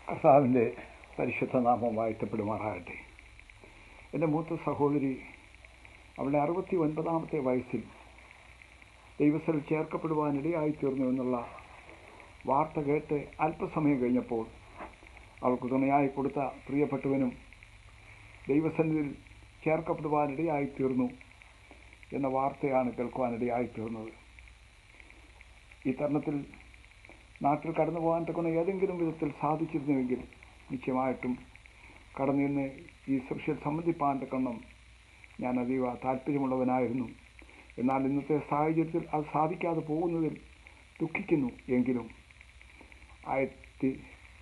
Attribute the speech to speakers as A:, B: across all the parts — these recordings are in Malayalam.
A: കർത്താവിൻ്റെ പരിശുദ്ധ നാമം വാഴ്ത്തപ്പെടുമാറാകട്ടെ എൻ്റെ മൂത്ത സഹോദരി അവളുടെ അറുപത്തി ഒൻപതാമത്തെ വയസ്സിൽ ദൈവസ്ഥൽ ചേർക്കപ്പെടുവാനിടയായി തീർന്നു എന്നുള്ള വാർത്ത കേട്ട് അല്പസമയം കഴിഞ്ഞപ്പോൾ അവൾക്ക് തുണയായി കൊടുത്ത പ്രിയപ്പെട്ടവനും ദൈവസന്നിധിയിൽ ചേർക്കപ്പെടുവാനിടയായി തീർന്നു എന്ന വാർത്തയാണ് കേൾക്കുവാനിടയായി തീർന്നത് ഈ തരുണത്തിൽ നാട്ടിൽ കടന്നു പോകാൻ തക്കുന്ന ഏതെങ്കിലും വിധത്തിൽ സാധിച്ചിരുന്നുവെങ്കിൽ നിശ്ചയമായിട്ടും കടന്നു നിന്ന് ഈ സൃഷ്ടിയിൽ സംബന്ധിപ്പാൻ തക്കണം ഞാൻ അതീവ താല്പര്യമുള്ളവനായിരുന്നു എന്നാൽ ഇന്നത്തെ സാഹചര്യത്തിൽ അത് സാധിക്കാതെ പോകുന്നതിൽ ദുഃഖിക്കുന്നു എങ്കിലും ആയിരത്തി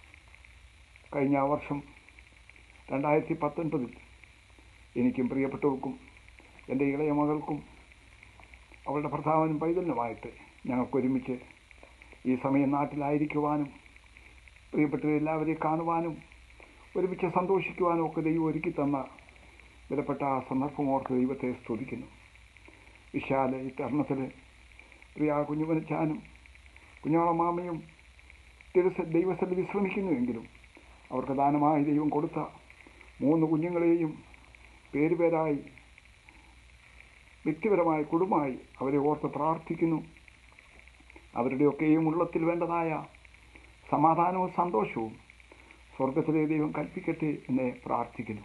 A: കഴിഞ്ഞ വർഷം രണ്ടായിരത്തി പത്തൊൻപതിൽ എനിക്കും പ്രിയപ്പെട്ടവർക്കും എൻ്റെ ഇളയ മകൾക്കും അവളുടെ ഭർത്താവിനും പൈതലിനുമായിട്ട് ഞങ്ങൾക്കൊരുമിച്ച് ഈ സമയം നാട്ടിലായിരിക്കുവാനും പ്രിയപ്പെട്ടവരെല്ലാവരെയും കാണുവാനും ഒരുമിച്ച് സന്തോഷിക്കുവാനും ഒക്കെ ദൈവം ഒരുക്കി തന്ന വിലപ്പെട്ട ആ സന്ദർഭം ഓർത്ത് ദൈവത്തെ സ്തുതിക്കുന്നു വിശാല ഈ തരുണത്തിൽ പ്രിയ കുഞ്ഞുമനച്ചാനും കുഞ്ഞോള മാമയും തിരുസ ദൈവസ്ഥൽ വിശ്രമിക്കുന്നുവെങ്കിലും അവർക്ക് ദാനമായി ദൈവം കൊടുത്ത മൂന്ന് കുഞ്ഞുങ്ങളെയും പേരുപേരായി വ്യക്തിപരമായി കുടുംബമായി അവരെ ഓർത്ത് പ്രാർത്ഥിക്കുന്നു അവരുടെയൊക്കെയും ഉള്ളത്തിൽ വേണ്ടതായ സമാധാനവും സന്തോഷവും സ്വർഗത്തിലെ ദൈവം കൽപ്പിക്കട്ടെ എന്ന് പ്രാർത്ഥിക്കുന്നു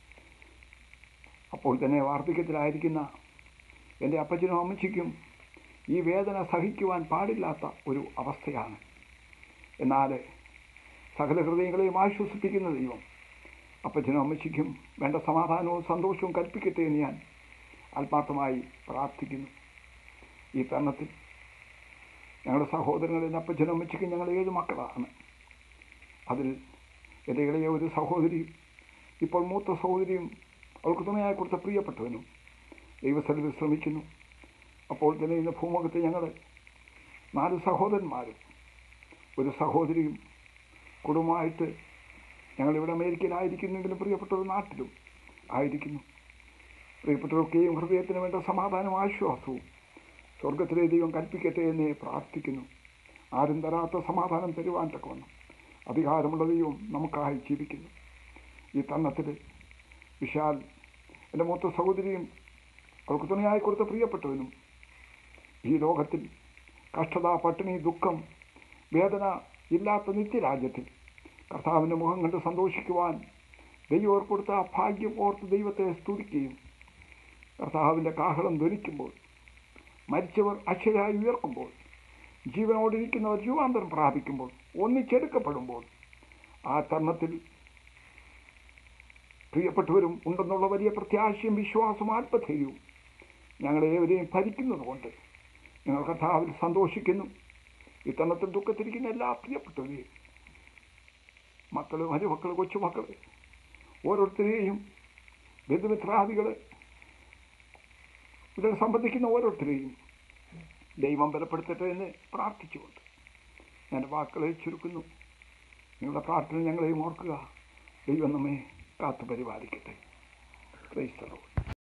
A: അപ്പോൾ തന്നെ വാർദ്ധക്യത്തിലായിരിക്കുന്ന എൻ്റെ അപ്പച്ചനും അമ്മച്ചിക്കും ഈ വേദന സഹിക്കുവാൻ പാടില്ലാത്ത ഒരു അവസ്ഥയാണ് എന്നാൽ സകല ഹൃദയങ്ങളെയും ആശ്വസിപ്പിക്കുന്ന ദൈവം അപ്പച്ചനും അമ്മച്ചിക്കും വേണ്ട സമാധാനവും സന്തോഷവും കൽപ്പിക്കട്ടെ എന്ന് ഞാൻ ആത്മാർത്ഥമായി പ്രാർത്ഥിക്കുന്നു ഈ തരണത്തിൽ ഞങ്ങളുടെ സഹോദരങ്ങളിൽ അപ്പച്ചനും അമ്മച്ചിക്കും ഞങ്ങൾ ഏഴ് മക്കളാണ് അതിൽ എൻ്റെ ഇളയ ഒരു സഹോദരിയും ഇപ്പോൾ മൂത്ത സഹോദരിയും അവൾക്ക് തുണയായി കൊടുത്ത പ്രിയപ്പെട്ടവനും ദൈവസ്ഥലിൽ ശ്രമിക്കുന്നു അപ്പോൾ തന്നെ ഇന്ന് ഭൂമുഖത്ത് ഞങ്ങൾ നാല് സഹോദരന്മാരും ഒരു സഹോദരിയും കുടുംബമായിട്ട് ഞങ്ങളിവിടെ അമേരിക്കയിലായിരിക്കുന്നെങ്കിലും പ്രിയപ്പെട്ട നാട്ടിലും ആയിരിക്കുന്നു പ്രിയപ്പെട്ടവർക്കെയും ഹൃദയത്തിന് വേണ്ട സമാധാനവും ആശ്വാസവും സ്വർഗത്തിലെ ദൈവം കൽപ്പിക്കട്ടെ എന്ന് പ്രാർത്ഥിക്കുന്നു ആരും തരാത്ത സമാധാനം തരുവാൻ തക്കവണ്ണം അധികാരമുള്ള ദൈവം നമുക്കായി ജീവിക്കുന്നു ഈ തന്നത്തിൽ വിശാൽ എൻ്റെ മൂത്ത സഹോദരിയും അവർക്ക് തുണയായി കൊടുത്ത പ്രിയപ്പെട്ടവനും ഈ ലോകത്തിൽ കഷ്ടത പട്ടിണി ദുഃഖം വേദന ഇല്ലാത്ത നിത്യരാജ്യത്തിൽ കർത്താവിൻ്റെ മുഖം കണ്ട് സന്തോഷിക്കുവാൻ ദൈവം ഏർപ്പെടുത്ത ആ ഭാഗ്യം ഓർത്ത് ദൈവത്തെ സ്തുതിക്കുകയും കർത്താവിൻ്റെ കാഹളം ധ്വനിക്കുമ്പോൾ മരിച്ചവർ അക്ഷരായി ഉയർക്കുമ്പോൾ ജീവനോടിരിക്കുന്നവർ രൂപാന്തരം പ്രാപിക്കുമ്പോൾ ഒന്നിച്ചെടുക്കപ്പെടുമ്പോൾ ആ തരണത്തിൽ പ്രിയപ്പെട്ടവരും ഉണ്ടെന്നുള്ള വലിയ പ്രത്യാശയും വിശ്വാസവും ആത്മധൈര്യവും ഞങ്ങളേവരെയും ഭരിക്കുന്നതുകൊണ്ട് ഞങ്ങൾ കർത്താവിൽ സന്തോഷിക്കുന്നു ഇത്തരണത്തിൽ ദുഃഖത്തിരിക്കുന്ന എല്ലാ പ്രിയപ്പെട്ടവരെയും മക്കൾ മരുമക്കൾ കൊച്ചുമക്കൾ ഓരോരുത്തരെയും ബന്ധുമിത്രാദികൾ ഇതിൽ സംബന്ധിക്കുന്ന ഓരോരുത്തരെയും ദൈവം ബലപ്പെടുത്തട്ടെ എന്ന് പ്രാർത്ഥിച്ചുകൊണ്ട് ഞാൻ വാക്കുകളെ ചുരുക്കുന്നു നിങ്ങളുടെ പ്രാർത്ഥന ഞങ്ങളെയും ഓർക്കുക ദൈവം നമ്മെ കാത്തു പരിപാലിക്കട്ടെ ക്രൈസ്തലോ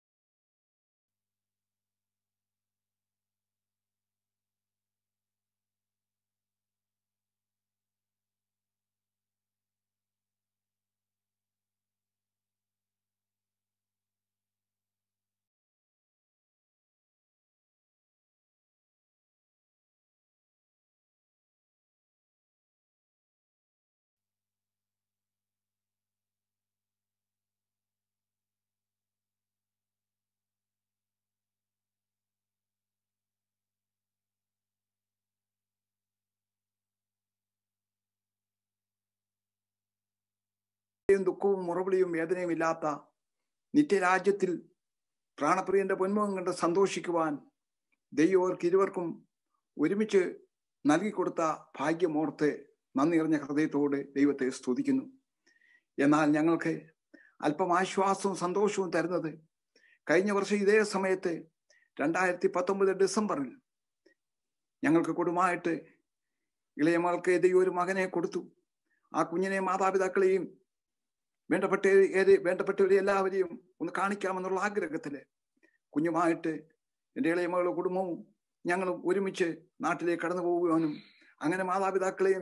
A: ദുഃഖവും മുറവിളിയും വേദനയും ഇല്ലാത്ത നിത്യരാജ്യത്തിൽ പ്രാണപ്രിയന്റെ പൊന്മുഖം കണ്ട് സന്തോഷിക്കുവാൻ ദൈവർക്ക് ഇരുവർക്കും ഒരുമിച്ച് നൽകിക്കൊടുത്ത ഭാഗ്യമോർത്ത് നന്ദി അറിഞ്ഞ ഹൃദയത്തോട് ദൈവത്തെ സ്തുതിക്കുന്നു എന്നാൽ ഞങ്ങൾക്ക് അല്പം ആശ്വാസവും സന്തോഷവും തരുന്നത് കഴിഞ്ഞ വർഷം ഇതേ സമയത്ത് രണ്ടായിരത്തി പത്തൊമ്പത് ഡിസംബറിൽ ഞങ്ങൾക്ക് കുടുംബമായിട്ട് ഇളയ മകൾക്ക് ദൈവം ഒരു മകനെ കൊടുത്തു ആ കുഞ്ഞിനെ മാതാപിതാക്കളെയും വേണ്ടപ്പെട്ട വേണ്ടപ്പെട്ടവരെ എല്ലാവരെയും ഒന്ന് കാണിക്കാമെന്നുള്ള ആഗ്രഹത്തില് കുഞ്ഞുമായിട്ട് എൻ്റെ ഇളയ മകളുടെ കുടുംബവും ഞങ്ങളും ഒരുമിച്ച് നാട്ടിലേക്ക് കടന്നു പോകുവാനും അങ്ങനെ മാതാപിതാക്കളെയും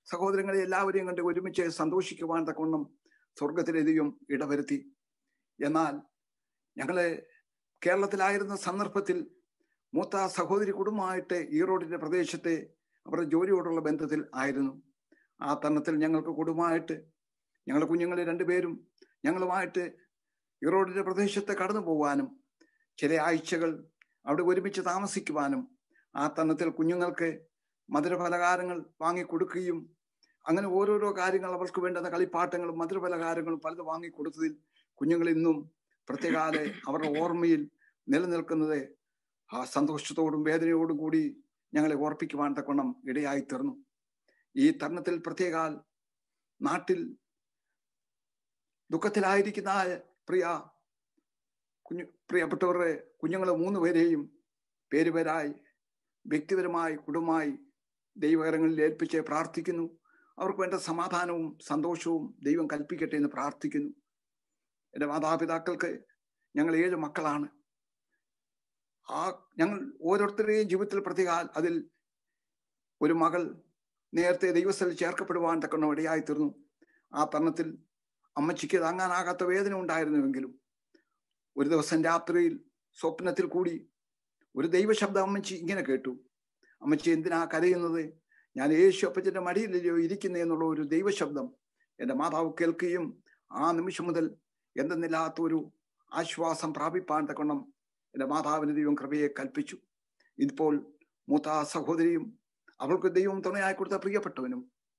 A: സഹോദരങ്ങളെ എല്ലാവരെയും കണ്ട് ഒരുമിച്ച് സന്തോഷിക്കുവാൻ തക്കവണ്ണം സ്വർഗത്തിലെ ദൈവം ഇടവരുത്തി എന്നാൽ ഞങ്ങള് കേരളത്തിലായിരുന്ന സന്ദർഭത്തിൽ മൂത്ത സഹോദരി കുടുംബമായിട്ട് ഈറോഡിന്റെ പ്രദേശത്തെ അവരുടെ ജോലിയോടുള്ള ബന്ധത്തിൽ ആയിരുന്നു ആ തരണത്തിൽ ഞങ്ങൾക്ക് കുടുംബമായിട്ട് ഞങ്ങളുടെ കുഞ്ഞുങ്ങളെ രണ്ടുപേരും ഞങ്ങളുമായിട്ട് ഈറോഡിന്റെ പ്രദേശത്ത് കടന്നു പോകാനും ചില ആഴ്ചകൾ അവിടെ ഒരുമിച്ച് താമസിക്കുവാനും ആ തരണത്തിൽ കുഞ്ഞുങ്ങൾക്ക് മധുരപലഹാരങ്ങൾ വാങ്ങിക്കൊടുക്കുകയും അങ്ങനെ ഓരോരോ കാര്യങ്ങൾ അവർക്ക് വേണ്ടുന്ന കളിപ്പാട്ടങ്ങളും മധുരപലഹാരങ്ങളും പലത് വാങ്ങിക്കൊടുത്തതിൽ കുഞ്ഞുങ്ങൾ ഇന്നും പ്രത്യേകാല അവരുടെ ഓർമ്മയിൽ നിലനിൽക്കുന്നത് ആ സന്തോഷത്തോടും വേദനയോടും കൂടി ഞങ്ങളെ ഓർപ്പിക്കുവാൻ തക്കവണ്ണം ഇടയായി തീർന്നു ഈ തരുണത്തിൽ പ്രത്യേകാൽ നാട്ടിൽ ദുഃഖത്തിലായിരിക്കുന്ന പ്രിയ കുഞ്ഞു പ്രിയപ്പെട്ടവരുടെ കുഞ്ഞുങ്ങളെ മൂന്ന് പേരെയും പേരുപേരായി വ്യക്തിപരമായി കുടുംബമായി ദൈവകരങ്ങളിൽ ഏൽപ്പിച്ച് പ്രാർത്ഥിക്കുന്നു അവർക്ക് വേണ്ട സമാധാനവും സന്തോഷവും ദൈവം കൽപ്പിക്കട്ടെ എന്ന് പ്രാർത്ഥിക്കുന്നു എൻ്റെ മാതാപിതാക്കൾക്ക് ഞങ്ങൾ ഏഴ് മക്കളാണ് ആ ഞങ്ങൾ ഓരോരുത്തരുടെയും ജീവിതത്തിൽ പ്രത്യേകാൽ അതിൽ ഒരു മകൾ നേരത്തെ ദൈവസ്ഥലിൽ ചേർക്കപ്പെടുവാൻ തക്കണം ഇടയായി തീർന്നു ആ തരുണത്തിൽ അമ്മച്ചിക്ക് താങ്ങാനാകാത്ത വേദന ഉണ്ടായിരുന്നുവെങ്കിലും ഒരു ദിവസം രാത്രിയിൽ സ്വപ്നത്തിൽ കൂടി ഒരു ദൈവശബ്ദം അമ്മച്ചി ഇങ്ങനെ കേട്ടു അമ്മച്ചി എന്തിനാ കരയുന്നത് ഞാൻ യേശു അപ്പച്ചന്റെ മടിയിലല്ലയോ ഇരിക്കുന്നേ എന്നുള്ള ഒരു ദൈവശബ്ദം എൻ്റെ മാതാവ് കേൾക്കുകയും ആ നിമിഷം മുതൽ എന്തെന്നില്ലാത്ത ഒരു ആശ്വാസം പ്രാപിപ്പാൻ തക്കണം എൻ്റെ മാതാവിന് ദൈവം കൃപയെ കൽപ്പിച്ചു ഇപ്പോൾ മൂത്ത സഹോദരിയും അവൾക്ക് ദൈവം തുണയായി കൊടുത്ത പ്രിയപ്പെട്ടവനും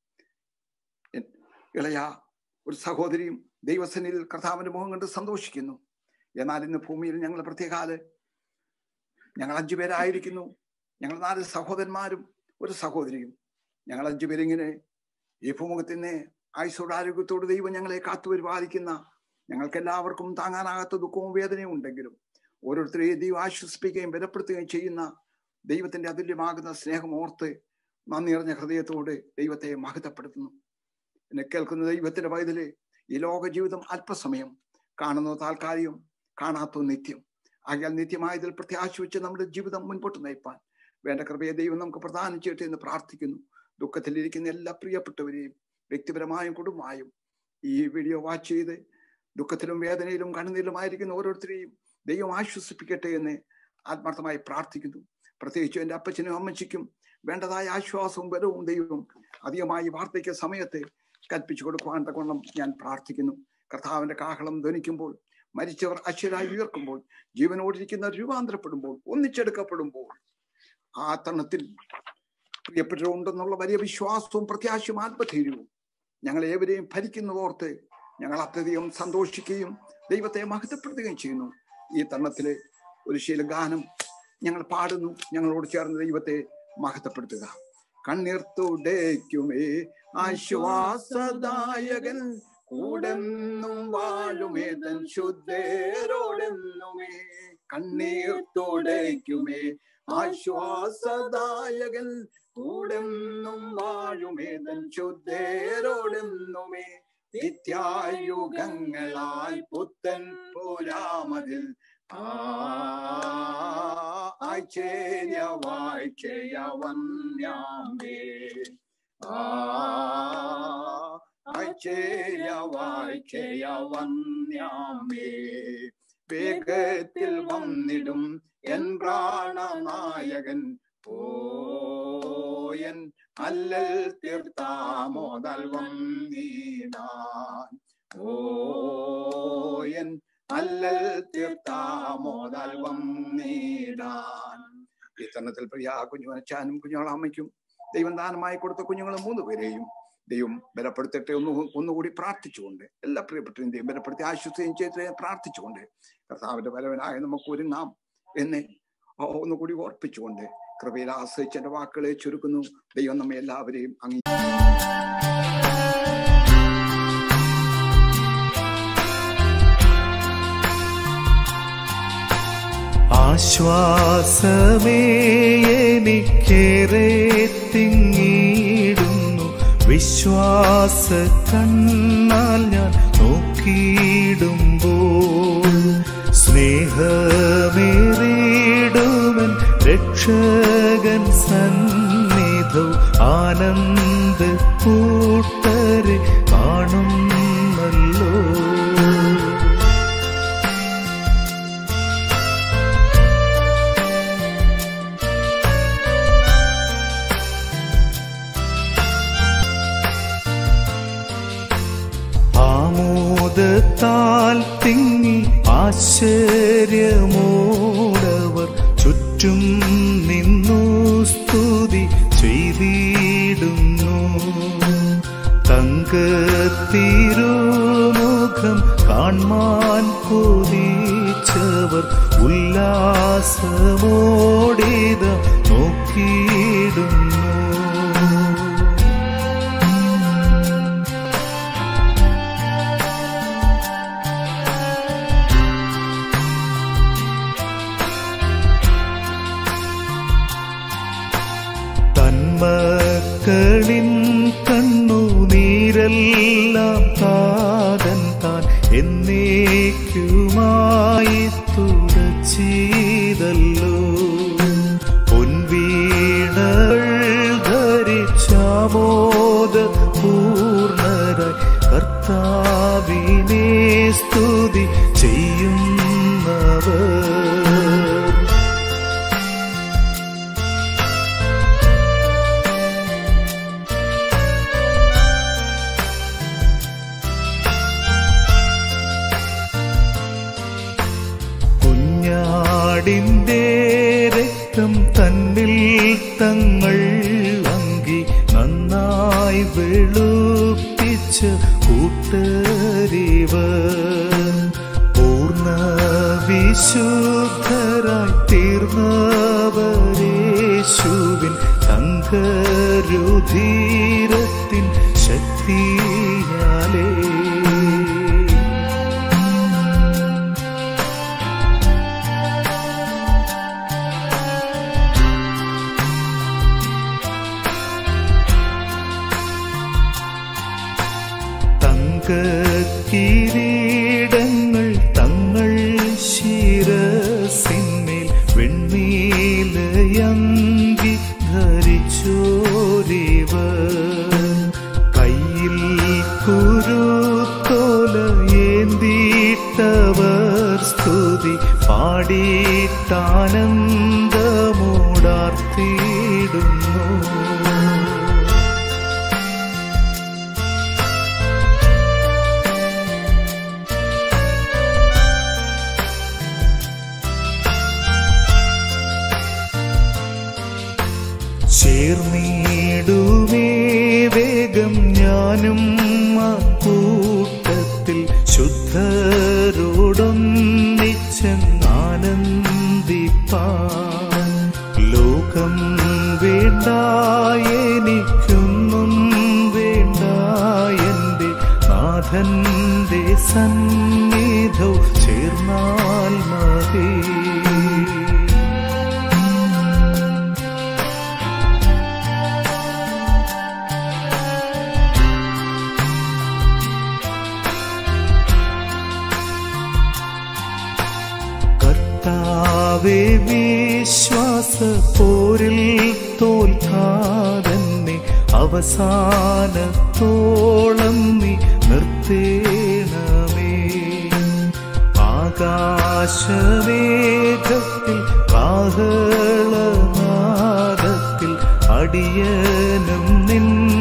A: ഇളയ ഒരു സഹോദരിയും ദൈവസനിൽ കർത്താവിന്റെ മുഖം കണ്ട് സന്തോഷിക്കുന്നു എന്നാൽ ഇന്ന് ഭൂമിയിൽ ഞങ്ങൾ പ്രത്യേകാല് ഞങ്ങൾ അഞ്ചു പേരായിരിക്കുന്നു ഞങ്ങൾ നാല് സഹോദരന്മാരും ഒരു സഹോദരിയും ഞങ്ങൾ അഞ്ചു പേരിങ്ങനെ ഈ ഭൂമുഖത്തിനെ ആയുസോട് ആരോഗ്യത്തോട് ദൈവം ഞങ്ങളെ കാത്തുപരിപാലിക്കുന്ന ഞങ്ങൾക്ക് എല്ലാവർക്കും താങ്ങാനാകാത്ത ദുഃഖവും വേദനയും ഉണ്ടെങ്കിലും ഓരോരുത്തരെയും ദൈവം ആശ്വസിപ്പിക്കുകയും ബലപ്പെടുത്തുകയും ചെയ്യുന്ന ദൈവത്തിന്റെ അതുല്യമാകുന്ന സ്നേഹം ഓർത്ത് നന്ദി നിറഞ്ഞ ഹൃദയത്തോട് ദൈവത്തെ മഹത്വപ്പെടുത്തുന്നു എന്നെ കേൾക്കുന്ന ദൈവത്തിന്റെ വയതില് ഈ ലോക ജീവിതം അല്പസമയം കാണുന്ന താൽക്കാലികം കാണാത്ത നിത്യം ആകയാൽ നിത്യമായതിൽ പ്രത്യാശ വെച്ച് നമ്മുടെ ജീവിതം മുൻപോട്ട് നയിപ്പാൻ വേണ്ട കൃപയെ ദൈവം നമുക്ക് പ്രദാനം ചെയ്യട്ടെ എന്ന് പ്രാർത്ഥിക്കുന്നു ദുഃഖത്തിലിരിക്കുന്ന എല്ലാ പ്രിയപ്പെട്ടവരെയും വ്യക്തിപരമായും കുടുംബമായും ഈ വീഡിയോ വാച്ച് ചെയ്ത് ദുഃഖത്തിലും വേദനയിലും കണ്ണുനീരിലുമായിരിക്കുന്ന ഓരോരുത്തരെയും ദൈവം ആശ്വസിപ്പിക്കട്ടെ എന്ന് ആത്മാർത്ഥമായി പ്രാർത്ഥിക്കുന്നു പ്രത്യേകിച്ചും എൻ്റെ അപ്പച്ചനും അമ്മച്ചിക്കും വേണ്ടതായ ആശ്വാസവും ബലവും ദൈവം അധികമായി വാർദ്ധക്യ സമയത്ത് കൽപ്പിച്ചു കൊടുക്കുവാൻ തക്കൊണ്ണം ഞാൻ പ്രാർത്ഥിക്കുന്നു കർത്താവിന്റെ കാഹളം ധ്വനിക്കുമ്പോൾ മരിച്ചവർ അശ്വരായി ഉയർക്കുമ്പോൾ ജീവനോടിരിക്കുന്ന രൂപാന്തരപ്പെടുമ്പോൾ ഒന്നിച്ചെടുക്കപ്പെടുമ്പോൾ ആ തണത്തിൽ പ്രിയപ്പെട്ടവരുണ്ടെന്നുള്ള വലിയ വിശ്വാസവും പ്രത്യാശയും ആത്മധൈര്യവും ഞങ്ങൾ ഏവരെയും ഭരിക്കുന്നതോർത്ത് ഞങ്ങൾ അത്യധികം സന്തോഷിക്കുകയും ദൈവത്തെ മഹത്വപ്പെടുത്തുകയും ചെയ്യുന്നു ഈ തരണത്തിലെ ഒരു ശീലഗാനം ഞങ്ങൾ പാടുന്നു ഞങ്ങളോട് ചേർന്ന് ദൈവത്തെ മഹത്വപ്പെടുത്തുക കണ്ണീർ തുടയ്ക്കുമേ ആശ്വാസദായകൻ കൂടെന്നും വാഴുമേതൻ ശുദ്ധേരോടെന്നുമേ കണ്ണീർ തുടയ്ക്കുമേ ആശ്വാസദായകൻ കൂടെന്നും വാഴുമേതൻ ശുദ്ധേരോടെന്നുമേ നിത്യായുഗങ്ങളാൽ പുത്തൻ പോരാമതിൽ ആശ്ചര്യവാഴ്ചയവന്യാമേ ആശ്ചര്യവാഴ്ചയവന്യാമേ വേഗത്തിൽ വന്നിടും എൻ പ്രാണനായകൻ പോയൻ അല്ലൽ തീർത്താമോദൽ വന്നീടാൻ ഓയൻ അല്ലൽ തീർത്താമോദൽ വന്നീടാൻ ഈ തരണത്തിൽ പ്രിയ കുഞ്ഞുമനച്ചാനും കുഞ്ഞുങ്ങളമ്മയ്ക്കും ദൈവം ദാനമായി കൊടുത്ത കുഞ്ഞുങ്ങൾ മൂന്ന് പേരെയും ദൈവം ബലപ്പെടുത്തട്ടെ ഒന്ന് ഒന്നുകൂടി പ്രാർത്ഥിച്ചുകൊണ്ട് എല്ലാ പ്രിയപ്പെട്ടവരും ദൈവം ബലപ്പെടുത്തി ആശ്വസിക്കുകയും ചെയ്ത് പ്രാർത്ഥിച്ചുകൊണ്ട് കർത്താവിന്റെ ബലവനായ നമുക്ക് ഒരുങ്ങാം എന്ന് ഒന്നുകൂടി ഓർപ്പിച്ചുകൊണ്ട് കൃപയിൽ ആശ്രയിച്ച് എന്റെ വാക്കുകളെ ചുരുക്കുന്നു ദൈവം നമ്മെ എല്ലാവരെയും അങ്ങ്
B: ആശ്വാസമേ എനിക്കേറെ തിങ്ങിയിടുന്നു വിശ്വാസ കണ്ണാൽ ഞാൻ നോക്കിയിടുമ്പോൾ സ്നേഹമേറിടുമൻ രക്ഷകൻ സന്നിധൗ ആനന്ദ സ്നേഹത്താൽ തിങ്ങി ആശ്ചര്യമോടവർ ചുറ്റും നിന്നു സ്തുതി ചെയ്തിടുന്നു തങ്കത്തിരുമുഖം കാൺമാൻ കൊതിച്ചവർ ഉല്ലാസമോടിത നോക്കിയിടുന്നു തന്മക്കളിൻ കണ്ണുനീരെല്ലാം താതൻ താൻ എന്നേക്കുമായി തുടച്ചീതല്ലോ പൊൻവീണകൾ ധരിച്ചാമോദ പൂർണരായി കർത്താവിനെ സ്തുതി ചെയ്യുന്നവർ കുഞ്ഞാടിന്റെ രക്തം തന്നിൽ തങ്ങൾ അങ്കി നന്നായി വെളുപ്പിച്ച കൂട്ടരിവർ പൂർണ്ണ വിശുദ്ധരായി തീർന്നവരേശുവിൻ തങ്കരുധീരത്തിൻ ശക്തിയാലേ തങ്കക്കിരീടങ്ങൾ തങ്ങൾ ശിരസിന്മേൽ വെണ്ണീലയങ്കി ധരിച്ചോരിവർ കയ്യിൽ കുരുത്തോല ഏന്തീട്ടവർ സ്തുതി പാടിയിട്ടാനന്ദമോടാർത്തിയിടുന്നു ചേർന്നിടുമേ വേഗം ഞാനും ആ കൂട്ടത്തിൽ ശുദ്ധരോടൊന്നിച്ചെന്നാനന്ദിപ്പാൻ ലോകം വേണ്ട എനിക്കൊന്നും വേണ്ട എന്റെ നാഥന്റെ സന്നിധൗ ചേർന്നാൽ മതി കർത്താവെ വിശ്വാസ പോരിൽ തോൽക്കാതെന്നെ അവസാനത്തോളം നീ നിർത്തേണമേ ആകാശമേഘത്തിൽ കാഹളനാദത്തിൽ അടിയനും നിൻ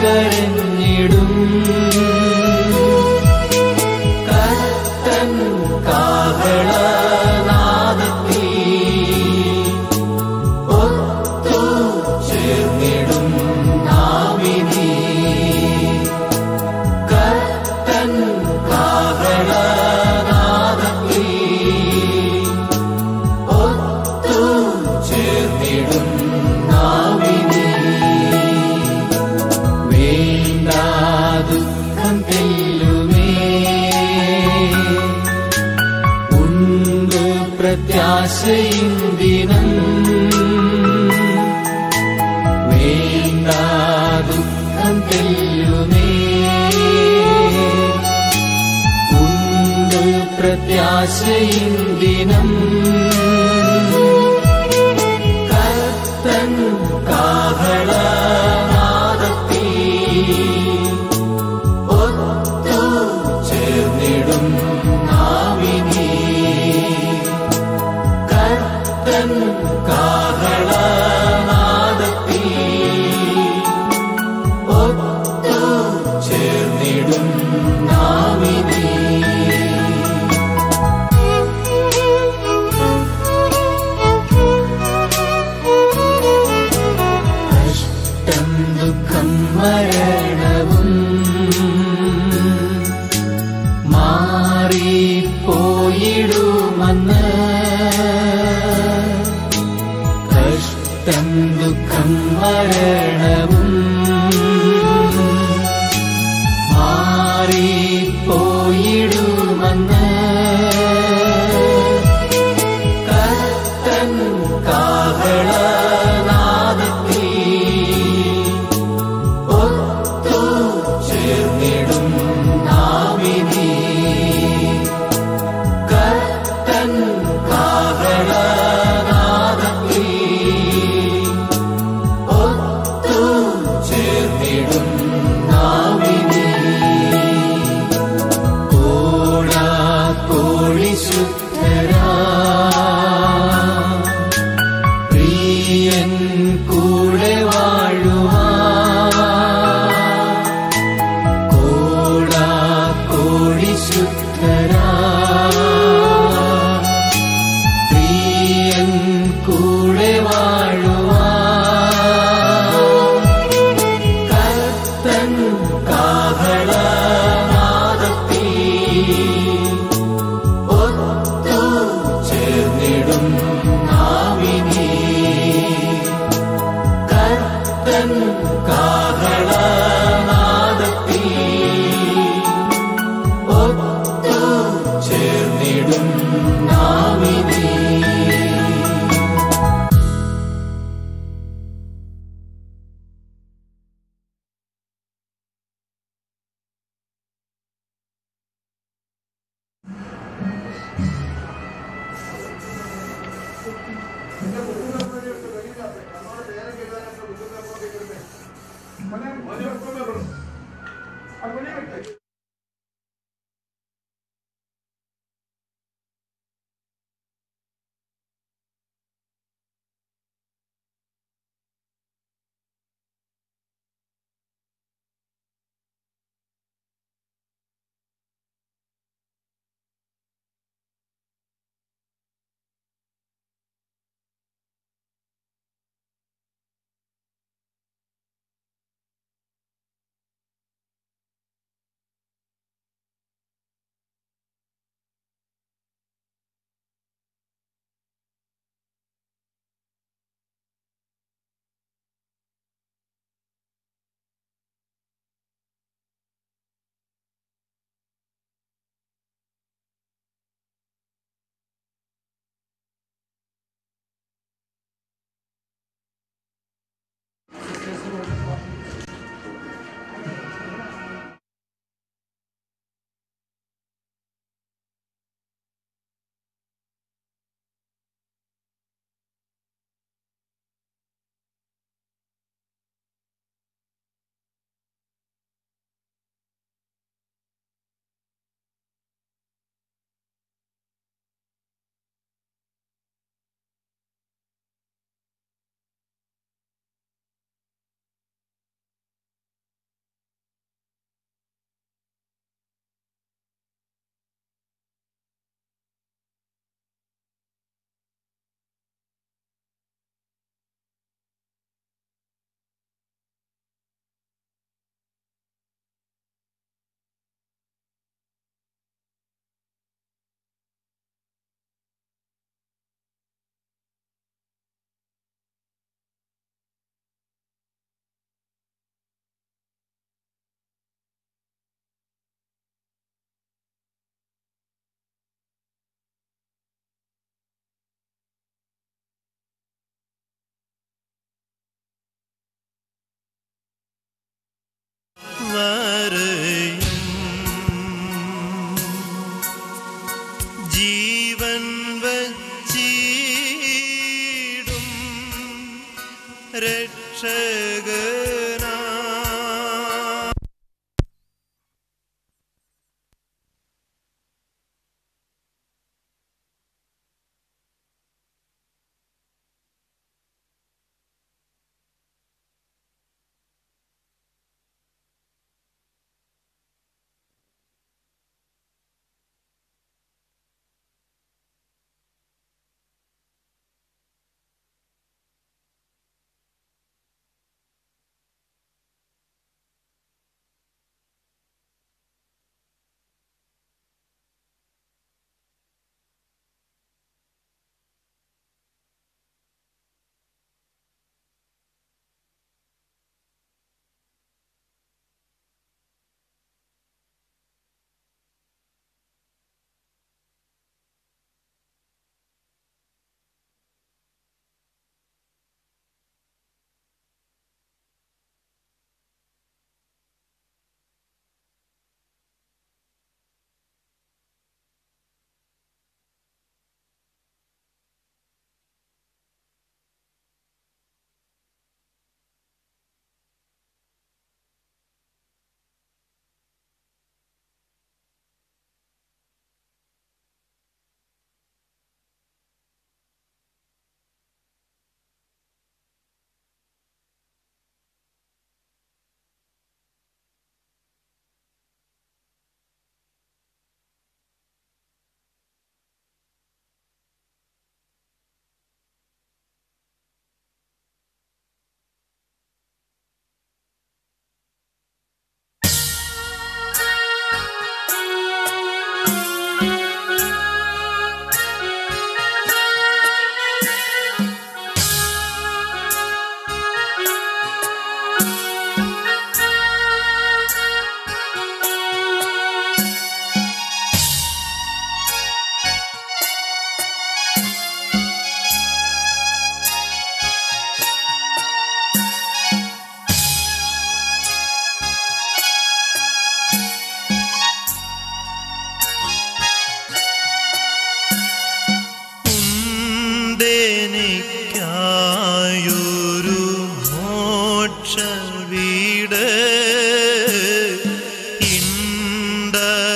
C: കരഞ്ഞിടും കത്തൻ കാഹളനാദത്തിൽ ഒത്തു ചേർന്നിടും നാമിനി കത്തൻ കാഹളനാദത്തിൽ ഒത്തു ചേർന്നിടും നാമിനി വേണ്ട ദുഃഖം തെല്ലുമേ ഉണ്ട് പ്രത്യാശയും ദിനം വേണ്ട ദുഃഖം തെല്ലുമേ ഉണ്ട് പ്രത്യാശയും ദിനം കത്തൻ കാഹളനാദത്തിൽ ഒത്തു ചേർന്നിടും നാമിനി കത്തൻ കാഹളനാദത്തിൽ ഒത്തു ചേർന്നിടും നാമിനി കഷ്ടം ദുഃഖം മരണവും മാറിപ്പോയിടുമെന്ന് കഷ്ടം ദുഃഖം മരണവും മാറിപ്പോയിടുമെന്ന് കത്തൻ കാഹളനാദത്തിൽ ഒത്തു ചേർന്നിടും നാമിനി കത്തൻ കാഹളനാദത്തിൽ ഒത്തു ചേർന്നിടും നാമിനി കോടാ കോഴി ശുദ്ധരാ പ്രിയൻ കൂടെ വാഴുവാ കോടാ കോഴി ശുദ്ധരാ പ്രിയൻ കൂടെ വാഴുവാ കത്തൻ കാഹളനാദത്തിൽ ഒത്തു ചേർന്നിടും നാമിനി കത്തൻ കാഹളനാദത്തിൽ ഒത്തു ചേർന്നിടും നാമിനി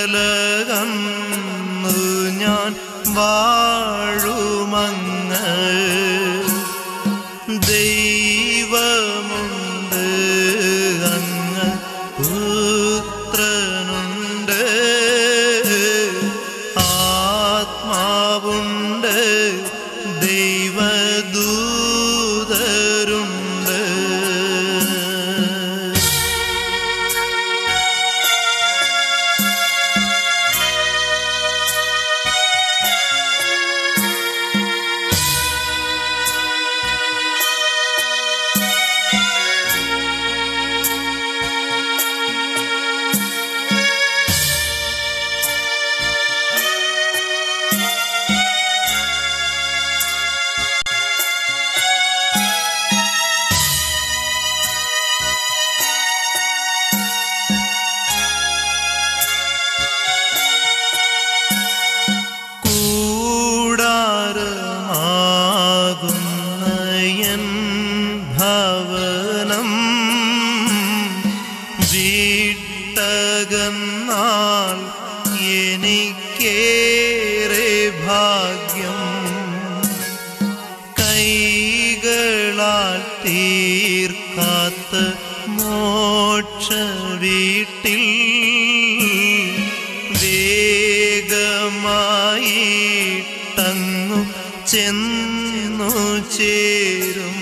B: വിടലകന്നു ഞാൻ വാഴുമങ്ങ് ദൈവമുണ്ട് അങ്ങ് പുത്രനുണ്ട് ആത്മാവുണ്ട് ദൈവദൂതരുണ്ട് കൂടാരമാകുന്ന എൻ ഭവനം വീട്ടകന്നാൽ എനിക്കേറെ ഭാഗ്യം കൈകളാൽ തീർക്കാത്ത മോക്ഷ വീട്ടിൽ വേഗമായിട്ടങ്ങു ചെന്നു ചേരും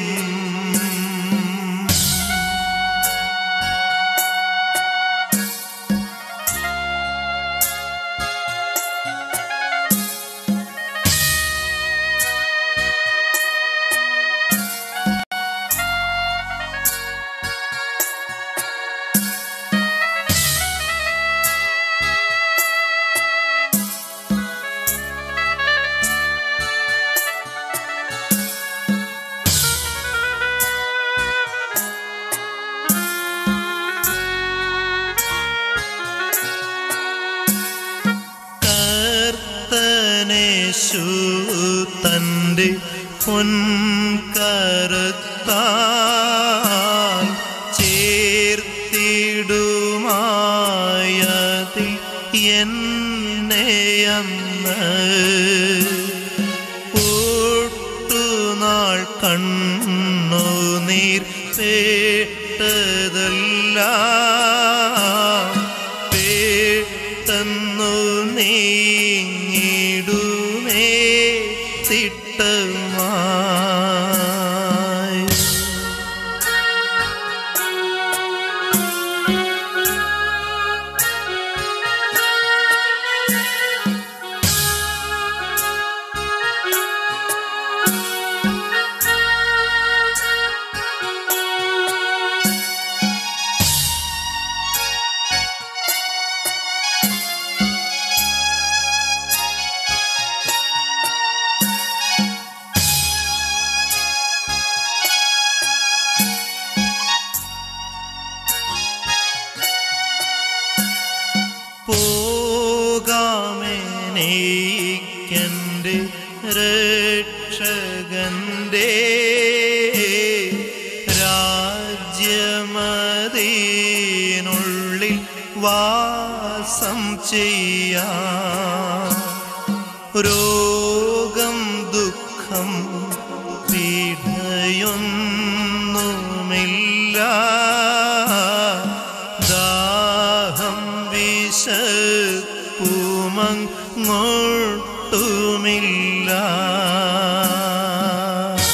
B: കർത്തനേശു തൻ്റെ പൊൻകരത്താൽ ചേർത്തിടുമായതി എന്നെ അന്ന് ഒട്ടുനാൾ കണ്ണു നീർ പേട്ടതല്ല പേട്ടെന്നു നീങ്ങിടുമേ തിട്ടമായി പോകാമെനിക്കെൻ്റെ രക്ഷകന്റെ രാജ്യമതിനുള്ളിൽ വാസം ചെയ്യാം രോഗം ദുഃഖം പീഡയൊന്നുമില്ല ദാഹം വിശപ്പുമങ്ങോട്ടുമില്ല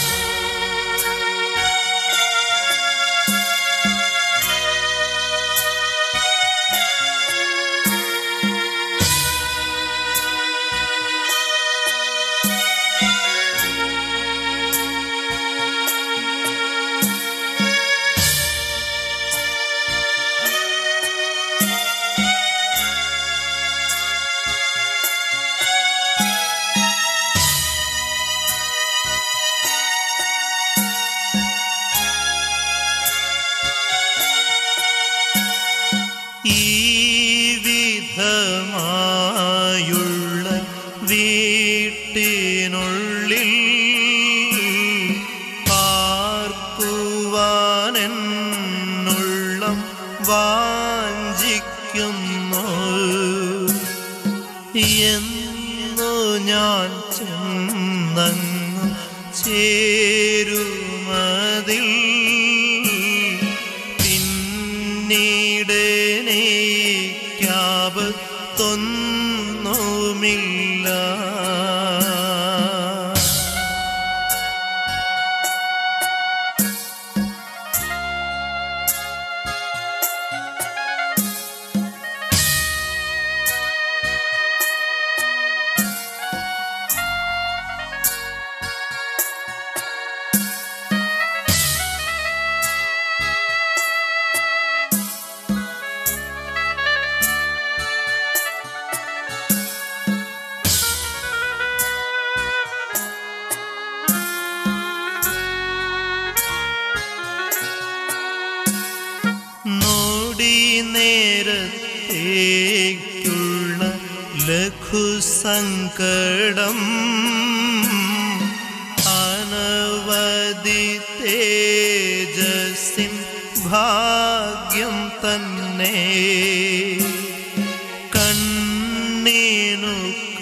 B: ഈ വിധമായുള്ള വീട്ടിനുള്ളിൽ പാർക്കുവാനെന്നുള്ളം വാഞ്ചിക്കുന്നു എന്നു ഞാൻ ചെന്നങ്ങു ചേരുമതിൽ പിന്നീടനേക്കാപത്തൊന്നുമില്ല നോടി നേരത്തേക്കുള്ള ലഘുസങ്കടം അനവധി തേജസ്സിൻ ഭാഗ്യം തന്നെ കണ്ണീനു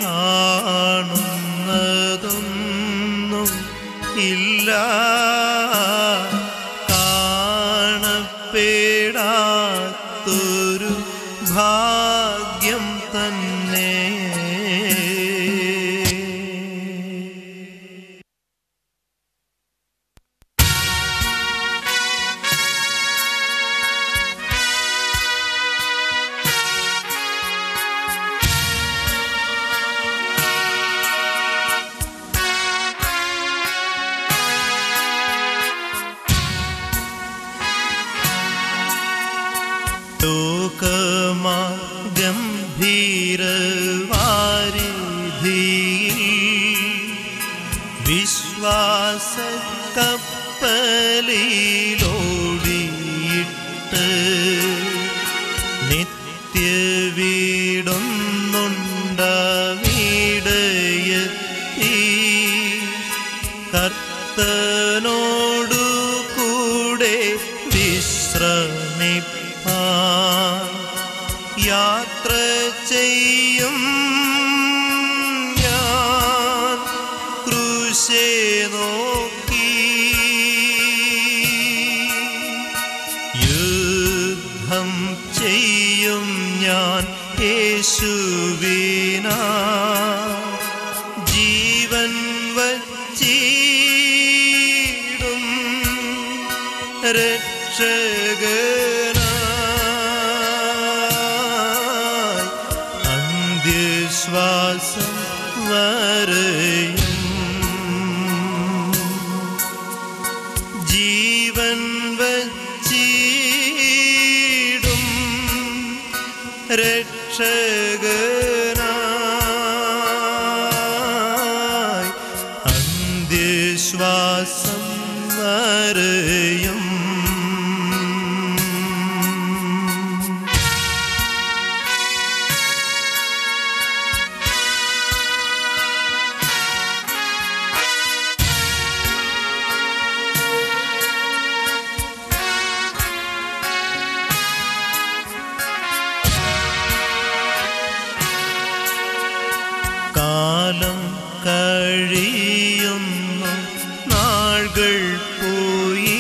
B: കാണുന്നതൊന്നും ഇല്ല കാണപ്പെടാത്തൊരു ഭാഗ്യം തന്നെ ലോകമാ ഗംഭീരവാരിധിയിൽ വിശ്വാസ കപ്പലിലോടിയിട്ട് നിത്യവീടൊന്നുണ്ട വീടയത്തി കർത്തനോടു കൂടെ വിശ്രമിപ്പാൻ യാത്ര ചെയ്യും ഞാൻ ക്രൂശേ നോക്കി യുദ്ധം ചെയ്യും ഞാൻ യേശുവിനാ ജീവൻ വച്ചിടും രക്ഷകനായി അന്ത്യശ്വാസം വരയും ജീവൻ വച്ചിടും രക്ഷകനായി അന്ത്യശ്വാസം വരയും കാലം കഴിയുന്നു നാളുകൾ പോയി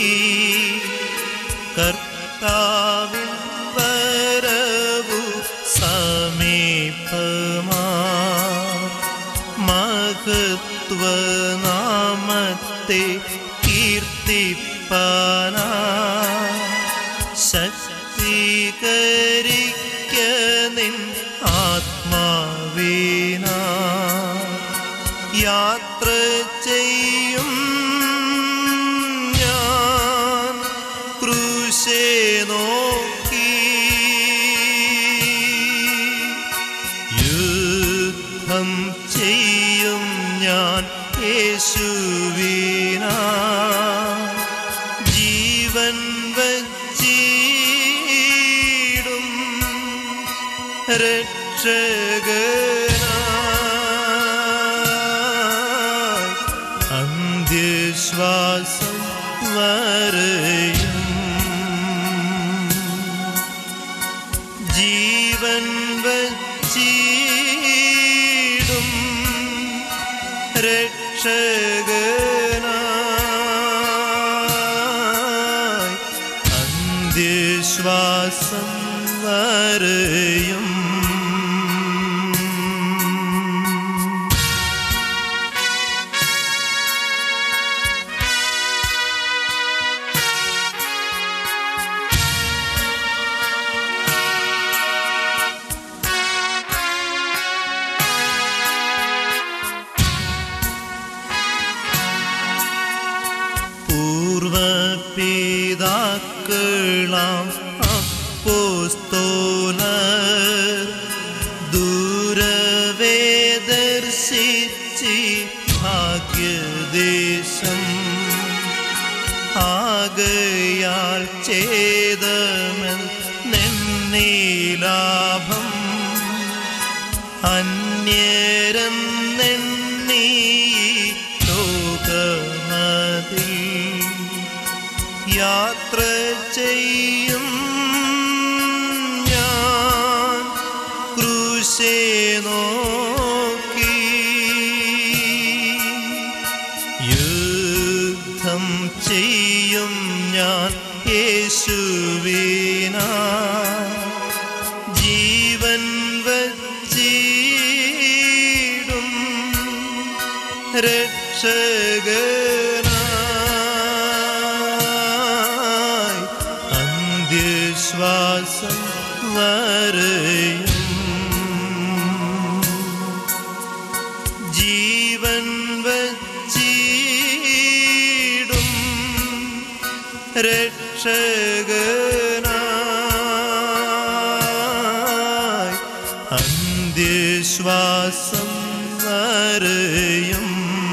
B: കർത്താവിൻ വരവു സമീപമാ മഹത്വനാമത്തെ കീർത്തിപ്പാനാ ശക്തീകരിക്ക നിൻ ആത്മാവീന യാത്ര ചെയ്യും ഞാൻ ക്രൂശേ നോക്കി യുദ്ധം ചെയ്യും ഞാൻ യേശുവിനാ ജീവൻ വച്ചിടും രക്ഷകനായി അന്ത്യശ്വാസം വരയും ജീവൻ വച്ചിടും രക്ഷകനായി അന്ത്യശ്വാസം വരെയും പൂർവപിതാക്കളാം അപ്പോസ്തോല ദൂരവേദർശിച്ചി ഭാഗ്യദേശം ആകയാൽ ചേതമൽ നെന്നീലാഭം അന്യരെന്നെണ്ണീ ലോകമതിൽ യാത്ര ചെയ്യും ഞാൻ ക്രൂശേ നോക്കി യുദ്ധം ചെയ്യും ഞാൻ യേശുവിന ജീവൻ വച്ചിടും രക്ഷകനായി അന്ത്യശ്വാസം വരെയും ജീവൻ വച്ചിടും രക്ഷകനായി അന്ത്യശ്വാസം വരെയും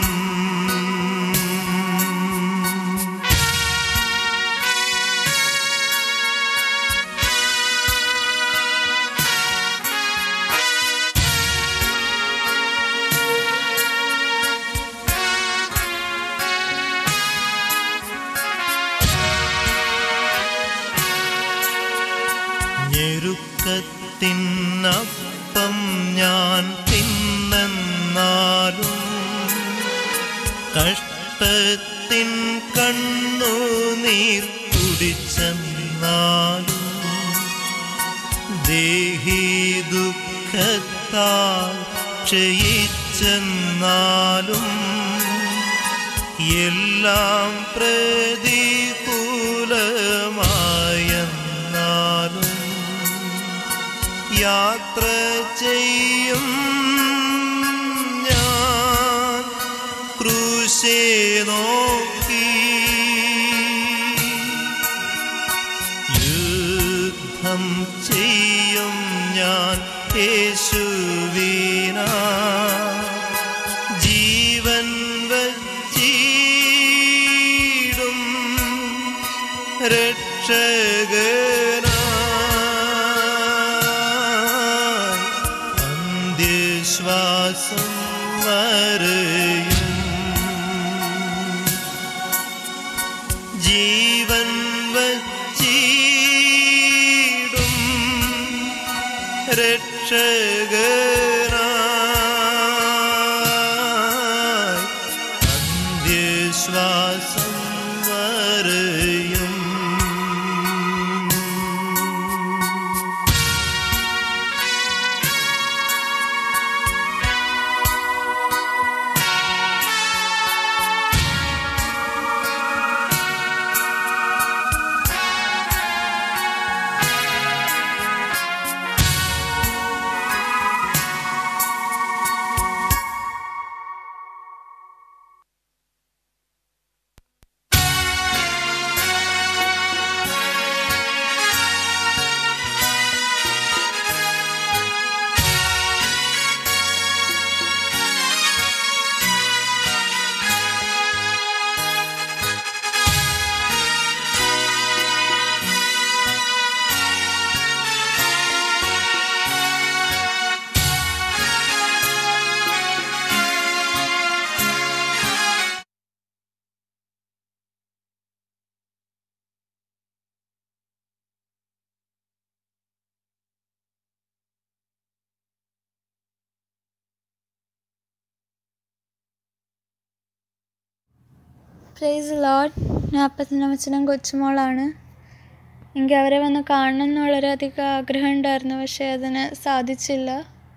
B: ഞെരുക്കത്തിനപ്പം ഞാൻ തിന്നെന്നാലും കഷ്ടത്തിൻ കണ്ണുനീർ കുടിച്ചെന്നാലും ദേഹി ദുഃഖത്താൽ ക്ഷയിച്ചെന്നാലും എല്ലാം പ്രതികൂലമായെന്നാലും യാത്ര ചെയ്യും ഞാൻ ക്രൂശേ നോക്കി യുദ്ധം ചെയ്യും ഞാൻ യേശുവിന ജീവൻ വച്ചിടും രക്ഷകനായി അന്ത്യശ്വാസം വരെയും ജീവൻ വച്ചിടും രക്ഷകനായി അന്ത്യശ്വാസം വരെയും
D: പ്രൈസ് ലോഡ് ഞാൻ അപ്പച്ചനും അമ്മച്ചനും കൊച്ചുമോളാണ് എനിക്ക് അവരെ വന്ന് കാണണം എന്ന് വളരെയധികം ആഗ്രഹം ഉണ്ടായിരുന്നു പക്ഷേ അതിന് സാധിച്ചില്ല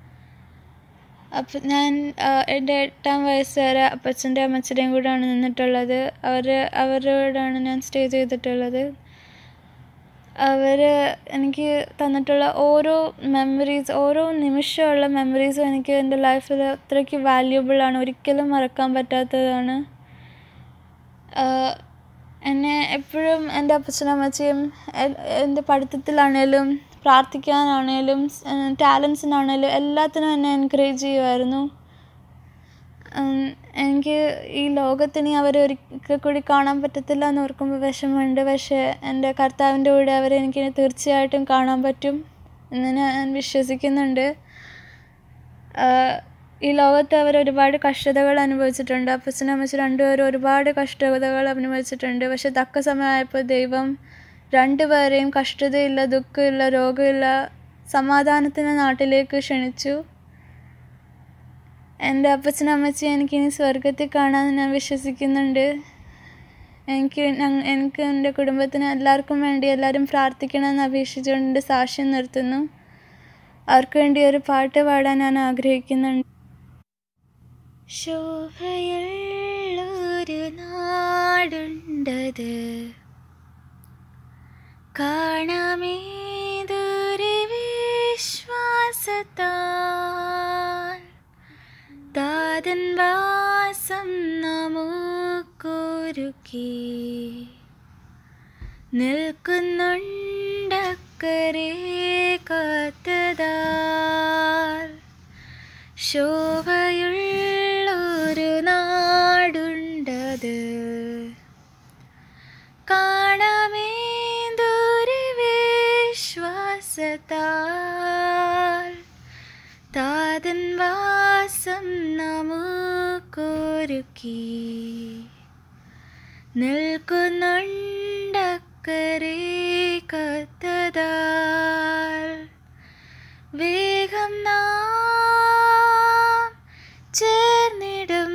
D: അപ്പം ഞാൻ ആ, എൻ്റെ എട്ടാം വയസ്സ് വരെ അപ്പച്ചൻ്റെ അമ്മച്ചൻ്റെയും കൂടെയാണ് നിന്നിട്ടുള്ളത് അവർ അവരോടാണ് ഞാൻ സ്റ്റേ ചെയ്തിട്ടുള്ളത് അവർ എനിക്ക് തന്നിട്ടുള്ള ഓരോ മെമ്മറീസ് ഓരോ നിമിഷമുള്ള മെമ്മറീസും എനിക്ക് എൻ്റെ ലൈഫിൽ അത്രയ്ക്ക് വാല്യുബിളാണ് ഒരിക്കലും മറക്കാൻ പറ്റാത്തതാണ് ആഹ് എന്നെ എപ്പോഴും എൻ്റെ അപ്പച്ചനും അമ്മച്ചിയും എ- എൻ്റെ പഠിത്തത്തിലാണേലും പ്രാർത്ഥിക്കാനാണേലും ടാലൻസിനാണേലും എല്ലാത്തിനും എന്നെ എൻകറേജ് ചെയ്യുമായിരുന്നു ഉം, എനിക്ക് ഈ ലോകത്തിനി അവരെ ഒരിക്കൽ കൂടി കാണാൻ പറ്റത്തില്ല എന്ന് ഓർക്കുമ്പോൾ വിഷമമുണ്ട് പക്ഷേ എൻ്റെ കർത്താവിൻ്റെ കൂടെ അവരെ എനിക്ക് തീർച്ചയായിട്ടും കാണാൻ പറ്റും എന്ന് ഞാൻ വിശ്വസിക്കുന്നുണ്ട് ആഹ് ഈ ലോകത്ത് അവർ ഒരുപാട് കഷ്ടതകൾ അനുഭവിച്ചിട്ടുണ്ട് അപ്പച്ചനും അമ്മച്ചും രണ്ടുപേരും ഒരുപാട് കഷ്ടതകൾ അനുഭവിച്ചിട്ടുണ്ട് പക്ഷെ തക്ക സമയമായപ്പോൾ ദൈവം രണ്ടുപേരെയും കഷ്ടതയില്ല ദുഃഖമില്ല രോഗമില്ല സമാധാനത്തിന് നാട്ടിലേക്ക് ക്ഷണിച്ചു എൻ്റെ അപ്പച്ചനും അമ്മച്ചിയും എനിക്കിനി സ്വർഗത്തിൽ കാണാൻ ഞാൻ വിശ്വസിക്കുന്നുണ്ട് എനിക്ക് ഞങ്ങ എനിക്ക് എൻ്റെ കുടുംബത്തിന് എല്ലാവർക്കും വേണ്ടി എല്ലാവരും പ്രാർത്ഥിക്കണമെന്ന് അപേക്ഷിച്ചുകൊണ്ട് എൻ്റെ സാക്ഷ്യം നിർത്തുന്നു അവർക്ക് വേണ്ടി ഒരു പാട്ട് പാടാൻ ഞാൻ ആഗ്രഹിക്കുന്നുണ്ട് ശോഭയുള്ളൊരു നാടുണ്ടത് കാണാമേതൊരു വിശ്വാസത്താൽ താതൻ വാസം നമുക്കൊരുക്കി നിൽക്കുന്നുണ്ടക്കരെ കാത്തതാൽ ശോഭയുള്ളൊരു നാടുണ്ടത് കാണാമേന്തൊരു വിശ്വാസത്താൽ താതൻ വാസം നമുക്കൊരുക്കി നിൽക്കുന്നുണ്ടക്കരെ കത്തതാൽ വേഗം നാം ചേർന്നിടും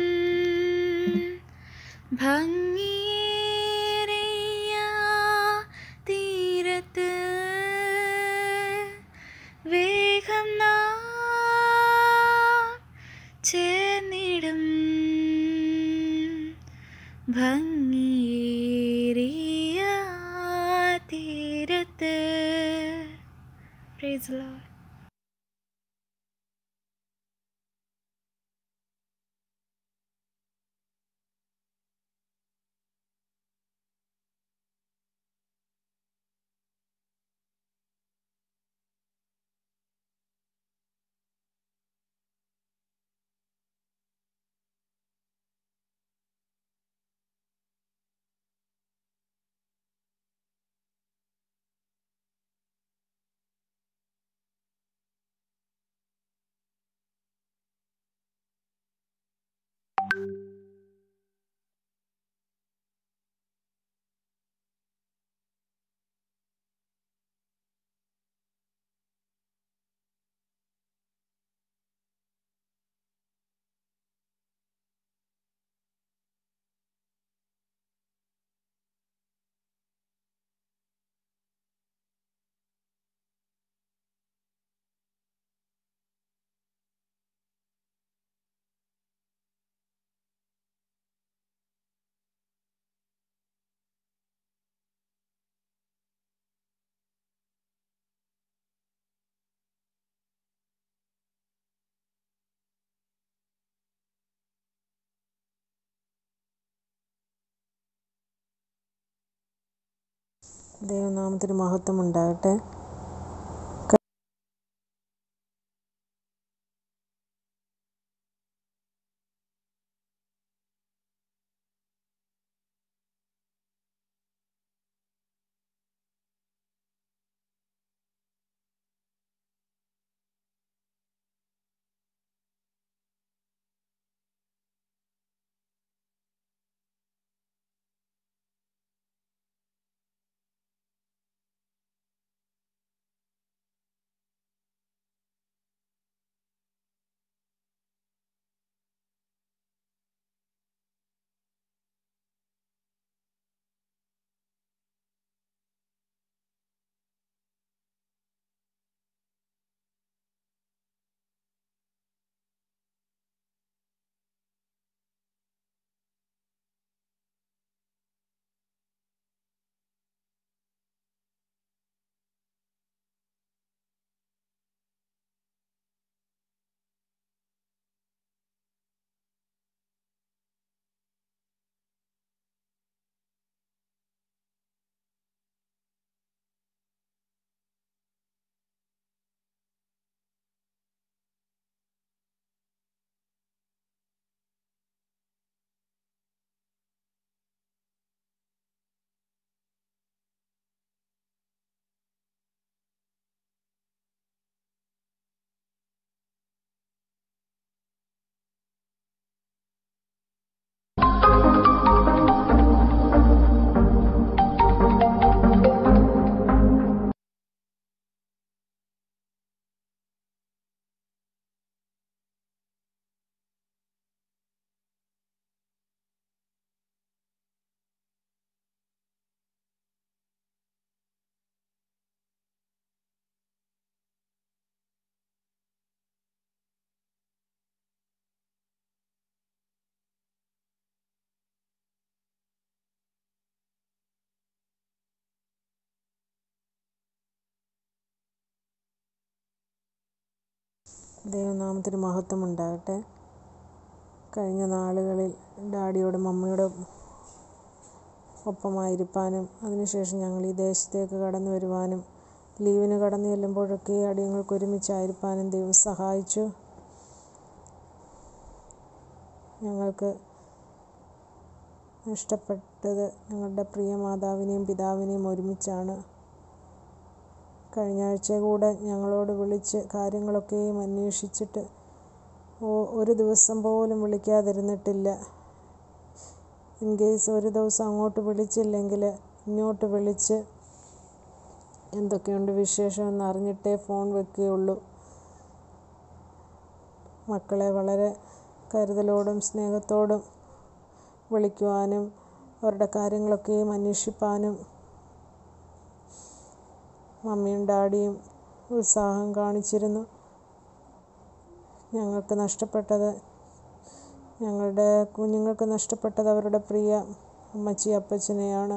D: ഭംഗിയേറിയ തീരത്ത് വേഗം നാം ചേർന്നിടും ഭംഗിയേറിയ തീരത്ത് പ്രൈസ് ലോർഡ്
E: ദൈവനാമത്തിന് മഹത്വം ഉണ്ടാകട്ടെ ദൈവനാമത്തിന് മഹത്വം ഉണ്ടാകട്ടെ കഴിഞ്ഞ നാളുകളിൽ ഡാഡിയോടും മമ്മിയോടും ഒപ്പമായിരിക്കാനും അതിനുശേഷം ഞങ്ങൾ ഈ ദേശത്തേക്ക് കടന്നു വരുവാനും ലീവിന് കടന്നു ചെല്ലുമ്പോഴൊക്കെ അടിയങ്ങൾക്ക് ഒരുമിച്ചായിരിക്കാനും ദൈവം സഹായിച്ചു ഞങ്ങൾക്ക് നഷ്ടപ്പെട്ടത് ഞങ്ങളുടെ പ്രിയ മാതാവിനെയും പിതാവിനെയും ഒരുമിച്ചാണ് കഴിഞ്ഞ ആഴ്ച കൂടെ ഞങ്ങളോട് വിളിച്ച് കാര്യങ്ങളൊക്കെയും അന്വേഷിച്ചിട്ട് ഒ- ഒരു ദിവസം പോലും വിളിക്കാതിരുന്നിട്ടില്ല ഇൻ കേസ് ഒരു ദിവസം അങ്ങോട്ട് വിളിച്ചില്ലെങ്കിൽ ഇങ്ങോട്ട് വിളിച്ച് എന്തൊക്കെയുണ്ട് വിശേഷമെന്ന് അറിഞ്ഞിട്ടേ ഫോൺ വെക്കുകയുള്ളൂ മക്കളെ വളരെ കരുതലോടും സ്നേഹത്തോടും വിളിക്കുവാനും അവരുടെ കാര്യങ്ങളൊക്കെയും അന്വേഷിപ്പാനും മമ്മിയും ഡാഡിയും ഉത്സാഹം കാണിച്ചിരുന്നു ഞങ്ങൾക്ക് നഷ്ടപ്പെട്ടത് ഞങ്ങളുടെ കുഞ്ഞുങ്ങൾക്ക് നഷ്ടപ്പെട്ടത് അവരുടെ പ്രിയ അമ്മച്ചി അപ്പച്ചനെയാണ്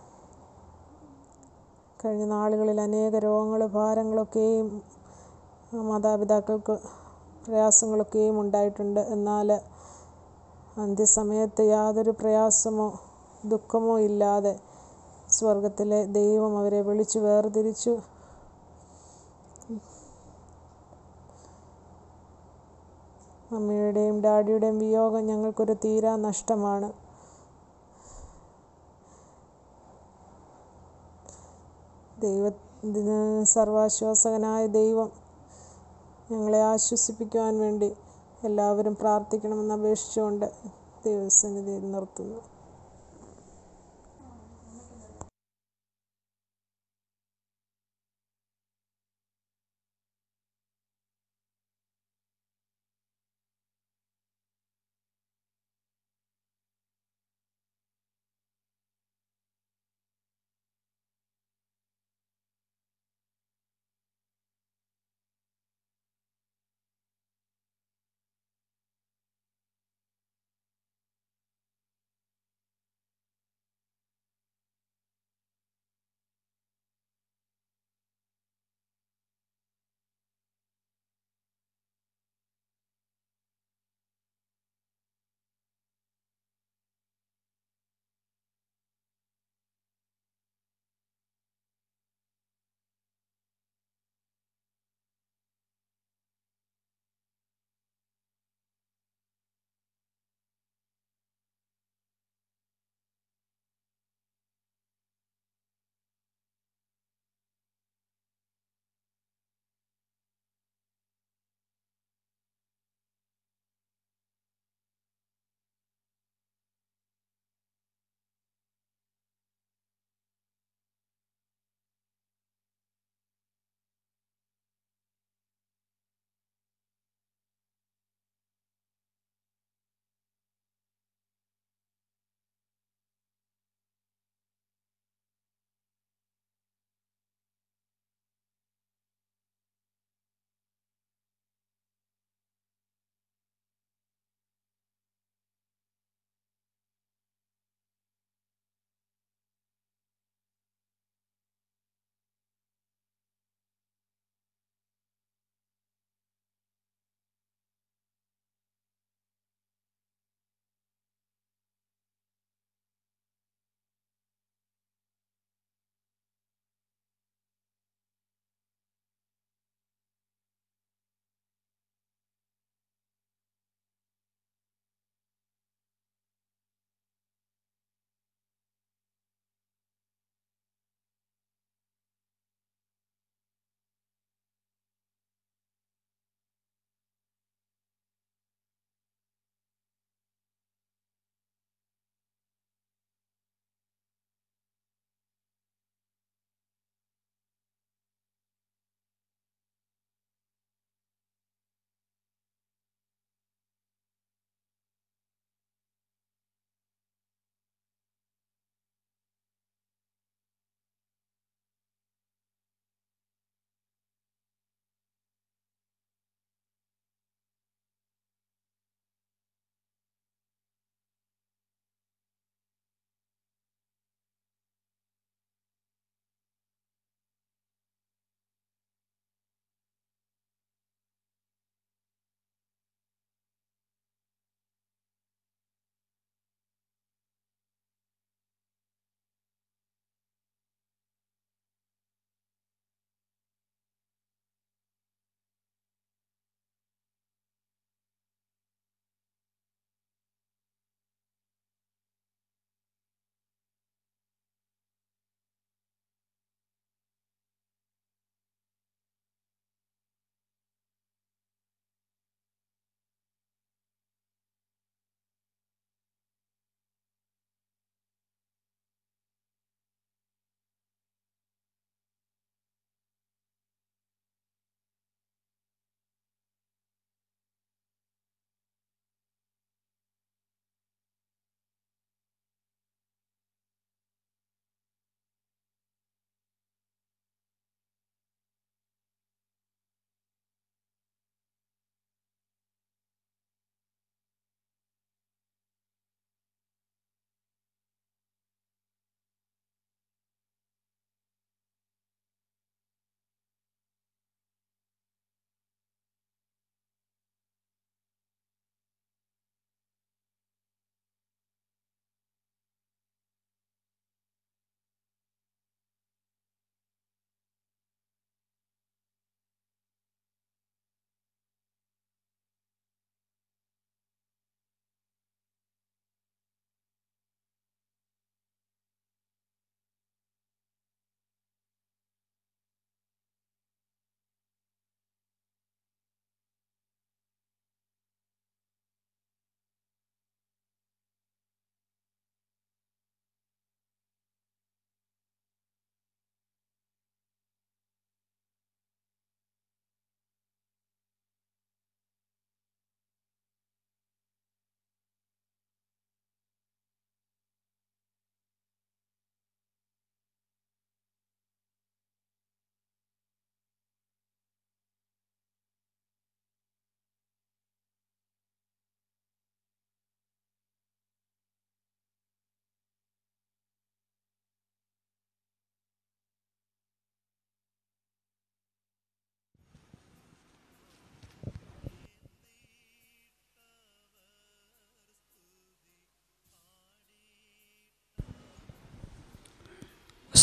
E: കഴിഞ്ഞ നാളുകളിൽ അനേക രോഗങ്ങൾ ഭാരങ്ങളൊക്കെയും മാതാപിതാക്കൾക്ക് പ്രയാസങ്ങളൊക്കെയും ഉണ്ടായിട്ടുണ്ട് എന്നാൽ അന്ത്യസമയത്ത് യാതൊരു പ്രയാസമോ ദുഃഖമോ ഇല്ലാതെ സ്വർഗത്തിലെ ദൈവം അവരെ വിളിച്ചു വേർതിരിച്ചു മമ്മിയുടെയും ഡാഡിയുടെയും വിയോഗം ഞങ്ങൾക്കൊരു തീരാ നഷ്ടമാണ് ദൈവത്തിന് സർവാശ്വാസകനായ ദൈവം ഞങ്ങളെ ആശ്വസിപ്പിക്കുവാൻ വേണ്ടി എല്ലാവരും പ്രാർത്ഥിക്കണമെന്ന് അപേക്ഷിച്ചുകൊണ്ട് ദൈവസന്നിധിയിൽ നിർത്തുന്നു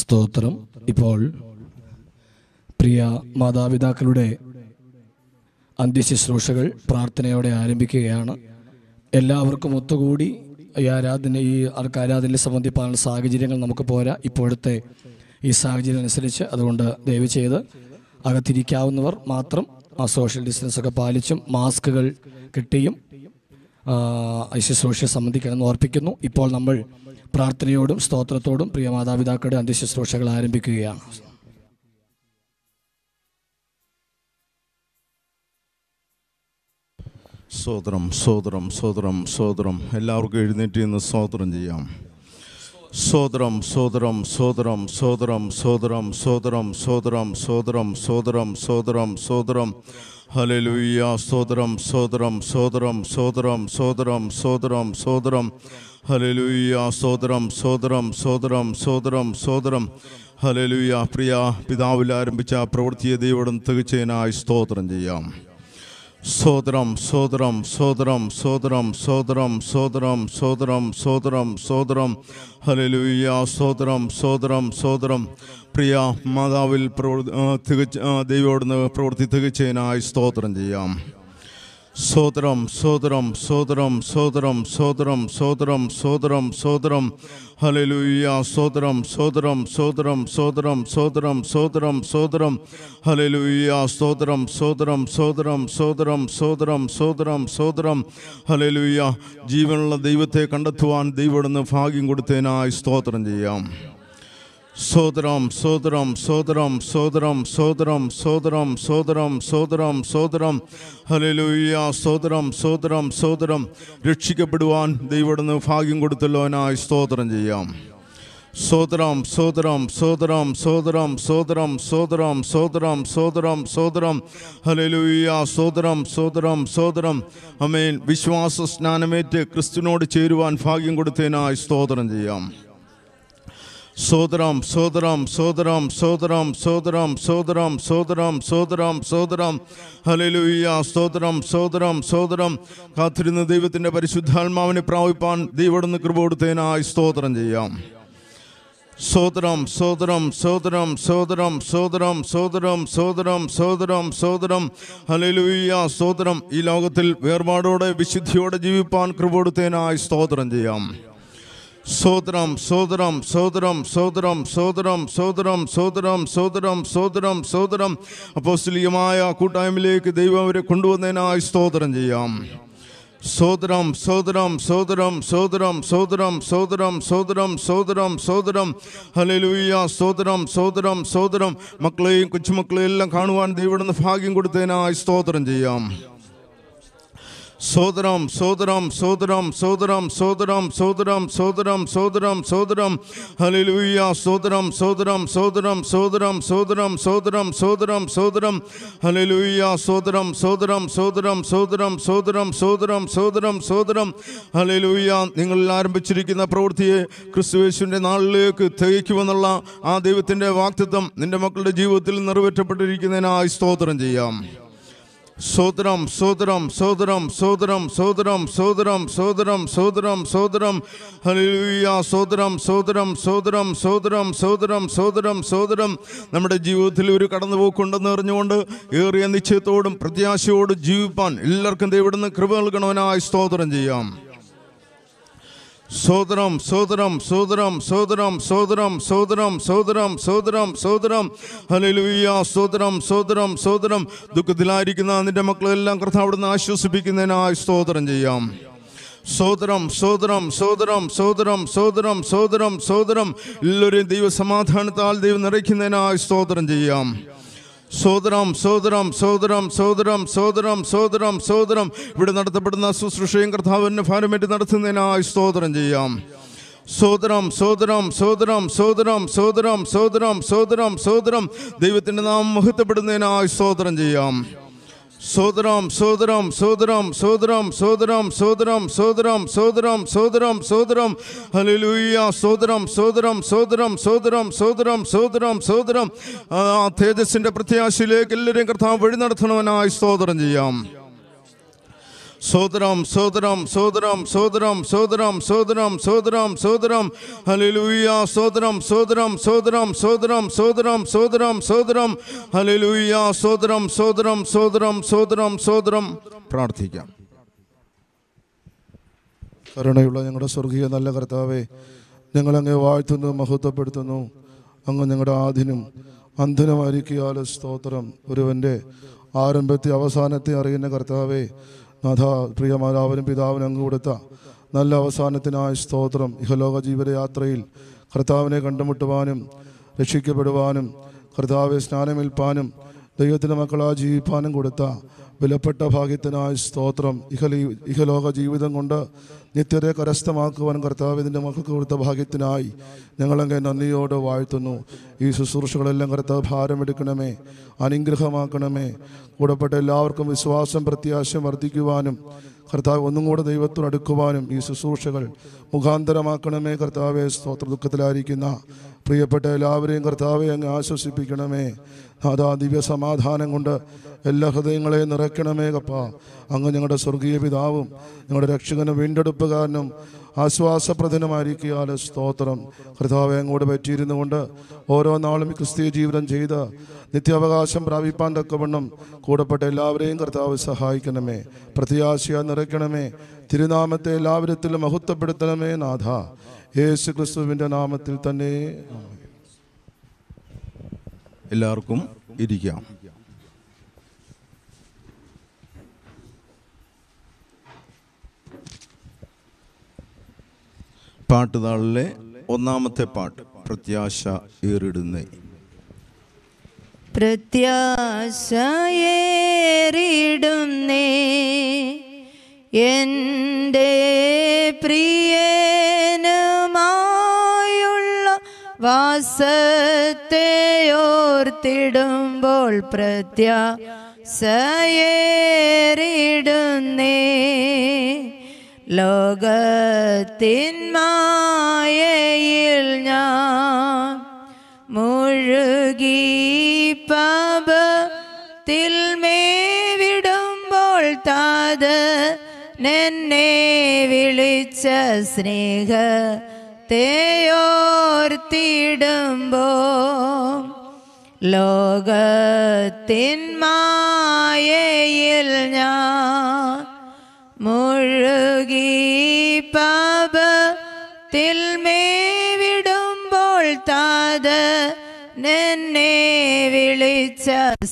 F: സ്തോത്രം ഇപ്പോൾ പ്രിയ മാതാപിതാക്കളുടെ അന്ത്യശുശ്രൂഷകൾ പ്രാർത്ഥനയോടെ ആരംഭിക്കുകയാണ് എല്ലാവർക്കും ഒത്തുകൂടി ഈ ആരാധന ഈ ആർക്ക് ആരാധനയിൽ സംബന്ധിപ്പാനുള്ള സാഹചര്യങ്ങൾ നമുക്ക് പോരാ ഇപ്പോഴത്തെ ഈ സാഹചര്യം അനുസരിച്ച് അതുകൊണ്ട് ദയവ് ചെയ്ത് അകത്തിരിക്കാവുന്നവർ മാത്രം ആ സോഷ്യൽ ഡിസ്റ്റൻസ് ഒക്കെ പാലിച്ചും മാസ്കുകൾ കിട്ടിയും ആ, ഈ ശുശ്രൂഷ സംബന്ധിക്കണമെന്ന് ഓർപ്പിക്കുന്നു ഇപ്പോൾ നമ്മൾ പ്രാർത്ഥനയോടും സ്തോത്രത്തോടും പ്രിയ മാതാപിതാക്കളുടെ അന്ത്യശുശ്രൂഷകൾ ആരംഭിക്കുകയാണ്
G: സോദരം സോദരം സോദരം സോദരം എല്ലാവർക്കും എഴുന്നേറ്റ് നിന്ന് സോദരം ചെയ്യാം സോദരം സോദരം സോദരം സോദരം സോദരം സോദരം സോദരം സോദരം സോദരം സോദരം സോദരം ഹലലുയ്യ സോദരം സോദരം സോദരം സോദരം സോദരം സോദരം സോദരം ഹലലുയ്യ സോദരം സോദരം സോദരം സോദരം സോദരം ഹലലുയ്യ പ്രിയ പിതാവിൽ ആരംഭിച്ച പ്രവൃത്തിയെ ദൈവം തികച്ചതിനായി സ്തോത്രം ചെയ്യാം സോദരം സോദരം സോദരം സോദരം സോദരം സോദരം സോദരം സോദരം സോദരം ഹലലുയ്യ സോദരം സോദരം സോദരം പ്രിയ മാതാവിൽ പ്രവൃത്തി ആ, തികച്ച ആ, ദൈവോടുന്ന് പ്രവൃത്തി തികച്ചതിനായി സ്തോത്രം ചെയ്യാം സോദരം സോദരം സോദരം സോദരം സോദരം സോദരം സോദരം സോദരം ഹലലുയ്യ സോദരം സോദരം സോദരം സോദരം സോദരം സോദരം സോദരം ഹലലുയ്യ സോദരം സോദരം സോദരം സോദരം സോദരം സോദരം സോദരം ഹലലുയ്യ ജീവനുള്ള ദൈവത്തെ കണ്ടെത്തുവാൻ ദൈവം ഭാഗ്യം കൊടുത്തതിനായി സ്തോത്രം ചെയ്യാം സോദരം സോദരം സോദരം സോദരം സോദരം സോദരം സോദരം സോദരം സോദരം ഹലലുയ്യ സോദരം സോദരം സോദരം രക്ഷിക്കപ്പെടുവാൻ ദൈവടുന്ന് ഭാഗ്യം കൊടുത്തല്ലോനായി സ്തോത്രം ചെയ്യാം സോദരം സോദരം സോദരം സോദരം സോദരം സോദരം സോദരം സോദരം സോദരം ഹലലുയ്യ സോദരം സോദരം സോദരം അമേൻ വിശ്വാസ സ്നാനമേറ്റ് ക്രിസ്തുവിനോട് ചേരുവാൻ ഭാഗ്യം കൊടുത്തതിനായി സ്തോത്രം ചെയ്യാം സോദരം സോദരം സോദരം സോദരം സോദരം സോദരം സോദരം സോദരം സോദരം ഹലലുയ്യ സോദരം സോദരം സോദരം കാത്തിരുന്ന ദൈവത്തിൻ്റെ പരിശുദ്ധാത്മാവിനെ പ്രാപിപ്പാൻ ദൈവടുന്ന് കൃപ കൊടുത്തതിനായി സ്തോത്രം ചെയ്യാം സോദരം സോദരം സോദരം സോദരം സോദരം സോദരം സോദരം സോദരം സോദരം ഹലലുയ്യ സോദരം ഈ ലോകത്തിൽ വേർപാടോടെ വിശുദ്ധിയോടെ ജീവിപ്പാൻ കൃപ കൊടുത്തതിനായി സ്തോത്രം ചെയ്യാം സോദരം സോദരം സോദരം സോദരം സോദരം സോദരം സോദരം സോദരം സോദരം സോദരം അപ്പോസ്തലികമായ കൂട്ടായ്മയിലേക്ക് ദൈവം അവരെ കൊണ്ടുവന്നതിനായി സ്തോത്രം ചെയ്യാം സോദരം സോദരം സോദരം സോദരം സോദരം സോദരം സോദരം സോദരം സോദരം ഹലലുയ്യ സോദരം സോദരം സോദരം മക്കളെയും കൊച്ചുമക്കളെയും എല്ലാം കാണുവാൻ ദൈവം ഭാഗ്യം കൊടുത്തതിനായി സ്തോത്രം ചെയ്യാം സോദരം സോദരം സോദരം സോദരം സോദരം സോദരം സോദരം സോദരം സോദരം ഹലിലൂയ സോദരം സോദരം സോദരം സോദരം സോദരം സോദരം സോദരം സോദരം ഹലിലൂയ സോദരം സോദരം സോദരം സോദരം സോദരം സോദരം സോദരം സോദരം ഹലിലൂയ നിങ്ങൾ ആരംഭിച്ചിരിക്കുന്ന പ്രവൃത്തിയെ ക്രിസ്തുവേശുവിൻ്റെ നാളിലേക്ക് തികയ്ക്കുമെന്നുള്ള ആ ദൈവത്തിൻ്റെ വാക്തത്വം നിന്റെ മക്കളുടെ ജീവിതത്തിൽ നിറവേറ്റപ്പെട്ടിരിക്കുന്നതിനായി സ്തോത്രം ചെയ്യാം സോദരം സോദരം സോദരം സോദരം സോദരം സോദരം സോദരം സോദരം സോദരം ഹല്ലേലൂയ സോദരം സോദരം സോദരം സോദരം സോദരം സോദരം സോദരം നമ്മുടെ ജീവിതത്തിൽ ഒരു കടന്നുപോക്കുണ്ടെന്ന് അറിഞ്ഞുകൊണ്ട് ഏറിയ നിശ്ചയത്തോടും പ്രത്യാശയോടും ജീവിപ്പാൻ എല്ലാവർക്കും ദൈവടുന്ന് കൃപ നൽകണവനായി സ്തോത്രം ചെയ്യാം സോദരം സോദരം സോദരം സോദരം സോദരം സോദരം സോദരം സോദരം സോദരം ഹല്ലേലൂയ സോദരം സോദരം സോദരം ദുഃഖത്തിലായിരിക്കുന്ന നിന്റെ മക്കളെല്ലാം കർത്താവിടുന്ന് ആശ്വസിപ്പിക്കുന്നതിനായി സ്തോത്രം ചെയ്യാം സോദരം സോദരം സോദരം സോദരം സോദരം സോദരം സോദരം എല്ലാവരെയും ദൈവസമാധാനത്താൽ ദൈവം നിറയ്ക്കുന്നതിനായി സ്തോത്രം ചെയ്യാം സോദരം സോദരം സോദരം സോദരം സോദരം സോദരം സോദരം ഇവിടെ നടത്തപ്പെടുന്ന ശുശ്രൂഷയും കർത്താവിന് ഭാരമേറ്റ് നടത്തുന്നതിനായി സ്തോത്രം ചെയ്യാം സോദരം സോദരം സോദരം സോദരം സോദരം സോദരം സോദരം സോദരം ദൈവത്തിൻ്റെ നാം മഹത്വപ്പെടുന്നതിനായി സ്തോത്രം ചെയ്യാം സോദരം സോദരം സോദരം സോദരം സോദരം സോദരം സോദരം സോദരം സോദരം സോദരം ഹല്ലേലൂയ സോദരം സോദരം സോദരം സോദരം സോദരം സോദരം സോദരം ആ തേജസ്സിന്റെ പ്രത്യാശയിലേക്ക് എല്ലാവരെയും കർത്താവ് വഴി നടത്തണവനായി സ്തോത്രം ചെയ്യാം സോദരം സോദരം സോദരം സോദരം സോദരം സോദരം സോദരം സോദരം ഹല്ലേലൂയ സോദരം സോദരം സോദരം സോദരം സോദരം സോദരം സോദരം ഹല്ലേലൂയ സോദരം സോദരം സോദരം സോദരം സോദരം പ്രാർത്ഥിക്കാം
H: കരുണയുള്ള ഞങ്ങളുടെ സ്വർഗീയ നല്ല കർത്താവെ ഞങ്ങളങ്ങെ വാഴ്ത്തുന്നു മഹത്വപ്പെടുത്തുന്നു അങ്ങ് ഞങ്ങളുടെ ആദിനും അന്ധനുമായിരിക്കാല സ്തോത്രം ഒരുവൻ്റെ ആരംഭത്തെ അവസാനത്തെ അറിയുന്ന കർത്താവെ നാഥ പ്രിയമാരാവനും പിതാവിനും അങ്ങ് കൊടുത്ത നല്ല അവസാനത്തിനായ സ്തോത്രം ഇഹലോക ജീവിതയാത്രയിൽ കർത്താവിനെ കണ്ടുമുട്ടുവാനും രക്ഷിക്കപ്പെടുവാനും കർത്താവെ സ്നാനമേൽപ്പാനും ദൈവത്തിൻ്റെ മക്കളാ ജീവിപ്പാനും കൊടുത്ത വിലപ്പെട്ട ഭാഗ്യത്തിനായ സ്തോത്രം ഇഹലി ഇഹലോക ജീവിതം കൊണ്ട് നിത്യതയെ കരസ്ഥമാക്കുവാൻ കർത്താവ് ഇതിൻ്റെ മക്കൾക്ക് കൊടുത്ത ഭാഗ്യത്തിനായി ഞങ്ങളങ്ങെ നന്ദിയോട് വാഴ്ത്തുന്നു ഈ ശുശ്രൂഷകളെല്ലാം കർത്താവ് ഭാരമെടുക്കണമേ അനുഗ്രഹമാക്കണമേ കൂടപ്പെട്ട എല്ലാവർക്കും വിശ്വാസം പ്രത്യാശം വർദ്ധിക്കുവാനും കർത്താവ് ഒന്നും കൂടെ ദൈവത്തോട് അടുക്കുവാനും ഈ ശുശ്രൂഷകൾ മുഖാന്തരമാക്കണമേ കർത്താവെ സ്തോത്ര ദുഃഖത്തിലായിരിക്കുന്ന പ്രിയപ്പെട്ട എല്ലാവരെയും കർത്താവെ അങ്ങ് ആശ്വസിപ്പിക്കണമേ അതാ ദിവ്യ സമാധാനം കൊണ്ട് എല്ലാ ഹൃദയങ്ങളെയും നിറയ്ക്കണമേ കപ്പ അങ്ങ് ഞങ്ങളുടെ സ്വർഗീയ പിതാവും ഞങ്ങളുടെ രക്ഷകനും വീണ്ടെടുപ്പുകാരനും ആശ്വാസപ്രദനുമായിരിക്കാല സ്തോത്രം കർത്താവെ അങ്ങോട്ട് പറ്റിയിരുന്നു കൊണ്ട് ഓരോ നാളും ഈ ക്രിസ്തീയ ജീവിതം ചെയ്ത് നിത്യാവകാശം പ്രാപിപ്പാൻ തക്കവണ്ണം കൂടപ്പെട്ട എല്ലാവരെയും കർത്താവ് സഹായിക്കണമേ പ്രത്യാശയ നിറയ്ക്കണമേ തിരുനാമത്തെ എല്ലാവരത്തിലും മഹത്വപ്പെടുത്തണമേ നാഥ യേശു ക്രിസ്തുവിൻ്റെ നാമത്തിൽ തന്നെ ആമേൻ.
G: എല്ലാവർക്കും ഇരിക്കാം പാട്ടുതാളിലെ ഒന്നാമത്തെ പാട്ട് പ്രത്യാശ ഏറിടുന്നേ
I: പ്രത്യാശയേറിടുന്നേ എൻ്റെ പ്രിയനുമായുള്ള വാസത്തെയോർത്തിടുമ്പോൾ പ്രത്യാശയേറിടുന്നേ ലോകത്തിന്മായയിൽ ഞാൻ മുഴുകി പാപത്തിൽ മേവിടുമ്പോൾ താത് എന്നെ വിളിച്ച സ്നേഹ തേയോർത്തിടുമ്പോ ലോകത്തിന്മായയിൽ ഞാൻ മുഴുകി പാപത്തിൽ മേവിടുമ്പോൾ താത് എന്നെ വിളിച്ച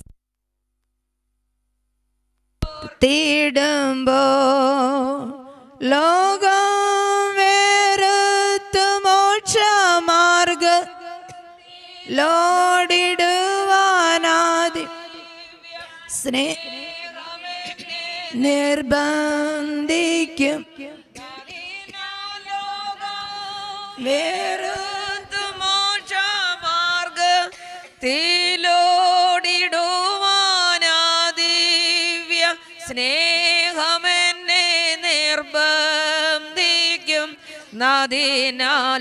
I: തീടുമ്പോ ലോകം വേറുത്തു മോക്ഷമാർഗ ലോടിടുവാനാദി സ്നേ നിർബന്ധിക്കും വേറുത്തു മോക്ഷമാർഗ തീലോടിടുവാനാദിവ്യ സ്നേഹമെന്നെ നിർബന്ധിക്കും നദിനാൽ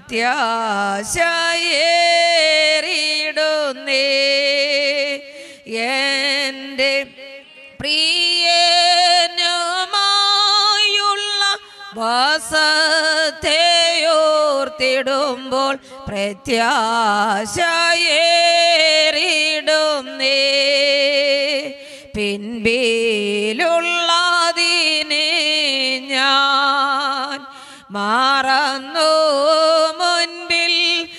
I: പ്രത്യാശയേറിടുന്നേ എൻ്റെ പ്രിയനുമായുള്ള വാസത്തെയോർത്തിടുമ്പോൾ പ്രത്യാശയേറിടുന്നേ പിൻപിലുള്ളതിനെ ഞാൻ മറന്നു മുൻപിൽ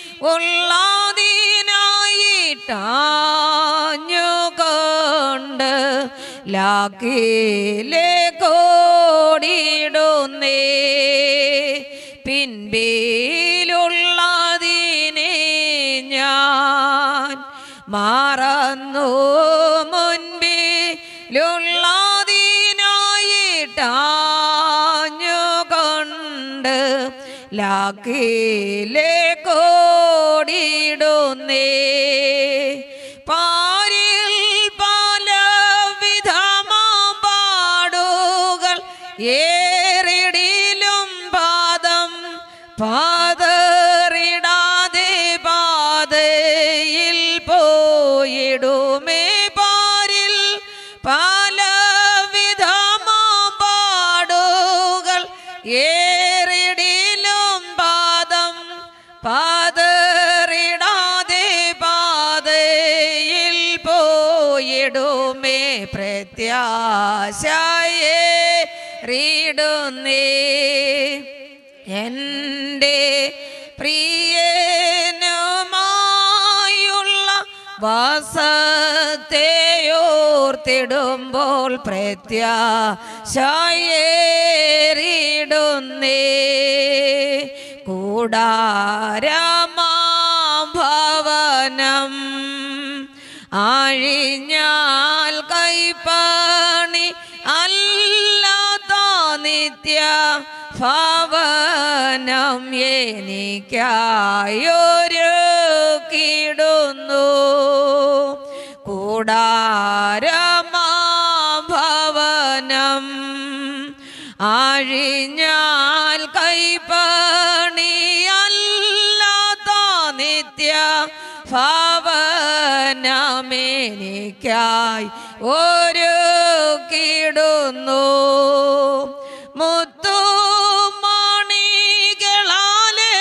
I: ഉള്ളതിനായിട്ടാഞ്ഞുകൊണ്ട് ലാക്കിലെ കോടിടുന്നേ പിൻപിലുള്ളതിനെ ഞാൻ മറന്നു മുൻപിലുള്ളതിനായിട്ടാഞ്ഞുകൊണ്ട് ലാക്കിലെ കോടിടുന്നേ പാരിൽ പല വിധമാം പാടുകൾ ഏറിടിലും പാദം പാതറിടാതെ പാതയിൽ പോയിടുമേ പാരിൽ പല വിധമാം പ്രത്യാശയെ റീടുന്നേ എൻ്റെ പ്രിയനുമായുള്ള വാസത്തെയോർത്തിടുമ്പോൾ പ്രത്യാശയേറിടുന്നേ കൂടാരമാഭവനം ആഴിഞ്ഞാൽ കൈപ്പണി അല്ലാത്ത നിത്യ ഭവനം എനിക്കായൊരു കിടുന്നു കൂടാരമാഭവനം ആഴിഞ്ഞാൽ കൈപ്പണി അല്ലാത്ത നിത്യ ഭവനമെനിക്കായി ഒരു കിടുന്നു മുത്തുമണികളാലെ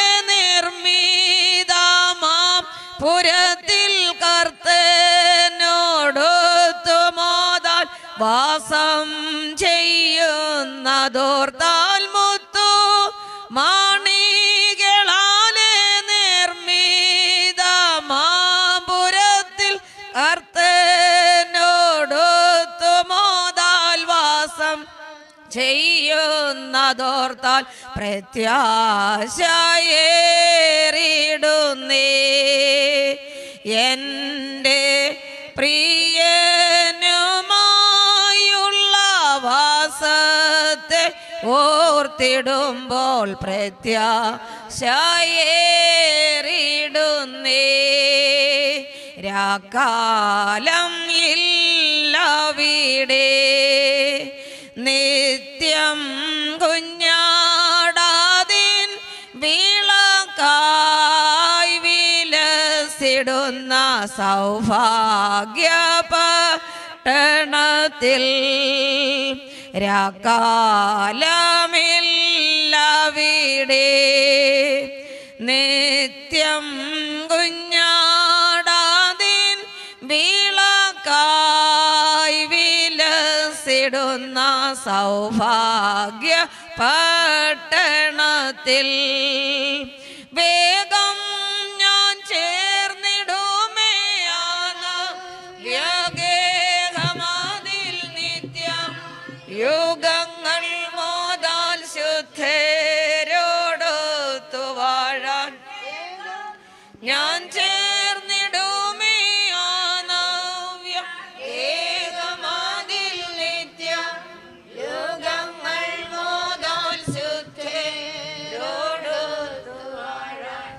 I: നിർമ്മിതമാം പുരത്തിൽ കർത്തനോടൊത്തു മോതാൽ വാസം ചെയ്യുന്നതോർത്താൽ മുത്തു മണികളാലെ നിർമ്മിതമാപുരത്തിൽ കർത്തനോടൊത്തു മോതാൽ വാസം ചെയ്യുന്നതോർത്താൽ പ്രത്യാശയേറിടുന്നേ എൻ്റെ പ്രിയനുമായുള്ള വാസത്തെ ഓർത്തിടുമ്പോൾ പ്രത്യാശയേറിടുന്നേ രാക്കാലം ഇല്ലവിടെ നിത്യം കുഞ്ഞാടാതിൻ വിളക്കായി വിലസിടുന്ന സൗഭാഗ്യ പട്ടണത്തിൽ രാക്കാലമില്ലവിടെ നിത്യം കുഞ്ഞാടാതിൻ വിളക്കായി വിലസിടുന്ന സൗഭാഗ്യ പട്ടണത്തിൽ വേഗം ഞാൻ ചേർന്നിടുമേ വ്യഗേഹമാതിൽ നിത്യം യുഗങ്ങൾ മോതാൽ ശുദ്ധരോടൊത്തു വാഴാൻ ഞാൻ ചേർന്നിടുമേ ആനവ്യം ഏകമാതിൽ നിത്യം യുഗങ്ങൾ മോതാൽ ശുദ്ധരോടൊത്തു വാഴാൻ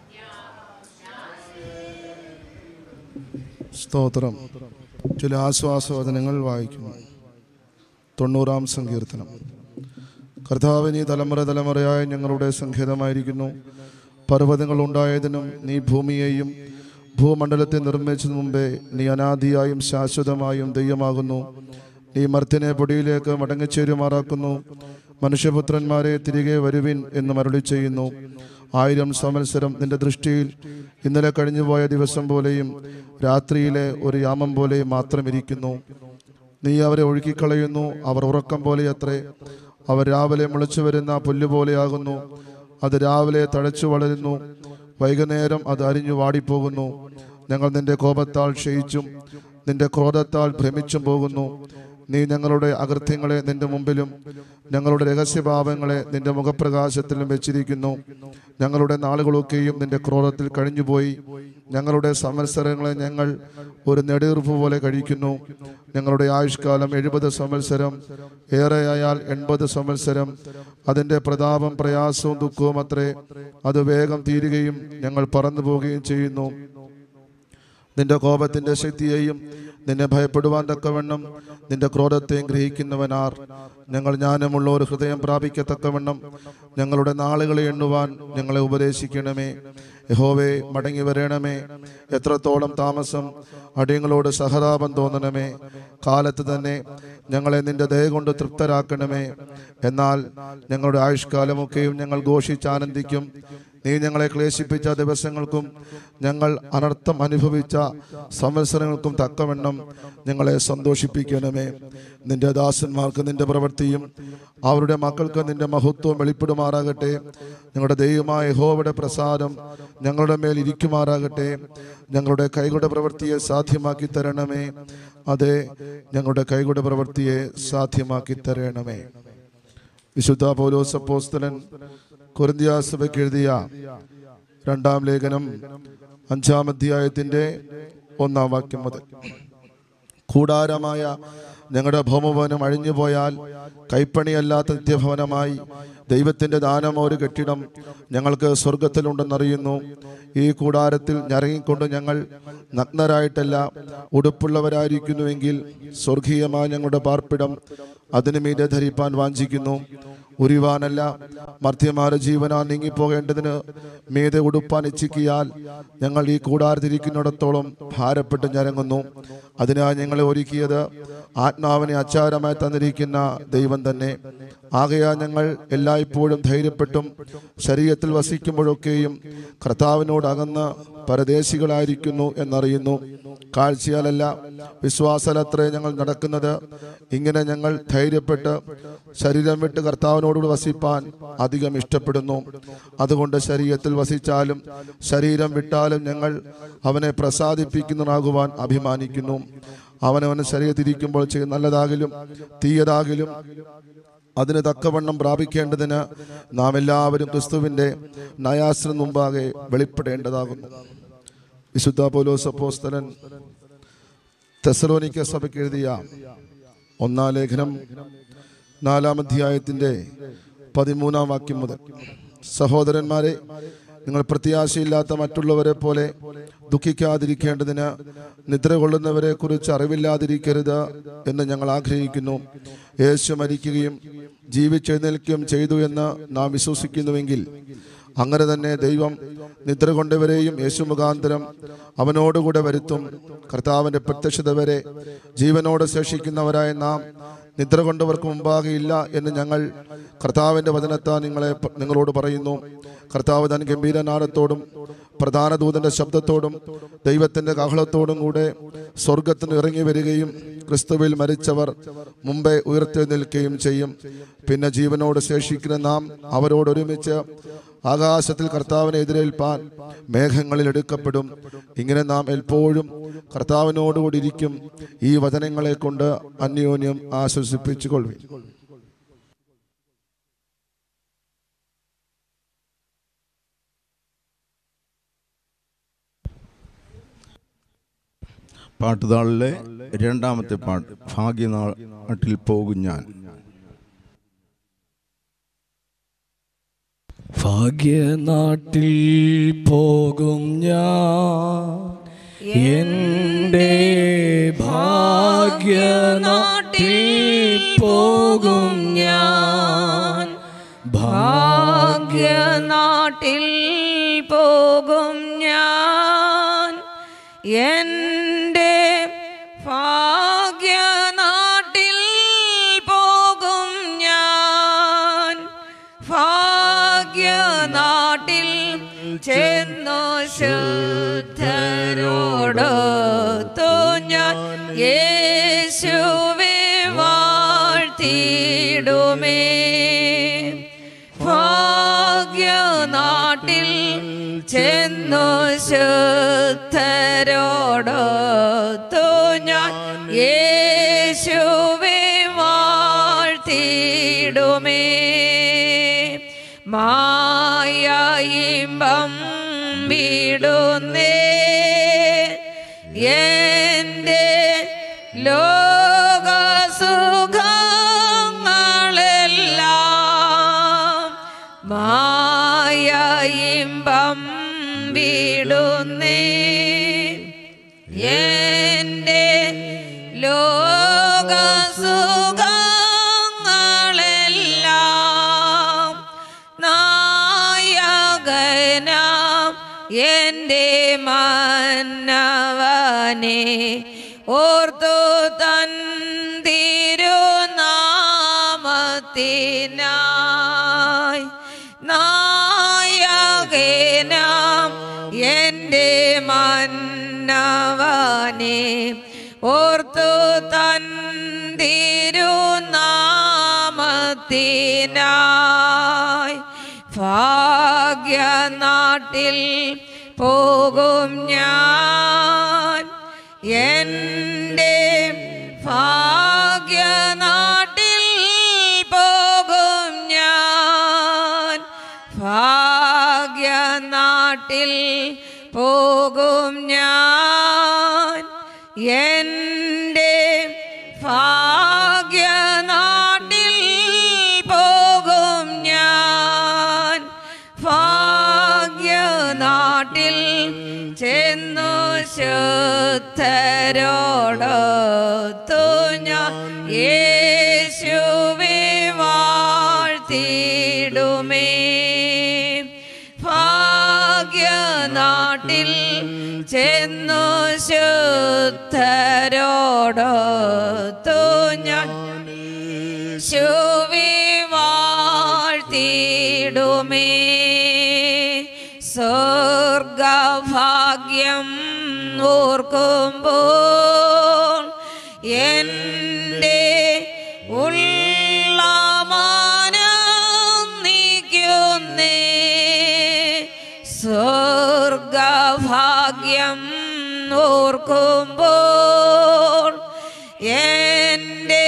H: സ്തോത്രം ചില ആശ്വാസവചനങ്ങൾ വായിക്കുന്നു തൊണ്ണൂറാം സങ്കീർത്തനം കർത്താവ് നീ തലമുറ തലമുറയായി ഞങ്ങളുടെ സങ്കേതമായിരിക്കുന്നു പർവ്വതങ്ങൾ ഉണ്ടായതിനും നീ ഭൂമിയെയും ഭൂമണ്ഡലത്തെ നിർമ്മിച്ചതിനു മുമ്പേ നീ അനാദിയായും ശാശ്വതമായും ദൈവമാകുന്നു നീ മർത്യനെ പൊടിയിലേക്ക് മടങ്ങിച്ചേരുമാറാക്കുന്നു മനുഷ്യപുത്രന്മാരെ തിരികെ വരുവിൻ എന്ന് മരുളി ചെയ്യുന്നു ആയിരം സംവത്സരം നിന്റെ ദൃഷ്ടിയിൽ ഇന്നലെ കഴിഞ്ഞുപോയ ദിവസം പോലെയും രാത്രിയിലെ ഒരു യാമം പോലെയും മാത്രം ഇരിക്കുന്നു നീ അവരെ ഒഴുക്കിക്കളയുന്നു അവർ ഉറക്കം പോലെയത്രേ അവർ രാവിലെ മുളച്ചു വരുന്ന പുല്ലുപോലെയാകുന്നു അത് രാവിലെ തഴച്ചു വളരുന്നു വൈകുന്നേരം അത് അരിഞ്ഞു വാടിപ്പോകുന്നു ഞങ്ങൾ നിന്റെ കോപത്താൽ ക്ഷയിച്ചും നിന്റെ ക്രോധത്താൽ ഭ്രമിച്ചും പോകുന്നു നീ ഞങ്ങളുടെ അകൃത്യങ്ങളെ നിന്റെ മുമ്പിലും ഞങ്ങളുടെ രഹസ്യഭാവങ്ങളെ നിന്റെ മുഖപ്രകാശത്തിലും വെച്ചിരിക്കുന്നു ഞങ്ങളുടെ നാളുകളൊക്കെയും നിന്റെ ക്രോധത്തിൽ കഴിഞ്ഞുപോയി ഞങ്ങളുടെ സംവത്സരങ്ങളെ ഞങ്ങൾ ഒരു നെടുവീർപ്പ് പോലെ കഴിക്കുന്നു ഞങ്ങളുടെ ആയുഷ്കാലം എഴുപത് സംവത്സരം ഏറെയായാൽ എൺപത് സംവത്സരം അതിൻ്റെ പ്രതാപം പ്രയാസവും ദുഃഖവും അത്രേ അത് വേഗം തീരുകയും ഞങ്ങൾ പറന്നു പോവുകയും ചെയ്യുന്നു നിന്റെ കോപത്തിന്റെ ശക്തിയെയും നിന്നെ ഭയപ്പെടുവാൻ തക്കവണ്ണം നിന്റെ ക്രോധത്തെയും ഗ്രഹിക്കുന്നവനാർ ഞങ്ങൾ ജ്ഞാനമുള്ള ഒരു ഹൃദയം പ്രാപിക്കത്തക്കവണ്ണം ഞങ്ങളുടെ നാളുകളെ എണ്ണുവാൻ ഞങ്ങളെ ഉപദേശിക്കണമേ യഹോവേ മടങ്ങി വരണമേ എത്രത്തോളം താമസം അടിയങ്ങളോട് സഹതാപം തോന്നണമേ കാലത്ത് തന്നെ ഞങ്ങളെ നിന്റെ ദയ കൊണ്ട് തൃപ്തരാക്കണമേ എന്നാൽ ഞങ്ങളുടെ ആയുഷ്കാലമൊക്കെയും ഞങ്ങൾ ഘോഷിച്ചാനന്ദിക്കും നീ ഞങ്ങളെ ക്ലേശിപ്പിച്ച ദിവസങ്ങൾക്കും ഞങ്ങൾ അനർത്ഥം അനുഭവിച്ച സംവത്സരങ്ങൾക്കും തക്കവണ്ണം ഞങ്ങളെ സന്തോഷിപ്പിക്കണമേ നിന്റെ ദാസന്മാർക്ക് നിന്റെ പ്രവൃത്തിയും അവരുടെ മക്കൾക്ക് നിന്റെ മഹത്വം വെളിപ്പെടുമാറാകട്ടെ ഞങ്ങളുടെ ദൈവമായ യഹോവയുടെ പ്രസാദം ഞങ്ങളുടെ മേൽ ഇരിക്കുമാറാകട്ടെ ഞങ്ങളുടെ കൈകളുടെ പ്രവൃത്തിയെ സാധ്യമാക്കി തരണമേ അതെ ഞങ്ങളുടെ കൈകളുടെ പ്രവൃത്തിയെ സാധ്യമാക്കി തരണമേ വിശുദ്ധ പൗലോസ് അപ്പോസ്തലൻ കൊരിന്ത്യ സഭയ്ക്ക് എഴുതിയ രണ്ടാം ലേഖനം അഞ്ചാം അധ്യായത്തിന്റെ ഒന്നാം വാക്യം മുതൽ കൂടാരമായ ഞങ്ങളുടെ ഭൗമഭവനം അഴിഞ്ഞുപോയാൽ കൈപ്പണിയല്ലാത്ത നിത്യഭവനമായി ദൈവത്തിന്റെ ദാനം ഒരു കെട്ടിടം ഞങ്ങൾക്ക് സ്വർഗത്തിലുണ്ടെന്നറിയുന്നു ഈ കൂടാരത്തിൽ ഞരങ്ങിക്കൊണ്ട് ഞങ്ങൾ നഗ്നരായിട്ടല്ല ഉടുപ്പുള്ളവരായിരിക്കുന്നുവെങ്കിൽ സ്വർഗീയമായ ഞങ്ങളുടെ പാർപ്പിടം അതിനു മീതെ ധരിപ്പാൻ വാഞ്ചിക്കുന്നു ഉരിവാനല്ല മർത്യമാര ജീവനാ നീങ്ങിപ്പോകേണ്ടതിന് മീതെ ഉടുപ്പാൻ ഇച്ഛിക്കിയാൽ ഞങ്ങൾ ഈ കൂടാരത്തിരിക്കുന്നിടത്തോളം ഭാരപ്പെട്ട് ഞരങ്ങുന്നു അതിനായി ഞങ്ങളെ ഒരുക്കിയത് ആത്മാവിനെ അച്ചാരമായി തന്നിരിക്കുന്ന ദൈവം തന്നെ ആകയാ ഞങ്ങൾ എല്ലായ്പ്പോഴും ധൈര്യപ്പെട്ടും ശരീരത്തിൽ വസിക്കുമ്പോഴൊക്കെയും കർത്താവിനോട് അകന്ന് പരദേശികളായിരിക്കുന്നു എന്നറിയുന്നു കാഴ്ചയാലല്ല വിശ്വാസലത്രേ ഞങ്ങൾ നടക്കുന്നത് ഇങ്ങനെ ഞങ്ങൾ ധൈര്യപ്പെട്ട് ശരീരം വിട്ട് കർത്താവിനോട് വസിപ്പാൻ അധികം ഇഷ്ടപ്പെടുന്നു അതുകൊണ്ട് ശരീരത്തിൽ വസിച്ചാലും ശരീരം വിട്ടാലും ഞങ്ങൾ അവനെ പ്രസാദിപ്പിക്കുന്നതാകുവാൻ അഭിമാനിക്കുന്നു അവനവന് ശരീരത്തിരിക്കുമ്പോൾ ചെയ്യും നല്ലതാകിലും തീയതാകിലും അതിന് തക്കവണ്ണം പ്രാപിക്കേണ്ടതിന് നാം എല്ലാവരും ക്രിസ്തുവിന്റെ നയാസിന് മുമ്പാകെ വെളിപ്പെടേണ്ടതാകുന്നു വിശുദ്ധ പോലോസ് അപ്പോസ്തലൻ തെസലോനിക്ക സഭയ്ക്ക് എഴുതിയ ഒന്നാം ലേഖനം നാലാം അധ്യായത്തിന്റെ പതിമൂന്നാം വാക്യം മുതൽ സഹോദരന്മാരെ നിങ്ങൾ പ്രത്യാശയില്ലാത്ത മറ്റുള്ളവരെ പോലെ ദുഃഖിക്കാതിരിക്കേണ്ടതിന് നിദ്ര കൊള്ളുന്നവരെ കുറിച്ച് അറിവില്ലാതിരിക്കരുത് എന്ന് ഞങ്ങൾ ആഗ്രഹിക്കുന്നു യേശു മരിക്കുകയും ജീവിച്ചെഴുന്നേൽക്കുകയും ചെയ്തു എന്ന് നാം വിശ്വസിക്കുന്നുവെങ്കിൽ അങ്ങനെ തന്നെ ദൈവം നിദ്ര കൊണ്ടവരെയും യേശു മുഖാന്തരം അവനോടുകൂടെ വരുത്തും കർത്താവിന്റെ പ്രത്യക്ഷത വരെ ജീവനോടെ ശേഷിക്കുന്നവരായ നാം നിദ്ര കൊണ്ടവർക്ക് മുമ്പാകെ ഇല്ല എന്ന് ഞങ്ങൾ കർത്താവിന്റെ വചനത്താൽ നിങ്ങളെ നിങ്ങളോട് പറയുന്നു കർത്താവ് തൻ ഗംഭീരനാദത്തോടും പ്രധാന ദൂതന്റെ ശബ്ദത്തോടും ദൈവത്തിന്റെ കാഹളത്തോടും കൂടെ സ്വർഗത്തിന് ഇറങ്ങി വരികയും ക്രിസ്തുവിൽ മരിച്ചവർ മുമ്പേ ഉയർത്തെഴുന്നേൽക്കുകയും ചെയ്യും പിന്നെ ജീവനോട് ശേഷിക്കുന്ന നാം അവരോട് ഒരുമിച്ച് ആകാശത്തിൽ കർത്താവിനെ എതിരേൽപ്പാൻ മേഘങ്ങളിൽ എടുക്കപ്പെടും ഇങ്ങനെ നാം എപ്പോഴും കർത്താവിനോടുകൂടി ഇരിക്കും ഈ വചനങ്ങളെ കൊണ്ട് അന്യോന്യം ആശ്വസിപ്പിച്ചുകൊള്ളും
G: പാട്ടുതാളിലെ രണ്ടാമത്തെ പാട്ട് ഭാഗ്യനാട്ടിൽ പോകും ഞാൻ
F: ഭാഗ്യനാട്ടിൽ പോകും ഞാൻ എൻ്റെ ഭാഗ്യനാട്ടിൽ പോകും ഞാൻ
I: ഭാഗ്യനാട്ടിൽ പോകും ഞാൻ എൻ്റെ ഭാഗ്യനാട്ടിൽ പോകും ഞാൻ ഭാഗ്യനാട്ടിൽ ചെന്നു ശുദ്ധരോടൊത്തു ഞാൻ യേശുവെ വാഴ്ത്തിടുമേ ഭാഗ്യനാട്ടിൽ ചെന്നു ശുദ്ധരോടൊത്തു ഞാൻ യേശുവെ വാഴ്ത്തിടുമേ മായിമ്പം വിടുന്നേ എൻ്റെ ലോകസുഖങ്ങളെല്ലാം മായിമ്പം വിടുന്നേ എൻ്റെ ലോകസുഖങ്ങളെല്ലാം നായകനാം എൻ്റെ മന്നവനെ ഓർത്തു തൻ തിരുനാമത്തിനായി നായകനാം സകേനാം എൻ്റെ മന്നവനെ ഓർത്തു തന്തിരുനാമത്തിനായി ഭാഗ്യനാട്ടിൽ പോകും ഞാൻ എൻ്റെ ഭാഗ്യനാട്ടിൽ പോകും ഞാൻ ഭാഗ്യനാട്ടിൽ പോകും ഞാൻ എൻ്റെ ഭാഗ്യനാട്ടിൽ പോകും ഞാൻ ഭാഗ്യനാട്ടിൽ ചെന്നു ശുദ്ധരോടൊത്തു ഞാൻ യേശുവെ വാഴ്ത്തിടുമേ ഭാഗ്യനാട്ടിൽ ചെന്നു ശുദ്ധരോടൊത്തു ഞാൻ ശുവി വാഴ്ത്തിടുമേ സ്വർഗഭാഗ്യം ഓർക്കുമ്പോൾ എൻ്റെ ഉള്ളമാനം നീക്കുന്നേ സ്വർഗഭാഗ്യം ഓർക്കുമ്പോൾ എൻ്റെ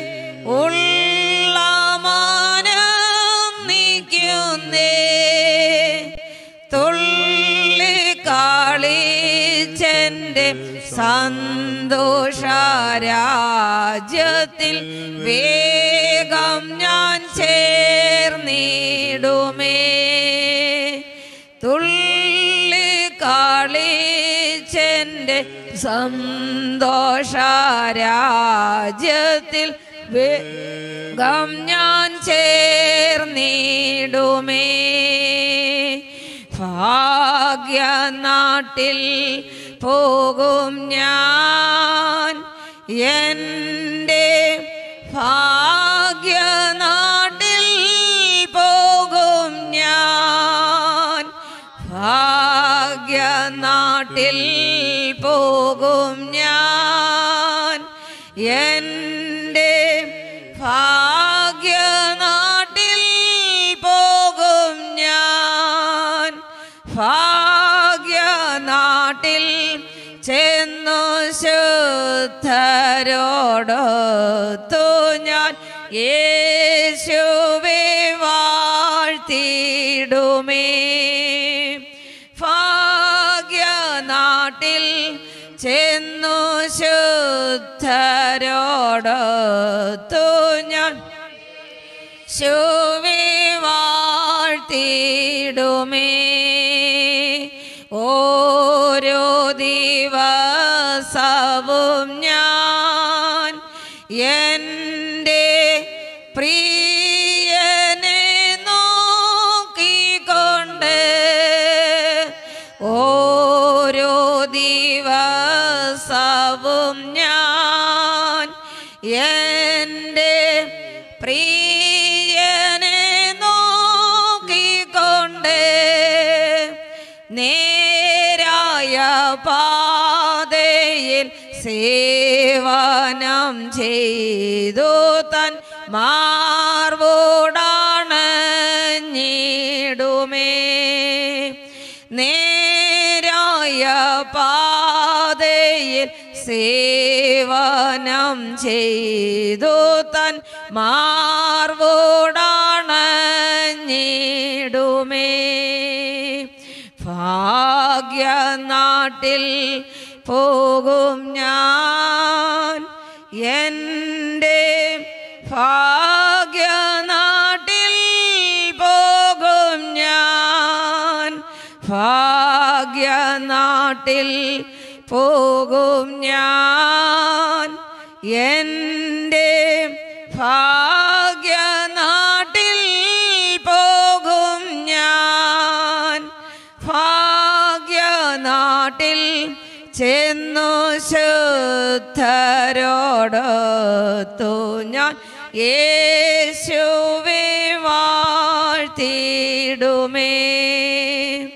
I: ഉള്ളമാനം നീക്കുന്നേ തുള്ളിക്കാളിച്ചെൻ്റെ സന്തോഷരാജ്യത്തിൽ വേഗം ഞാൻ ചേർന്നിടുമേ തുള്ളിക്കാളിച്ചെൻ്റെ സന്തോഷരാജ്യത്തിൽ വേഗം ഞാൻ ചേർന്നിടുമേ ഭാഗ്യനാട്ടിൽ പോകും ഞാൻ എൻ്റെ ഭാഗ്യനാട്ടിൽ പോകും ഞാൻ ഭാഗ്യനാട്ടിൽ പോകും ഞാൻ എൻ്റെ ഭാഗ്യനാട്ടിൽ പോകും ഞാൻ ഭാഗ്യനാട്ടിൽ ചെന്നു ശുദ്ധരോടൊത്തു ഞാൻ യേശുവെ വാഴ്ത്തിടുമേ ഭാഗ്യനാട്ടിൽ ചെന്നു ശുദ്ധരോടൊത്തു ഞാൻ ശുവി വാഴ്ത്തിടുമേ ഓരോ ദിവസവും ഞാൻ എൻ്റെ പ്രിയനെ നോക്കിക്കൊണ്ട് ഓരോ ദിവസവും ഞാൻ എൻ്റെ പ്രിയനെ നോക്കിക്കൊണ്ട് നേരായ പാതയിൽ സേവനം ചെയ്തു തൻ മാർവോടാണ് ഞീടുമേ നേരായ പാതയിൽ സേവനം ചെയ്തു തൻ മാർവോടാണ് ഞീടുമേ ഭാഗ്യനാട്ടിൽ പോകും ഞാൻ എൻ്റെ ഭാഗ്യനാട്ടിൽ പോകും ഞാൻ ഭാഗ്യനാട്ടിൽ പോകും ഞാൻ എൻ്റെ ഭാഗ്യനാട്ടിൽ പോകും ഞാൻ ഭാഗ്യനാട്ടിൽ ചെന്നു ശുദ്ധരോടൊത്തു ഞാൻ യേശുവെ വാഴ്ത്തിടുമേ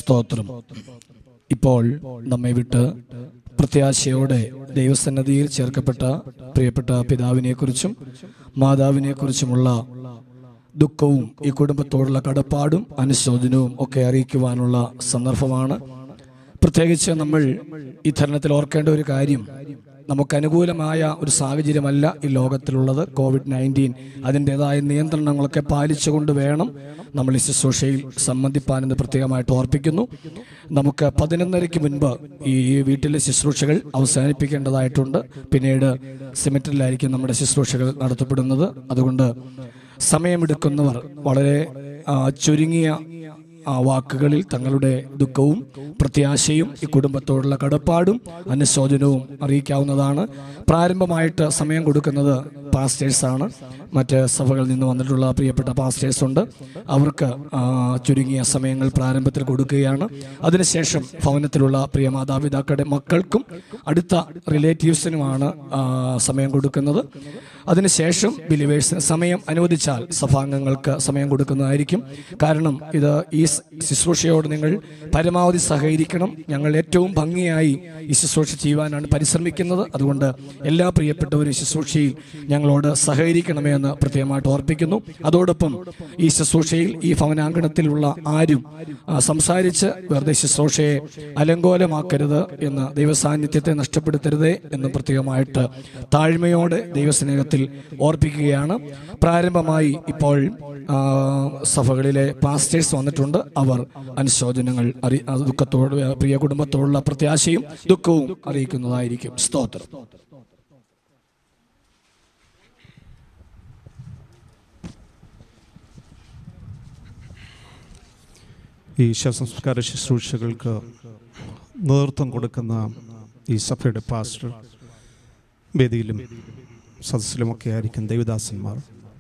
F: സ്തോത്രം ഇപ്പോൾ നമ്മെ വിട്ട് പ്രത്യാശയോടെ ദൈവസന്നദ്ധിയിൽ ചേർക്കപ്പെട്ട പ്രിയപ്പെട്ട പിതാവിനെക്കുറിച്ചും മാതാവിനെക്കുറിച്ചുമുള്ള ദുഃഖവും ഈ കുടുംബത്തോടുള്ള കടപ്പാടും അനുശോചനവും ഒക്കെ അറിയിക്കുവാനുള്ള സന്ദർഭമാണ് പ്രത്യേകിച്ച് നമ്മൾ ഈ തരുണത്തിൽ ഓർക്കേണ്ട ഒരു കാര്യം നമുക്ക് അനുകൂലമായ ഒരു സാഹചര്യമല്ല ഈ ലോകത്തിലുള്ളത് കോവിഡ് നയൻറ്റീൻ അതിൻ്റെതായ നിയന്ത്രണങ്ങളൊക്കെ പാലിച്ചുകൊണ്ട് വേണം നമ്മൾ ഈ ശുശ്രൂഷയിൽ സംബന്ധിപ്പാനെന്ന് പ്രത്യേകമായിട്ട് ഓർപ്പിക്കുന്നു നമുക്ക് പതിനൊന്നരയ്ക്ക് മുൻപ് ഈ വീട്ടിലെ ശുശ്രൂഷകൾ അവസാനിപ്പിക്കേണ്ടതായിട്ടുണ്ട് പിന്നീട് സിമെറ്ററിലായിരിക്കും നമ്മുടെ ശുശ്രൂഷകൾ നടത്തപ്പെടുന്നത് അതുകൊണ്ട് സമയമെടുക്കുന്നവർ വളരെ ആ, ചുരുങ്ങിയ ആ വാക്കുകളിൽ തങ്ങളുടെ ദുഃഖവും പ്രത്യാശയും ഈ കുടുംബത്തോടുള്ള കടപ്പാടും അനുശോചനവും അറിയിക്കാവുന്നതാണ് പ്രാരംഭമായിട്ട് സമയം കൊടുക്കുന്നത് പാസ്റ്റേഴ്സാണ് മറ്റ് സഭകളിൽ നിന്ന് വന്നിട്ടുള്ള പ്രിയപ്പെട്ട പാസ്റ്റേഴ്സ് ഉണ്ട് അവർക്ക് ആ, ചുരുങ്ങിയ സമയങ്ങൾ പ്രാരംഭത്തിൽ കൊടുക്കുകയാണ് അതിനുശേഷം ഭവനത്തിലുള്ള പ്രിയ മാതാപിതാക്കളുടെ മക്കൾക്കും അടുത്ത റിലേറ്റീവ്സിനുമാണ് ആ, സമയം കൊടുക്കുന്നത് അതിനുശേഷം ബിലിവേഴ്സിന് സമയം അനുവദിച്ചാൽ സഭാംഗങ്ങൾക്ക് സമയം കൊടുക്കുന്നതായിരിക്കും കാരണം ഇത് ഈ സ് ശുശ്രൂഷയോട് നിങ്ങൾ പരമാവധി സഹകരിക്കണം ഞങ്ങൾ ഏറ്റവും ഭംഗിയായി ഈ ശുശ്രൂഷ ചെയ്യുവാനാണ് പരിശ്രമിക്കുന്നത് അതുകൊണ്ട് എല്ലാ പ്രിയപ്പെട്ടവരും ഈ ശുശ്രൂഷയിൽ ഞങ്ങളോട് സഹകരിക്കണമേ എന്ന് പ്രത്യേകമായിട്ട് ഓർപ്പിക്കുന്നു അതോടൊപ്പം ഈ ശുശ്രൂഷയിൽ ഈ ഭവനാങ്കണത്തിലുള്ള ആരും ആ, സംസാരിച്ച് വെറുതെ ശുശ്രൂഷയെ അലങ്കോലമാക്കരുത് എന്ന് ദൈവസാന്നിധ്യത്തെ നഷ്ടപ്പെടുത്തരുതേ എന്ന് പ്രത്യേകമായിട്ട് താഴ്മയോടെ ദൈവസ്നേഹത്തിൽ ഓർപ്പിക്കുകയാണ് പ്രാരംഭമായി ഇപ്പോൾ ആ, സഭകളിലെ പാസ്റ്റേഴ്സ് വന്നിട്ടുണ്ട് അവർ അനുശോചനങ്ങൾ അറി ആ, ദുഃഖത്തോട് പ്രിയ കുടുംബത്തോടുള്ള പ്രത്യാശയും ദുഃഖവും അറിയിക്കുന്നതായിരിക്കും സ്തോത്രം
J: ഈ ശവസംസ്കാര ശുശ്രൂഷകൾക്ക് നേതൃത്വം കൊടുക്കുന്ന ഈ സഭയുടെ പാസ്റ്റർ വേദിയിലും സദസ്സിലുമൊക്കെ ആയിരിക്കും ദേവദാസന്മാർ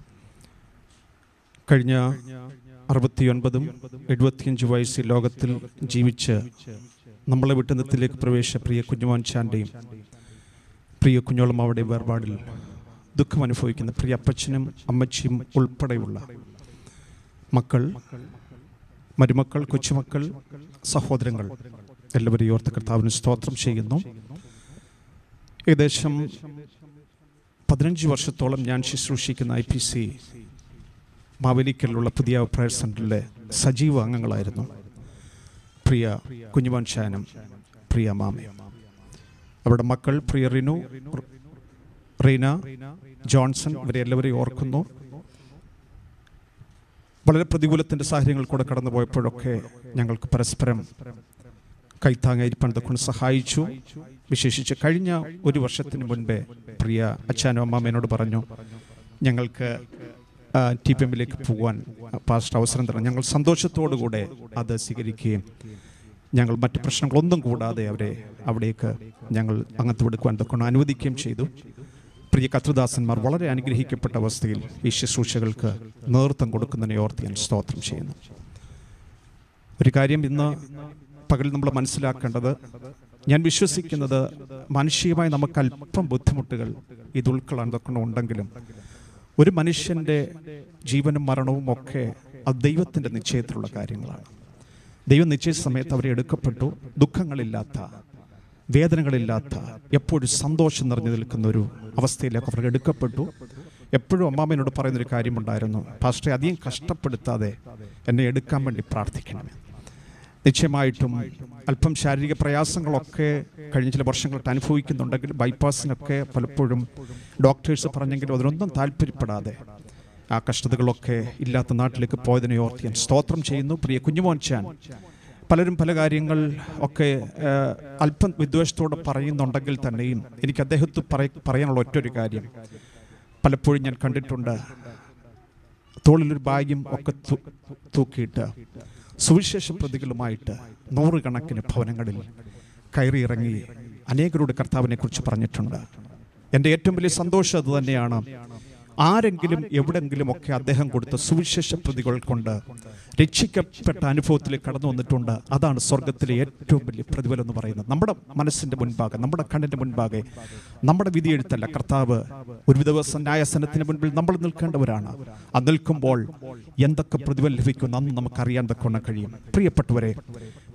J: കഴിഞ്ഞ അറുപത്തിയൊൻപതും എഴുപത്തിയഞ്ച് വയസ്സിൽ ലോകത്തിൽ ജീവിച്ച് നമ്മളെ വിട്ടുന്നത്തിലേക്ക് പ്രവേശിച്ച പ്രിയ കുഞ്ഞുമോൻ ചാൻ്റെയും പ്രിയ കുഞ്ഞോളമാവുടെ വേർപാടിൽ ദുഃഖം അനുഭവിക്കുന്ന പ്രിയ അപ്പച്ചനും അമ്മച്ചിയും ഉൾപ്പെടെയുള്ള മക്കൾ മരുമക്കൾ കൊച്ചുമക്കൾ സഹോദരങ്ങൾ എല്ലാവരെയും ഓർത്ത് കർത്താവിന് സ്തോത്രം ചെയ്യുന്നു ഏകദേശം പതിനഞ്ച് വർഷത്തോളം ഞാൻ ശുശ്രൂഷിക്കുന്ന ഐ പി സി മാവേലിക്കലിലുള്ള പുതിയ പ്രയർ സെൻറ്ററിലെ സജീവ അംഗങ്ങളായിരുന്നു പ്രിയ കുഞ്ഞുമോൻ ഷാനും പ്രിയ മാമയും അവരുടെ മക്കൾ പ്രിയ റിനു റീന ജോൺസൺ ഇവരെ എല്ലാവരെയും ഓർക്കുന്നു വളരെ പ്രതികൂലത്തിൻ്റെ സാഹചര്യങ്ങൾ കൂടെ കടന്നു പോയപ്പോഴൊക്കെ ഞങ്ങൾക്ക് പരസ്പരം കൈത്താങ്ങായിരിക്കാൻ കൊണ്ട് സഹായിച്ചു വിശേഷിച്ച് കഴിഞ്ഞ ഒരു വർഷത്തിന് മുൻപേ പ്രിയ അച്ഛനും അമ്മാമേനോട് പറഞ്ഞു ഞങ്ങൾക്ക് ടി പി എമ്മിലേക്ക് പോകാൻ പാസ്റ്റ് അവസരം തരണം ഞങ്ങൾ സന്തോഷത്തോടുകൂടെ അത് സ്വീകരിക്കുകയും ഞങ്ങൾ മറ്റ് പ്രശ്നങ്ങളൊന്നും കൂടാതെ അവരെ അവിടേക്ക് ഞങ്ങൾ അങ്ങനത്തെ എടുക്കുവാൻ കൊണ്ട് അനുവദിക്കുകയും ചെയ്തു പ്രിയ കത്രദാസന്മാർ വളരെ അനുഗ്രഹിക്കപ്പെട്ട അവസ്ഥയിൽ ഈ ശുശ്രൂഷകൾക്ക് നേതൃത്വം കൊടുക്കുന്നതിനെ ഓർത്ത് ഞാൻ സ്തോത്രം ചെയ്യുന്നു ഒരു കാര്യം ഇന്ന് പകൽ നമ്മൾ മനസ്സിലാക്കേണ്ടത് ഞാൻ വിശ്വസിക്കുന്നത് മാനുഷികമായി നമുക്ക് അല്പം ബുദ്ധിമുട്ടുകൾ ഇത് ഉൾക്കൊള്ളാൻ ഉണ്ടെങ്കിലും ഒരു മനുഷ്യൻ്റെ ജീവനും മരണവും ഒക്കെ അത് ദൈവത്തിൻ്റെ നിശ്ചയത്തിലുള്ള കാര്യങ്ങളാണ് ദൈവം നിശ്ചയ സമയത്ത് അവരെ എടുക്കപ്പെട്ടു ദുഃഖങ്ങളില്ലാത്ത വേദനകളില്ലാത്ത എപ്പോഴും സന്തോഷം നിറഞ്ഞു നിൽക്കുന്ന ഒരു അവസ്ഥയിലേക്ക് അവർ എടുക്കപ്പെട്ടു എപ്പോഴും അമ്മാമ്മേനോട് പറയുന്നൊരു കാര്യമുണ്ടായിരുന്നു പാസ്റ്ററെ അധികം കഷ്ടപ്പെടുത്താതെ എന്നെ എടുക്കാൻ വേണ്ടി പ്രാർത്ഥിക്കണമേ നിശ്ചയമായിട്ടും അല്പം ശാരീരിക പ്രയാസങ്ങളൊക്കെ കഴിഞ്ഞ ചില വർഷങ്ങളായിട്ട് അനുഭവിക്കുന്നുണ്ടെങ്കിൽ ബൈപ്പാസിനൊക്കെ പലപ്പോഴും ഡോക്ടേഴ്സ് പറഞ്ഞെങ്കിലും അതിനൊന്നും താല്പര്യപ്പെടാതെ ആ കഷ്ടതകളൊക്കെ ഇല്ലാത്ത നാട്ടിലേക്ക് പോയതിനെ ഓർത്ത് ഞാൻ സ്തോത്രം ചെയ്യുന്നു പ്രിയ കുഞ്ഞുമോൻ ചാൻ പലരും പല കാര്യങ്ങൾ ഒക്കെ ആ, അല്പം വിദ്വേഷത്തോടെ പറയുന്നുണ്ടെങ്കിൽ തന്നെയും എനിക്ക് അദ്ദേഹത്ത് പറയ പറയാനുള്ള ഒറ്റൊരു കാര്യം പലപ്പോഴും ഞാൻ കണ്ടിട്ടുണ്ട് തോളിലൊരു ബാഗും ഒക്കെ തു- തൂക്കിയിട്ട് സുവിശേഷ പ്രതികളുമായിട്ട് നൂറുകണക്കിന് ഭവനങ്ങളിൽ കയറിയിറങ്ങി അനേകരോട് കർത്താവിനെ കുറിച്ച് പറഞ്ഞിട്ടുണ്ട് എൻ്റെ ഏറ്റവും വലിയ സന്തോഷം അത് തന്നെയാണ് ആരെങ്കിലും എവിടെങ്കിലും ഒക്കെ അദ്ദേഹം കൊടുത്ത സുവിശേഷ പ്രതികൾ കൊണ്ട് രക്ഷിക്കപ്പെട്ട അനുഭവത്തിലേക്ക് കടന്നു വന്നിട്ടുണ്ട് അതാണ് സ്വർഗത്തിലെ ഏറ്റവും വലിയ പ്രതിഫലം എന്ന് പറയുന്നത് നമ്മുടെ മനസ്സിന്റെ മുൻപാകെ നമ്മുടെ കണ്ണിന്റെ മുൻപാകെ നമ്മുടെ വിധി എഴുത്തല്ല കർത്താവ് ഒരു ദിവസം ന്യായസനത്തിന് മുൻപിൽ നമ്മൾ നിൽക്കേണ്ടവരാണ് അത് നിൽക്കുമ്പോൾ എന്തൊക്കെ പ്രതിഫലം ലഭിക്കും അന്ന് നമുക്കറിയാൻ തക്കൊണ്ട് കഴിയും പ്രിയപ്പെട്ടവരെ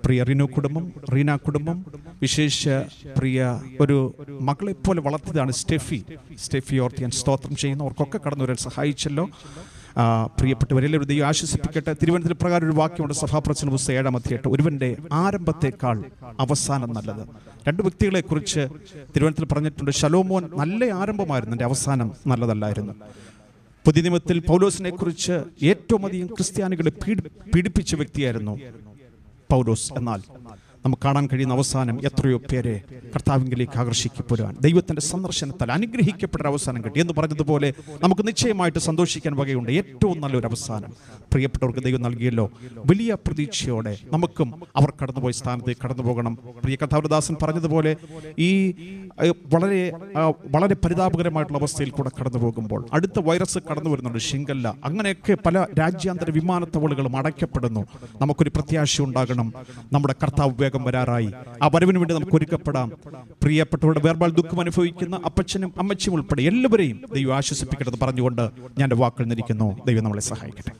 J: പ്രിയ റിനു കുടുംബം റീന കുടുംബം വിശേഷ പ്രിയ ഒരു മകളെ പോലെ വളർത്തിയതാണ് സ്റ്റെഫി സ്റ്റെഫി ഓർത്ത് ഞാൻ സ്തോത്രം ചെയ്യുന്നവർക്കൊക്കെ കടന്നു വരാൻ സഹായിച്ചല്ലോ ആ, പ്രിയപ്പെട്ടവരെല്ലാവരും ദൈവം ആശ്വസിപ്പിക്കട്ടെ തിരുവനന്തപുരം പ്രകാരം ഒരു വാക്യമുണ്ട് സഭാപ്രസംഗ പുസ്തകം ഏഴാം അധ്യായം ഒരുവന്റെ ആരംഭത്തെക്കാൾ അവസാനം നല്ലത് രണ്ട് വ്യക്തികളെ കുറിച്ച് തിരുവനന്തപുരത്തിൽ പറഞ്ഞിട്ടുണ്ട് ശലോമോൻ നല്ല ആരംഭമായിരുന്നു എൻ്റെ അവസാനം നല്ലതല്ലായിരുന്നു പുതിയ നിയമത്തിൽ പൗലോസിനെ കുറിച്ച് ഏറ്റവും അധികം ക്രിസ്ത്യാനികളെ പീഡി പീഡിപ്പിച്ച വ്യക്തിയായിരുന്നു പൗലോസ് എന്നാൽ നമുക്ക് കാണാൻ കഴിയുന്ന അവസാനം എത്രയോ പേരെ കർത്താവിങ്കിലേക്ക് ആകർഷിക്കപ്പെടുവാൻ ദൈവത്തിന്റെ സന്ദർശനത്താൽ അനുഗ്രഹിക്കപ്പെട്ട ഒരു അവസാനം കിട്ടി എന്ന് പറഞ്ഞതുപോലെ നമുക്ക് നിശ്ചയമായിട്ട് സന്തോഷിക്കാൻ വകയുണ്ട് ഏറ്റവും നല്ലൊരു അവസാനം പ്രിയപ്പെട്ടവർക്ക് ദൈവം നൽകിയല്ലോ വലിയ പ്രതീക്ഷയോടെ നമുക്കും അവർ കടന്നുപോയ സ്ഥാനത്തേക്ക് കടന്നു പോകണം പ്രിയ കഥാവദാസൻ പറഞ്ഞതുപോലെ ഈ ഏഹ്, വളരെ ആ, വളരെ പരിതാപകരമായിട്ടുള്ള അവസ്ഥയിൽ കൂടെ കടന്നു പോകുമ്പോൾ അടുത്ത വൈറസ് കടന്നു വരുന്നുണ്ട് ഷിങ്കല്ല അങ്ങനെയൊക്കെ പല രാജ്യാന്തര വിമാനത്താവളുകളും അടയ്ക്കപ്പെടുന്നു നമുക്കൊരു പ്രത്യാശ ഉണ്ടാകണം നമ്മുടെ കർത്താവ് വേഗം വരാറായി ആ വരവിന് വേണ്ടി നമുക്ക് ഒരുക്കപ്പെടാം പ്രിയപ്പെട്ടവരുടെ വേർപാൽ ദുഃഖം അനുഭവിക്കുന്ന അപ്പച്ചനും അമ്മച്ചിയും ഉൾപ്പെടെ എല്ലാവരെയും ദൈവം ആശ്വസിപ്പിക്കട്ടെന്ന് പറഞ്ഞുകൊണ്ട് ഞാൻ എൻ്റെ വാക്കുകൾ നിരിക്കുന്നു ദൈവം നമ്മളെ സഹായിക്കട്ടെ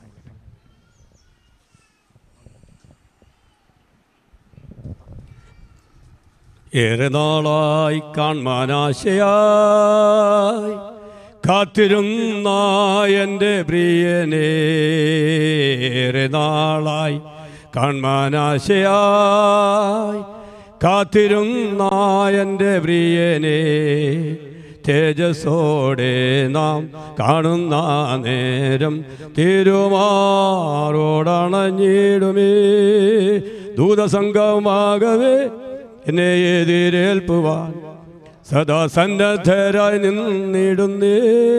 K: ഏറെ നാളായി കാൺമാനാശയായി കാത്തിരുന്ന എൻ്റെ പ്രിയനേ ഏറെ നാളായി കാൺമാനാശയായി കാത്തിരുന്ന എൻ്റെ പ്രിയനേ തേജസ്സോടെ നാം കാണുന്ന നേരം തിരുമാറോടണഞ്ഞിടുമേ ദൂതസംഘമാകവേ എന്നെ എതിരേൽപ്പുവാൻ സദാ സന്നദ്ധരായി നിന്നിടുന്നേ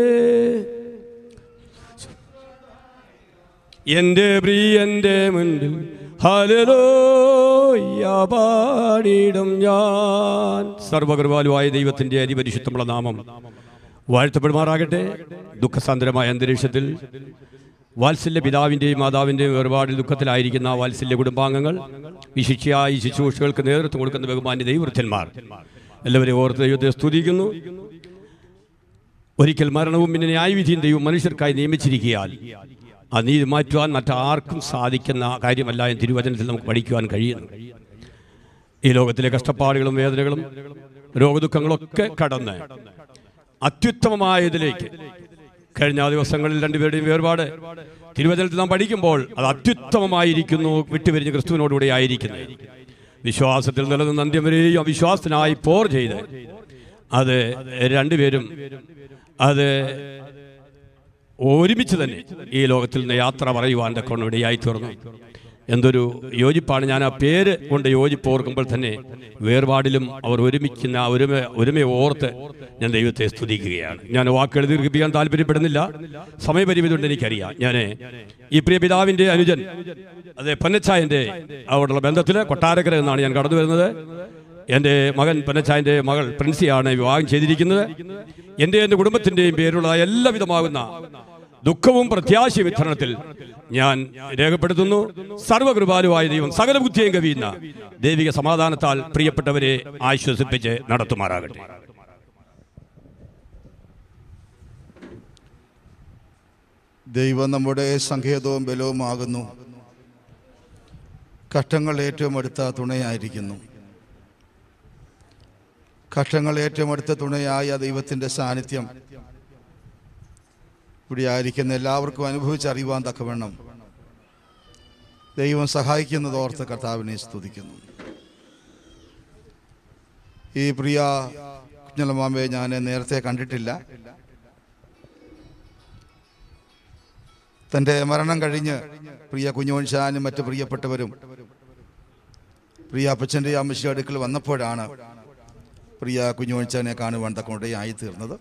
K: എൻ്റെ പ്രിയൻ്റെ മുൻപിൽ ഹലലോയ്യ പാടിയിടും ഞാൻ സർവകൃപാലുവായ ദൈവത്തിൻ്റെ അതിപരിശുദ്ധമുള്ള നാമം വാഴ്ത്തപ്പെടുമാറാകട്ടെ ദുഃഖസാന്ദ്രമായ അന്തരീക്ഷത്തിൽ വാത്സല്യ പിതാവിൻ്റെയും മാതാവിൻ്റെയും വേർപാടിൽ ദുഃഖത്തിലായിരിക്കുന്ന വാത്സല്യ കുടുംബാംഗങ്ങൾ വിശിഷ്യായി ശുശ്രൂഷകൾക്ക് നേതൃത്വം കൊടുക്കുന്ന ബഹുമാന്യ ദൈവവൃദ്ധന്മാർ എല്ലാവരെയും ഓർത്ത് ദൈവത്തെ സ്തുതിക്കുന്നു ഒരിക്കൽ മരണവും പിന്നെ ന്യായവിധിയും ദൈവം മനുഷ്യർക്കായി നിയമിച്ചിരിക്കുകയാൽ ആ നീതി മാറ്റുവാൻ മറ്റാർക്കും സാധിക്കുന്ന കാര്യമല്ല എന്ന് തിരുവചനത്തിൽ നമുക്ക് പഠിക്കുവാൻ കഴിയുന്നു ഈ ലോകത്തിലെ കഷ്ടപ്പാടുകളും വേദനകളും രോഗദുഃഖങ്ങളൊക്കെ കടന്ന് അത്യുത്തമമായതിലേക്ക് കഴിഞ്ഞ ദിവസങ്ങളിൽ രണ്ടുപേരുടെയും വേർപാട് തിരുവചനത്തിൽ നാം പഠിക്കുമ്പോൾ അത് അത്യുത്തമമായിരിക്കുന്നു വിട്ടുപിരിഞ്ഞ് ക്രിസ്തുവിനോടുകൂടി ആയിരിക്കുന്നത് വിശ്വാസത്തിൽ നിലനിന്ന് അന്ത്യം വരെയും അവിശ്വാസത്തിനായി പോർ ചെയ്ത് അത് രണ്ടുപേരും അത് ഒരുമിച്ച് തന്നെ ഈ ലോകത്തിൽ നിന്ന് യാത്ര പറയുവാൻ കൊണ്ട് ഇടയായി തീർന്നു എന്തൊരു യോജിപ്പാണ് ഞാൻ ആ പേര് കൊണ്ട് യോജിപ്പ് ഓർക്കുമ്പോൾ തന്നെ വേർപാടിലും അവർ ഒരുമിക്കുന്ന ആ ഒരുമ ഒരുമയെ ഓർത്ത് ഞാൻ ദൈവത്തെ സ്തുതിക്കുകയാണ് ഞാൻ വാക്കുകൾ ദീർഘിപ്പിക്കാൻ താല്പര്യപ്പെടുന്നില്ല സമയപരിമിതി കൊണ്ട് എനിക്കറിയാം ഞാൻ ഈ പ്രിയ പിതാവിൻ്റെ അനുജൻ അതെ പൊന്നച്ചായൻ്റെ അവിടെയുള്ള ബന്ധത്തിൽ കൊട്ടാരക്കര എന്നാണ് ഞാൻ കടന്നു വരുന്നത് എൻ്റെ മകൻ പൊന്നച്ചായൻ്റെ മകൾ പ്രിൻസിയാണ് വിവാഹം ചെയ്തിരിക്കുന്നത് എൻ്റെ എൻ്റെ കുടുംബത്തിൻ്റെയും പേരുള്ള എല്ലാവിധമാകുന്ന ദുഃഖവും പ്രത്യാശ വിതരണത്തിൽ ഞാൻ രേഖപ്പെടുത്തുന്നു സർവകൃപാലുവായ ദൈവം സകല ബുദ്ധിയും കവിയുന്ന ദൈവിക സമാധാനത്താൽ പ്രിയപ്പെട്ടവരെ ആശ്വസിപ്പിച്ച് നടത്തുമാറാകട്ടെ
L: ദൈവം നമ്മുടെ സങ്കേതവും ബലവുമാകുന്നു കഷ്ടങ്ങൾ ഏറ്റവും അടുത്ത തുണയായിരിക്കുന്നു കഷ്ടങ്ങൾ ഏറ്റവും അടുത്ത തുണയായ ദൈവത്തിൻ്റെ സാന്നിധ്യം ഇവിടെ ആയിരിക്കുന്ന എല്ലാവർക്കും അനുഭവിച്ചറിയുവാൻ തക്കവണ്ണം ദൈവം സഹായിക്കുന്നത് ഓർത്ത് കർത്താവിനെ സ്തുതിക്കുന്നു ഈ പ്രിയ കുഞ്ഞലമാമയെ ഞാൻ നേരത്തെ കണ്ടിട്ടില്ല തൻ്റെ മരണം കഴിഞ്ഞ് പ്രിയ കുഞ്ഞോൻഷാനും മറ്റ് പ്രിയപ്പെട്ടവരും പ്രിയ അപ്പച്ചൻ്റെ അമ്മച്ചിയുടെ അടുക്കൽ വന്നപ്പോഴാണ് പ്രിയ കുഞ്ഞോൻച്ചാനെ കാണുവാൻ തക്കൊണ്ടയായി തീർന്നത്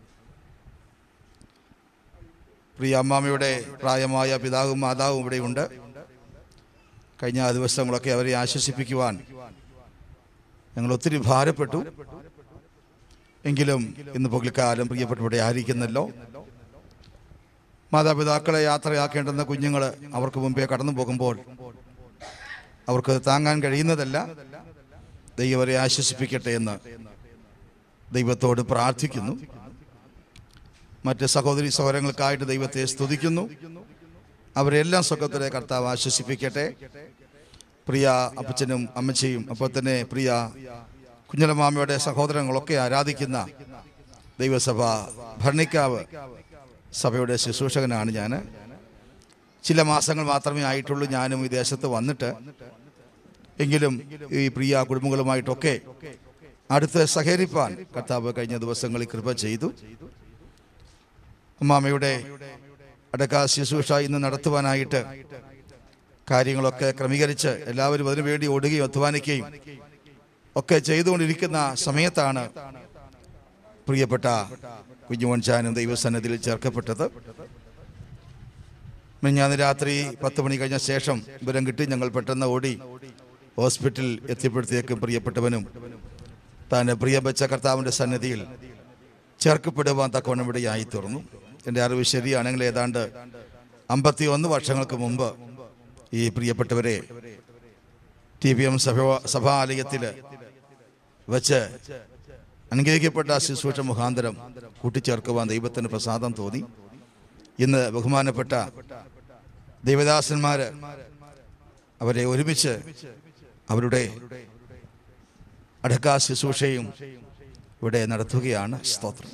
L: പ്രിയ അമ്മാമ്മയുടെ പ്രായമായ പിതാവും മാതാവും ഇവിടെയുണ്ട് കഴിഞ്ഞ ദിവസങ്ങളൊക്കെ അവരെ ആശ്വസിപ്പിക്കുവാൻ ഞങ്ങൾ ഒത്തിരി ഭാരപ്പെട്ടു എങ്കിലും ഇന്ന് പകൽക്കാലം പ്രിയപ്പെട്ടവിടെ ആയിരിക്കുന്നല്ലോ മാതാപിതാക്കളെ യാത്രയാക്കേണ്ടുന്ന കുഞ്ഞുങ്ങൾ അവർക്ക് മുമ്പേ കടന്നു പോകുമ്പോൾ അവർക്ക് താങ്ങാൻ കഴിയുന്നതല്ല ദൈവം അവരെ ആശ്വസിപ്പിക്കട്ടെ എന്ന് ദൈവത്തോട് പ്രാർത്ഥിക്കുന്നു മറ്റ് സഹോദരി സഹോദരങ്ങൾക്കായിട്ട് ദൈവത്തെ സ്തുതിക്കുന്നു അവരെല്ലാം സുഖത്തിലെ കർത്താവ് ആശ്വസിപ്പിക്കട്ടെ പ്രിയ അപ്പച്ചനും അമ്മച്ചിയും അപ്പോൾ തന്നെ പ്രിയ കുഞ്ഞലമാമയുടെ സഹോദരങ്ങളൊക്കെ ആരാധിക്കുന്ന ദൈവസഭ ഭരണിക്കാവ് സഭയുടെ ശുശ്രൂഷകനാണ് ഞാൻ ചില മാസങ്ങൾ മാത്രമേ ആയിട്ടുള്ളൂ ഞാനും ഈ ദേശത്ത് വന്നിട്ട് എങ്കിലും ഈ പ്രിയ കുടുംബങ്ങളുമായിട്ടൊക്കെ അടുത്ത് സഹകരിപ്പാൻ കർത്താവ് കഴിഞ്ഞ ദിവസങ്ങളിൽ കൃപ ചെയ്തു അമ്മാമയുടെ അടക്ക ശുശ്രൂഷ ഇന്ന് നടത്തുവാനായിട്ട് കാര്യങ്ങളൊക്കെ ക്രമീകരിച്ച് എല്ലാവരും അതിനുവേണ്ടി ഓടുകയും അധ്വാനിക്കുകയും ഒക്കെ ചെയ്തുകൊണ്ടിരിക്കുന്ന സമയത്താണ് പ്രിയപ്പെട്ട കുഞ്ഞുമോൻചാനും ദൈവസന്നിധിയിൽ ചേർക്കപ്പെട്ടത് മിഞ്ഞാന്ന് രാത്രി പത്ത് മണി കഴിഞ്ഞ ശേഷം വിവരം കിട്ടി ഞങ്ങൾ പെട്ടെന്ന് ഓടി ഹോസ്പിറ്റലിൽ എത്തിയപ്പോഴത്തേക്കും പ്രിയപ്പെട്ടവനും താൻ പ്രിയം വെച്ച കർത്താവിൻ്റെ സന്നിധിയിൽ ചേർക്കപ്പെടുവാൻ തക്കവണ്ണം ഇവിടെയായി തീർന്നു എൻ്റെ അറിവ് ശരിയാണെങ്കിൽ ഏതാണ്ട് അമ്പത്തി ഒന്ന് വർഷങ്ങൾക്ക് മുമ്പ് ഈ പ്രിയപ്പെട്ടവരെ ടി ബി എം സഭ സഭാലയത്തിൽ വെച്ച് അനുഗ്രഹിക്കപ്പെട്ട ശുശ്രൂഷ മുഖാന്തരം കൂട്ടിച്ചേർക്കുവാൻ ദൈവത്തിന് പ്രസാദം തോന്നി ഇന്ന് ബഹുമാനപ്പെട്ട ദൈവദാസന്മാര് അവരെ ഒരുമിച്ച് അവരുടെ അടക്കാ ശുശ്രൂഷയും ഇവിടെ നടത്തുകയാണ് സ്തോത്രം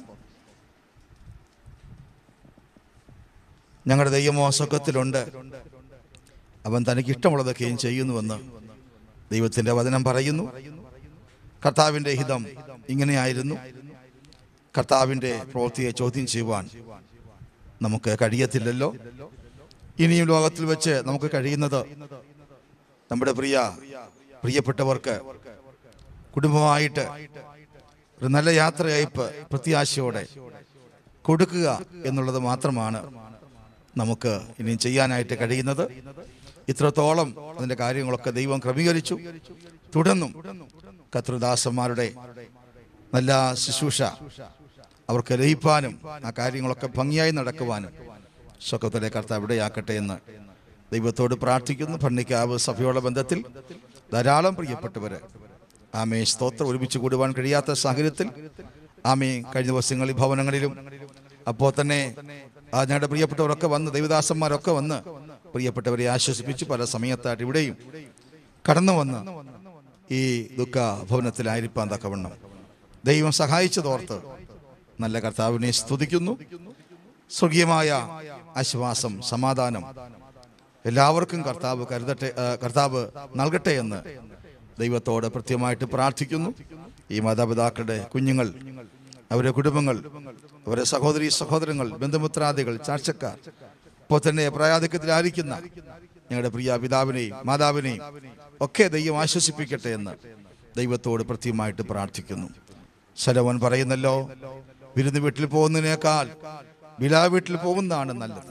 L: ഞങ്ങളുടെ ദൈവമോ സ്വർഗത്തിലുണ്ട് അവൻ തനിക്ക് ഇഷ്ടമുള്ളതൊക്കെയും ചെയ്യുന്നുവെന്ന് ദൈവത്തിൻ്റെ വചനം പറയുന്നു കർത്താവിൻ്റെ ഹിതം ഇങ്ങനെയായിരുന്നു കർത്താവിൻ്റെ പ്രവൃത്തിയെ ചോദ്യം ചെയ്യുവാൻ നമുക്ക് കഴിയത്തില്ലല്ലോ ഇനിയും ലോകത്തിൽ വെച്ച് നമുക്ക് കഴിയുന്നത് നമ്മുടെ പ്രിയ പ്രിയപ്പെട്ടവർക്ക് കുടുംബമായിട്ട് ഒരു നല്ല യാത്രയയപ്പ് പ്രത്യാശയോടെ കൊടുക്കുക എന്നുള്ളത് മാത്രമാണ് നമുക്ക് ഇനിയും ചെയ്യാനായിട്ട് കഴിയുന്നത് ഇത്രത്തോളം അതിൻ്റെ കാര്യങ്ങളൊക്കെ ദൈവം ക്രമീകരിച്ചു തുടർന്നും കത്രുദാസന്മാരുടെ നല്ല ശുശ്രൂഷ അവർക്ക് ലയിപ്പാനും ആ കാര്യങ്ങളൊക്കെ ഭംഗിയായി നടക്കുവാനും സ്വക്കത്തിലെ കർത്താവ് ഇവിടെയാക്കട്ടെ എന്ന് ദൈവത്തോട് പ്രാർത്ഥിക്കുന്നു ഭണ്ണിക്കാവ് സഭയോടെ ബന്ധത്തിൽ ധാരാളം പ്രിയപ്പെട്ടവര് ആമേ സ്തോത്രം ഒരുമിച്ച് കൂടുവാൻ കഴിയാത്ത സാഹചര്യത്തിൽ ആമേ കഴിഞ്ഞ ദിവസങ്ങളിൽ ഭവനങ്ങളിലും അപ്പോൾ തന്നെ ആ ഞങ്ങളുടെ പ്രിയപ്പെട്ടവരൊക്കെ വന്ന് ദൈവദാസന്മാരൊക്കെ വന്ന് പ്രിയപ്പെട്ടവരെ ആശ്വസിപ്പിച്ചു പല സമയത്തായിട്ട് ഇവിടെയും കടന്നു വന്ന് ഈ ദുഃഖ ഭവനത്തിലായിരിക്കാൻ തക്കവണ്ണം ദൈവം സഹായിച്ചതോർത്ത് നല്ല കർത്താവിനെ സ്തുതിക്കുന്നു സ്വർഗീയമായ ആശ്വാസം സമാധാനം എല്ലാവർക്കും കർത്താവ് കരുതട്ടെ ആ, കർത്താവ് നൽകട്ടെ എന്ന് ദൈവത്തോട് കൃത്യമായിട്ട് പ്രാർത്ഥിക്കുന്നു ഈ മാതാപിതാക്കളുടെ കുഞ്ഞുങ്ങൾ അവരുടെ കുടുംബങ്ങൾ അവരുടെ സഹോദരി സഹോദരങ്ങൾ ബന്ധുമിത്രാദികൾ ചാർച്ചക്കാർ ഇപ്പോൾ തന്നെ പ്രായാധിക്യത്തിലായിരിക്കുന്ന ഞങ്ങളുടെ പ്രിയ പിതാവിനെയും മാതാവിനെയും ഒക്കെ ദൈവം ആശ്വസിപ്പിക്കട്ടെ എന്ന് ദൈവത്തോട് കൃത്യമായിട്ട് പ്രാർത്ഥിക്കുന്നു ശരവൻ പറയുന്നല്ലോ വിരുന്ന് വീട്ടിൽ പോകുന്നതിനേക്കാൾ വിലാ വീട്ടിൽ പോകുന്നതാണ് നല്ലത്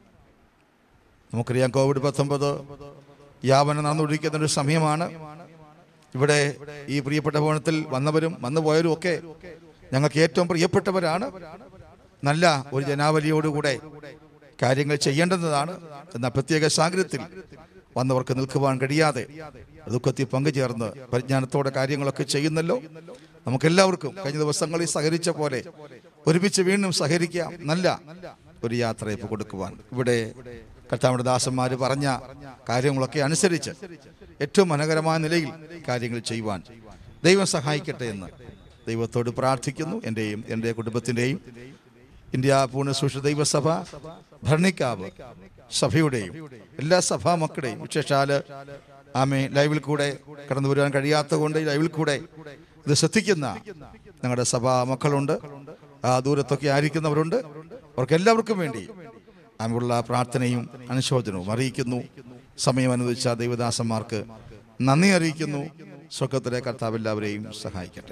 L: നമുക്കറിയാം കോവിഡ് പത്തൊമ്പത് യാവനം നടന്നുകൊണ്ടിരിക്കുന്ന ഒരു സമയമാണ് ഇവിടെ ഈ പ്രിയപ്പെട്ട ഭവനത്തിൽ വന്നവരും വന്നുപോയവരും ഒക്കെ ഞങ്ങൾക്ക് ഏറ്റവും പ്രിയപ്പെട്ടവരാണ് നല്ല ഒരു ജനാവലിയോടുകൂടെ കാര്യങ്ങൾ ചെയ്യേണ്ടുന്നതാണ് എന്ന പ്രത്യേക സാഹചര്യത്തിൽ വന്നവർക്ക് നിൽക്കുവാൻ കഴിയാതെ ദുഃഖത്തിൽ പങ്കുചേർന്ന് പരിജ്ഞാനത്തോടെ കാര്യങ്ങളൊക്കെ ചെയ്യുന്നല്ലോ നമുക്കെല്ലാവർക്കും കഴിഞ്ഞ ദിവസങ്ങളിൽ സഹകരിച്ച പോലെ ഒരുമിച്ച് വീണ്ടും സഹകരിക്കാം നല്ല ഒരു യാത്രയപ്പ് കൊടുക്കുവാൻ ഇവിടെ കർത്താവിന്റെ ദാസന്മാർ പറഞ്ഞ കാര്യങ്ങളൊക്കെ അനുസരിച്ച് ഏറ്റവും മനോഹരമായ നിലയിൽ കാര്യങ്ങൾ ചെയ്യുവാൻ ദൈവം സഹായിക്കട്ടെ എന്ന് ദൈവത്തോട് പ്രാർത്ഥിക്കുന്നു എൻ്റെയും എൻ്റെ കുടുംബത്തിൻ്റെയും ഇന്ത്യ പൂർണ്ണസൂഷ ദൈവസഭ ഭരണിക്കാവ് സഭയുടെയും എല്ലാ സഭാ മക്കളുടെയും വിശേഷാല് ആമേ ലൈവിൽ കൂടെ കടന്നു വരുവാൻ കഴിയാത്തത് കൊണ്ട് ലൈവിൽ കൂടെ ഇത് ശ്രദ്ധിക്കുന്ന ഞങ്ങളുടെ സഭാ മക്കളുണ്ട് ആ ദൂരത്തൊക്കെ ആയിരിക്കുന്നവരുണ്ട് അവർക്ക് എല്ലാവർക്കും വേണ്ടി ആമുള്ള പ്രാർത്ഥനയും അനുശോചനവും അറിയിക്കുന്നു സമയം അനുവദിച്ച ദൈവദാസന്മാർക്ക് നന്ദി അറിയിക്കുന്നു സ്വർഗത്തിലെ കർത്താവ് എല്ലാവരെയും സഹായിക്കട്ടെ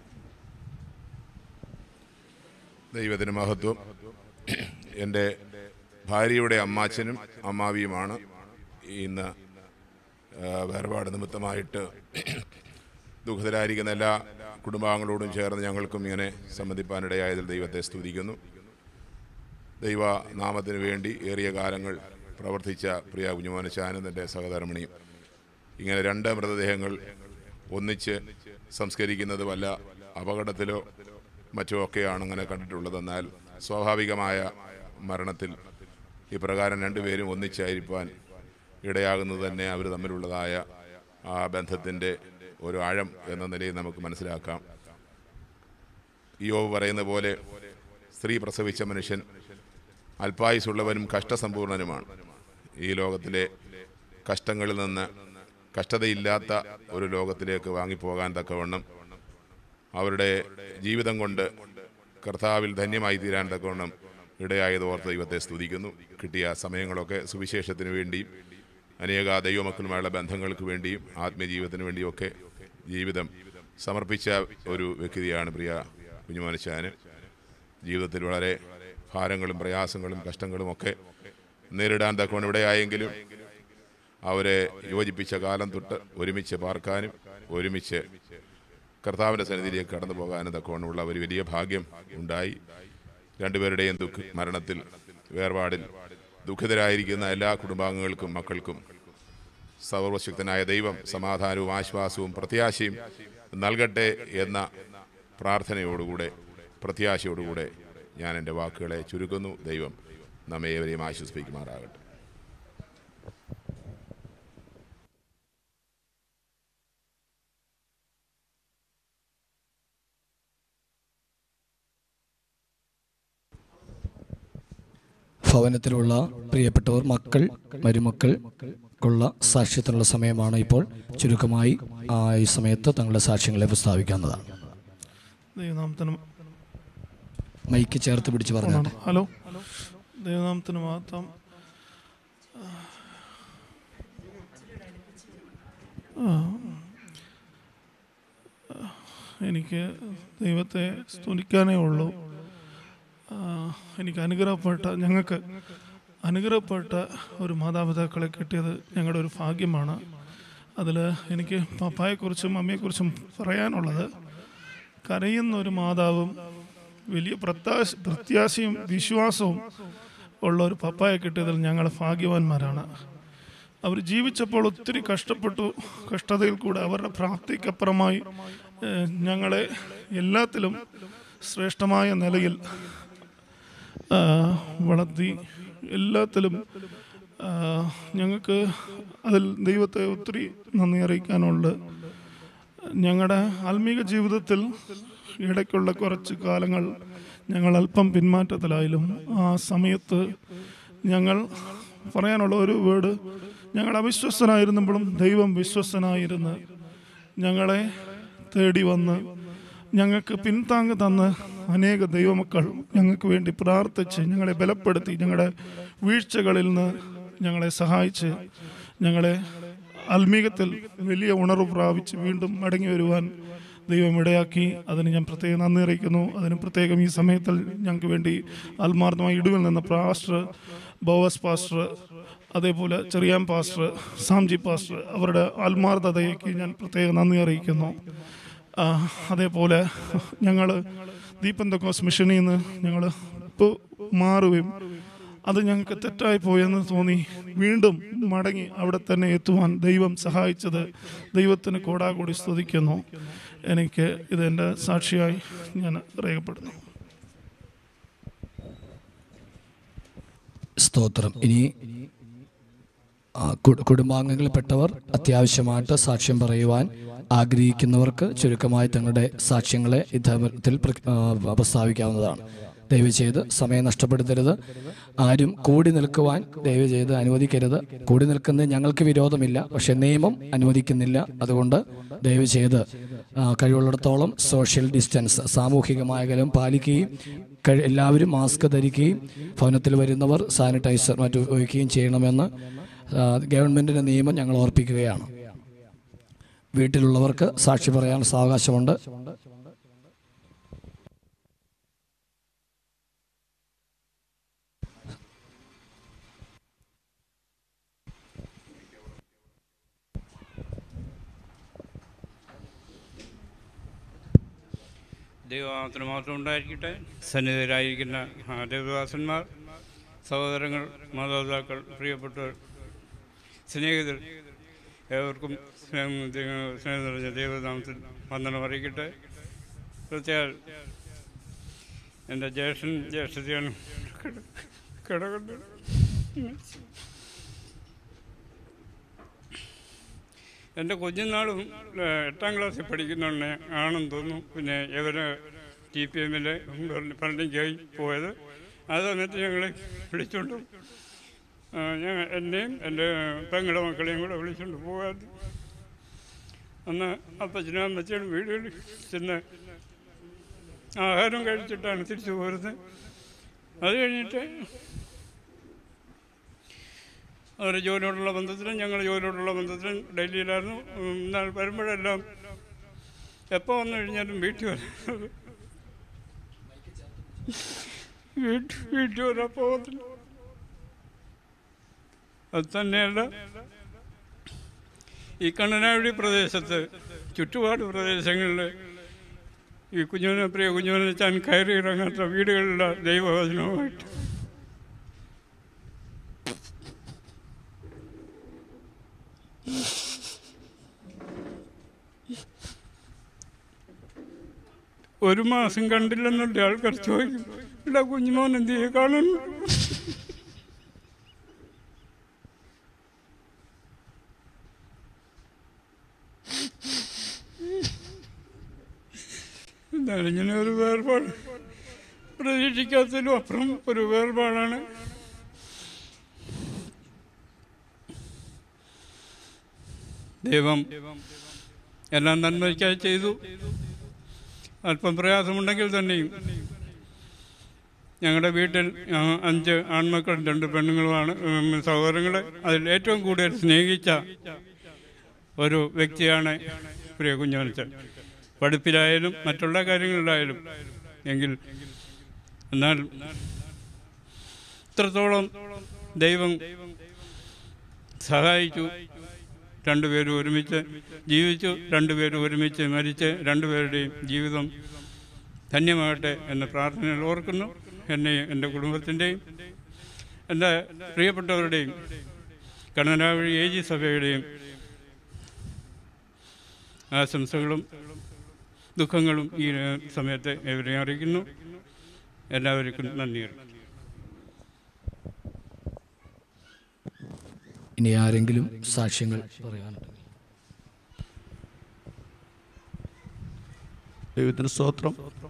M: ദൈവത്തിന് മഹത്വം എൻ്റെ ഭാര്യയുടെ അമ്മാച്ചനും അമ്മാവിയുമാണ് ഇന്ന് ആ, വേർപാട് നിമിത്തമായിട്ട് ദുഃഖിതരായിരിക്കുന്ന എല്ലാ കുടുംബാംഗങ്ങളോടും ചേർന്ന് ഞങ്ങൾക്കും ഇങ്ങനെ സംബന്ധിപ്പാനിടയായതിൽ ദൈവത്തെ സ്തുതിക്കുന്നു ദൈവ നാമത്തിന് വേണ്ടി ഏറിയ കാലങ്ങൾ പ്രവർത്തിച്ച പ്രിയ കുഞ്ഞുമോനശാനന്ദൻ്റെ സഹധർമ്മിണിയും ഇങ്ങനെ രണ്ട് മൃതദേഹങ്ങൾ ഒന്നിച്ച് സംസ്കരിക്കുന്നത് വല്ല അപകടത്തിലോ മറ്റോ ഒക്കെയാണ് അങ്ങനെ കണ്ടിട്ടുള്ളത് എന്നാൽ സ്വാഭാവികമായ മരണത്തിൽ ഇപ്രകാരം രണ്ടുപേരും ഒന്നിച്ചായിരിക്കാൻ ഇടയാകുന്നത് തന്നെ അവർ തമ്മിലുള്ളതായ ആ ബന്ധത്തിൻ്റെ ഒരു ആഴം എന്ന നിലയിൽ നമുക്ക് മനസ്സിലാക്കാം യോവ് പറയുന്ന പോലെ സ്ത്രീ പ്രസവിച്ച മനുഷ്യൻ അല്പായുസുള്ളവനും കഷ്ടസമ്പൂർണനുമാണ് ഈ ലോകത്തിലെ കഷ്ടങ്ങളിൽ നിന്ന് കഷ്ടതയില്ലാത്ത ഒരു ലോകത്തിലേക്ക് വാങ്ങിപ്പോകാൻ തക്കവണ്ണം അവരുടെ ജീവിതം കൊണ്ട് കർത്താവിൽ ധന്യമായി തീരാൻ തക്കവണ്ണം ഇടയായത് ഓർത്ത് ദൈവത്തെ സ്തുതിക്കുന്നു കിട്ടിയ സമയങ്ങളൊക്കെ സുവിശേഷത്തിന് വേണ്ടിയും അനേക ദൈവമക്കളുമായുള്ള ബന്ധങ്ങൾക്ക് വേണ്ടിയും ആത്മീയജീവിതത്തിന് വേണ്ടിയും ഒക്കെ ജീവിതം സമർപ്പിച്ച ഒരു വ്യക്തിയാണ് പ്രിയ കുഞ്ഞുമനുഷ്യാന് ജീവിതത്തിൽ വളരെ ഭാരങ്ങളും പ്രയാസങ്ങളും കഷ്ടങ്ങളും ഒക്കെ നേരിടാൻ തക്കവണ്ണം ഇവിടെയായെങ്കിലും അവരെ യോജിപ്പിച്ച കാലം തൊട്ട് ഒരുമിച്ച് പാർക്കാനും ഒരുമിച്ച് കർത്താവിൻ്റെ സന്നിധിയിലേക്ക് കടന്നു പോകാനും തക്കവണ്ണമുള്ള ഒരു വലിയ ഭാഗ്യം ഉണ്ടായി രണ്ടുപേരുടെയും ദുഃഖ മരണത്തിൽ വേർപാടിൽ ദുഃഖിതരായിരിക്കുന്ന എല്ലാ കുടുംബാംഗങ്ങൾക്കും മക്കൾക്കും സർവശക്തനായ ദൈവം സമാധാനവും ആശ്വാസവും പ്രത്യാശയും നൽകട്ടെ എന്ന പ്രാർത്ഥനയോടുകൂടെ പ്രത്യാശയോടുകൂടെ ഞാൻ എൻ്റെ വാക്കുകളെ ചുരുക്കുന്നു ദൈവം നമ്മെ ഏവരെയും ആശ്വസിപ്പിക്കുമാറാകട്ടെ
F: ഭവനത്തിലുള്ള പ്രിയപ്പെട്ടവർ മക്കൾ മരുമക്കൾക്കുള്ള സാക്ഷ്യത്തിനുള്ള സമയമാണ് ഇപ്പോൾ ചുരുക്കമായി ആ ഈ സമയത്ത് തങ്ങളുടെ സാക്ഷ്യങ്ങളെ പ്രസ്താവിക്കാവുന്നതാണ്
N: ദൈവനാമത്തിന്
F: മൈക്ക് ചേർത്ത് പിടിച്ച് പറഞ്ഞു
N: ഹലോ ദൈവനാമത്തിന് മാത്രം ആ, എനിക്ക് ദൈവത്തെ സ്തുതിക്കാനേ ഉള്ളൂ ആ, എനിക്ക് അനുഗ്രഹപ്പെട്ട ഞങ്ങൾക്ക് അനുഗ്രഹപ്പെട്ട ഒരു മാതാപിതാക്കളെ കിട്ടിയത് ഞങ്ങളുടെ ഒരു ഭാഗ്യമാണ് അതിൽ എനിക്ക് പപ്പായെക്കുറിച്ചും മമ്മിയെക്കുറിച്ചും പറയാനുള്ളത് കരയുന്ന ഒരു മാതാവും വലിയ പ്രത്യാശ പ്രത്യാശയും വിശ്വാസവും ഉള്ള ഒരു പപ്പായെ കിട്ടിയതിൽ ഞങ്ങൾ ഭാഗ്യവാന്മാരാണ് അവർ ജീവിച്ചപ്പോൾ ഒത്തിരി കഷ്ടപ്പെട്ടു കഷ്ടതയിൽ കൂടെ അവരുടെ പ്രാപ്തിക്കപ്പുറമായി ഏഹ്, ഞങ്ങളെ എല്ലാത്തിലും ശ്രേഷ്ഠമായ നിലയിൽ ആ, വളർത്തി എല്ലാത്തിലും ആ, ഞങ്ങൾക്ക് അതിൽ ദൈവത്തെ ഒത്തിരി നന്ദി അറിയിക്കാനുണ്ട് ഞങ്ങളുടെ ആത്മീക ജീവിതത്തിൽ ഇടയ്ക്കുള്ള കുറച്ച് കാലങ്ങൾ ഞങ്ങൾ അല്പം പിന്മാറ്റത്തിലായാലും ആ സമയത്ത് ഞങ്ങൾ പറയാനുള്ള ഒരു വേർഡ് ഞങ്ങൾ അവിശ്വസ്തനായിരുന്നപ്പോഴും ദൈവം വിശ്വസ്തനായിരുന്ന് ഞങ്ങളെ തേടി വന്ന് ഞങ്ങൾക്ക് പിൻതാങ്ങ് തന്ന് അനേക ദൈവമക്കൾ ഞങ്ങൾക്ക് വേണ്ടി പ്രാർത്ഥിച്ച് ഞങ്ങളെ ബലപ്പെടുത്തി ഞങ്ങളുടെ വീഴ്ചകളിൽ നിന്ന് ഞങ്ങളെ സഹായിച്ച് ഞങ്ങളെ ആത്മീകത്തിൽ വലിയ ഉണർവ് പ്രാപിച്ച് വീണ്ടും മടങ്ങി വരുവാൻ ദൈവം ഇടയാക്കി അതിന് ഞാൻ പ്രത്യേകം നന്ദി അറിയിക്കുന്നു അതിന് പ്രത്യേകം ഈ സമയത്തിൽ ഞങ്ങൾക്ക് വേണ്ടി ആത്മാർത്ഥമായി ഇടിവിൽ നിന്ന പാസ്റ്റർ ബോവസ് പാസ്റ്റർ അതേപോലെ ചെറിയാൻ പാസ്റ്റർ സാംജി പാസ്റ്റർ അവരുടെ ആത്മാർത്ഥതയ്ക്ക് ഞാൻ പ്രത്യേകം നന്ദി അറിയിക്കുന്നു ആ, അതേപോലെ ഞങ്ങൾ ദീപന്തക്കോസ് മിഷനിൽ നിന്ന് ഞങ്ങൾ ഇപ്പോൾ മാറുകയും അത് ഞങ്ങൾക്ക് തെറ്റായി പോയെന്ന് തോന്നി വീണ്ടും മടങ്ങി അവിടെ തന്നെ എത്തുവാൻ ദൈവം സഹായിച്ചത് ദൈവത്തിന് കോടാകൂടി സ്തുതിക്കുന്നു എനിക്ക് ഇതെൻ്റെ സാക്ഷിയായി ഞാൻ രേഖപ്പെടുന്നു
F: സ്തോത്രം ഇനി ആ, കു- കുടുംബാംഗങ്ങളിൽപ്പെട്ടവർ അത്യാവശ്യമായിട്ട് സാക്ഷ്യം പറയുവാൻ ആഗ്രഹിക്കുന്നവർക്ക് ചുരുക്കമായി തങ്ങളുടെ സാക്ഷ്യങ്ങളെ ഇത്തരത്തിൽ പ്ര- ആ, പ്രസ്താവിക്കാവുന്നതാണ് ദയവ് ചെയ്ത് സമയം നഷ്ടപ്പെടുത്തരുത് ആരും കൂടി നിൽക്കുവാൻ ദയവ് ചെയ്ത് അനുവദിക്കരുത് കൂടി നിൽക്കുന്നത് ഞങ്ങൾക്ക് വിരോധമില്ല പക്ഷെ നിയമം അനുവദിക്കുന്നില്ല അതുകൊണ്ട് ദയവ് ചെയ്ത് ആ, കഴിവുള്ളിടത്തോളം സോഷ്യൽ ഡിസ്റ്റൻസ് സാമൂഹികമായ അകലം പാലിക്കുകയും കഴി- എല്ലാവരും മാസ്ക് ധരിക്കുകയും ഭവനത്തിൽ വരുന്നവർ സാനിറ്റൈസർ മറ്റു ഉപയോഗിക്കുകയും ചെയ്യണമെന്ന് ആ, ഗവൺമെൻറ്റിൻ്റെ നിയമം ഞങ്ങൾ ഓർപ്പിക്കുകയാണ് വീട്ടിലുള്ളവർക്ക് സാക്ഷി പറയാൻ സാവകാശമുണ്ട്
O: ദൈവനാമത്തിന് മാത്രം ഉണ്ടായിരിക്കട്ടെ സന്നിധരായിരിക്കുന്ന ആ ദേവദാസന്മാർ സഹോദരങ്ങൾ മാതാപിതാക്കൾ പ്രിയപ്പെട്ടവർ സ്നേഹിതർ ഏവർക്കും സ്നേഹം ദൈവ- സ്നേഹം നിറഞ്ഞ ദൈവനാമത്തിൽ വന്ദനം അറിയിക്കട്ടെ പ്രത്യേക എൻ്റെ ജ്യേഷ്ഠൻ ജ്യേഷ്ഠത്തെയാണ് കിടക്കുന്നത് എൻ്റെ കുഞ്ഞുനാളും ഏഹ്, എട്ടാം ക്ലാസ്സിൽ പഠിക്കുന്നോണ്ട് ആണെന്ന് തോന്നുന്നു പിന്നെ ഇവർ ടി പി എമ്മിൽ ഭരണിക്കായി പോയത് ആ സമയത്ത് ഞങ്ങളെ വിളിച്ചുകൊണ്ട് ആ, ഞാൻ എന്നെയും എൻ്റെ പെങ്ങളുടെ മക്കളെയും കൂടെ വിളിച്ചുകൊണ്ട് പോകാൻ അന്ന് അപ്പച്ചനും അമ്മച്ചനും വീടുകളിൽ ചെന്ന് ആഹാരം കഴിച്ചിട്ടാണ് തിരിച്ചു പോരുന്നത് അത് കഴിഞ്ഞിട്ട് അവർ ജോലിയോടുള്ള ബന്ധത്തിലും ഞങ്ങൾ ജോലിയോടുള്ള ബന്ധത്തിലും ഡൽഹിയിലായിരുന്നു ഉം, എന്നാൽ വരുമ്പോഴെല്ലാം എപ്പോൾ വന്നു കഴിഞ്ഞാലും വീട്ടിൽ വരാറ് വീട്ടിൽ വീട്ടിൽ വരാൻ പോകത്തില്ല അത് തന്നെയല്ല ഈ കണ്ണനാവഴി പ്രദേശത്ത് ചുറ്റുപാട് പ്രദേശങ്ങളിൽ ഈ കുഞ്ഞുവിനെ പ്രിയ കുഞ്ഞുവിനെ ചാൻ കയറി ഇറങ്ങാത്ത വീടുകളിലെ ദൈവവചനവുമായിട്ട് ഒരു മാസം കണ്ടില്ലെന്നുള്ള ആൾക്കാർ ചോദിക്കും ഇല്ല കുഞ്ഞുമോൻ എന്ത് ചെയ്യും കാണുന്നു എന്താണ് ഇങ്ങനെ ഒരു വേർപാട് പ്രതീക്ഷിക്കാത്തതിലും അപ്പുറം ഒരു വേർപാടാണ് ദൈവം എല്ലാം നന്മയ്ക്കായി ചെയ്തു അല്പം പ്രയാസമുണ്ടെങ്കിൽ തന്നെയും ഞങ്ങളുടെ വീട്ടിൽ ആ, അഞ്ച് ആൺമക്കളും രണ്ട് പെണ്ണുങ്ങളുമാണ് ഉം, സഹോദരങ്ങളെ അതിൽ ഏറ്റവും കൂടുതൽ സ്നേഹിച്ച ഒരു വ്യക്തിയാണ് പ്രിയ കുഞ്ഞോനച്ചൻ പഠിപ്പിലായാലും മറ്റുള്ള കാര്യങ്ങളിലായാലും എങ്കിൽ എന്നാൽ ഇത്രത്തോളം ദൈവം സഹായിച്ചു രണ്ടുപേരും ഒരുമിച്ച് ജീവിച്ചു രണ്ടുപേരും ഒരുമിച്ച് മരിച്ച് രണ്ടുപേരുടെയും ജീവിതം ധന്യമാകട്ടെ എന്ന പ്രാർത്ഥനയിൽ ഓർക്കുന്നു എന്നെയും എൻ്റെ കുടുംബത്തിൻ്റെയും എൻ്റെ പ്രിയപ്പെട്ടവരുടെയും കണ്ണനാവഴി എ ജി സഭയുടെയും ആശംസകളും ദുഃഖങ്ങളും ഈ സമയത്ത് ഇവരെ അറിയിക്കുന്നു എല്ലാവർക്കും നന്ദി അറിയിക്കുന്നു
F: ഇനി ആരെങ്കിലും സാക്ഷ്യങ്ങൾ പറയാനുണ്ട്
P: ദൈവത്തിന് സ്തോത്രം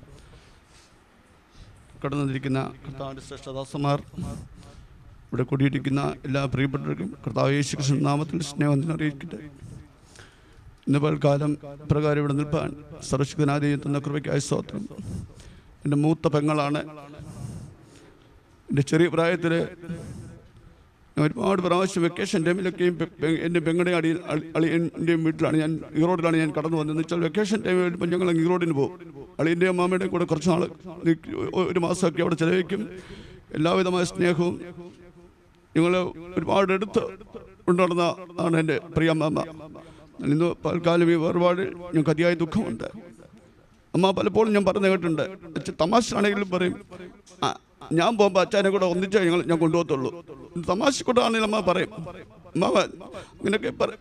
P: കടന്നു വന്നിരിക്കുന്ന കർത്താവിൻ്റെ ശ്രേഷ്ഠദാസന്മാർ ഇവിടെ കൂടിയിരിക്കുന്ന എല്ലാ പ്രിയപ്പെട്ടവർക്കും കർത്താവ് യേശു കൃഷ്ണൻ നാമത്തിൽ സ്നേഹം അറിയിക്കട്ടെ ഇന്ന് പൽക്കാലം പ്രകാരം ഇവിടെ നിൽപ്പാൻ സർവശക്തനാദി തന്ന കൃപയ്ക്കായ സ്തോത്രം എൻ്റെ മൂത്ത പെങ്ങളാണ് എൻ്റെ ചെറിയ പ്രായത്തിൽ ഞാൻ ഒരുപാട് പ്രാവശ്യം വെക്കേഷൻ ടൈമിലൊക്കെയും പെ- പെ- എൻ്റെ പെങ്ങളുടെ അടി അളിയൻ്റെയും വീട്ടിലാണ് ഞാൻ ഈറോഡിലാണ് ഞാൻ കടന്നു വന്നത് എന്ന് വെച്ചാൽ വെക്കേഷൻ ടൈം വരുമ്പോൾ ഞങ്ങൾ ഈറോഡിന് പോകും അളിയൻ്റെയും അമ്മാമ്മയുടെയും കൂടെ കുറച്ച് നാൾ ഒരു മാസമൊക്കെ അവിടെ ചിലവഴിക്കും എല്ലാവിധമായ സ്നേഹവും ഞങ്ങൾ ഒരുപാട് എടുത്ത് കൊണ്ടുനടന്ന ആണ് എൻ്റെ പ്രിയ അമ്മ ഇന്ന് പൽക്കാലം ഈ വേർപാടിൽ ഞങ്ങൾക്ക് അതിയായ ദുഃഖമുണ്ട് അമ്മ പലപ്പോഴും ഞാൻ പറഞ്ഞു കേട്ടിട്ടുണ്ട് അച്ഛൻ തമാശയാണെങ്കിലും പറയും "ആ, ഞാൻ പോകുമ്പോൾ അച്ഛനെ കൂടെ ഒന്നിച്ചേ ഞങ്ങൾ ഞാൻ കൊണ്ടുപോകത്തുള്ളൂ തമാശ കൂടെ ആണെങ്കിലും അമ്മ പറയും അമ്മ ഇങ്ങനെയൊക്കെ പറയും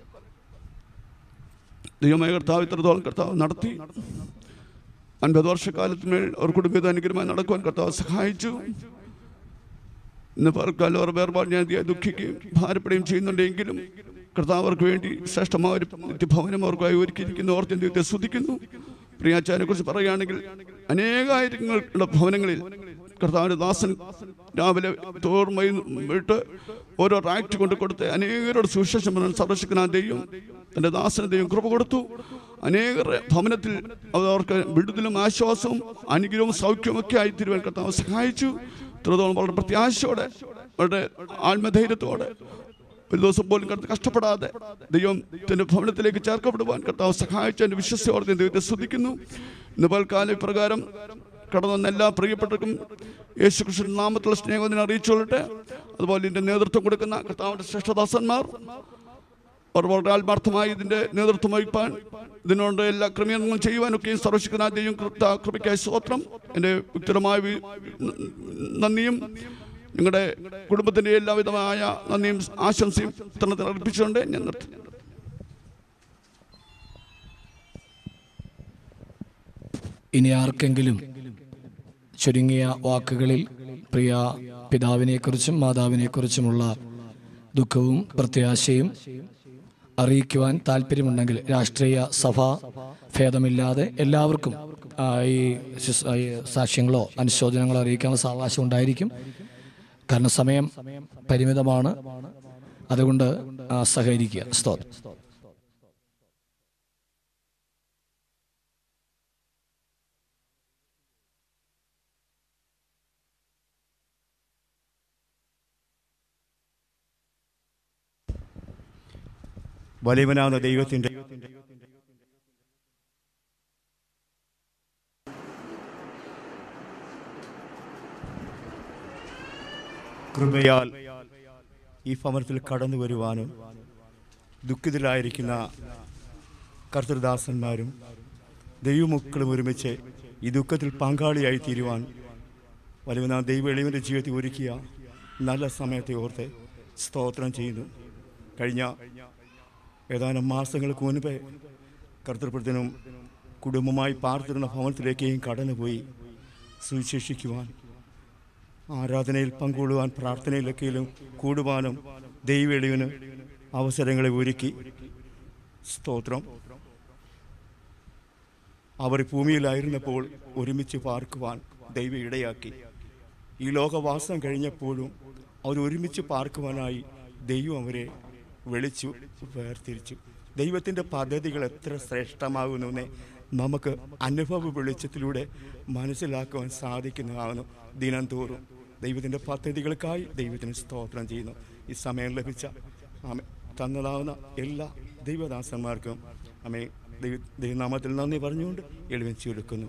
P: ദൈവമായ കർത്താവ് ഇത്രത്തോളം കർത്താവ് നടത്തി അൻപത് വർഷക്കാലത്തിന്മേൽ അവർ കുടുംബത്തെ അനുഗ്രഹമായി നടക്കുവാൻ കർത്താവ് സഹായിച്ചു ഇന്ന് പലക്കാലം അവർ വേർപാട് ഞാൻ അതിയായി ദുഃഖിക്കുകയും ഭാരപ്പെടുകയും ചെയ്യുന്നുണ്ടെങ്കിലും കർത്താവ് അവർക്ക് വേണ്ടി ശ്രേഷ്ഠമായ ഒരു നിത്യഭവനം അവർക്കായി ഒരുക്കിയിരിക്കുന്നു ഓർത്ത് ദൈവത്തെ സ്തുതിക്കുന്നു പ്രിയാച്ചാരെ കുറിച്ച് പറയുകയാണെങ്കിൽ അനേകായിരങ്ങളുടെ ഭവനങ്ങളിൽ കർത്താവിൻ്റെ ദാസൻ രാവിലെ തോർമയും വിട്ട് ഓരോ റാക്റ്റ് കൊണ്ട് കൊടുത്ത് അനേകരോട് സുവിശേഷം പറഞ്ഞാൽ സർവശക്തനാ ദൈവം തൻ്റെ ദാസന് ദൈവം കൃപ കൊടുത്തു അനേകരുടെ ഭവനത്തിൽ അത് അവർക്ക് വിടുതലും ആശ്വാസവും അനുഗ്രഹവും സൗഖ്യവും ഒക്കെ ആയി തീരുവാൻ കർത്താവ് സഹായിച്ചു ഇത്രത്തോളം വളരെ പ്രത്യാശയോടെ വളരെ ആത്മധൈര്യത്തോടെ ഒരു ദിവസം പോലും കടന്ന് കഷ്ടപ്പെടാതെ ദൈവം തന്റെ ഭവനത്തിലേക്ക് ചേർക്കപ്പെടുവാൻ കർത്താവ് സഹായിച്ച എൻ്റെ വിശ്വസയോടെ ഞാൻ ദൈവത്തെ സ്തുതിക്കുന്നു ഇന്ന് പൽക്കാലം ഇപ്രകാരം കടന്നു വന്ന എല്ലാ പ്രിയപ്പെട്ടവർക്കും യേശു കൃഷ്ണൻ നാമത്തിലുള്ള സ്നേഹത്തിനെ അറിയിച്ചുകൊള്ളട്ടെ അതുപോലെ ഇതിൻ്റെ നേതൃത്വം കൊടുക്കുന്ന കർത്താവിൻ്റെ ശ്രേഷ്ഠദാസന്മാർ അവർ വളരെ ആത്മാർത്ഥമായി ഇതിൻ്റെ നേതൃത്വം വഹിപ്പാൻ ഇതിനോട് എല്ലാ ക്രമീകരണങ്ങളും ചെയ്യുവാനൊക്കെയും സർവശക്തനായ ദൈവം കൃത കൃപയ്ക്കായ സ്തോത്രം എൻ്റെ വ്യക്തിപരമായ വി- നന്ദിയും നിങ്ങളുടെ കുടുംബത്തിൻ്റെ എല്ലാവിധമായ നന്ദിയും ആശംസയും ഇത്തരണത്തിൽ അർപ്പിച്ചുകൊണ്ട് ഞാൻ നിർത്തി
F: ഇനി ആർക്കെങ്കിലും ചുരുങ്ങിയ വാക്കുകളിൽ പ്രിയ പിതാവിനെക്കുറിച്ചും മാതാവിനെക്കുറിച്ചുമുള്ള ദുഃഖവും പ്രത്യാശയും അറിയിക്കുവാൻ താല്പര്യമുണ്ടെങ്കിൽ രാഷ്ട്രീയ സഭാ ഭേദമില്ലാതെ എല്ലാവർക്കും ആ, ഈ ശുസ്- ഈ സാക്ഷ്യങ്ങളോ അനുശോചനങ്ങളോ അറിയിക്കാനുള്ള സാവകാശം ഉണ്ടായിരിക്കും കാരണം സമയം പരിമിതമാണ് അതുകൊണ്ട് ആ, സഹകരിക്കുക സ്തോത്രം
Q: വലിയവനാകുന്ന ദൈവത്തിൻ്റെ കൃപയാൽ ഈ ഭവനത്തിൽ കടന്നു വരുവാനും ദുഃഖിതരായിരിക്കുന്ന കർത്തൃദാസന്മാരും ദൈവമക്കളും ഒരുമിച്ച് ഈ ദുഃഖത്തിൽ പങ്കാളിയായി തീരുവാൻ വലിയ ദൈവ എളിവൻ്റെ ജീവിതത്തിൽ ഒരുക്കിയ നല്ല സമയത്തെ ഓർത്ത് സ്തോത്രം ചെയ്യുന്നു കഴിഞ്ഞ ഏതാനും മാസങ്ങൾക്ക് മുൻപേ കർത്തൃപ്രത്തിനും കുടുംബമായി പാർത്തിരുന്ന ഭവനത്തിലേക്കും കടന്നുപോയി സുവിശേഷിക്കുവാൻ ആരാധനയിൽ പങ്കുകൊള്ളുവാൻ പ്രാർത്ഥനയിലൊക്കെയും കൂടുവാനും ദൈവ എളിവിന് അവസരങ്ങളെ ഒരുക്കി സ്തോത്രം അവർ ഭൂമിയിലായിരുന്നപ്പോൾ ഒരുമിച്ച് പാർക്കുവാൻ ദൈവം ഇടയാക്കി ഈ ലോകവാസം കഴിഞ്ഞപ്പോഴും അവർ ഒരുമിച്ച് പാർക്കുവാനായി ദൈവം അവരെ വിളിച്ചു വേർതിരിച്ചു ദൈവത്തിൻ്റെ പദ്ധതികൾ എത്ര ശ്രേഷ്ഠമാകുന്നുവെന്ന് നമുക്ക് അനുഭവ വെളിച്ചത്തിലൂടെ മനസ്സിലാക്കുവാൻ സാധിക്കുന്നതാകുന്നു ദിനം തോറും ദൈവത്തിൻ്റെ പദ്ധതികൾക്കായി ദൈവത്തിന് സ്തോത്രം ചെയ്യുന്നു ഈ സമയം ലഭിച്ച ആമേ തന്നതാകുന്ന എല്ലാ ദൈവദാസന്മാർക്കും അമേ ദൈവ ദൈവനാമത്തിൽ നന്ദി പറഞ്ഞുകൊണ്ട് എളിവെച്ച് എടുക്കുന്നു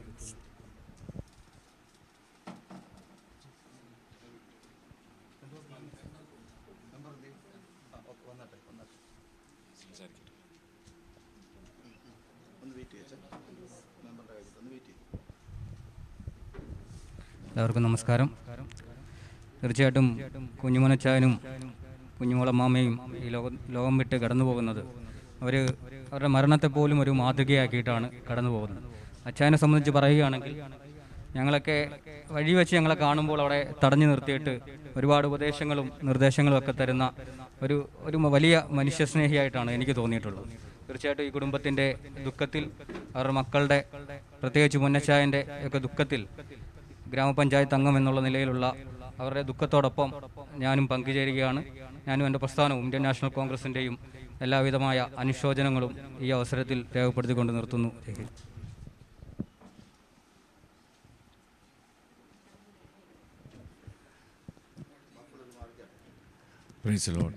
R: എല്ലാവർക്കും നമസ്കാരം തീർച്ചയായിട്ടും കുഞ്ഞുമോനച്ചായനും കുഞ്ഞുമോളമ്മാമയും ഈ ലോകം ലോകം വിട്ട് കടന്നു പോകുന്നത് അവർ അവരുടെ മരണത്തെ പോലും ഒരു മാതൃകയാക്കിയിട്ടാണ് കടന്നു പോകുന്നത് അച്ചായനെ സംബന്ധിച്ച് പറയുകയാണെങ്കിൽ ഞങ്ങളൊക്കെ വഴി വെച്ച് ഞങ്ങളെ കാണുമ്പോൾ അവിടെ തടഞ്ഞു നിർത്തിയിട്ട് ഒരുപാട് ഉപദേശങ്ങളും നിർദ്ദേശങ്ങളും ഒക്കെ തരുന്ന ഒരു ഒരു വലിയ മനുഷ്യസ്നേഹിയായിട്ടാണ് എനിക്ക് തോന്നിയിട്ടുള്ളത് തീർച്ചയായിട്ടും ഈ കുടുംബത്തിൻ്റെ ദുഃഖത്തിൽ അവരുടെ മക്കളുടെ പ്രത്യേകിച്ച് മുന്നച്ചായൻ്റെ ഒക്കെ ദുഃഖത്തിൽ ഗ്രാമപഞ്ചായത്ത് അംഗം എന്നുള്ള നിലയിലുള്ള അവരുടെ ദുഃഖത്തോടൊപ്പം ഞാനും പങ്കുചേരുകയാണ് ഞാനും എൻ്റെ പ്രസ്ഥാനവും ഇന്ത്യൻ നാഷണൽ കോൺഗ്രസിൻ്റെയും എല്ലാവിധമായ അനുശോചനങ്ങളും ഈ അവസരത്തിൽ രേഖപ്പെടുത്തിക്കൊണ്ട് നിർത്തുന്നു ജയ് ഹിന്ദ്.
S: പ്രൈസ് ലോഡ്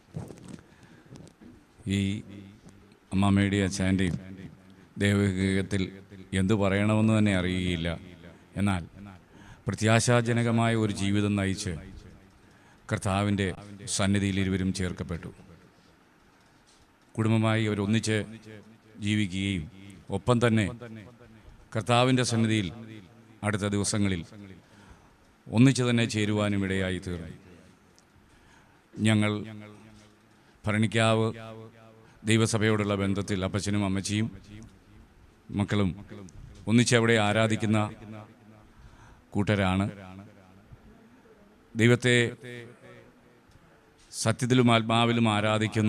S: ഈ അമ്മാമ്മയുടെയും അച്ഛൻ്റെയും ദൈവഗീതത്തിൽ എന്തു പറയണമെന്ന് തന്നെ അറിയുകയില്ല എന്നാൽ പ്രത്യാശാജനകമായ ഒരു ജീവിതം നയിച്ച് കർത്താവിൻ്റെ സന്നിധിയിൽ ഇരുവരും ചേർക്കപ്പെട്ടു കുടുംബമായി അവരൊന്നിച്ച് ജീവിക്കുകയും ഒപ്പം തന്നെ കർത്താവിൻ്റെ സന്നിധിയിൽ അടുത്ത ദിവസങ്ങളിൽ ഒന്നിച്ച് തന്നെ ചേരുവാനും ഇടയായി തീർന്നു ഞങ്ങൾ ഭരണിക്കാവ് ദൈവസഭയോടുള്ള ബന്ധത്തിൽ അപ്പച്ചനും അമ്മച്ചിയും മക്കളും ഒന്നിച്ച് അവിടെ ആരാധിക്കുന്ന കൂട്ടരാണ് ദൈവത്തെ സത്യത്തിലും ആത്മാവിലും ആരാധിക്കുന്ന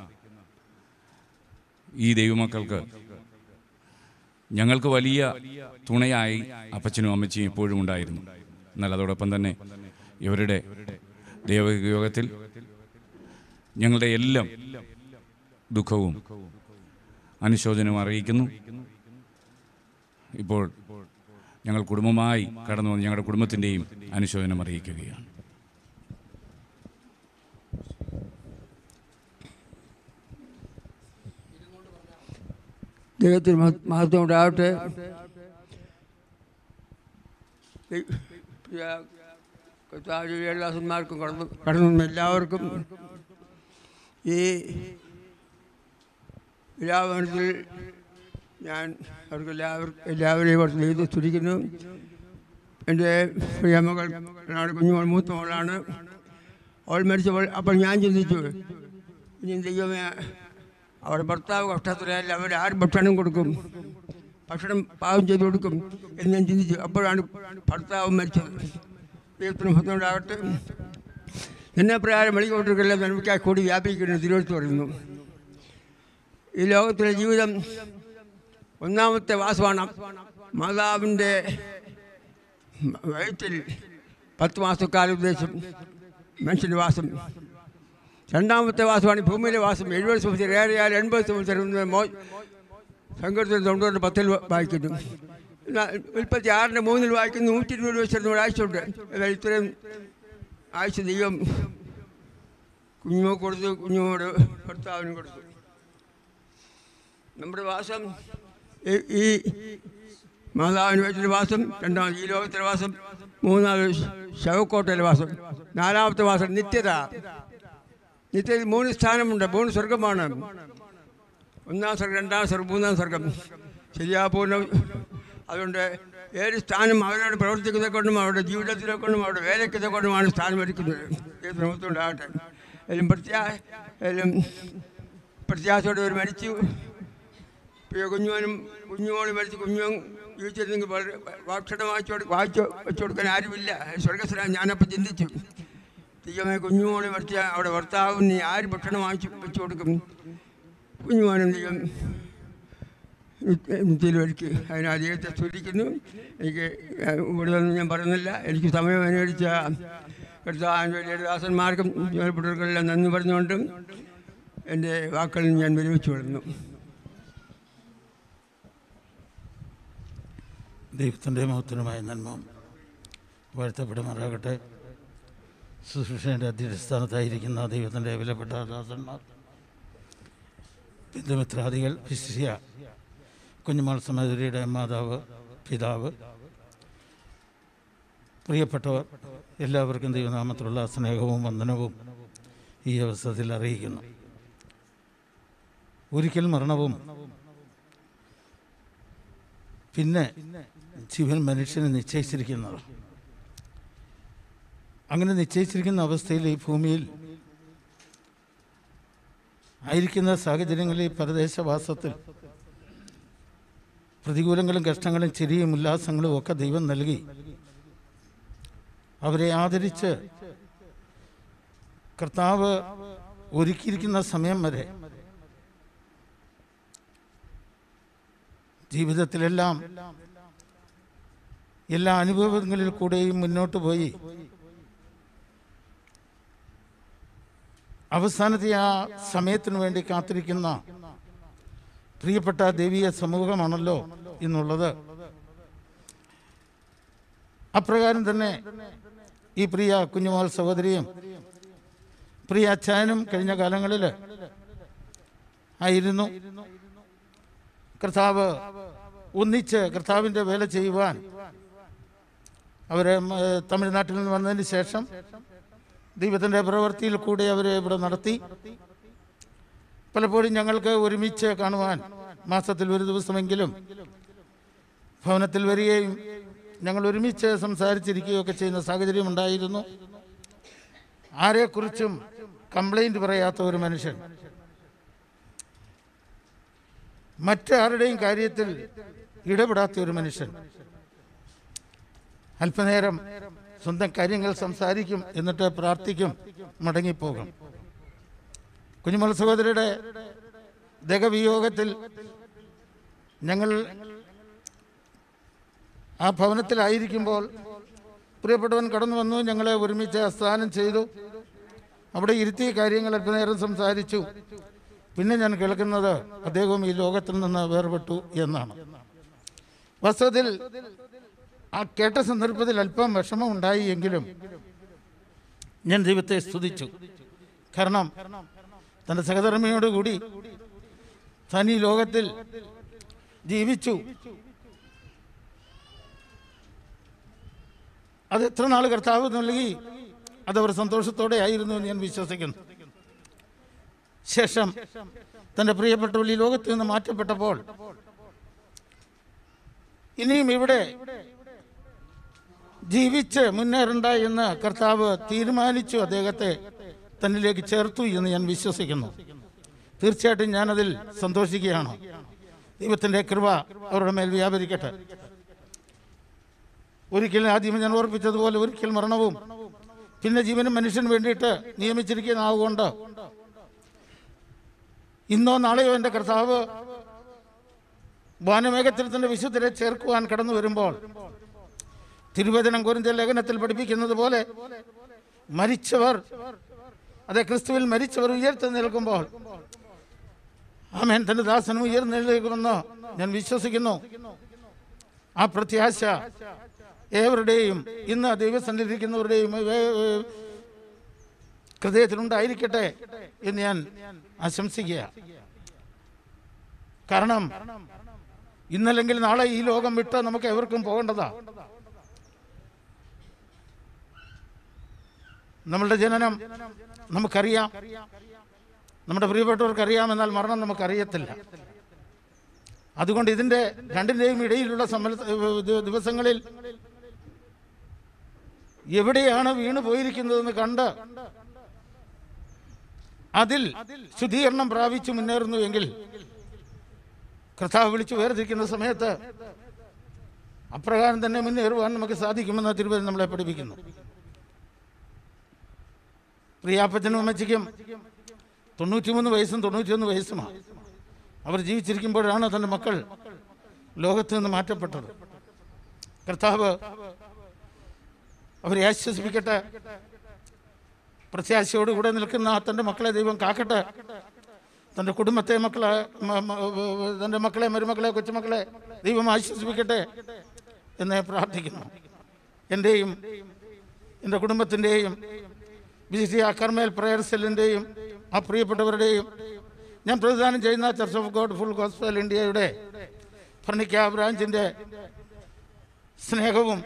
S: ഈ ദൈവമക്കൾക്ക് ഞങ്ങൾക്ക് വലിയ തുണയായി അപ്പച്ചനും അമ്മച്ചിയും എപ്പോഴും ഉണ്ടായിരുന്നു എന്നാൽ അതോടൊപ്പം തന്നെ ഇവരുടെ ദൈവയോഗത്തിൽ ഞങ്ങളുടെ എല്ലാം ദുഃഖവും അനുശോചനവും അറിയിക്കുന്നു ഇപ്പോൾ ഞങ്ങൾ കുടുംബമായി കടന്നു വന്ന് ഞങ്ങളുടെ കുടുംബത്തിൻ്റെയും അനുശോചനം അറിയിക്കുകയാണ്
T: ദൈവത്തിന് മഹ- മഹത്വം ഉണ്ടാവട്ടെ ദൈ- പ്രിയ കർത്താവിന്റെ എല്ലാ ദാസന്മാർക്കും കടന്നു കടന്നു വന്ന എല്ലാവർക്കും ഈ വിലാപനത്തിൽ ഞാൻ അവർക്ക് എല്ലാവർക്കും എല്ലാവരെയും ഓർത്ത് ദൈവത്തെ സ്തുതിക്കുന്നു എൻ്റെ പ്രിയമകൾ നാട് കുഞ്ഞുമോൾ മൂത്ത മോളാണ് അവൾ മരിച്ചപ്പോൾ അപ്പോൾ ഞാൻ ചിന്തിച്ചു ഇനി ദൈവമേ അവരുടെ ഭർത്താവ് കഷ്ടത്തിലല്ല അവർ ആര് ഭക്ഷണം കൊടുക്കും ഭക്ഷണം പാകം ചെയ്ത് കൊടുക്കും എന്ന് ഞാൻ ചിന്തിച്ചു അപ്പോഴാണ് ഭർത്താവ് മരിച്ചത് ദൈവത്തിന് മഹത്വം ഉണ്ടാകട്ടെ എന്നെ പ്രകാരം മെളിക്കൊണ്ടിരിക്കില്ല നന്മയ്ക്കായി കൂടി വ്യാപിക്കുന്നു തിരുവനന്തപുരത്ത് പറയുന്നു ഈ ലോകത്തിലെ ജീവിതം ഒന്നാമത്തെ വാസമാണ് മാതാവിൻ്റെ വയറ്റിൽ പത്ത് മാസക്കാലം ഉദ്ദേശം മനുഷ്യൻ്റെ വാസം രണ്ടാമത്തെ വാസമാണ് ഈ ഭൂമിയിലെ വാസം എഴുപത് സംവത്സരം ഏറെയാൽ എൺപത് സംവത്സരം മോ സങ്കീർത്തനം തൊണ്ണൂറ് പത്തിൽ വായിക്കുന്നു എന്നാൽ ഉൽപ്പത്തി ആറിൻ്റെ മൂന്നിൽ വായിക്കുന്നു നൂറ്റി ഇരുപത് വയസ്സിന് ഒരാഴ്ചയുണ്ട് എന്നാൽ ഇത്രയും ആഴ്ച ദൈവം കുഞ്ഞുമോ കൊടുത്തു കുഞ്ഞുമോട് ഭർത്താവിനും കൊടുത്തു നമ്മുടെ വാസം ഈ- ഈ മാതാവിന് വയറ്റിലെ വാസം രണ്ടാമത് ഈ ലോകത്തിലെ വാസം മൂന്നാമത് ശവക്കോട്ടയിലെ വാസം നാലാമത്തെ വാസം നിത്യത നിത്യത മൂന്ന് സ്ഥാനമുണ്ട് മൂന്ന് സ്വർഗമാണ് ഒന്നാം സ്വർഗം രണ്ടാം സ്വർഗം മൂന്നാം സ്വർഗം ശരിയാ പൂർണ്ണ അതുകൊണ്ട് ഏത് സ്ഥാനം അവരോട് പ്രവർത്തിക്കുന്നത് കൊണ്ടും അവരുടെ ജീവിതത്തിലെ കൊണ്ടും അവരുടെ വേലയ്ക്കത്തെ കൊണ്ടുമാണ് സ്ഥാനം ഒരുക്കുന്നത് ഏത് ശ്രമത്തുണ്ടാകട്ടെ എല്ലാം പ്രത്യാ എല്ലാം പ്രത്യാശയോടെ ഒരു മരിച്ചു പ്രിയ കുഞ്ഞുവനും കുഞ്ഞുമോളും മരിച്ച് കുഞ്ഞും ജീവിച്ചിരുന്നെങ്കിൽ വളരെ ഭക്ഷണം വാങ്ങിച്ചു കൊടു വാങ്ങിച്ചു വെച്ചു കൊടുക്കാൻ ആരുമില്ല സ്വർഗസ്ഥല ഞാനപ്പോൾ ചിന്തിച്ചു ദൈവമേ കുഞ്ഞുമോളെ മരിച്ച അവിടെ ഭർത്താവും നീ ആര് ഭക്ഷണം വാങ്ങിച്ചു വെച്ചു കൊടുക്കും കുഞ്ഞുമോനും ദൈവം നിത്യയിൽ ഒരുക്കി അതിന് ദൈവത്തെ സ്തുതിക്കുന്നു എനിക്ക് ഇവിടെ ഒന്നും ഞാൻ പറയുന്നില്ല എനിക്ക് സമയം അനുവദിച്ച കർത്താവിൻ്റെ വലിയ ദാസന്മാർക്കും ജോലിപ്പെട്ടവർക്കെല്ലാം നന്ദി പറഞ്ഞുകൊണ്ടും എൻ്റെ വാക്കുകളിൽ ഞാൻ വിരമിച്ചു വിടുന്നു
U: ദൈവത്തിൻ്റെ മഹത്വനുമായ നന്മ വാഴ്ത്തപ്പെടുമാറാകട്ടെ ശുശ്രൂഷയുടെ അധ്യക്ഷസ്ഥാനത്തായിരിക്കുന്ന ദൈവത്തിൻ്റെ വിലപ്പെട്ട ദാസന്മാർ ബന്ധുമിത്രാദികൾ വിശിഷ്യ കുഞ്ഞുമാൾ സമതുരിയുടെ മാതാവ് പിതാവ് പ്രിയപ്പെട്ടവർ എല്ലാവർക്കും ദൈവനാമത്തിലുള്ള സ്നേഹവും വന്ദനവും ഈ അവസരത്തിൽ അറിയിക്കുന്നു ഒരിക്കൽ മരണവും പിന്നെ ജീവൻ മനുഷ്യന് നിശ്ചയിച്ചിരിക്കുന്നത് അങ്ങനെ നിശ്ചയിച്ചിരിക്കുന്ന അവസ്ഥയിൽ ഈ ഭൂമിയിൽ ആയിരിക്കുന്ന സാഹചര്യങ്ങളിൽ ഈ പരദേശവാസത്തിൽ പ്രതികൂലങ്ങളും കഷ്ടങ്ങളും ചിരിയും ഉല്ലാസങ്ങളും ഒക്കെ ദൈവം നൽകി അവരെ ആദരിച്ച് കർത്താവ് ഒരുക്കിയിരിക്കുന്ന സമയം വരെ ജീവിതത്തിലെല്ലാം എല്ലാ അനുഭവങ്ങളിൽ കൂടെയും മുന്നോട്ട് പോയി അവസാനത്തെ ആ സമയത്തിനു വേണ്ടി കാത്തിരിക്കുന്ന പ്രിയപ്പെട്ട ദേവീയ സമൂഹമാണല്ലോ ഇന്നുള്ളത് അപ്രകാരം തന്നെ ഈ പ്രിയ കുഞ്ഞുമാൾ സഹോദരിയും പ്രിയ അച്ചായനും കഴിഞ്ഞ കാലങ്ങളിൽ ആയിരുന്നു കർത്താവ് ഒന്നിച്ച് കർത്താവിൻ്റെ വേല ചെയ്യുവാൻ അവർ തമിഴ്നാട്ടിൽ നിന്ന് വന്നതിന് ശേഷം ദൈവത്തിൻ്റെ പ്രവൃത്തിയിൽ കൂടെ അവരെ ഇവിടെ നടത്തി പലപ്പോഴും ഞങ്ങൾക്ക് ഒരുമിച്ച് കാണുവാൻ മാസത്തിൽ ഒരു ദിവസമെങ്കിലും ഭവനത്തിൽ വരികയും ഞങ്ങൾ ഒരുമിച്ച് സംസാരിച്ചിരിക്കുകയൊക്കെ ചെയ്യുന്ന സാഹചര്യം ഉണ്ടായിരുന്നു ആരെക്കുറിച്ചും കംപ്ലൈൻറ്റ് പറയാത്ത ഒരു മനുഷ്യൻ മറ്റാരുടെയും കാര്യത്തിൽ ഇടപെടാത്ത ഒരു മനുഷ്യൻ അല്പനേരം സ്വന്തം കാര്യങ്ങൾ സംസാരിക്കും എന്നിട്ട് പ്രാർത്ഥിക്കും മടങ്ങിപ്പോകും കുഞ്ഞുമൽ സഹോദരിയുടെ ദഗവിയോഗത്തിൽ ഞങ്ങൾ ആ ഭവനത്തിലായിരിക്കുമ്പോൾ പ്രിയപ്പെട്ടവൻ കടന്നു വന്നു ഞങ്ങളെ ഒരുമിച്ച് ആസ്ഥാനം ചെയ്തു അവിടെ ഇരുത്തിയ കാര്യങ്ങൾ അല്പനേരം സംസാരിച്ചു പിന്നെ ഞാൻ കേൾക്കുന്നത് അദ്ദേഹം ഈ ലോകത്തിൽ നിന്ന് വേർപെട്ടു എന്നാണ് വാസ്തവത്തിൽ ആ കേട്ട സന്ദർഭത്തിൽ അല്പം വിഷമം ഉണ്ടായി എങ്കിലും ഞാൻ ദൈവത്തെ സ്തുതിച്ചു കാരണം തൻ്റെ സഹധർമ്മിയോടുകൂടി താൻ ഈ ലോകത്തിൽ ജീവിച്ചു അത് എത്ര നാൾ കർത്താവ് നൽകി അതവർ സന്തോഷത്തോടെ ആയിരുന്നു എന്ന് ഞാൻ വിശ്വസിക്കുന്നു ശേഷം തൻ്റെ പ്രിയപ്പെട്ടവർ ഈ ലോകത്ത് നിന്ന് മാറ്റപ്പെട്ടപ്പോൾ ഇനിയും ഇവിടെ ജീവിച്ച് മുന്നേറണ്ട എന്ന് കർത്താവ് തീരുമാനിച്ചു അദ്ദേഹത്തെ തന്നിലേക്ക് ചേർത്തു എന്ന് ഞാൻ വിശ്വസിക്കുന്നു തീർച്ചയായിട്ടും ഞാനതിൽ സന്തോഷിക്കുകയാണ് ദൈവത്തിൻ്റെ കൃപ അവരുടെ മേൽ വ്യാപരിക്കട്ടെ ഒരിക്കൽ ആദ്യം ഞാൻ ഓർപ്പിച്ചതുപോലെ ഒരിക്കൽ മരണവും പിന്നെ ജീവനും മനുഷ്യന് വേണ്ടിയിട്ട് നിയമിച്ചിരിക്കുന്ന ആവുകൊണ്ട് ഇന്നോ നാളെയോ എൻ്റെ കർത്താവ് വാനമേഘത്തിൽ തന്റെ വിശുദ്ധരെ ചേർക്കുവാൻ കടന്നു വരുമ്പോൾ തിരുവചനം കുറിന്റെ ലേഖനത്തിൽ പഠിപ്പിക്കുന്നത് പോലെ മരിച്ചവർ അതെ ക്രിസ്തുവിൽ മരിച്ചവർ ഉയർത്തി നിൽക്കുമ്പോൾ ആമേൻ തന്റെ ദാസനും ഉയർന്നെഴുന്നേൽക്കുമെന്ന് ഞാൻ വിശ്വസിക്കുന്നു ആ പ്രത്യാശ ഏവരുടെയും ഇന്ന് ദൈവസന്നിധിക്കുന്നവരുടെയും ഹൃദയത്തിലുണ്ടായിരിക്കട്ടെ എന്ന് ഞാൻ ആശംസിക്കുക കാരണം ഇന്നല്ലെങ്കിൽ നാളെ ഈ ലോകം വിട്ട് നമുക്ക് എവർക്കും പോകേണ്ടതാ നമ്മളുടെ ജനനം നമുക്കറിയാം നമ്മുടെ പ്രിയപ്പെട്ടവർക്ക് അറിയാമെന്നാൽ മരണം നമുക്കറിയത്തില്ല അതുകൊണ്ട് ഇതിൻ്റെ രണ്ടിൻ്റെയും ഇടയിലുള്ള സമ്മേള ദി- ദിവസങ്ങളിൽ എവിടെയാണ് വീണു പോയിരിക്കുന്നതെന്ന് കണ്ട് അതിൽ ശുദ്ധീകരണം പ്രാപിച്ചു മുന്നേറുന്നുവെങ്കിൽ കർത്താവ് വിളിച്ചു വേർതിരിക്കുന്ന സമയത്ത് അപ്രകാരം തന്നെ മുന്നേറുവാൻ നമുക്ക് സാധിക്കുമെന്ന് തിരുവനന്തപുരം നമ്മളെ പഠിപ്പിക്കുന്നു പ്രിയാപ്പച്ചനും അമ്മച്ചിക്കും തൊണ്ണൂറ്റിമൂന്ന് വയസ്സും തൊണ്ണൂറ്റിയൊന്ന് വയസ്സുമാണ് അവർ ജീവിച്ചിരിക്കുമ്പോഴാണ് തൻ്റെ മക്കൾ ലോകത്ത് നിന്ന് മാറ്റപ്പെട്ടത് കർത്താവ് അവരെ ആശ്വസിപ്പിക്കട്ടെ പ്രത്യാശയോടുകൂടെ നിൽക്കുന്ന തൻ്റെ മക്കളെ ദൈവം കാക്കട്ടെ തൻ്റെ കുടുംബത്തെ മക്കളെ മ- മ- തൻ്റെ മക്കളെ മരുമക്കളെ കൊച്ചുമക്കളെ ദൈവം ആശ്വസിപ്പിക്കട്ടെ എന്ന് പ്രാർത്ഥിക്കുന്നു എൻ്റെയും എൻ്റെ കുടുംബത്തിൻ്റെയും വിശിഷ്യ കർമ്മേൽ പ്രയർ സെല്ലിൻ്റെയും ആ പ്രിയപ്പെട്ടവരുടെയും ഞാൻ പ്രതിദാനം ചെയ്യുന്ന church of God full gospel ഇന്ത്യയുടെ ഫർണിക്ക ബ്രാഞ്ചിൻ്റെ സ്നേഹവും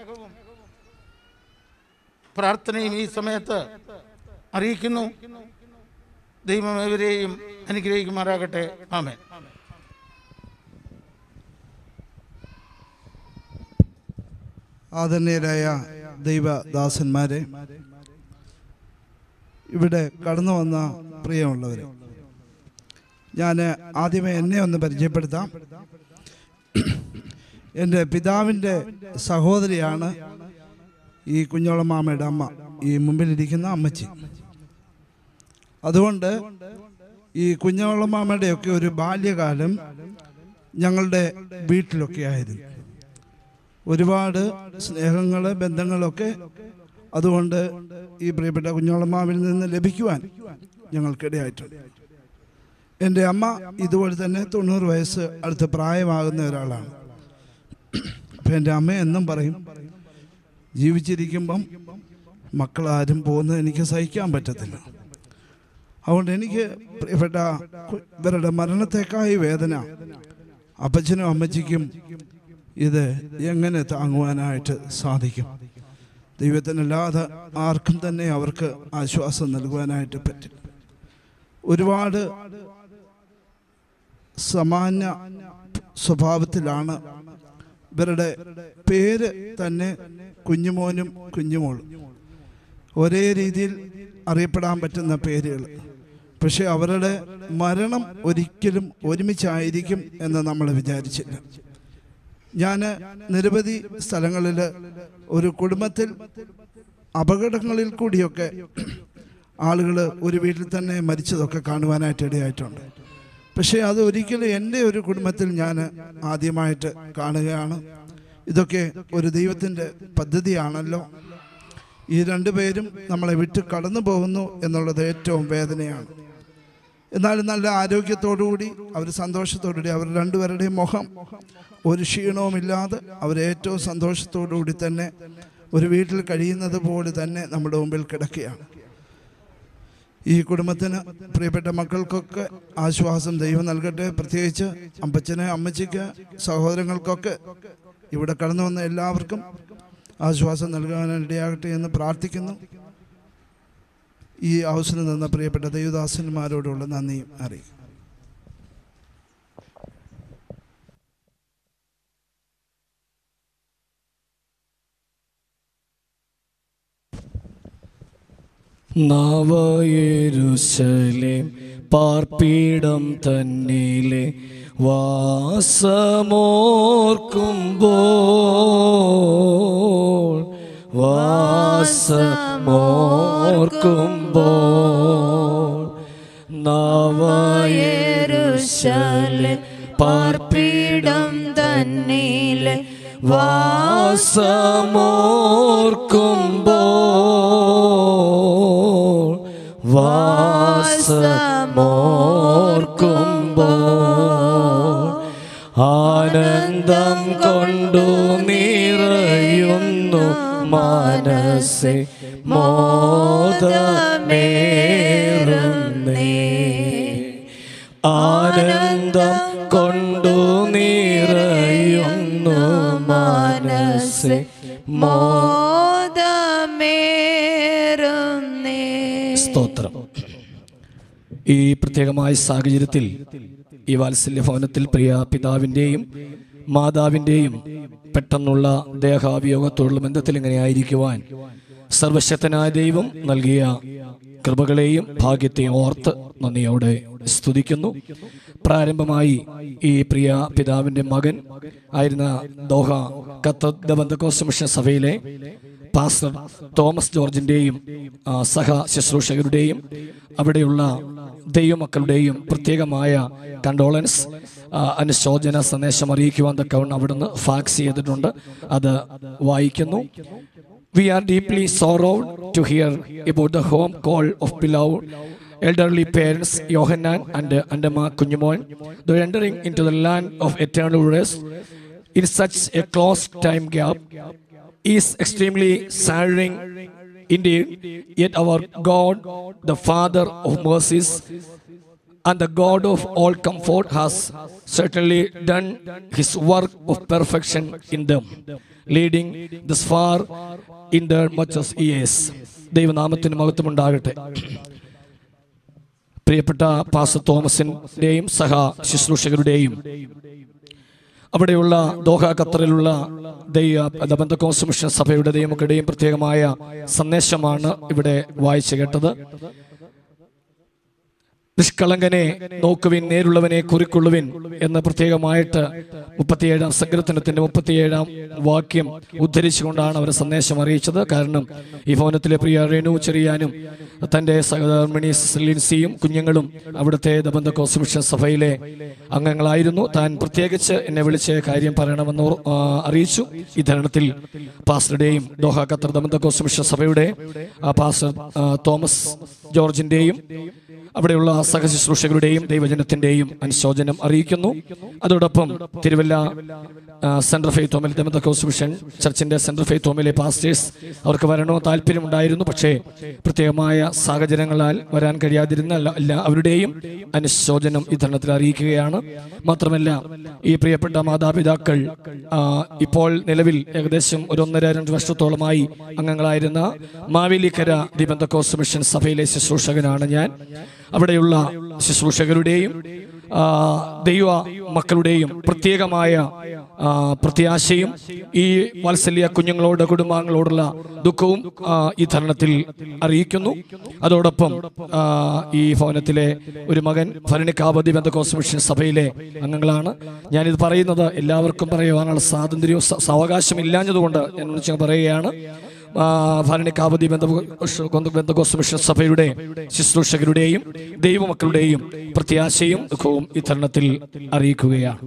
U: പ്രാർത്ഥനയും ഈ സമയത്ത് അറിയിക്കുന്നു ദൈവം ഇവരെയും അനുഗ്രഹിക്കുമാറാകട്ടെ ആമേൻ
A: ആദരണീയരായ ദൈവദാസന്മാരെ ഇവിടെ കടന്നു വന്ന പ്രിയമുള്ളവരെ ഞാൻ ആദ്യമേ എന്നെ ഒന്ന് പരിചയപ്പെടുത്താം എൻ്റെ പിതാവിൻ്റെ സഹോദരിയാണ് ഈ കുഞ്ഞോളമാമയുടെ അമ്മ ഈ മുമ്പിലിരിക്കുന്ന അമ്മച്ചി അതുകൊണ്ട് ഈ കുഞ്ഞോളമാമയുടെയൊക്കെ ഒരു ബാല്യകാലം ഞങ്ങളുടെ വീട്ടിലൊക്കെ ആയിരുന്നു ഒരുപാട് സ്നേഹങ്ങൾ ബന്ധങ്ങളൊക്കെ അതുകൊണ്ട് ഈ പ്രിയപ്പെട്ട കുഞ്ഞോളമാവിൽ നിന്ന് ലഭിക്കുവാൻ ഞങ്ങൾക്കിടയായിട്ടുണ്ട് എൻ്റെ അമ്മ ഇതുപോലെ തന്നെ തൊണ്ണൂറ് വയസ്സ് അടുത്ത് പ്രായമാകുന്ന ഒരാളാണ് അപ്പം എൻ്റെ അമ്മ എന്നും പറയും ജീവിച്ചിരിക്കുമ്പം മക്കളാരും പോകുന്നത് എനിക്ക് സഹിക്കാൻ പറ്റത്തില്ല അതുകൊണ്ട് എനിക്ക് പ്രിയപ്പെട്ട കു- ഇവരുടെ മരണത്തെക്കായി വേദന അപ്പച്ചനും അമ്മച്ചിക്കും ഇത് എങ്ങനെ താങ്ങുവാനായിട്ട് സാധിക്കും ദൈവത്തിനല്ലാതെ ആർക്കും തന്നെ അവർക്ക് ആശ്വാസം നൽകുവാനായിട്ട് പറ്റും ഒരുപാട് സമാന സ്വഭാവത്തിലാണ് ഇവരുടെ പേര് തന്നെ കുഞ്ഞുമോനും കുഞ്ഞുമോളും ഒരേ രീതിയിൽ അറിയപ്പെടാൻ പറ്റുന്ന പേരുകൾ പക്ഷെ അവരുടെ മരണം ഒരിക്കലും ഒരുമിച്ചായിരിക്കും എന്ന് നമ്മൾ വിചാരിച്ചില്ല ഞാൻ നിരവധി സ്ഥലങ്ങളിൽ ഒരു കുടുംബത്തിൽ അപകടങ്ങളിൽ കൂടിയൊക്കെ ആളുകൾ ഒരു വീട്ടിൽ തന്നെ മരിച്ചതൊക്കെ കാണുവാനായിട്ട് ഇടയായിട്ടുണ്ട് പക്ഷേ അത് ഒരിക്കലും എൻ്റെ ഒരു കുടുംബത്തിൽ ഞാൻ ആദ്യമായിട്ട് കാണുകയാണ് ഇതൊക്കെ ഒരു ദൈവത്തിൻ്റെ പദ്ധതിയാണല്ലോ ഈ രണ്ടുപേരും നമ്മളെ വിട്ട് കടന്നു പോകുന്നു എന്നുള്ളത് ഏറ്റവും വേദനയാണ് എന്നാലും നല്ല ആരോഗ്യത്തോടുകൂടി അവർ സന്തോഷത്തോടുകൂടി അവർ രണ്ടുപേരുടെയും മുഖം ഒരു ക്ഷീണവുമില്ലാതെ അവർ ഏറ്റവും സന്തോഷത്തോടുകൂടി തന്നെ ഒരു വീട്ടിൽ കഴിയുന്നത് പോലെ തന്നെ നമ്മുടെ മുമ്പിൽ കിടക്കുകയാണ് ഈ കുടുംബത്തിന് പ്രിയപ്പെട്ട മക്കൾക്കൊക്കെ ആശ്വാസം ദൈവം നൽകട്ടെ പ്രത്യേകിച്ച് അമ്പച്ചന് അമ്മച്ചിക്ക് സഹോദരങ്ങൾക്കൊക്കെ ഇവിടെ കടന്നു വന്ന എല്ലാവർക്കും ആശ്വാസം നൽകാനിടയാകട്ടെ എന്ന് പ്രാർത്ഥിക്കുന്നു ഈ ഹൗസിൽ നിന്ന് പ്രിയപ്പെട്ട ദൈവദാസന്മാരോടുള്ള നന്ദിയും അറിയിക്കും
F: നവയെരുശലേം പാർപ്പീടം തന്നിലെ വാസമോർക്കുമ്പോൾ വാസമോർക്കുമ്പോൾ നവയെരു
C: ശാലെ പാർപ്പിടം തന്നിലെ
F: വാസമോർക്കുമ്പോൾ വാസമോർക്കുമ്പോൾ ആനന്ദം കൊണ്ടു നിറയുന്നു മനസ്സെ മോദമേറുന്നേ ആനന്ദം കൊണ്ടു നിറയുന്നു മനസ്സെ
C: മോദമേറുന്നേ
F: സ്തോത്രം ഈ പ്രത്യേകമായ സാഹചര്യത്തിൽ ഈ വാത്സല്യ ഭവനത്തിൽ പ്രിയ പിതാവിൻ്റെയും മാതാവിൻ്റെയും പെട്ടെന്നുള്ള ദേഹാവിയോഗത്തോടുള്ള ബന്ധത്തിൽ ഇങ്ങനെ ആയിരിക്കുവാൻ സർവശക്തനായ ദൈവം നൽകിയ കൃപകളെയും ഭാഗ്യത്തെയും ഓർത്ത് നന്ദിയോടെ സ്തുതിക്കുന്നു പ്രാരംഭമായി ഈ പ്രിയ പിതാവിൻ്റെ മകൻ ആയിരുന്ന ദോഹ കത്തദ് ബന്ധക്കോസ് മിഷൻ സഭയിലെ പാസ്റ്റർ തോമസ് ജോർജിൻ്റെയും ആ, സഹ ശുശ്രൂഷകരുടെയും അവിടെയുള്ള ദൈവമക്കളുടെയും പ്രത്യേകമായ കണ്ടോളൻസ് ആ, അനുശോചന സന്ദേശം അറിയിക്കുവാൻ തക്കവണ്ണം അവിടുന്ന് ഫാക്സ് ചെയ്തിട്ടുണ്ട് അത് വായിക്കുന്നു We are deeply sorrowed to hear about the home call of beloved elderly parents Yohanan and Andama Kunjumon. They're entering into the land of eternal rest in such a close time gap is extremely saddening indeed. Yet our God, the Father of mercies, and the God of all comfort has certainly done his work of perfection in them, leading thus far in their much as years. ദൈവനാമത്തിന് മഹത്വമുണ്ടാകട്ടെ പ്രിയപ്പെട്ട പാസ തോമസിൻ്റെയും സഹ ശുശ്രൂഷകരുടെയും അവിടെയുള്ള ദോഹ ഖത്തറിലുള്ള ദൈവ ബന്ധക്കോസ് മിഷൻ സഭയുടെ ദൈവമക്കളുടെയും പ്രത്യേകമായ സന്ദേശമാണ് ഇവിടെ വായിച്ചു കേട്ടത് നിഷ്കളങ്കനെ നോക്കുവിൻ നേരുള്ളവനെ കുറിക്കൊള്ളുവിൻ എന്ന് പ്രത്യേകമായിട്ട് മുപ്പത്തിയേഴാം സങ്കീർത്തനത്തിന്റെ മുപ്പത്തിയേഴാം വാക്യം ഉദ്ധരിച്ചുകൊണ്ടാണ് അവർ സന്ദേശം അറിയിച്ചത് കാരണം ഈ ഭവനത്തിലെ പ്രിയ റേണു ചെറിയാനും തൻ്റെ സഹധർമ്മിണി ലിൻസിയും കുഞ്ഞുങ്ങളും അവിടുത്തെ ദബന്ധക്കോസ് മിഷൻ സഭയിലെ അംഗങ്ങളായിരുന്നു താൻ പ്രത്യേകിച്ച് എന്നെ വിളിച്ച് കാര്യം പറയണമെന്ന് ഓർ- ആ, അറിയിച്ചു ഈ ധരണത്തിൽ പാസ്റ്ററുടെയും ദോഹ ഖത്തർ ദബന്ധക്കോസ് മിഷൻ സഭയുടെ ആ, പാസ്റ്റർ ആ, തോമസ് ജോർജിന്റെയും അവിടെയുള്ള സഹശുശ്രൂഷകരുടെയും ദൈവജനത്തിന്റെയും അനുശോചനം അറിയിക്കുന്നു അതോടൊപ്പം തിരുവല്ല ആ, സെൻട്രൽ ഫെയ്ത്ത് ഹോമിൽ ദമന്തക്കോസ് മിഷൻ ചർച്ചിന്റെ സെൻട്രൽ ഫെയ്ത്ത് ഹോമിലെ പാസ്റ്റേഴ്സ് അവർക്ക് വരണമെന്ന് താല്പര്യമുണ്ടായിരുന്നു പക്ഷേ പ്രത്യേകമായ സാഹചര്യങ്ങളാൽ വരാൻ കഴിയാതിരുന്ന എല്ലാ- എല്ലാ അവരുടെയും അനുശോചനം ഈ ധരണത്തിൽ അറിയിക്കുകയാണ് മാത്രമല്ല ഈ പ്രിയപ്പെട്ട മാതാപിതാക്കൾ ആ, ഇപ്പോൾ നിലവിൽ ഏകദേശം ഒരു ഒന്നര രണ്ട് വർഷത്തോളമായി അംഗങ്ങളായിരുന്ന മാവേലിക്കര ദിബന്ധക്കോസ് മിഷൻ സഭയിലെ ശുശ്രൂഷകനാണ് ഞാൻ അവിടെയുള്ള ശുശ്രൂഷകരുടെയും ആ, ദൈവ മക്കളുടെയും പ്രത്യേകമായ ആ, പ്രത്യാശയും ഈ വാത്സല്യ കുഞ്ഞുങ്ങളോട് കുടുംബാംഗങ്ങളോടുള്ള ദുഃഖവും ആ, ഈ ധരണത്തിൽ അറിയിക്കുന്നു അതോടൊപ്പം ആ, ഈ ഭവനത്തിലെ ഒരു മകൻ ഭരണിക്കാവതി ബന്ധക്കോസ് മിഷൻ സഭയിലെ അംഗങ്ങളാണ് ഞാനിത് പറയുന്നത് എല്ലാവർക്കും പറയുവാനുള്ള സ്വാതന്ത്ര്യവും സ- സാവകാശം ഇല്ലാഞ്ഞതുകൊണ്ട് ഞാൻ വിളിച്ച് പറയുകയാണ് ആ, ഭരണിക്കാവതി ബന്ധകോസ് മിഷൻ സഭയുടെ ശുശ്രൂഷകരുടെയും ദൈവമക്കളുടെയും പ്രത്യാശയും ദുഃഖവും ഈ തരുണത്തിൽ അറിയിക്കുകയാണ്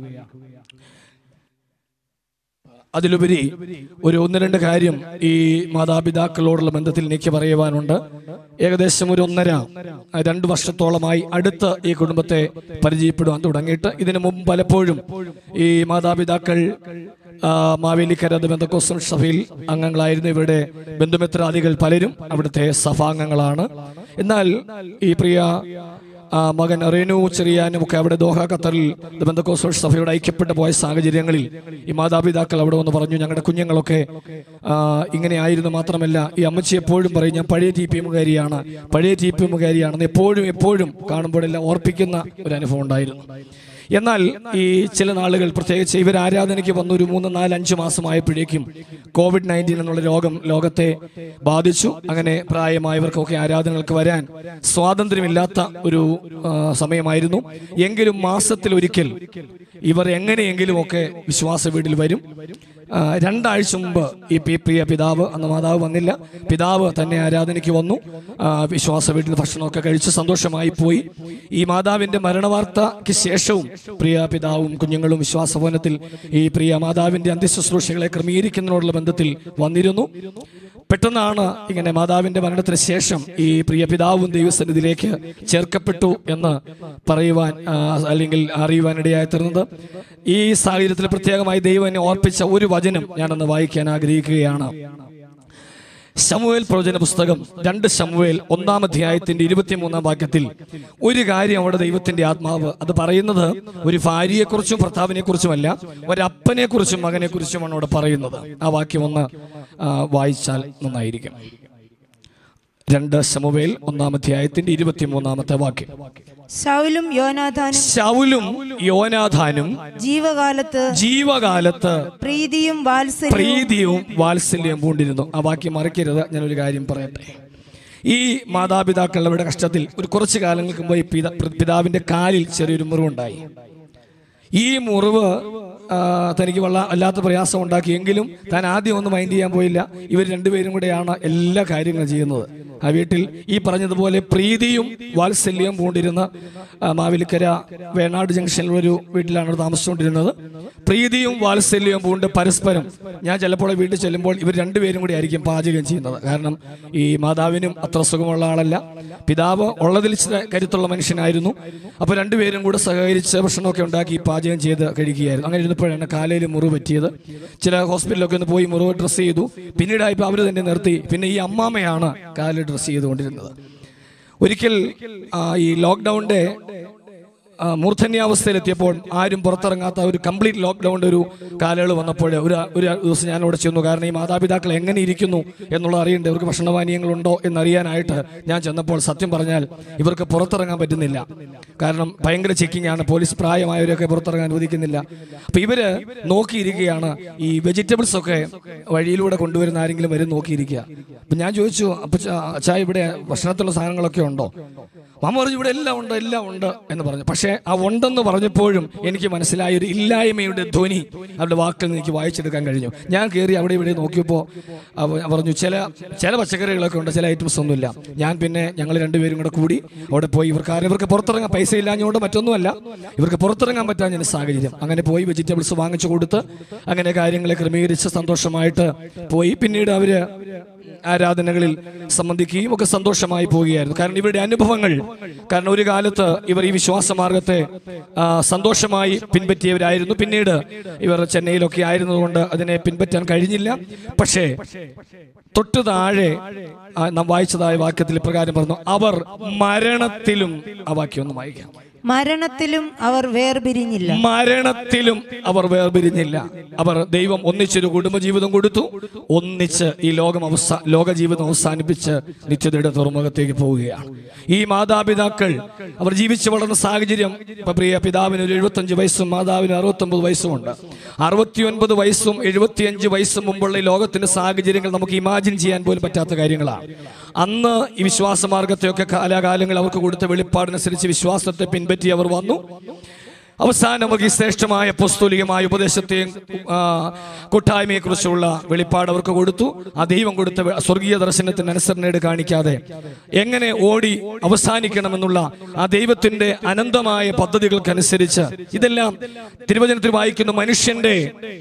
F: അതിലുപരി ഒരു ഒന്ന് രണ്ട് കാര്യം ഈ മാതാപിതാക്കളോടുള്ള ബന്ധത്തിൽ എനിക്ക് പറയുവാനുണ്ട് ഏകദേശം ഒരു ഒന്നര രണ്ട് വർഷത്തോളമായി അടുത്ത് ഈ കുടുംബത്തെ പരിചയപ്പെടുവാൻ തുടങ്ങിയിട്ട് ഇതിനു മുമ്പ് പലപ്പോഴും ഈ മാതാപിതാക്കൾ ആ, മാവേലിക്കര ബന്ധക്കോസം സഭയിൽ അംഗങ്ങളായിരുന്നു ഇവരുടെ ബന്ധുമിത്രാദികൾ പലരും അവിടുത്തെ സഭാംഗങ്ങളാണ് എന്നാൽ ഈ പ്രിയ ആ, മകൻ റേനു ചെറിയാനും ഒക്കെ അവിടെ ദോഹ ഖത്തറിൽ ബന്ധക്കോസ് സഭയോട് ഐക്യപ്പെട്ടു പോയ സാഹചര്യങ്ങളിൽ ഈ മാതാപിതാക്കൾ അവിടെ വന്ന് പറഞ്ഞു ഞങ്ങളുടെ കുഞ്ഞുങ്ങളൊക്കെ ആ, ഇങ്ങനെ ആയിരുന്നു മാത്രമല്ല ഈ അമ്മച്ചി എപ്പോഴും പറയും ഞാൻ പഴയ ടി പി എമ്മുകാരിയാണ് പഴയ ടി പി എമ്മുകാരിയാണെന്ന് എപ്പോഴും എപ്പോഴും കാണുമ്പോഴെല്ലാം ഓർപ്പിക്കുന്ന ഒരു അനുഭവം ഉണ്ടായിരുന്നു എന്നാൽ ഈ ചില നാളുകൾ പ്രത്യേകിച്ച് ഇവർ ആരാധനയ്ക്ക് വന്ന ഒരു മൂന്ന് നാല് അഞ്ച് മാസമായപ്പോഴേക്കും കോവിഡ് നയൻറ്റീൻ എന്നുള്ള രോഗം ലോകത്തെ ബാധിച്ചു അങ്ങനെ പ്രായമായവർക്കൊക്കെ ആരാധനകൾക്ക് വരാൻ സ്വാതന്ത്ര്യമില്ലാത്ത ഒരു ആ, സമയമായിരുന്നു എങ്കിലും മാസത്തിൽ ഒരിക്കൽ ഇവർ എങ്ങനെയെങ്കിലും ഒക്കെ വിശ്വാസ വീട്ടിൽ വരും ആ, രണ്ടാഴ്ച മുമ്പ് ഈ പി പ്രിയ പിതാവ് അന്ന് മാതാവ് വന്നില്ല പിതാവ് തന്നെ ആരാധനയ്ക്ക് വന്നു ആ, വിശ്വാസ വീട്ടിൽ ഭക്ഷണമൊക്കെ കഴിച്ച് സന്തോഷമായി പോയി ഈ മാതാവിന്റെ മരണവാർത്തയ്ക്ക് ശേഷവും പ്രിയ പിതാവും കുഞ്ഞുങ്ങളും വിശ്വാസ ഭവനത്തിൽ ഈ പ്രിയ മാതാവിന്റെ അന്ത്യശുശ്രൂഷകളെ ക്രമീകരിക്കുന്നതിനോടുള്ള ബന്ധത്തിൽ വന്നിരുന്നു പെട്ടെന്നാണ് ഇങ്ങനെ മാതാവിന്റെ മരണത്തിന് ശേഷം ഈ പ്രിയ പിതാവും ദൈവസന്നിധിയിലേക്ക് ചേർക്കപ്പെട്ടു എന്ന് പറയുവാൻ ആ, അല്ലെങ്കിൽ അറിയുവാനിടയായി തീർന്നത് ഈ സാഹചര്യത്തിൽ പ്രത്യേകമായി ദൈവം എന്നെ ഓർപ്പിച്ച ഒരു വചനം ഞാനൊന്ന് വായിക്കാൻ ആഗ്രഹിക്കുകയാണ് ശമുവേൽ പ്രവചന പുസ്തകം രണ്ട് ശമുവേൽ ഒന്നാം അധ്യായത്തിന്റെ ഇരുപത്തിമൂന്നാം വാക്യത്തിൽ ഒരു കാര്യം അവിടെ ദൈവത്തിന്റെ ആത്മാവ് അത് പറയുന്നത് ഒരു ഭാര്യയെക്കുറിച്ചും ഭർത്താവിനെ കുറിച്ചുമല്ല ഒരപ്പനെ കുറിച്ചും മകനെ കുറിച്ചുമാണ് അവിടെ പറയുന്നത് ആ വാക്യം ഒന്ന് ആ, വായിച്ചാൽ നന്നായിരിക്കും രണ്ട് ശമുവേൽ ഒന്നാം അധ്യായത്തിന്റെ ഇരുപത്തിമൂന്നാമത്തെ വാക്യം
C: ശൗലും യോനാഥാനും
F: ശൗലും യോനാഥാനും
C: ജീവകാലത്ത്
F: ജീവകാലത്ത്
C: പ്രീതിയും വാത്സല്യവും
F: പ്രീതിയും വാത്സല്യവും പൂണ്ടിരുന്നു ആ വാക്യം മറക്കരുത് ഞാനൊരു കാര്യം പറയട്ടെ ഈ മാതാപിതാക്കളുടെ കഷ്ടത്തിൽ ഒരു കുറച്ച് കാലങ്ങൾക്ക് മുമ്പ് ഈ പിത- പിതാവിന്റെ കാലിൽ ചെറിയൊരു മുറിവുണ്ടായി ഈ മുറിവ് ആ, തനിക്ക് വള്ള വല്ലാത്ത പ്രയാസം ഉണ്ടാക്കിയെങ്കിലും താൻ ആദ്യം ഒന്നും മൈൻഡ് ചെയ്യാൻ പോയില്ല ഇവർ രണ്ടുപേരും കൂടെയാണ് എല്ലാ കാര്യങ്ങളും ചെയ്യുന്നത് ആ വീട്ടിൽ ഈ പറഞ്ഞതുപോലെ പ്രീതിയും വാത്സല്യവും പൂണ്ടിരുന്ന ആ, മാവേലിക്കര വേണാട് ജംഗ്ഷനിലുള്ള ഒരു വീട്ടിലാണ് അവർ താമസിച്ചുകൊണ്ടിരുന്നത് പ്രീതിയും വാത്സല്യവും പൂണ്ട് പരസ്പരം ഞാൻ ചിലപ്പോൾ വീട്ടിൽ ചെല്ലുമ്പോൾ ഇവർ രണ്ടുപേരും കൂടി ആയിരിക്കും പാചകം ചെയ്യുന്നത് കാരണം ഈ മാതാവിനും അത്ര സുഖമുള്ള ആളല്ല പിതാവ് ഉള്ളതിൽ ചില കരുത്തുള്ള മനുഷ്യനായിരുന്നു അപ്പോൾ രണ്ടുപേരും കൂടെ സഹകരിച്ച് ഭക്ഷണമൊക്കെ ഉണ്ടാക്കി പാചകം ചെയ്ത് കഴിക്കുകയായിരുന്നു അങ്ങനെ ഇരുന്നപ്പോഴാണ് കാലയിൽ മുറിവ് പറ്റിയത് ചില ഹോസ്പിറ്റലിലൊക്കെ ഒന്ന് പോയി മുറിവ് ഡ്രസ്സ് ചെയ്തു പിന്നീടായപ്പോൾ അവർ തന്നെ നിർത്തി പിന്നെ ഈ അമ്മാമ്മയാണ് കാലിൽ ഡ്രസ്സ് ചെയ്തുകൊണ്ടിരുന്നത് ഒരിക്കൽ ആ, ഈ ലോക്ക്ഡൗണിന്റെ ആ, മൂർധന്യാവസ്ഥയിലെത്തിയപ്പോൾ ആരും പുറത്തിറങ്ങാത്ത ഒരു കംപ്ലീറ്റ് ലോക്ക്ഡൗണിന്റെ ഒരു കാലയളവ് വന്നപ്പോൾ ഒരു ഒരു ദിവസം ഞാൻ അവിടെ ചെന്നു കാരണം ഈ മാതാപിതാക്കൾ എങ്ങനെ ഇരിക്കുന്നു എന്നുള്ളത് അറിയണ്ടേ ഇവർക്ക് ഭക്ഷണപാനീയങ്ങളുണ്ടോ എന്നറിയാനായിട്ട് ഞാൻ ചെന്നപ്പോൾ സത്യം പറഞ്ഞാൽ ഇവർക്ക് പുറത്തിറങ്ങാൻ പറ്റുന്നില്ല കാരണം ഭയങ്കര ചെക്കിംഗ് ആണ് പോലീസ് പ്രായമായവരെയൊക്കെ പുറത്തിറങ്ങാൻ അനുവദിക്കുന്നില്ല അപ്പൊ ഇവര് നോക്കിയിരിക്കുകയാണ് ഈ വെജിറ്റബിൾസ് ഒക്കെ വഴിയിലൂടെ കൊണ്ടുവരുന്ന ആരെങ്കിലും വരും നോക്കിയിരിക്കുക അപ്പൊ ഞാൻ ചോദിച്ചു അപ്പൊ അച്ഛാ ഇവിടെ ഭക്ഷണത്തിലുള്ള സാധനങ്ങളൊക്കെ ഉണ്ടോ മാമ പറഞ്ഞു ഇവിടെ എല്ലാം ഉണ്ട് എല്ലാം ഉണ്ട് എന്ന് പറഞ്ഞു പക്ഷേ ആ ഉണ്ടെന്ന് പറഞ്ഞപ്പോഴും എനിക്ക് മനസ്സിലായ ഒരു ഇല്ലായ്മയുടെ ധ്വനി അവരുടെ വാക്കിൽ നിന്ന് എനിക്ക് വായിച്ചെടുക്കാൻ കഴിഞ്ഞു ഞാൻ കയറി അവിടെ ഇവിടെ നോക്കിയപ്പോൾ അവ- പറഞ്ഞു ചില ചില പച്ചക്കറികളൊക്കെ ഉണ്ട് ചില ഐറ്റംസ് ഒന്നുമില്ല ഞാൻ പിന്നെ ഞങ്ങൾ രണ്ടുപേരും കൂടെ കൂടി അവിടെ പോയി ഇവർക്ക് ആരും ഇവർക്ക് പുറത്തിറങ്ങാൻ പൈസ ഇല്ലാഞ്ഞുകൊണ്ട് മറ്റൊന്നുമല്ല ഇവർക്ക് പുറത്തിറങ്ങാൻ പറ്റാഞ്ഞ സാഹചര്യം അങ്ങനെ പോയി വെജിറ്റബിൾസ് വാങ്ങിച്ചു കൊടുത്ത് അങ്ങനെ കാര്യങ്ങളെ ക്രമീകരിച്ച് സന്തോഷമായിട്ട് പോയി പിന്നീട് അവര് ആരാധനകളിൽ സംബന്ധിക്കുകയും ഒക്കെ സന്തോഷമായി പോവുകയായിരുന്നു കാരണം ഇവരുടെ അനുഭവങ്ങൾ കാരണം ഒരു കാലത്ത് ഇവർ ഈ വിശ്വാസ മാർഗത്തെ ആ, സന്തോഷമായി പിൻപറ്റിയവരായിരുന്നു പിന്നീട് ഇവർ ചെന്നൈയിലൊക്കെ ആയിരുന്നതുകൊണ്ട് അതിനെ പിൻപറ്റാൻ കഴിഞ്ഞില്ല പക്ഷേ തൊട്ടു താഴെ ആ, നാം വായിച്ചതായ വാക്യത്തിൽ ഇപ്രകാരം പറഞ്ഞു അവർ മരണത്തിലും ആ വാക്യം ഒന്ന് വായിക്കാം
C: മരണത്തിലും അവർ വേർപിരിഞ്ഞില്ല
F: മരണത്തിലും അവർ വേർപിരിഞ്ഞില്ല അവർ ദൈവം ഒന്നിച്ചൊരു കുടുംബജീവിതം കൊടുത്തു ഒന്നിച്ച് ഈ ലോകം അവസാ ലോക ജീവിതം അവസാനിപ്പിച്ച് നിത്യതയുടെ തുറമുഖത്തേക്ക് പോവുകയാണ് ഈ മാതാപിതാക്കൾ അവർ ജീവിച്ചു വളർന്ന സാഹചര്യം ഇപ്പൊ പ്രിയ പിതാവിന് ഒരു എഴുപത്തഞ്ച് വയസ്സും മാതാവിന് അറുപത്തൊമ്പത് വയസ്സുമുണ്ട് അറുപത്തിയൊൻപത് വയസ്സും എഴുപത്തിയഞ്ച് വയസ്സും മുമ്പുള്ള ഈ ലോകത്തിന്റെ സാഹചര്യങ്ങൾ നമുക്ക് ഇമാജിൻ ചെയ്യാൻ പോലും പറ്റാത്ത കാര്യങ്ങളാണ് അന്ന് ഈ വിശ്വാസ മാർഗത്തെയൊക്കെ കാലാകാലങ്ങൾ അവർക്ക് കൊടുത്ത വെളിപ്പാടിനനുസരിച്ച് വിശ്വാസത്തെ പിൻപറ്റി അവർ വന്നു അവസാനം നമുക്ക് ഈ ശ്രേഷ്ഠമായ പുസ്തലികമായ ഉപദേശത്തെയും ആ, കൂട്ടായ്മയെക്കുറിച്ചുള്ള വെളിപ്പാട് അവർക്ക് കൊടുത്തു ആ ദൈവം കൊടുത്ത വെ- സ്വർഗീയ ദർശനത്തിന് അനുസരണയുടെ കാണിക്കാതെ എങ്ങനെ ഓടി അവസാനിക്കണമെന്നുള്ള ആ ദൈവത്തിന്റെ അനന്തമായ പദ്ധതികൾക്കനുസരിച്ച് ഇതെല്ലാം തിരുവചനത്തിൽ വായിക്കുന്ന മനുഷ്യന്റെ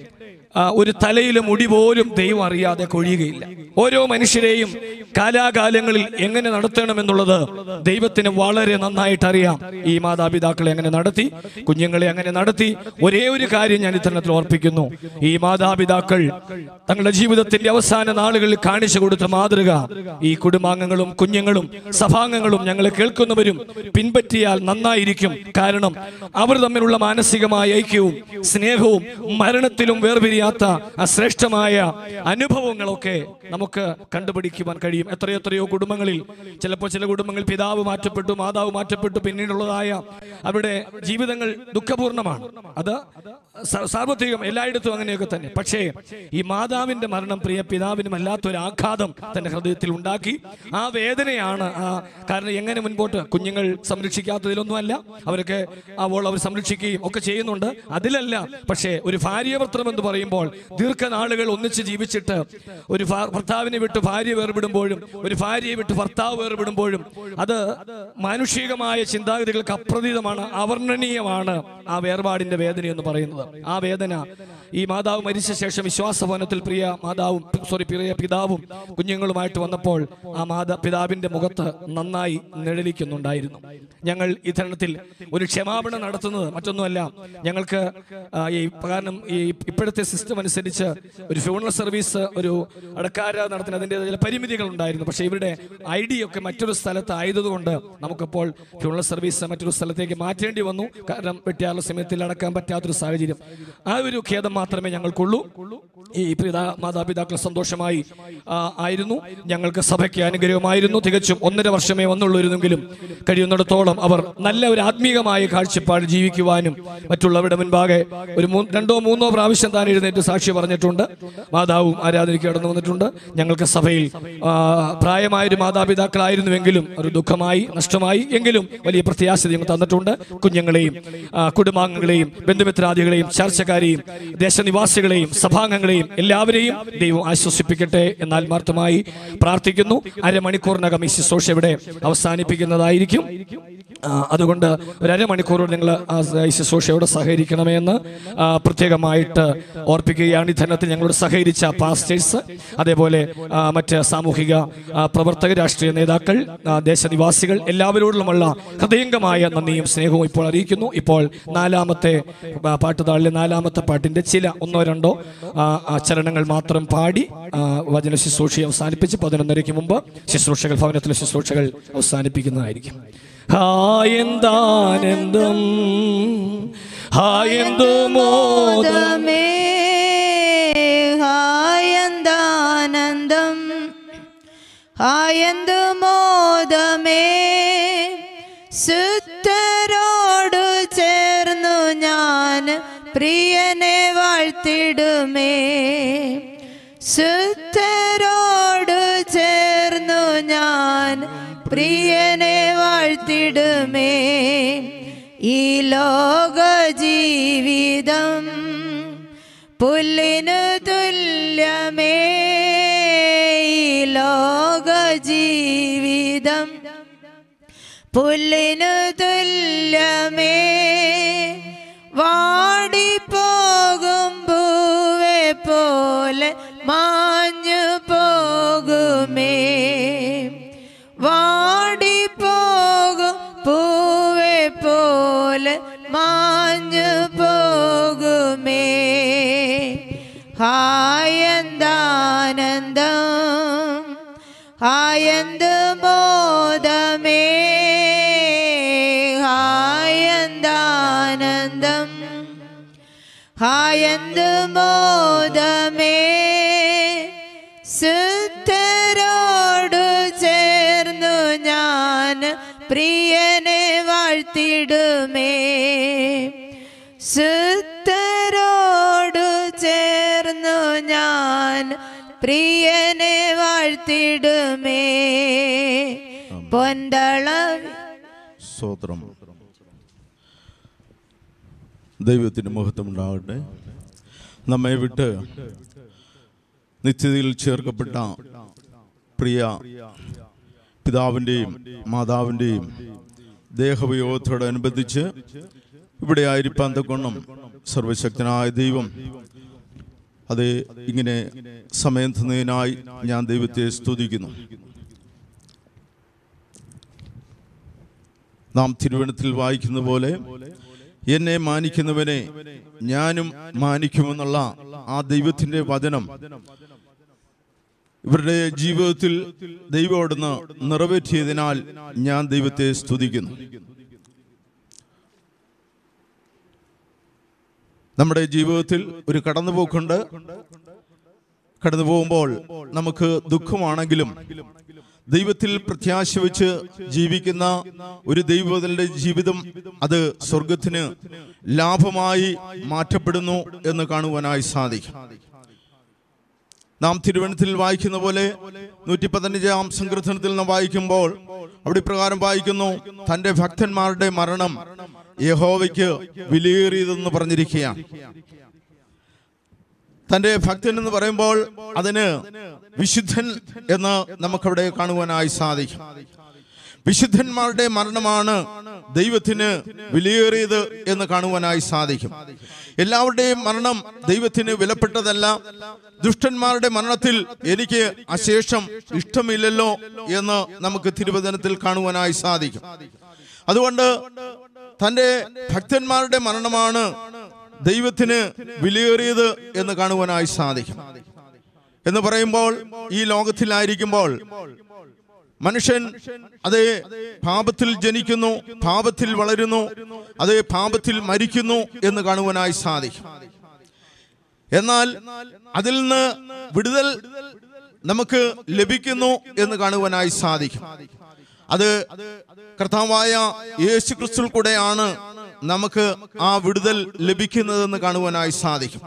F: ആ, ഒരു തലയിലെ മുടി പോലും ദൈവം അറിയാതെ കൊഴിയുകയില്ല ഓരോ മനുഷ്യരെയും കാലാകാലങ്ങളിൽ എങ്ങനെ നടത്തണമെന്നുള്ളത് ദൈവത്തിന് വളരെ നന്നായിട്ട് അറിയാം ഈ മാതാപിതാക്കളെ എങ്ങനെ നടത്തി കുഞ്ഞുങ്ങളെ അങ്ങനെ നടത്തി ഒരേ ഒരു കാര്യം ഞാൻ ഇത്തരണത്തിൽ ഓർപ്പിക്കുന്നു ഈ മാതാപിതാക്കൾ തങ്ങളുടെ ജീവിതത്തിന്റെ അവസാന നാളുകളിൽ കാണിച്ചു കൊടുത്ത മാതൃക ഈ കുടുംബാംഗങ്ങളും കുഞ്ഞുങ്ങളും സഭാംഗങ്ങളും ഞങ്ങളെ കേൾക്കുന്നവരും പിൻപറ്റിയാൽ നന്നായിരിക്കും കാരണം അവർ തമ്മിലുള്ള മാനസികമായ ഐക്യവും സ്നേഹവും മരണത്തിലും വേർപിരിയാത്ത ആ ശ്രേഷ്ഠമായ അനുഭവങ്ങളൊക്കെ നമുക്ക് കണ്ടുപിടിക്കുവാൻ കഴിയും എത്രയെത്രയോ കുടുംബങ്ങളിൽ ചിലപ്പോൾ ചില കുടുംബങ്ങൾ പിതാവ് മാറ്റപ്പെട്ടു മാതാവ് മാറ്റപ്പെട്ടു പിന്നീടുള്ളതായ അവരുടെ ജീവിതങ്ങൾ ദുഃഖപൂർണ്ണമാണ് അത് സ- സാർവത്രികം എല്ലായിടത്തും അങ്ങനെയൊക്കെ തന്നെ പക്ഷേ ഈ മാതാവിന്റെ മരണം പ്രിയ പിതാവിനും അല്ലാത്തൊരു ആഘാതം തന്റെ ഹൃദയത്തിൽ ഉണ്ടാക്കി ആ വേദനയാണ് ആ കാരണം എങ്ങനെ മുൻപോട്ട് കുഞ്ഞുങ്ങൾ സംരക്ഷിക്കാത്തതിലൊന്നുമല്ല അവരൊക്കെ അവൾ അവർ സംരക്ഷിക്കുകയും ഒക്കെ ചെയ്യുന്നുണ്ട് അതിലല്ല പക്ഷേ ഒരു ഭാര്യവർത്തനം എന്ന് പറയുമ്പോൾ ദീർഘനാളുകൾ ഒന്നിച്ച് ജീവിച്ചിട്ട് ഒരു ഭാ- ഭർത്താവിനെ വിട്ട് ഭാര്യ വേർപെടുമ്പോഴും ഒരു ഭാര്യയെ വിട്ട് ഭർത്താവ് വേർപെടുമ്പോഴും അത് മാനുഷികമായ ചിന്താഗതികൾക്ക് അപ്രതീതമാണ് അവർണ്ണനീയമാണ് ആ വേർപാടിന്റെ വേദന എന്ന് പറയുന്നത് ആ വേദന ഈ മാതാവ് മരിച്ച ശേഷം വിശ്വാസഭവനത്തിൽ പ്രിയ മാതാവും സോറി പ്രിയ പിതാവും കുഞ്ഞുങ്ങളുമായിട്ട് വന്നപ്പോൾ ആ മാതാ പിതാവിന്റെ മുഖത്ത് നന്നായി നിഴലിക്കുന്നുണ്ടായിരുന്നു ഞങ്ങൾ ഈ തരണത്തിൽ ഒരു ക്ഷമാപണം നടത്തുന്നത് മറ്റൊന്നുമല്ല ഞങ്ങൾക്ക് ആ, ഈ കാരണം ഈ ഇപ്പോഴത്തെ സിസ്റ്റം അനുസരിച്ച് ഒരു ഫ്യൂണറൽ സർവീസ് ഒരു അടക്കാര നടത്തുന്ന അതിൻ്റെ ചില പരിമിതികൾ ഉണ്ടായിരുന്നു പക്ഷേ ഇവരുടെ ഐ ഡി ഒക്കെ മറ്റൊരു സ്ഥലത്ത് ആയതുകൊണ്ട് നമുക്കപ്പോൾ ഫ്യൂണറൽ സർവീസ് മറ്റൊരു സ്ഥലത്തേക്ക് മാറ്റേണ്ടി വന്നു കാരണം വെട്ടിയാറുള്ള സമയത്തിൽ അടക്കാൻ പറ്റാത്തൊരു സാഹചര്യം ആ ഒരു ഖേദം മാത്രമേ ഞങ്ങൾക്കുള്ളൂ ഈ പിതാ മാതാപിതാക്കൾ സന്തോഷമായി ആ, ആയിരുന്നു ഞങ്ങൾക്ക് സഭയ്ക്ക് അനുഗ്രഹമായിരുന്നു തികച്ചും ഒന്നര വർഷമേ വന്നുള്ളൂരുന്നെങ്കിലും കഴിയുന്നിടത്തോളം അവർ നല്ല ഒരു ആത്മീകമായ കാഴ്ചപ്പാട് ജീവിക്കുവാനും മറ്റുള്ളവരുടെ മുൻപാകെ ഒരു മൂ- രണ്ടോ മൂന്നോ പ്രാവശ്യം താൻ എഴുന്നേറ്റ് സാക്ഷി പറഞ്ഞിട്ടുണ്ട് മാതാവും ആരാധനയ്ക്ക് കടന്നു വന്നിട്ടുണ്ട് ഞങ്ങൾക്ക് സഭയിൽ ആ, പ്രായമായൊരു മാതാപിതാക്കളായിരുന്നുവെങ്കിലും ഒരു ദുഃഖമായി നഷ്ടമായി എങ്കിലും വലിയ പ്രത്യാശ ഞങ്ങൾ തന്നിട്ടുണ്ട് കുഞ്ഞുങ്ങളെയും ആ, കുടുംബാംഗങ്ങളെയും ബന്ധുമിത്രാദികളെയും ചർച്ചക്കാരെയും ദേശനിവാസികളെയും സഭാംഗങ്ങളെയും എല്ലാവരെയും ദൈവം ആശ്വസിപ്പിക്കട്ടെ എന്ന് ആത്മാർത്ഥമായി പ്രാർത്ഥിക്കുന്നു അരമണിക്കൂറിനകം ഈ ശുശ്രൂഷ ഇവിടെ അവസാനിപ്പിക്കുന്നതായിരിക്കും ആ, അതുകൊണ്ട് ഒരു അരമണിക്കൂർ നിങ്ങൾ ആ ഈ ശുശ്രൂഷയോട് സഹകരിക്കണമെന്ന് ആ, പ്രത്യേകമായിട്ട് ഓർപ്പിക്കുകയാണ് ഈ ധനത്തിൽ ഞങ്ങളോട് സഹകരിച്ച പാസ്റ്റേഴ്സ് അതേപോലെ ആ, മറ്റ് സാമൂഹിക ആ, പ്രവർത്തകർ രാഷ്ട്രീയ നേതാക്കൾ ആ, ദേശനിവാസികൾ എല്ലാവരോടുമുള്ള ഹൃദയംഗമായ നന്ദിയും സ്നേഹവും ഇപ്പോൾ അറിയിക്കുന്നു ഇപ്പോൾ നാലാമത്തെ ആ, പാട്ടുതാളിലെ നാലാമത്തെ പാട്ടിന്റെ ചില ഒന്നോ രണ്ടോ ആ, ആ, ചരണങ്ങൾ മാത്രം പാടി ആ, വചന ശുശ്രൂഷ അവസാനിപ്പിച്ച് പതിനൊന്നരയ്ക്ക് മുമ്പ് ശുശ്രൂഷകൾ ഭവനത്തിലെ ശുശ്രൂഷകൾ അവസാനിപ്പിക്കുന്നതായിരിക്കും ഹായെന്താനന്ദം ഹായെന്തു മോദം
C: മോദമേ ഹായന്താനന്ദം ഹായന്തു മോദമേ സുത്തരോടു ചേർന്നു ഞാൻ പ്രിയനെ വാഴ്ത്തിടുമേ സുത്തരോടു ചേർന്നു ഞാൻ പ്രിയനെ വാഴ്ത്തിടുമേ ഈ ലോക ജീവിതം പുല്ലിനു തുല്യമേ ഈ ലോക ജീവിതം പുല്ലിനു തുല്യമേ വാടിപ്പോകും പൂവെ പോലെ മാഞ്ഞു പോകുമേ വാടിപ്പോകും പൂവെ പോലെ മാഞ്ഞു പോകുമേ ഹായന്താനന്ദം ഹായന്ത് മോദമേ ഹായന്താനന്ദം ഹായന്ത് മോദമേ സുത്തരോടു ചേർന്നു ഞാൻ പ്രിയനെ വാഴ്ത്തിടുമേ സുത്തരോടു ചേർന്നു ഞാൻ പ്രിയനെ വാഴ്ത്തിടുമേ പൊന്തള
G: സ്തോത്രം ദൈവത്തിന് മഹത്വം ഉണ്ടാകട്ടെ നമ്മെ വിട്ട് നിത്യതയിൽ ചേർക്കപ്പെട്ട പ്രിയ പിതാവിൻ്റെയും മാതാവിൻ്റെയും ദേഹവിയോഗത്തോടനുബന്ധിച്ച് ഇവിടെ ആയിരിക്കാൻ തക്കൊണ്ണം സർവശക്തനായ ദൈവം അത് ഇങ്ങനെ സമയം തന്നതിനായി ഞാൻ ദൈവത്തെ സ്തുതിക്കുന്നു നാം തിരുവനത്തിൽ വായിക്കുന്ന പോലെ എന്നെ മാനിക്കുന്നവനെ ഞാനും മാനിക്കുമെന്നുള്ള ആ ദൈവത്തിന്റെ വചനം ഇവരുടെ ജീവിതത്തിൽ ദൈവം അവിടുന്ന് നിറവേറ്റിയതിനാൽ ഞാൻ ദൈവത്തെ സ്തുതിക്കുന്നു നമ്മുടെ ജീവിതത്തിൽ ഒരു കടന്നുപോക്കുണ്ട് കടന്നു പോകുമ്പോൾ നമുക്ക് ദുഃഖമാണെങ്കിലും ദൈവത്തിൽ പ്രത്യാശ വെച്ച് ജീവിക്കുന്ന ഒരു ദൈവത്തിന്റെ ജീവിതം അത് സ്വർഗത്തിന് ലാഭമായി മാറ്റപ്പെടുന്നു എന്ന് കാണുവാനായി സാധിക്കും നാം തിരുവനന്തത്തിൽ വായിക്കുന്ന പോലെ നൂറ്റി പതിനഞ്ചാം സങ്കീർത്തനത്തിൽ നാം വായിക്കുമ്പോൾ അവിടെ ഇപ്രകാരം വായിക്കുന്നു തന്റെ ഭക്തന്മാരുടെ മരണം യഹോവയ്ക്ക് വിലയേറിയതെന്ന് പറഞ്ഞിരിക്കുകയാണ് തന്റെ ഭക്തൻ എന്ന് പറയുമ്പോൾ അതിന് വിശുദ്ധൻ എന്ന് നമുക്കവിടെ കാണുവാനായി സാധിക്കും വിശുദ്ധന്മാരുടെ മരണമാണ് ദൈവത്തിന് വിലയേറിയത് എന്ന് കാണുവാനായി സാധിക്കും എല്ലാവരുടെയും മരണം ദൈവത്തിന് വിലപ്പെട്ടതല്ല ദുഷ്ടന്മാരുടെ മരണത്തിൽ എനിക്ക് അശേഷം ഇഷ്ടമില്ലല്ലോ എന്ന് നമുക്ക് തിരുവചനത്തിൽ കാണുവാനായി സാധിക്കും അതുകൊണ്ട് തന്റെ ഭക്തന്മാരുടെ മരണമാണ് ദൈവത്തിന് വിലയേറിയത് എന്ന് കാണുവാനായി സാധിക്കും എന്ന് പറയുമ്പോൾ ഈ ലോകത്തിലായിരിക്കുമ്പോൾ മനുഷ്യൻ അതേ പാപത്തിൽ ജനിക്കുന്നു പാപത്തിൽ വളരുന്നു അതേ പാപത്തിൽ മരിക്കുന്നു എന്ന് കാണുവാനായി സാധിക്കും എന്നാൽ അതിൽ നിന്ന് വിടുതൽ നമുക്ക് ലഭിക്കുന്നു എന്ന് കാണുവാനായി സാധിക്കും അത് കർത്താവായ യേശു ക്രിസ്തു കൂടെയാണ് നമുക്ക് ആ വിടുതൽ ലഭിക്കുന്നതെന്ന് കാണുവാനായി സാധിക്കും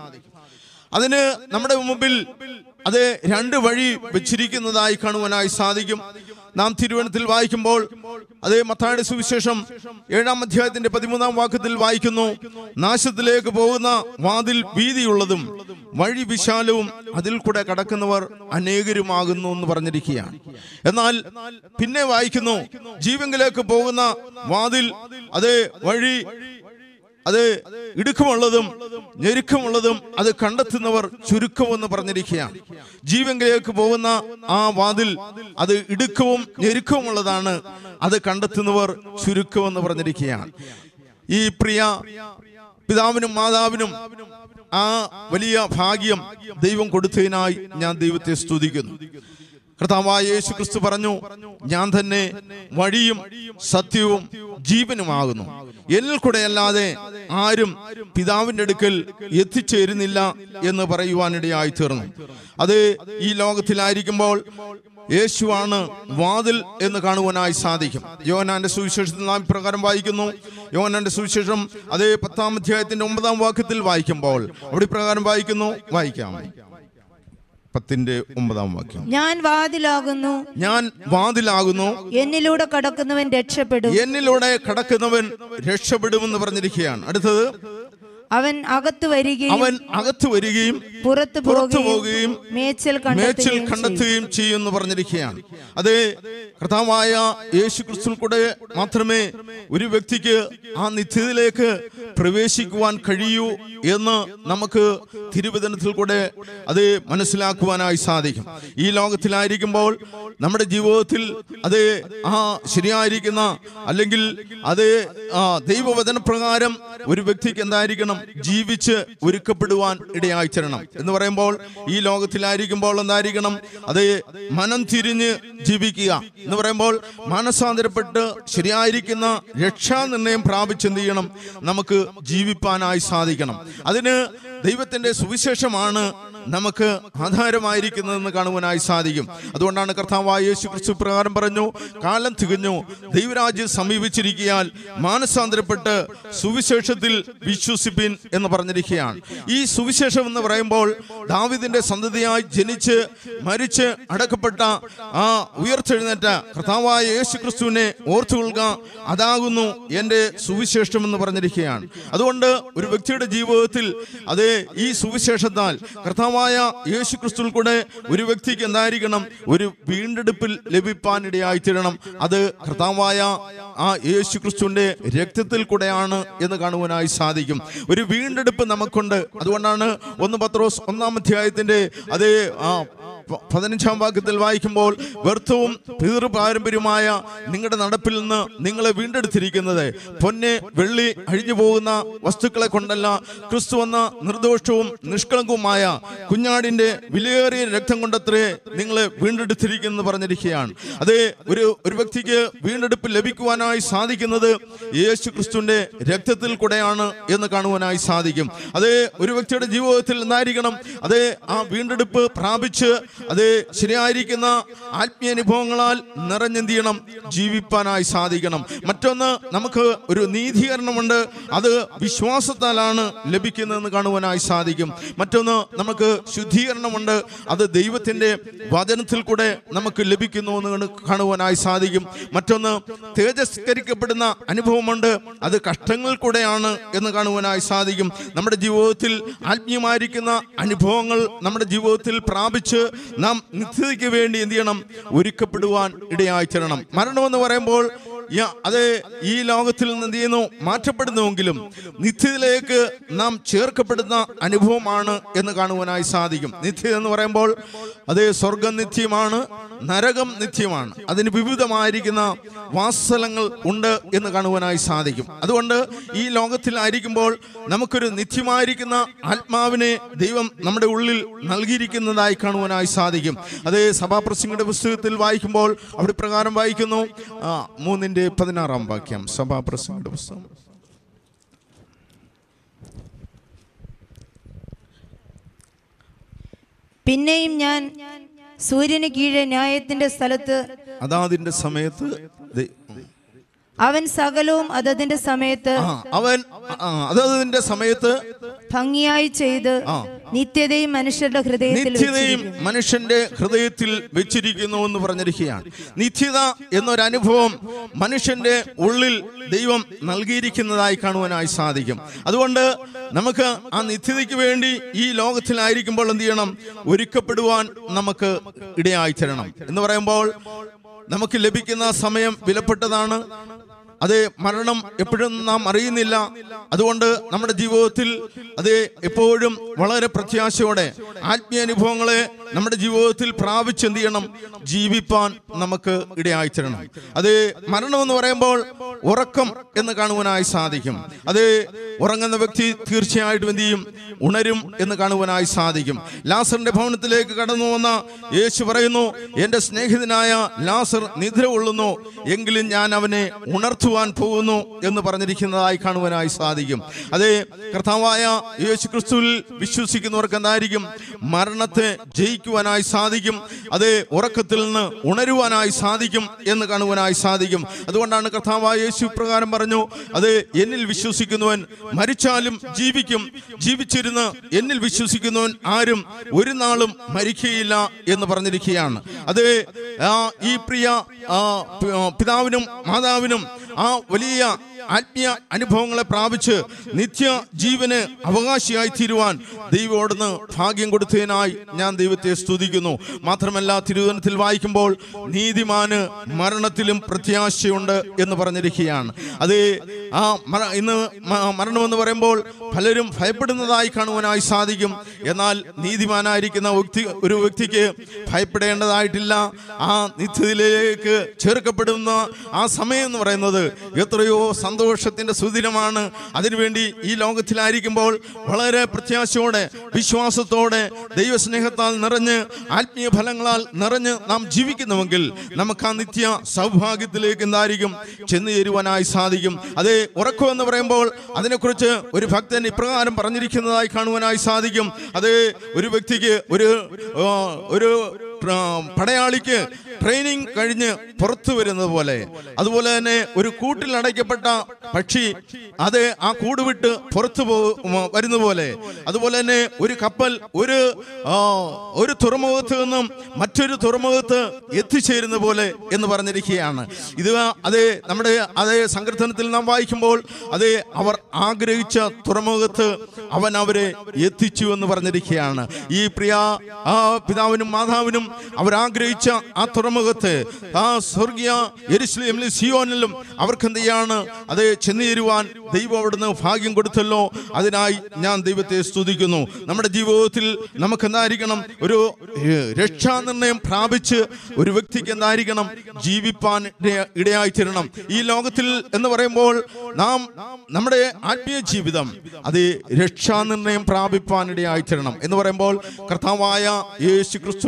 G: അതിന് നമ്മുടെ മുമ്പിൽ അത് രണ്ട് വഴി വെച്ചിരിക്കുന്നതായി കാണുവാനായി സാധിക്കും നാം തിരുവനന്തത്തിൽ വായിക്കുമ്പോൾ അതേ മത്തായുടെ സുവിശേഷം ഏഴാം അധ്യായത്തിന്റെ പതിമൂന്നാം വാക്യത്തിൽ വായിക്കുന്നു നാശത്തിലേക്ക് പോകുന്ന വാതിൽ വീതിയുള്ളതും വഴി വിശാലവും അതിൽ കൂടെ കടക്കുന്നവർ അനേകരുമാകുന്നു എന്ന് പറഞ്ഞിരിക്കുകയാണ് എന്നാൽ പിന്നെ വായിക്കുന്നു ജീവങ്കിലേക്ക് പോകുന്ന വാതിൽ അതേ വഴി അത് ഇടുക്കമുള്ളതും ഞെരുക്കമുള്ളതും അത് കണ്ടെത്തുന്നവർ ചുരുക്കമെന്ന് പറഞ്ഞിരിക്കുകയാണ് ജീവങ്കിലേക്ക് പോകുന്ന ആ വാതിൽ അത് ഇടുക്കവും ഞെരുക്കവുമുള്ളതാണ് അത് കണ്ടെത്തുന്നവർ ചുരുക്കമെന്ന് പറഞ്ഞിരിക്കുകയാണ് ഈ പ്രിയ പിതാവിനും മാതാവിനും ആ വലിയ ഭാഗ്യം ദൈവം കൊടുത്തതിനായി ഞാൻ ദൈവത്തെ സ്തുതിക്കുന്നു കർത്താവായ യേശു ക്രിസ്തു പറഞ്ഞു ഞാൻ തന്നെ വഴിയും സത്യവും ജീവനുമാകുന്നു എന്നിൽ കൂടെ അല്ലാതെ ആരും പിതാവിന്റെ അടുക്കൽ എത്തിച്ചേരുന്നില്ല എന്ന് പറയുവാനിടയായി തീർന്നു അത് ഈ ലോകത്തിലായിരിക്കുമ്പോൾ യേശുവാണ് വാതിൽ എന്ന് കാണുവാനായി സാധിക്കും യോഹനാന്റെ സുവിശേഷത്തിൽ നാം പ്രകാരം വായിക്കുന്നു യോഹനാന്റെ സുവിശേഷം അതേ പത്താം അധ്യായത്തിന്റെ ഒമ്പതാം വാക്യത്തിൽ വായിക്കുമ്പോൾ അവിടെ പ്രകാരം വായിക്കുന്നു വായിക്കാം പത്തിന്റെ ഒമ്പതാം വാക്യം
C: ഞാൻ വാതിലാകുന്നു
G: ഞാൻ വാതിലാകുന്നു
C: എന്നിലൂടെ കടക്കുന്നവൻ രക്ഷപ്പെടും
G: എന്നിലൂടെ കടക്കുന്നവൻ രക്ഷപ്പെടുമെന്ന് പറഞ്ഞിരിക്കുകയാണ് അടുത്തത്
C: അവൻ അകത്തു വരികയും
G: അവൻ അകത്ത് വരികയും
C: പുറത്തു
G: പുറത്തു
C: പോകുകയും
G: പോകുകയും
C: മേച്ചൽ
G: മേച്ചിൽ
C: കണ്ടെത്തുകയും ചെയ്യും.
G: കണ്ടെത്തുകയും ചെയ്യുമെന്ന് പറഞ്ഞിരിക്കുകയാണ് അത് കർത്താവായ യേശു ക്രിസ്തു കൂടെ മാത്രമേ ഒരു വ്യക്തിക്ക് ആ നിത്യതയിലേക്ക് പ്രവേശിക്കുവാൻ കഴിയൂ എന്ന് നമുക്ക് തിരുവചനത്തിൽ കൂടെ അത് മനസ്സിലാക്കുവാനായി സാധിക്കും ഈ ലോകത്തിലായിരിക്കുമ്പോൾ നമ്മുടെ ജീവിതത്തിൽ അത് ആ ശരിയായിരിക്കുന്ന അല്ലെങ്കിൽ അത് ആ ദൈവവചന പ്രകാരം ഒരു വ്യക്തിക്ക് എന്തായിരിക്കണം ജീവിച്ച് ഒരുക്കപ്പെടുവാൻ ഇടയായി തരണം എന്ന് പറയുമ്പോൾ ഈ ലോകത്തിലായിരിക്കുമ്പോൾ എന്തായിരിക്കണം അത് മനം തിരിഞ്ഞ് ജീവിക്കുക എന്ന് പറയുമ്പോൾ മാനസാന്തരപ്പെട്ട് ശരിയായിരിക്കുന്ന രക്ഷാനിർണയം പ്രാപിച്ചെന്ത് ചെയ്യണം നമുക്ക് ജീവിപ്പാനായി സാധിക്കണം അതിന് ദൈവത്തിന്റെ സുവിശേഷമാണ് നമുക്ക് ആധാരമായിരിക്കുന്നതെന്ന് കാണുവാനായി സാധിക്കും അതുകൊണ്ടാണ് കർത്താവായ യേശു ക്രിസ്തു പ്രകാരം പറഞ്ഞു കാലം തികഞ്ഞു ദൈവരാജ്യം സമീപിച്ചിരിക്കാൻ മാനസാന്തരപ്പെട്ട് സുവിശേഷത്തിൽ വിശ്വസിപ്പിൻ എന്ന് പറഞ്ഞിരിക്കുകയാണ് ഈ സുവിശേഷം എന്ന് പറയുമ്പോൾ ദാവിദിന്റെ സന്തതിയായി ജനിച്ച് മരിച്ച് അടക്കപ്പെട്ട ആ ഉയർത്തെഴുന്നേറ്റ കർത്താവായ യേശു ക്രിസ്തുവിനെ ഓർത്തുകൊള്ളുക അതാകുന്നു എൻ്റെ സുവിശേഷം എന്ന് പറഞ്ഞിരിക്കുകയാണ് അതുകൊണ്ട് ഒരു വ്യക്തിയുടെ ജീവിതത്തിൽ അത് ഈ സുവിശേഷത്താൽ കർത്താവായ യേശു ക്രിസ്തുവിൽ കൂടെ ഒരു വ്യക്തിക്ക് എന്തായിരിക്കണം ഒരു വീണ്ടെടുപ്പിൽ ലഭിപ്പാനിടയായി തീരണം അത് കർത്താവായ ആ യേശു ക്രിസ്തുവിന്റെ രക്തത്തിൽ കൂടെയാണ് എന്ന് കാണുവാനായി സാധിക്കും ഒരു വീണ്ടെടുപ്പ് നമുക്കുണ്ട് അതുകൊണ്ടാണ് ഒന്ന് പത്രോസ് ഒന്നാം അധ്യായത്തിന്റെ അതേ ആ പ- പതിനഞ്ചാം വാക്യത്തിൽ വായിക്കുമ്പോൾ വ്യർത്ഥവും പിതൃ പാരമ്പര്യമായ നിങ്ങളുടെ നടപ്പിൽ നിന്ന് നിങ്ങളെ വീണ്ടെടുത്തിരിക്കുന്നത് പൊന്ന് വെള്ളി അഴിഞ്ഞു പോകുന്ന വസ്തുക്കളെ കൊണ്ടല്ല ക്രിസ്തു എന്ന നിർദോഷവും നിഷ്കളങ്കവുമായ കുഞ്ഞാടിന്റെ വിലയേറിയ രക്തം കൊണ്ടത്രേ നിങ്ങളെ വീണ്ടെടുത്തിരിക്കുന്നു പറഞ്ഞിരിക്കുകയാണ് അത് ഒരു ഒരു വ്യക്തിക്ക് വീണ്ടെടുപ്പ് ലഭിക്കുവാനായി സാധിക്കുന്നത് യേശു ക്രിസ്തുവിന്റെ രക്തത്തിൽ കൂടെയാണ് എന്ന് കാണുവാനായി സാധിക്കും അത് ഒരു വ്യക്തിയുടെ ജീവിതത്തിൽ എന്തായിരിക്കണം അത് ആ വീണ്ടെടുപ്പ് പ്രാപിച്ച് അത് ശരിയായിരിക്കുന്ന ആത്മീയ അനുഭവങ്ങളാൽ നിറഞ്ഞെന്ത് ചെയ്യണം ജീവിപ്പാനായി സാധിക്കണം മറ്റൊന്ന് നമുക്ക് ഒരു നീതീകരണമുണ്ട് അത് വിശ്വാസത്താലാണ് ലഭിക്കുന്നതെന്ന് കാണുവാനായി സാധിക്കും മറ്റൊന്ന് നമുക്ക് ശുദ്ധീകരണമുണ്ട് അത് ദൈവത്തിൻ്റെ വചനത്തിൽ കൂടെ നമുക്ക് ലഭിക്കുന്നു എന്ന് കണ്ട് കാണുവാനായി സാധിക്കും മറ്റൊന്ന് തേജസ്കരിക്കപ്പെടുന്ന അനുഭവമുണ്ട് അത് കഷ്ടങ്ങൾ കൂടെയാണ് എന്ന് കാണുവാനായി സാധിക്കും നമ്മുടെ ജീവിതത്തിൽ ആത്മീയമായിരിക്കുന്ന അനുഭവങ്ങൾ നമ്മുടെ ജീവിതത്തിൽ പ്രാപിച്ച് നാം നിത്യതയ്ക്ക് വേണ്ടി എന്ത് ചെയ്യണം ഒരുക്കപ്പെടുവാൻ ഇടയായി തരണം മരണമെന്ന് പറയുമ്പോൾ യ- അത് ഈ ലോകത്തിൽ നിന്ന് എന്ത് ചെയ്യുന്നു മാറ്റപ്പെടുന്നുവെങ്കിലും നിത്യതയിലേക്ക് നാം ചേർക്കപ്പെടുന്ന അനുഭവമാണ് എന്ന് കാണുവാനായി സാധിക്കും നിത്യത എന്ന് പറയുമ്പോൾ അത് സ്വർഗം നിത്യമാണ് നരകം നിത്യമാണ് അതിന് വിവിധമായിരിക്കുന്ന വാസലങ്ങൾ ഉണ്ട് എന്ന് കാണുവാനായി സാധിക്കും അതുകൊണ്ട് ഈ ലോകത്തിലായിരിക്കുമ്പോൾ നമുക്കൊരു നിത്യമായിരിക്കുന്ന ആത്മാവിനെ ദൈവം നമ്മുടെ ഉള്ളിൽ നൽകിയിരിക്കുന്നതായി കാണുവാനായി സാധിക്കും അത് സഭാപ്രസംഗയുടെ പുസ്തകത്തിൽ വായിക്കുമ്പോൾ അവിടെ പ്രകാരം വായിക്കുന്നു ആ, മൂന്നിന്റെ പതിനാറാം വാക്യം സഭാപ്രസംഗയുടെ പുസ്തകം
C: പിന്നെയും ഞാൻ സൂര്യന് കീഴെ ന്യായത്തിന്റെ സ്ഥലത്ത്
G: അതാതിന്റെ സമയത്ത് ദൈ-
C: അവൻ സകലവും അതതിന്റെ സമയത്ത്
G: ആ, അവൻ ആ, അതതിന്റെ സമയത്ത്
C: ഭംഗിയായി ചെയ്ത്
G: ആ.
C: നിത്യതയും മനുഷ്യരുടെ ഹൃദയത്തിൽ
G: നിത്യതയും
C: വെച്ചിരിക്കുന്നു.
G: മനുഷ്യന്റെ ഹൃദയത്തിൽ വെച്ചിരിക്കുന്നു എന്ന് പറഞ്ഞിരിക്കുകയാണ് നിത്യത എന്നൊരനുഭവം മനുഷ്യന്റെ ഉള്ളിൽ ദൈവം നൽകിയിരിക്കുന്നതായി കാണുവാനായി സാധിക്കും അതുകൊണ്ട് നമുക്ക് ആ നിത്യതയ്ക്ക് വേണ്ടി ഈ ലോകത്തിലായിരിക്കുമ്പോൾ എന്ത് ചെയ്യണം ഒരുക്കപ്പെടുവാൻ നമുക്ക് ഇടയായി തരണം എന്ന് പറയുമ്പോൾ നമുക്ക് ലഭിക്കുന്ന സമയം വിലപ്പെട്ടതാണ് അത് മരണം എപ്പോഴും നാം അറിയുന്നില്ല അതുകൊണ്ട് നമ്മുടെ ജീവിതത്തിൽ അത് എപ്പോഴും വളരെ പ്രത്യാശയോടെ ആത്മീയ അനുഭവങ്ങളെ നമ്മുടെ ജീവിതത്തിൽ പ്രാപിച്ച് എന്ത് ചെയ്യണം ജീവിപ്പാൻ നമുക്ക് ഇടയായി തരണം അത് മരണം എന്ന് പറയുമ്പോൾ ഉറക്കം എന്ന് കാണുവാനായി സാധിക്കും അത് ഉറങ്ങുന്ന വ്യക്തി തീർച്ചയായിട്ടും എന്ത് ചെയ്യും ഉണരും എന്ന് കാണുവാനായി സാധിക്കും ലാസറിന്റെ ഭവനത്തിലേക്ക് കടന്നു വന്ന യേശു പറയുന്നു എൻ്റെ സ്നേഹിതനായ ലാസർ നിദ്ര കൊള്ളുന്നു എങ്കിലും ഞാൻ അവനെ ഉണർത്തുവാൻ പോകുന്നു എന്ന് പറഞ്ഞിരിക്കുന്നതായി കാണുവാനായി സാധിക്കും അത് കർത്താവായ യേശു ക്രിസ്തുവിൽ വിശ്വസിക്കുന്നവർക്ക് എന്തായിരിക്കും മരണത്തെ ജയിക്കുവാനായി സാധിക്കും അത് ഉറക്കത്തിൽ നിന്ന് ഉണരുവാനായി സാധിക്കും എന്ന് കാണുവാനായി സാധിക്കും അതുകൊണ്ടാണ് കർത്താവായ യേശു പ്രകാരം പറഞ്ഞു അത് എന്നിൽ വിശ്വസിക്കുന്നവൻ മരിച്ചാലും ജീവിക്കും ജീവിച്ചിരുന്ന് എന്നിൽ വിശ്വസിക്കുന്നവൻ ആരും ഒരു നാളും മരിക്കുകയില്ല എന്ന് പറഞ്ഞിരിക്കുകയാണ് അത് ആ, ഈ പ്രിയ ആ, പി- ആ, പിതാവിനും മാതാവിനും ആ വലിയ ആത്മീയ അനുഭവങ്ങളെ പ്രാപിച്ച് നിത്യ ജീവന് അവകാശിയായി തീരുവാൻ ദൈവോടന്ന് ഭാഗ്യം കൊടുത്തതിനായി ഞാൻ ദൈവത്തെ സ്തുതിക്കുന്നു മാത്രമല്ല തിരുവനന്തപുരത്തിൽ വായിക്കുമ്പോൾ നീതിമാന് മരണത്തിലും പ്രത്യാശയുണ്ട് എന്ന് പറഞ്ഞിരിക്കുകയാണ് അത് ആ മര- ഇന്ന് മ- മരണമെന്ന് പറയുമ്പോൾ പലരും ഭയപ്പെടുന്നതായി കാണുവാനായി സാധിക്കും എന്നാൽ നീതിമാനായിരിക്കുന്ന വ്യക്തി ഒരു വ്യക്തിക്ക് ഭയപ്പെടേണ്ടതായിട്ടില്ല ആ നിത്യതയിലേക്ക് ചേർക്കപ്പെടുന്ന ആ സമയം എന്ന് പറയുന്നത് എത്രയോ സന്തോഷത്തിന്റെ സുദിനമാണ് അതിനുവേണ്ടി ഈ ലോകത്തിലായിരിക്കുമ്പോൾ വളരെ പ്രത്യാശയോടെ വിശ്വാസത്തോടെ ദൈവസ്നേഹത്താൽ നിറഞ്ഞ് ആത്മീയ ഫലങ്ങളാൽ നിറഞ്ഞ് നാം ജീവിക്കുന്നുവെങ്കിൽ നമുക്ക് ആ നിത്യ സൗഭാഗ്യത്തിലേക്ക് എന്തായിരിക്കും ചെന്നു ചേരുവാനായി സാധിക്കും അത് ഉറക്കം എന്ന് പറയുമ്പോൾ അതിനെക്കുറിച്ച് ഒരു ഭക്തൻ ഇപ്രകാരം പറഞ്ഞിരിക്കുന്നതായി കാണുവാനായി സാധിക്കും അത് ഒരു വ്യക്തിക്ക് ഒരു ആ, ഒരു പ്ര- പടയാളിക്ക് ട്രെയിനിങ് കഴിഞ്ഞ് പുറത്തു വരുന്നത് പോലെ അതുപോലെ തന്നെ ഒരു കൂട്ടിൽ അടയ്ക്കപ്പെട്ട പക്ഷി അത് ആ കൂട് വിട്ട് പുറത്തു പോ വരുന്ന പോലെ അതുപോലെ തന്നെ ഒരു കപ്പൽ ഒരു ആ, ഒരു തുറമുഖത്ത് നിന്നും മറ്റൊരു തുറമുഖത്ത് എത്തിച്ചേരുന്ന പോലെ എന്ന് പറഞ്ഞിരിക്കുകയാണ് ഇത് അത് നമ്മുടെ അതേ സങ്കീർത്തനത്തിൽ നാം വായിക്കുമ്പോൾ അത് അവർ ആഗ്രഹിച്ച തുറമുഖത്ത് അവൻ അവരെ എത്തിച്ചു എന്ന് പറഞ്ഞിരിക്കുകയാണ് ഈ പ്രിയ ആ പിതാവിനും മാതാവിനും അവർ ആഗ്രഹിച്ച ആ തുറമുഖത്ത് ആ സ്വർഗീയ യെരുശലേമിലും സിയോനിലും അവർക്ക് എന്ത് ചെയ്യാണ് അത് ചെന്നു ചേരുവാൻ ദൈവം അവിടുന്ന് ഭാഗ്യം കൊടുത്തല്ലോ അതിനായി ഞാൻ ദൈവത്തെ സ്തുതിക്കുന്നു നമ്മുടെ ജീവിതത്തിൽ നമുക്ക് എന്തായിരിക്കണം ഒരു ഏഹ്, രക്ഷാനിർണയം പ്രാപിച്ച് ഒരു വ്യക്തിക്ക് എന്തായിരിക്കണം ജീവിപ്പാൻ ഇടയ- ഇടയായി തീരണം ഈ ലോകത്തിൽ എന്ന് പറയുമ്പോൾ നാം നമ്മുടെ ആത്മീയ ജീവിതം അത് രക്ഷാനിർണയം പ്രാപിപ്പാൻ ഇടയായി തീരണം എന്ന് പറയുമ്പോൾ കർത്താവായ യേശു ക്രിസ്തുവിന്റെ കാൽ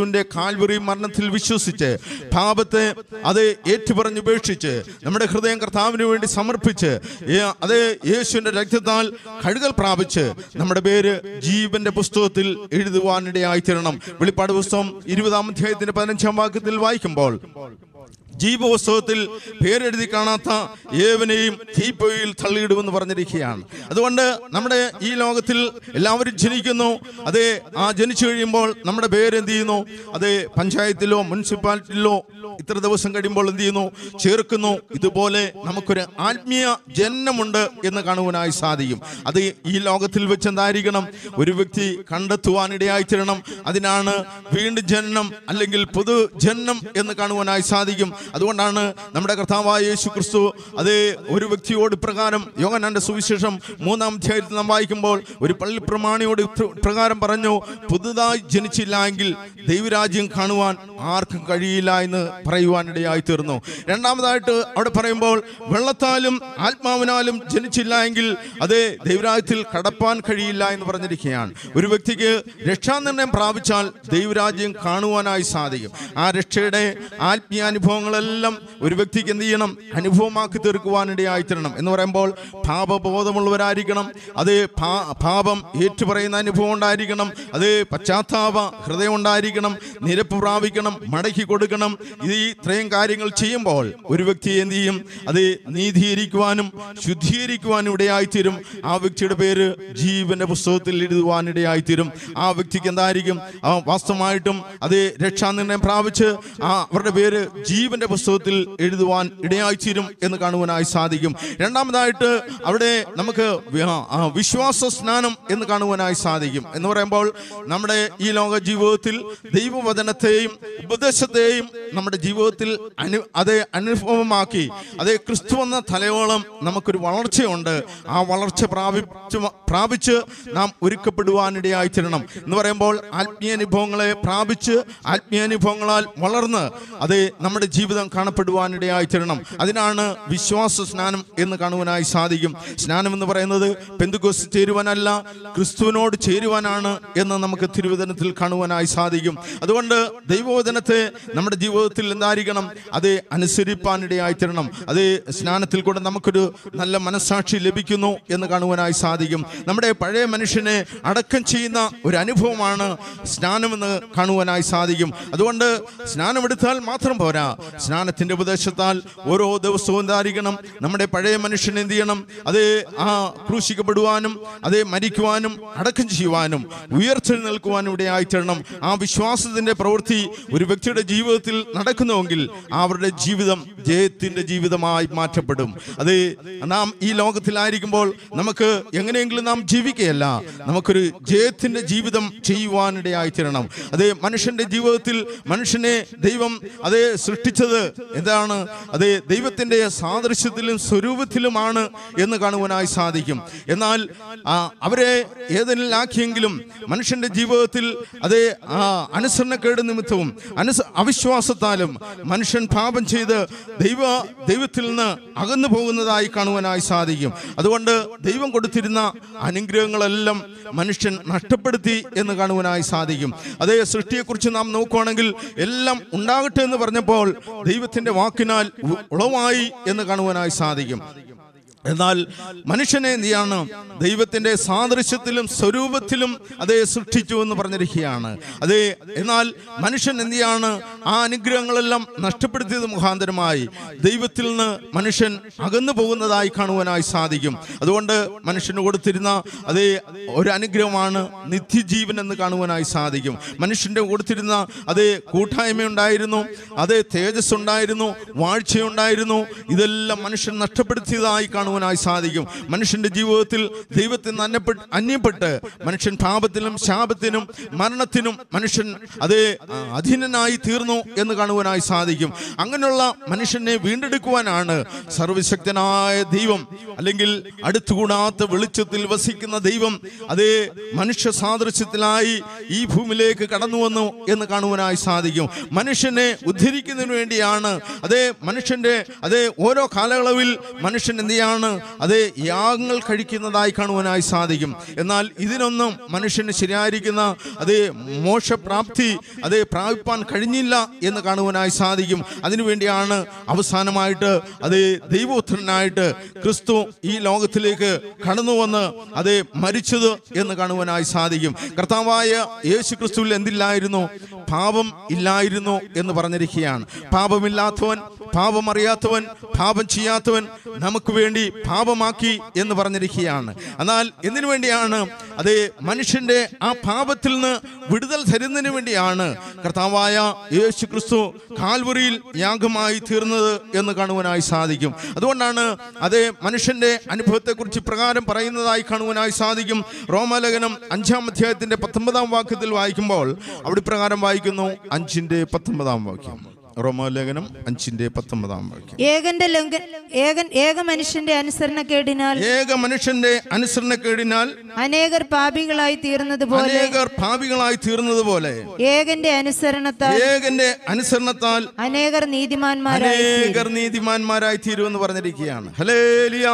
G: കാൽവറി മരണത്തിൽ വിശ്വസിച്ച് പാപത്തെ അത് ഏറ്റുപറഞ്ഞ് ഉപേക്ഷിച്ച് നമ്മുടെ ഹൃദയം കർത്താവിന് വേണ്ടി സമർപ്പിച്ച് ഏ- അത് യേശുവിന്റെ രക്തത്താൽ കഴുകൽ പ്രാപിച്ച് നമ്മുടെ പേര് ജീവന്റെ പുസ്തകത്തിൽ എഴുതുവാനിടയായി തീരണം വെളിപ്പാട് പുസ്തകം ഇരുപതാം അധ്യായത്തിന്റെ പതിനഞ്ചാം വാക്യത്തിൽ വായിക്കുമ്പോൾ ജീവപുസ്തകത്തിൽ പേരെഴുതി കാണാത്ത ഏവനെയും തീപ്പൊയിൽ തള്ളിയിടുമെന്ന് പറഞ്ഞിരിക്കുകയാണ് അതുകൊണ്ട് നമ്മുടെ ഈ ലോകത്തിൽ എല്ലാവരും ജനിക്കുന്നു അതേ ആ ജനിച്ചു കഴിയുമ്പോൾ നമ്മുടെ പേര് എന്ത് ചെയ്യുന്നു അതേ പഞ്ചായത്തിലോ മുനിസിപ്പാലിറ്റിയിലോ ഇത്ര ദിവസം കഴിയുമ്പോൾ എന്ത് ചെയ്യുന്നു ചേർക്കുന്നു ഇതുപോലെ നമുക്കൊരു ആത്മീയ ജന്മമുണ്ട് എന്ന് കാണുവാനായി സാധിക്കും അത് ഈ ലോകത്തിൽ വെച്ച് എന്തായിരിക്കണം ഒരു വ്യക്തി കണ്ടെത്തുവാനിടയായി തീരണം അതിനാണ് വീണ്ടും ജനനം അല്ലെങ്കിൽ പൊതു ജനനം എന്ന് കാണുവാനായി സാധിക്കും അതുകൊണ്ടാണ് നമ്മുടെ കർത്താവായ യേശു ക്രിസ്തു അത് ഒരു വ്യക്തിയോട് പ്രകാരം യോഗനാന്റെ സുവിശേഷം മൂന്നാം അധ്യായത്തിൽ നാം വായിക്കുമ്പോൾ ഒരു പള്ളി പ്രമാണിയോട് ഇപ്ര- പ്രകാരം പറഞ്ഞു പുതുതായി ജനിച്ചില്ല എങ്കിൽ ദൈവരാജ്യം കാണുവാൻ ആർക്കും കഴിയില്ല എന്ന് പറയുവാനിടയായി തീർന്നു രണ്ടാമതായിട്ട് അവിടെ പറയുമ്പോൾ വെള്ളത്താലും ആത്മാവിനാലും ജനിച്ചില്ല എങ്കിൽ അത് ദൈവരാജ്യത്തിൽ കടപ്പാൻ കഴിയില്ല എന്ന് പറഞ്ഞിരിക്കുകയാണ് ഒരു വ്യക്തിക്ക് രക്ഷാനിർണയം പ്രാപിച്ചാൽ ദൈവരാജ്യം കാണുവാനായി സാധിക്കും ആ രക്ഷയുടെ ആത്മീയ അനുഭവങ്ങളെല്ലാം ഒരു വ്യക്തിക്ക് എന്ത് ചെയ്യണം അനുഭവമാക്കി തീർക്കുവാനിടയായി തീരണം എന്ന് പറയുമ്പോൾ പാപബോധമുള്ളവരായിരിക്കണം അത് പാ- പാപം ഏറ്റുപറയുന്ന അനുഭവം ഉണ്ടായിരിക്കണം അത് പശ്ചാത്താപ ഹൃദയം ഉണ്ടായിരിക്കണം നിരപ്പ് പ്രാപിക്കണം മടക്കി കൊടുക്കണം ഇത് ഈ ഇത്രയും കാര്യങ്ങൾ ചെയ്യുമ്പോൾ ഒരു വ്യക്തി എന്ത് ചെയ്യും അത് നീതീകരിക്കുവാനും ശുദ്ധീകരിക്കുവാനും ഇടയായിത്തീരും ആ വ്യക്തിയുടെ പേര് ജീവന്റെ പുസ്തകത്തിൽ എഴുതുവാനിടയായിത്തീരും ആ വ്യക്തിക്ക് എന്തായിരിക്കും ആ വാസ്തവമായിട്ടും അത് രക്ഷാനിർണയം പ്രാപിച്ച് ആ അവരുടെ പേര് ജീവന്റെ പുസ്തകത്തിൽ എഴുതുവാൻ ഇടയായിത്തീരും എന്ന് കാണുവാനായി സാധിക്കും രണ്ടാമതായിട്ട് അവിടെ നമുക്ക് വി- ആ, വിശ്വാസ സ്നാനം എന്ന് കാണുവാനായി സാധിക്കും എന്ന് പറയുമ്പോൾ നമ്മുടെ ഈ ലോക ജീവിതത്തിൽ ദൈവവചനത്തെയും ഉപദേശത്തെയും നമ്മുടെ ജീവിതത്തിൽ അനു അതേ അനുഭവമാക്കി അതേ ക്രിസ്തു എന്ന തലയോളം നമുക്കൊരു വളർച്ചയുണ്ട് ആ വളർച്ച പ്രാപിച്ച് പ്രാപിച്ച് നാം ഒരുക്കപ്പെടുവാനിടയായി തീരണം എന്ന് പറയുമ്പോൾ ആത്മീയ അനുഭവങ്ങളെ പ്രാപിച്ച് ആത്മീയ അനുഭവങ്ങളാൽ വളർന്ന് അത് നമ്മുടെ ജീവിതം കാണപ്പെടുവാനിടയായി തീരണം അതിനാണ് വിശ്വാസ സ്നാനം എന്ന് കാണുവാനായി സാധിക്കും സ്നാനം എന്ന് പറയുന്നത് പെന്തുകോസ് ചേരുവാനല്ല ക്രിസ്തുവിനോട് ചേരുവാനാണ് എന്ന് നമുക്ക് തിരുവചനത്തിൽ കാണുവാനായി സാധിക്കും അതുകൊണ്ട് ദൈവവചനത്തെ നമ്മുടെ ജീവിതത്തിൽ എന്തായിരിക്കണം അത് അനുസരിപ്പാനിടയായി തീരണം അത് സ്നാനത്തിൽ കൂടെ നമുക്കൊരു നല്ല മനസ്സാക്ഷി ലഭിക്കുന്നു എന്ന് കാണുവാനായി സാധിക്കും നമ്മുടെ പഴയ മനുഷ്യനെ അടക്കം ചെയ്യുന്ന ഒരു അനുഭവമാണ് സ്നാനമെന്ന് കാണുവാനായി സാധിക്കും അതുകൊണ്ട് സ്നാനമെടുത്താൽ മാത്രം പോരാ സ്നാനത്തിന്റെ ഉപദേശത്താൽ ഓരോ ദിവസവും എന്തായിരിക്കണം നമ്മുടെ പഴയ മനുഷ്യൻ എന്ത് ചെയ്യണം അത് ആ ക്രൂശിക്കപ്പെടുവാനും അത് മരിക്കുവാനും അടക്കം ചെയ്യുവാനും ഉയർത്തെഴുന്നേൽക്കുവാനും ഇടയായി തീരണം ആ വിശ്വാസത്തിന്റെ പ്രവൃത്തി ഒരു വ്യക്തിയുടെ ജീവിതത്തിൽ നടക്കുന്നുവെങ്കിൽ അവരുടെ ജീവിതം ജയത്തിന്റെ ജീവിതമായി മാറ്റപ്പെടും അത് നാം ഈ ലോകത്തിലായിരിക്കുമ്പോൾ നമുക്ക് എങ്ങനെയെങ്കിലും നാം ജീവിക്കുകയല്ല നമുക്കൊരു ജയത്തിന്റെ ജീവിതം ചെയ്യുവാനിടയായി തീരണം അത് മനുഷ്യന്റെ ജീവിതത്തിൽ മനുഷ്യനെ ദൈവം അത് സൃഷ്ടിച്ചത് എന്താണ് അത് ദൈവത്തിന്റെ സാദൃശ്യത്തിലും സ്വരൂപത്തിലുമാണ് എന്ന് കാണുവാനായി സാധിക്കും എന്നാൽ ആ, അവരെ ഏതെല്ലാക്കിയെങ്കിലും മനുഷ്യന്റെ ജീവിതത്തിൽ അത് ആ അനുസരണക്കേട് നിമിത്തവും അനുസ അവിശ്വാസത്താലും മനുഷ്യൻ പാപം ചെയ്ത് ദൈവ ദൈവത്തിൽ നിന്ന് അകന്നു പോകുന്നതായി കാണുവാനായി സാധിക്കും അതുകൊണ്ട് ദൈവം കൊടുത്തിരുന്ന അനുഗ്രഹങ്ങളെല്ലാം മനുഷ്യൻ നഷ്ടപ്പെടുത്തി എന്ന് കാണുവാനായി സാധിക്കും അതേ സൃഷ്ടിയെക്കുറിച്ച് നാം നോക്കുകയാണെങ്കിൽ എല്ലാം ഉണ്ടാകട്ടെ എന്ന് പറഞ്ഞപ്പോൾ ദൈവത്തിന്റെ വാക്കിനാൽ ഉ- ഉളവായി എന്ന് കാണുവാനായി സാധിക്കും എന്നാൽ മനുഷ്യനെ എന്ത് ചെയ്യാണ് ദൈവത്തിന്റെ സാദൃശ്യത്തിലും സ്വരൂപത്തിലും അതേ സൃഷ്ടിച്ചു എന്ന് പറഞ്ഞിരിക്കുകയാണ് അതേ എന്നാൽ മനുഷ്യൻ എന്ത് ചെയ്യാണ് ആ അനുഗ്രഹങ്ങളെല്ലാം നഷ്ടപ്പെടുത്തിയത് മുഖാന്തരമായി ദൈവത്തിൽ നിന്ന് മനുഷ്യൻ അകന്നു പോകുന്നതായി കാണുവാനായി സാധിക്കും അതുകൊണ്ട് മനുഷ്യന് കൊടുത്തിരുന്ന അതേ ഒരു അനുഗ്രഹമാണ് നിത്യജീവൻ എന്ന് കാണുവാനായി സാധിക്കും മനുഷ്യന്റെ കൊടുത്തിരുന്ന അതേ കൂട്ടായ്മയുണ്ടായിരുന്നു അതേ തേജസ് ഉണ്ടായിരുന്നു വാഴ്ചയുണ്ടായിരുന്നു ഇതെല്ലാം മനുഷ്യൻ നഷ്ടപ്പെടുത്തിയതായി കാണുവാനായി സാധിക്കും മനുഷ്യന്റെ ജീവിതത്തിൽ ദൈവത്തിൽ നിന്ന് അന്യപ്പെട്ട് അന്യപ്പെട്ട് മനുഷ്യൻ പാപത്തിനും ശാപത്തിനും മരണത്തിനും മനുഷ്യൻ അതേ ആ, അധീനനായി തീർന്ന തീർന്നു എന്ന് കാണുവാനായി സാധിക്കും അങ്ങനെയുള്ള മനുഷ്യനെ വീണ്ടെടുക്കുവാനാണ് സർവശക്തനായ ദൈവം അല്ലെങ്കിൽ അടുത്തുകൂടാത്ത വെളിച്ചത്തിൽ വസിക്കുന്ന ദൈവം അതേ മനുഷ്യ സാദൃശ്യത്തിലായി ഈ ഭൂമിയിലേക്ക് കടന്നു വന്നു എന്ന് കാണുവാനായി സാധിക്കും മനുഷ്യനെ ഉദ്ധരിക്കുന്നതിന് വേണ്ടിയാണ് അതേ മനുഷ്യന്റെ അതേ ഓരോ കാലയളവിൽ മനുഷ്യൻ എന്ത് ചെയ്യാണ് അതേ യാഗങ്ങൾ കഴിക്കുന്നതായി കാണുവാനായി സാധിക്കും എന്നാൽ ഇതിനൊന്നും മനുഷ്യന് ശരിയായിരിക്കുന്ന അതേ മോശപ്രാപ്തി അതേ പ്രാപിപ്പാൻ കഴിഞ്ഞില്ല എന്ന് കാണുവാനായി സാധിക്കും അതിനുവേണ്ടിയാണ് അവസാനമായിട്ട് അതേ ദൈവോത്രനായിട്ട് ക്രിസ്തു ഈ ലോകത്തിലേക്ക് കടന്നു വന്ന് അതേ മരിച്ചത് എന്ന് കാണുവാനായി സാധിക്കും കർത്താവായ യേശു ക്രിസ്തുവിൽ എന്തില്ലായിരുന്നു പാപം ഇല്ലായിരുന്നു എന്ന് പറഞ്ഞിരിക്കുകയാണ് പാപമില്ലാത്തവൻ പാപം അറിയാത്തവൻ പാപം ചെയ്യാത്തവൻ നമുക്ക് വേണ്ടി പാപമാക്കി എന്ന് പറഞ്ഞിരിക്കുകയാണ് എന്നാൽ എന്തിനു വേണ്ടിയാണ് അത് മനുഷ്യന്റെ ആ പാപത്തിൽ നിന്ന് വിടുതൽ തരുന്നതിന് വേണ്ടിയാണ് കർത്താവായ യേശു ക്രിസ്തു കാൽവറിയിൽ യാഗമായി തീർന്നത് എന്ന് കാണുവാനായി സാധിക്കും അതുകൊണ്ടാണ് അത് മനുഷ്യന്റെ അനുഭവത്തെക്കുറിച്ച് പ്രകാരം പറയുന്നതായി കാണുവാനായി സാധിക്കും റോമാലേഖനം അഞ്ചാം അധ്യായത്തിന്റെ പത്തൊമ്പതാം വാക്യത്തിൽ വായിക്കുമ്പോൾ അവിടെ പ്രകാരം വായിക്കുന്നു അഞ്ചിന്റെ പത്തൊമ്പതാം വാക്യം റോമാലേഖനം അഞ്ചിന്റെ പത്തൊമ്പതാം വാക്യം
C: ഏകന്റെ ലംഘ ഏകൻ ഏക മനുഷ്യന്റെ അനുസരണക്കേടിനാൽ
G: ഏക മനുഷ്യന്റെ അനുസരണക്കേടിനാൽ
C: അനേകർ പാപികളായി തീർന്നത് പോലെ
G: അനേകർ പാപികളായി തീർന്നതുപോലെ
C: ഏകന്റെ അനുസരണത്താൽ
G: ഏകന്റെ അനുസരണത്താൽ
C: അനേകർ നീതിമാന്മാരായി തീരും.
G: അനേകർ നീതിമാന്മാരായി തീരുമെന്ന് പറഞ്ഞിരിക്കുകയാണ് ഹലേലിയ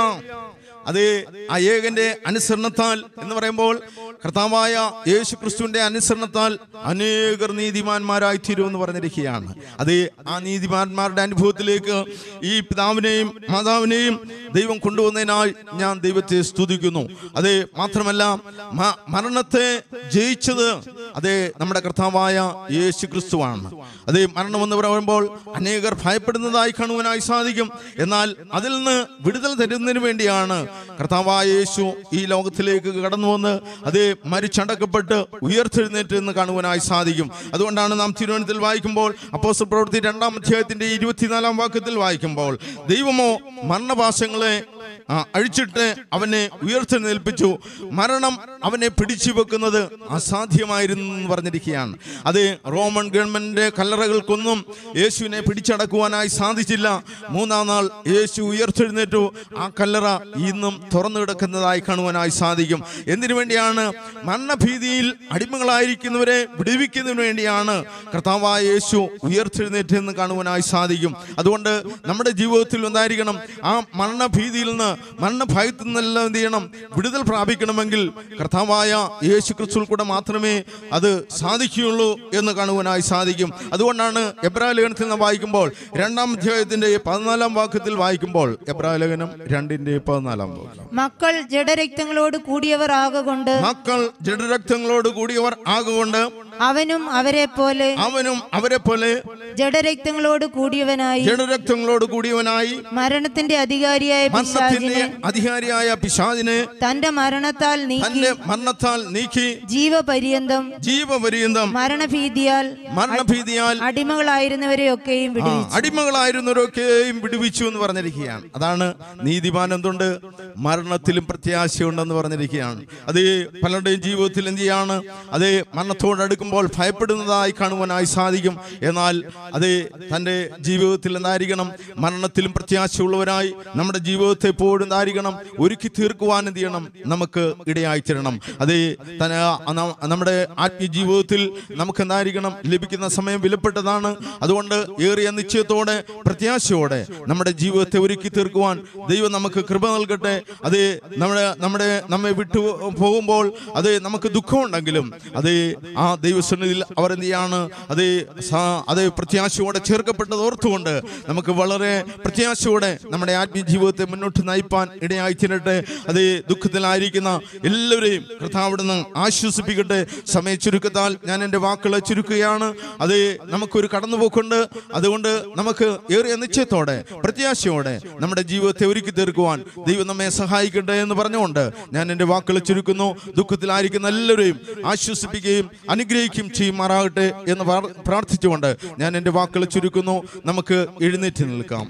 G: അത് ആ ഏകന്റെ അനുസരണത്താൽ എന്ന് പറയുമ്പോൾ കർത്താവായ യേശു ക്രിസ്തുവിന്റെ അനുസരണത്താൽ അനേകർ നീതിമാന്മാരായി തീരുമെന്ന് പറഞ്ഞിരിക്കുകയാണ് അത് ആ നീതിമാന്മാരുടെ അനുഭവത്തിലേക്ക് ഈ പിതാവിനെയും മാതാവിനെയും ദൈവം കൊണ്ടുവന്നതിനായി ഞാൻ ദൈവത്തെ സ്തുതിക്കുന്നു അത് മാത്രമല്ല മ- മരണത്തെ ജയിച്ചത് അതേ നമ്മുടെ കർത്താവായ യേശു ക്രിസ്തുവാണ് അത് മരണമെന്ന് പറയുമ്പോൾ അനേകർ ഭയപ്പെടുന്നതായി കാണുവാനായി സാധിക്കും എന്നാൽ അതിൽ നിന്ന് വിടുതൽ തരുന്നതിന് വേണ്ടിയാണ് കർത്താവായ യേശു ഈ ലോകത്തിലേക്ക് കടന്നു വന്ന് അത് മരിച്ചടക്കപ്പെട്ട് ഉയർത്തെഴുന്നേറ്റ് എന്ന് കാണുവാനായി സാധിക്കും അതുകൊണ്ടാണ് നാം തിരുവനന്തപുരത്തിൽ വായിക്കുമ്പോൾ അപ്പോസ്റ്റൽ പ്രവൃത്തി രണ്ടാം അധ്യായത്തിന്റെ ഇരുപത്തിനാലാം വാക്യത്തിൽ വായിക്കുമ്പോൾ ദൈവമോ മരണപാശങ്ങളെ ആ, അഴിച്ചിട്ട് അവനെ ഉയർത്തെഴുന്നേൽപ്പിച്ചു മരണം അവനെ പിടിച്ചു വെക്കുന്നത് അസാധ്യമായിരുന്നു എന്ന് പറഞ്ഞിരിക്കുകയാണ് അത് റോമൻ ഗവൺമെന്റിന്റെ കല്ലറകൾക്കൊന്നും യേശുവിനെ പിടിച്ചടക്കുവാനായി സാധിച്ചില്ല മൂന്നാം നാൾ യേശു ഉയർത്തെഴുന്നേറ്റു ആ കല്ലറ ഇന്നും തുറന്നു കിടക്കുന്നതായി കാണുവാനായി സാധിക്കും എന്തിനു വേണ്ടിയാണ് മരണഭീതിയിൽ അടിമകളായിരിക്കുന്നവരെ വിടുവിക്കുന്നതിന് വേണ്ടിയാണ് കർത്താവായ യേശു ഉയർത്തെഴുന്നേറ്റെന്ന് കാണുവാനായി സാധിക്കും അതുകൊണ്ട് നമ്മുടെ ജീവിതത്തിൽ എന്തായിരിക്കണം ആ മരണഭീതിയിൽ നിന്ന് മരണഭയത്തിൽ നിന്നെല്ലാം എന്ത് ചെയ്യണം വിടുതൽ പ്രാപിക്കണമെങ്കിൽ കർത്താവായ യേശു ക്രിസ്തുവിൽ കൂടെ മാത്രമേ അത് സാധിക്കുകയുള്ളൂ എന്ന് കാണുവാനായി സാധിക്കും അതുകൊണ്ടാണ് എബ്രാഹിം ലേഖനത്തിൽ നാം വായിക്കുമ്പോൾ രണ്ടാം അധ്യായത്തിന്റെ പതിനാലാം വാക്യത്തിൽ വായിക്കുമ്പോൾ എബ്രാഹിം ലേഖനം രണ്ടിന്റെ പതിനാലാം വാക്യം
C: മക്കൾ ജഡരക്തങ്ങളോട് കൂടിയവർ ആകൊണ്ട്
G: മക്കൾ ജഡരക്തങ്ങളോട് കൂടിയവർ ആകൊണ്ട്
C: അവനും അവരെ പോലെ
G: അവനും അവരെ പോലെ
C: ജഡരക്തങ്ങളോട് കൂടിയവനായി
G: ജഡരക്തങ്ങളോട് കൂടിയവനായി
C: മരണത്തിന്റെ അധികാരിയായ
G: മരണത്തിന്റെ
C: പിശാചിനെ
G: അധികാരിയായ പിശാദിനെ
C: തന്റെ മരണത്താൽ നീക്കി
G: തന്റെ മരണത്താൽ നീക്കി
C: ജീവപര്യന്തം
G: ജീവപര്യന്തം
C: മരണഭീതിയാൽ
G: മരണഭീതിയാൽ
C: അടിമകളായിരുന്നവരെയൊക്കെയും
G: ആ,
C: വിടുവിച്ചു
G: അടിമകളായിരുന്നവരൊക്കെയും വിടുവിച്ചു എന്ന് പറഞ്ഞിരിക്കുകയാണ് അതാണ് നീതിമാൻ എന്തുണ്ട് മരണത്തിലും പ്രത്യാശയുണ്ടെന്ന് പറഞ്ഞിരിക്കുകയാണ് അത് പലരുടെയും ജീവിതത്തിൽ എന്ത് ചെയ്യാണ് അത് മരണത്തോട് അടുക്കുമ്പോൾ ഭയപ്പെടുന്നതായി കാണുവാനായി സാധിക്കും എന്നാൽ അത് തൻ്റെ ജീവിതത്തിൽ എന്തായിരിക്കണം മരണത്തിലും പ്രത്യാശയുള്ളവരായി നമ്മുടെ ജീവിതത്തെ എപ്പോഴും എന്തായിരിക്കണം ഒരുക്കി തീർക്കുവാൻ എന്ത് ചെയ്യണം നമുക്ക് ഇടയായി തരണം അത് തന്നെ ന- നമ്മുടെ ആത്മീയ ജീവിതത്തിൽ നമുക്ക് എന്തായിരിക്കണം ലഭിക്കുന്ന സമയം വിലപ്പെട്ടതാണ് അതുകൊണ്ട് ഏറിയ നിശ്ചയത്തോടെ പ്രത്യാശയോടെ നമ്മുടെ ജീവിതത്തെ ഒരുക്കി തീർക്കുവാൻ ദൈവം നമുക്ക് കൃപ നൽകട്ടെ അത് നമ്മുടെ നമ്മുടെ നമ്മെ വിട്ടു പോകുമ്പോൾ അത് നമുക്ക് ദുഃഖമുണ്ടെങ്കിലും അത് ആ ദൈവസന്നിധിയിൽ അവർ എന്ത് ചെയ്യാണ് അത് സ- അത് പ്രത്യാശയോടെ ചേർക്കപ്പെട്ടത് ഓർത്തുകൊണ്ട് നമുക്ക് വളരെ പ്രത്യാശയോടെ നമ്മുടെ ആത്മീയ ജീവിതത്തെ മുന്നോട്ട് നയിപ്പാൻ ഇടയായി തീരട്ടെ അത് ദുഃഖത്തിലായിരിക്കുന്ന എല്ലാവരെയും കർത്താവിടുന്ന് ആശ്വസിപ്പിക്കട്ടെ സമയ ചുരുക്കത്താൽ ഞാൻ എൻ്റെ വാക്കുകളെ ചുരുക്കുകയാണ് അത് നമുക്കൊരു കടന്നുപോക്കുണ്ട് അതുകൊണ്ട് നമുക്ക് ഏറിയ നിശ്ചയത്തോടെ പ്രത്യാശയോടെ നമ്മുടെ ജീവിതത്തെ ഒരുക്കി തീർക്കുവാൻ ദൈവം നമ്മെ സഹായിക്കട്ടെ എന്ന് പറഞ്ഞുകൊണ്ട് ഞാൻ എൻ്റെ വാക്കുകൾ ചുരുക്കുന്നു ദുഃഖത്തിലായിരിക്കുന്ന എല്ലാവരെയും ആശ്വസിപ്പിക്കുകയും അനുഗ്രഹിക്കുകയും ചെയ്യുമാറാകട്ടെ എന്ന് പ്രാർ- പ്രാർത്ഥിച്ചുകൊണ്ട് ഞാൻ എൻ്റെ വാക്കുകൾ ചുരുക്കുന്നു നമുക്ക് എഴുന്നേറ്റ് നിൽക്കാം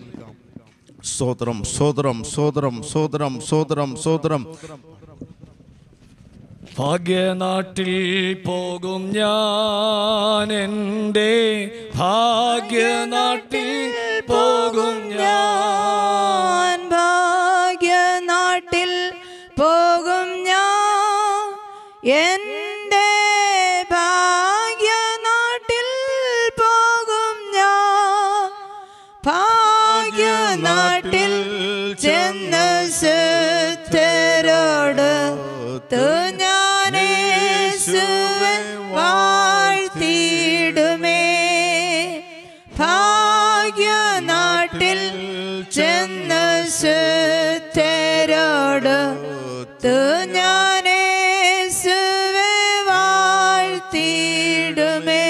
G: സോദരം സോദരം സോദരം സോദരം സോദരം സോദരം
F: ഭാഗ്യനാട്ടിൽ പോകും ഞാൻ എൻ്റെ ഭാ ഭാഗ്യനാട്ടിൽ പോകും
C: ഞാൻ ഭാഗ്യനാട്ടിൽ പോകും ഞാൻ എൻ്റെ ഭാഗ്യനാട്ടിൽ പോകും ഞാൻ ഭാഗ്യനാട്ടിൽ ചെന്ന് സുത്തരോട് ഞാൻ യേശുവെ വാഴ്ത്തിയിടുമേ ഭാഗ്യനാട്ടിൽ ചെന്ന് സുത്തരോട് ഞാൻ യേശുവെ വാഴ്ത്തിയിടുമേ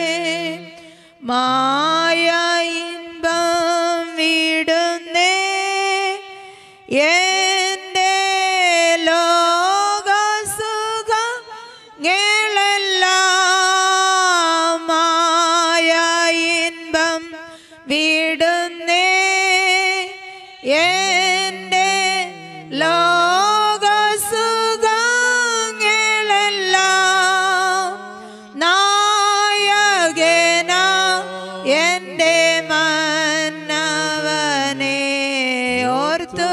C: മായ ഇൻപം വിടുന്നേ എൻ്റെ ലോകസുഖങ്ങളെല്ലാം മായ ഇൻപം വിടുന്നേ എൻ്റെ ലോകസുഖങ്ങളെല്ലാം നായകന എൻ്റെ മന്നവനെ ഓർത്തു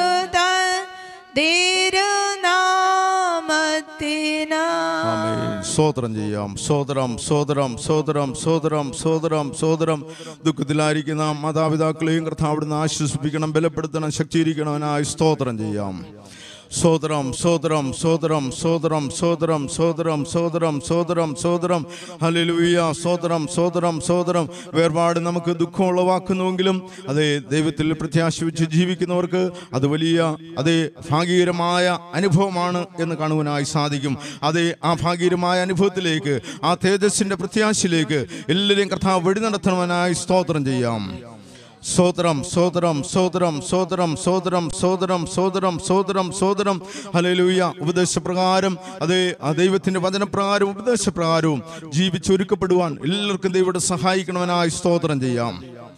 C: തിരുനാമത്തിനാ
G: സ്തോത്രം ചെയ്യാം സോദരം സോദരം സോദരം സോദരം സോദരം സോദരം ദുഃഖത്തിലായിരിക്കുന്ന മാതാപിതാക്കളെയും കർത്താവിടുന്ന് ആശ്വസിപ്പിക്കണം ബലപ്പെടുത്തണം ശക്തീകരിക്കണവനായി സ്തോത്രം ചെയ്യാം സോദരം സോദരം സോദരം സോദരം സോദരം സോദരം സോദരം സോദരം സോദരം ഹല്ലേലൂയ സോദരം സോദരം സോദരം വേർപാട് നമുക്ക് ദുഃഖം ഉളവാക്കുന്നുവെങ്കിലും അതേ ദൈവത്തിൽ പ്രത്യാശ വെച്ച് ജീവിക്കുന്നവർക്ക് അത് വലിയ അതേ ഭാഗീകരമായ അനുഭവമാണ് എന്ന് കാണുവാനായി സാധിക്കും അതേ ആ ഭാഗീകരമായ അനുഭവത്തിലേക്ക് ആ തേജസ്സിന്റെ പ്രത്യാശയിലേക്ക് എല്ലാവരെയും കർത്താവ് വെടി നടത്തണവനായി സ്തോത്രം ചെയ്യാം സോദരം സോദരം സോദരം സോദരം സോദരം സോദരം സോദരം സോദരം സോദരം ഹല്ലേലൂയ ഉപദേശപ്രകാരം അതേ ആ ദൈവത്തിന്റെ വചനപ്രകാരവും ഉപദേശപ്രകാരവും ജീവിച്ചൊരുക്കപ്പെടുവാൻ എല്ലാവർക്കും ദൈവത്തെ സഹായിക്കണവനായി സ്തോത്രം ചെയ്യാം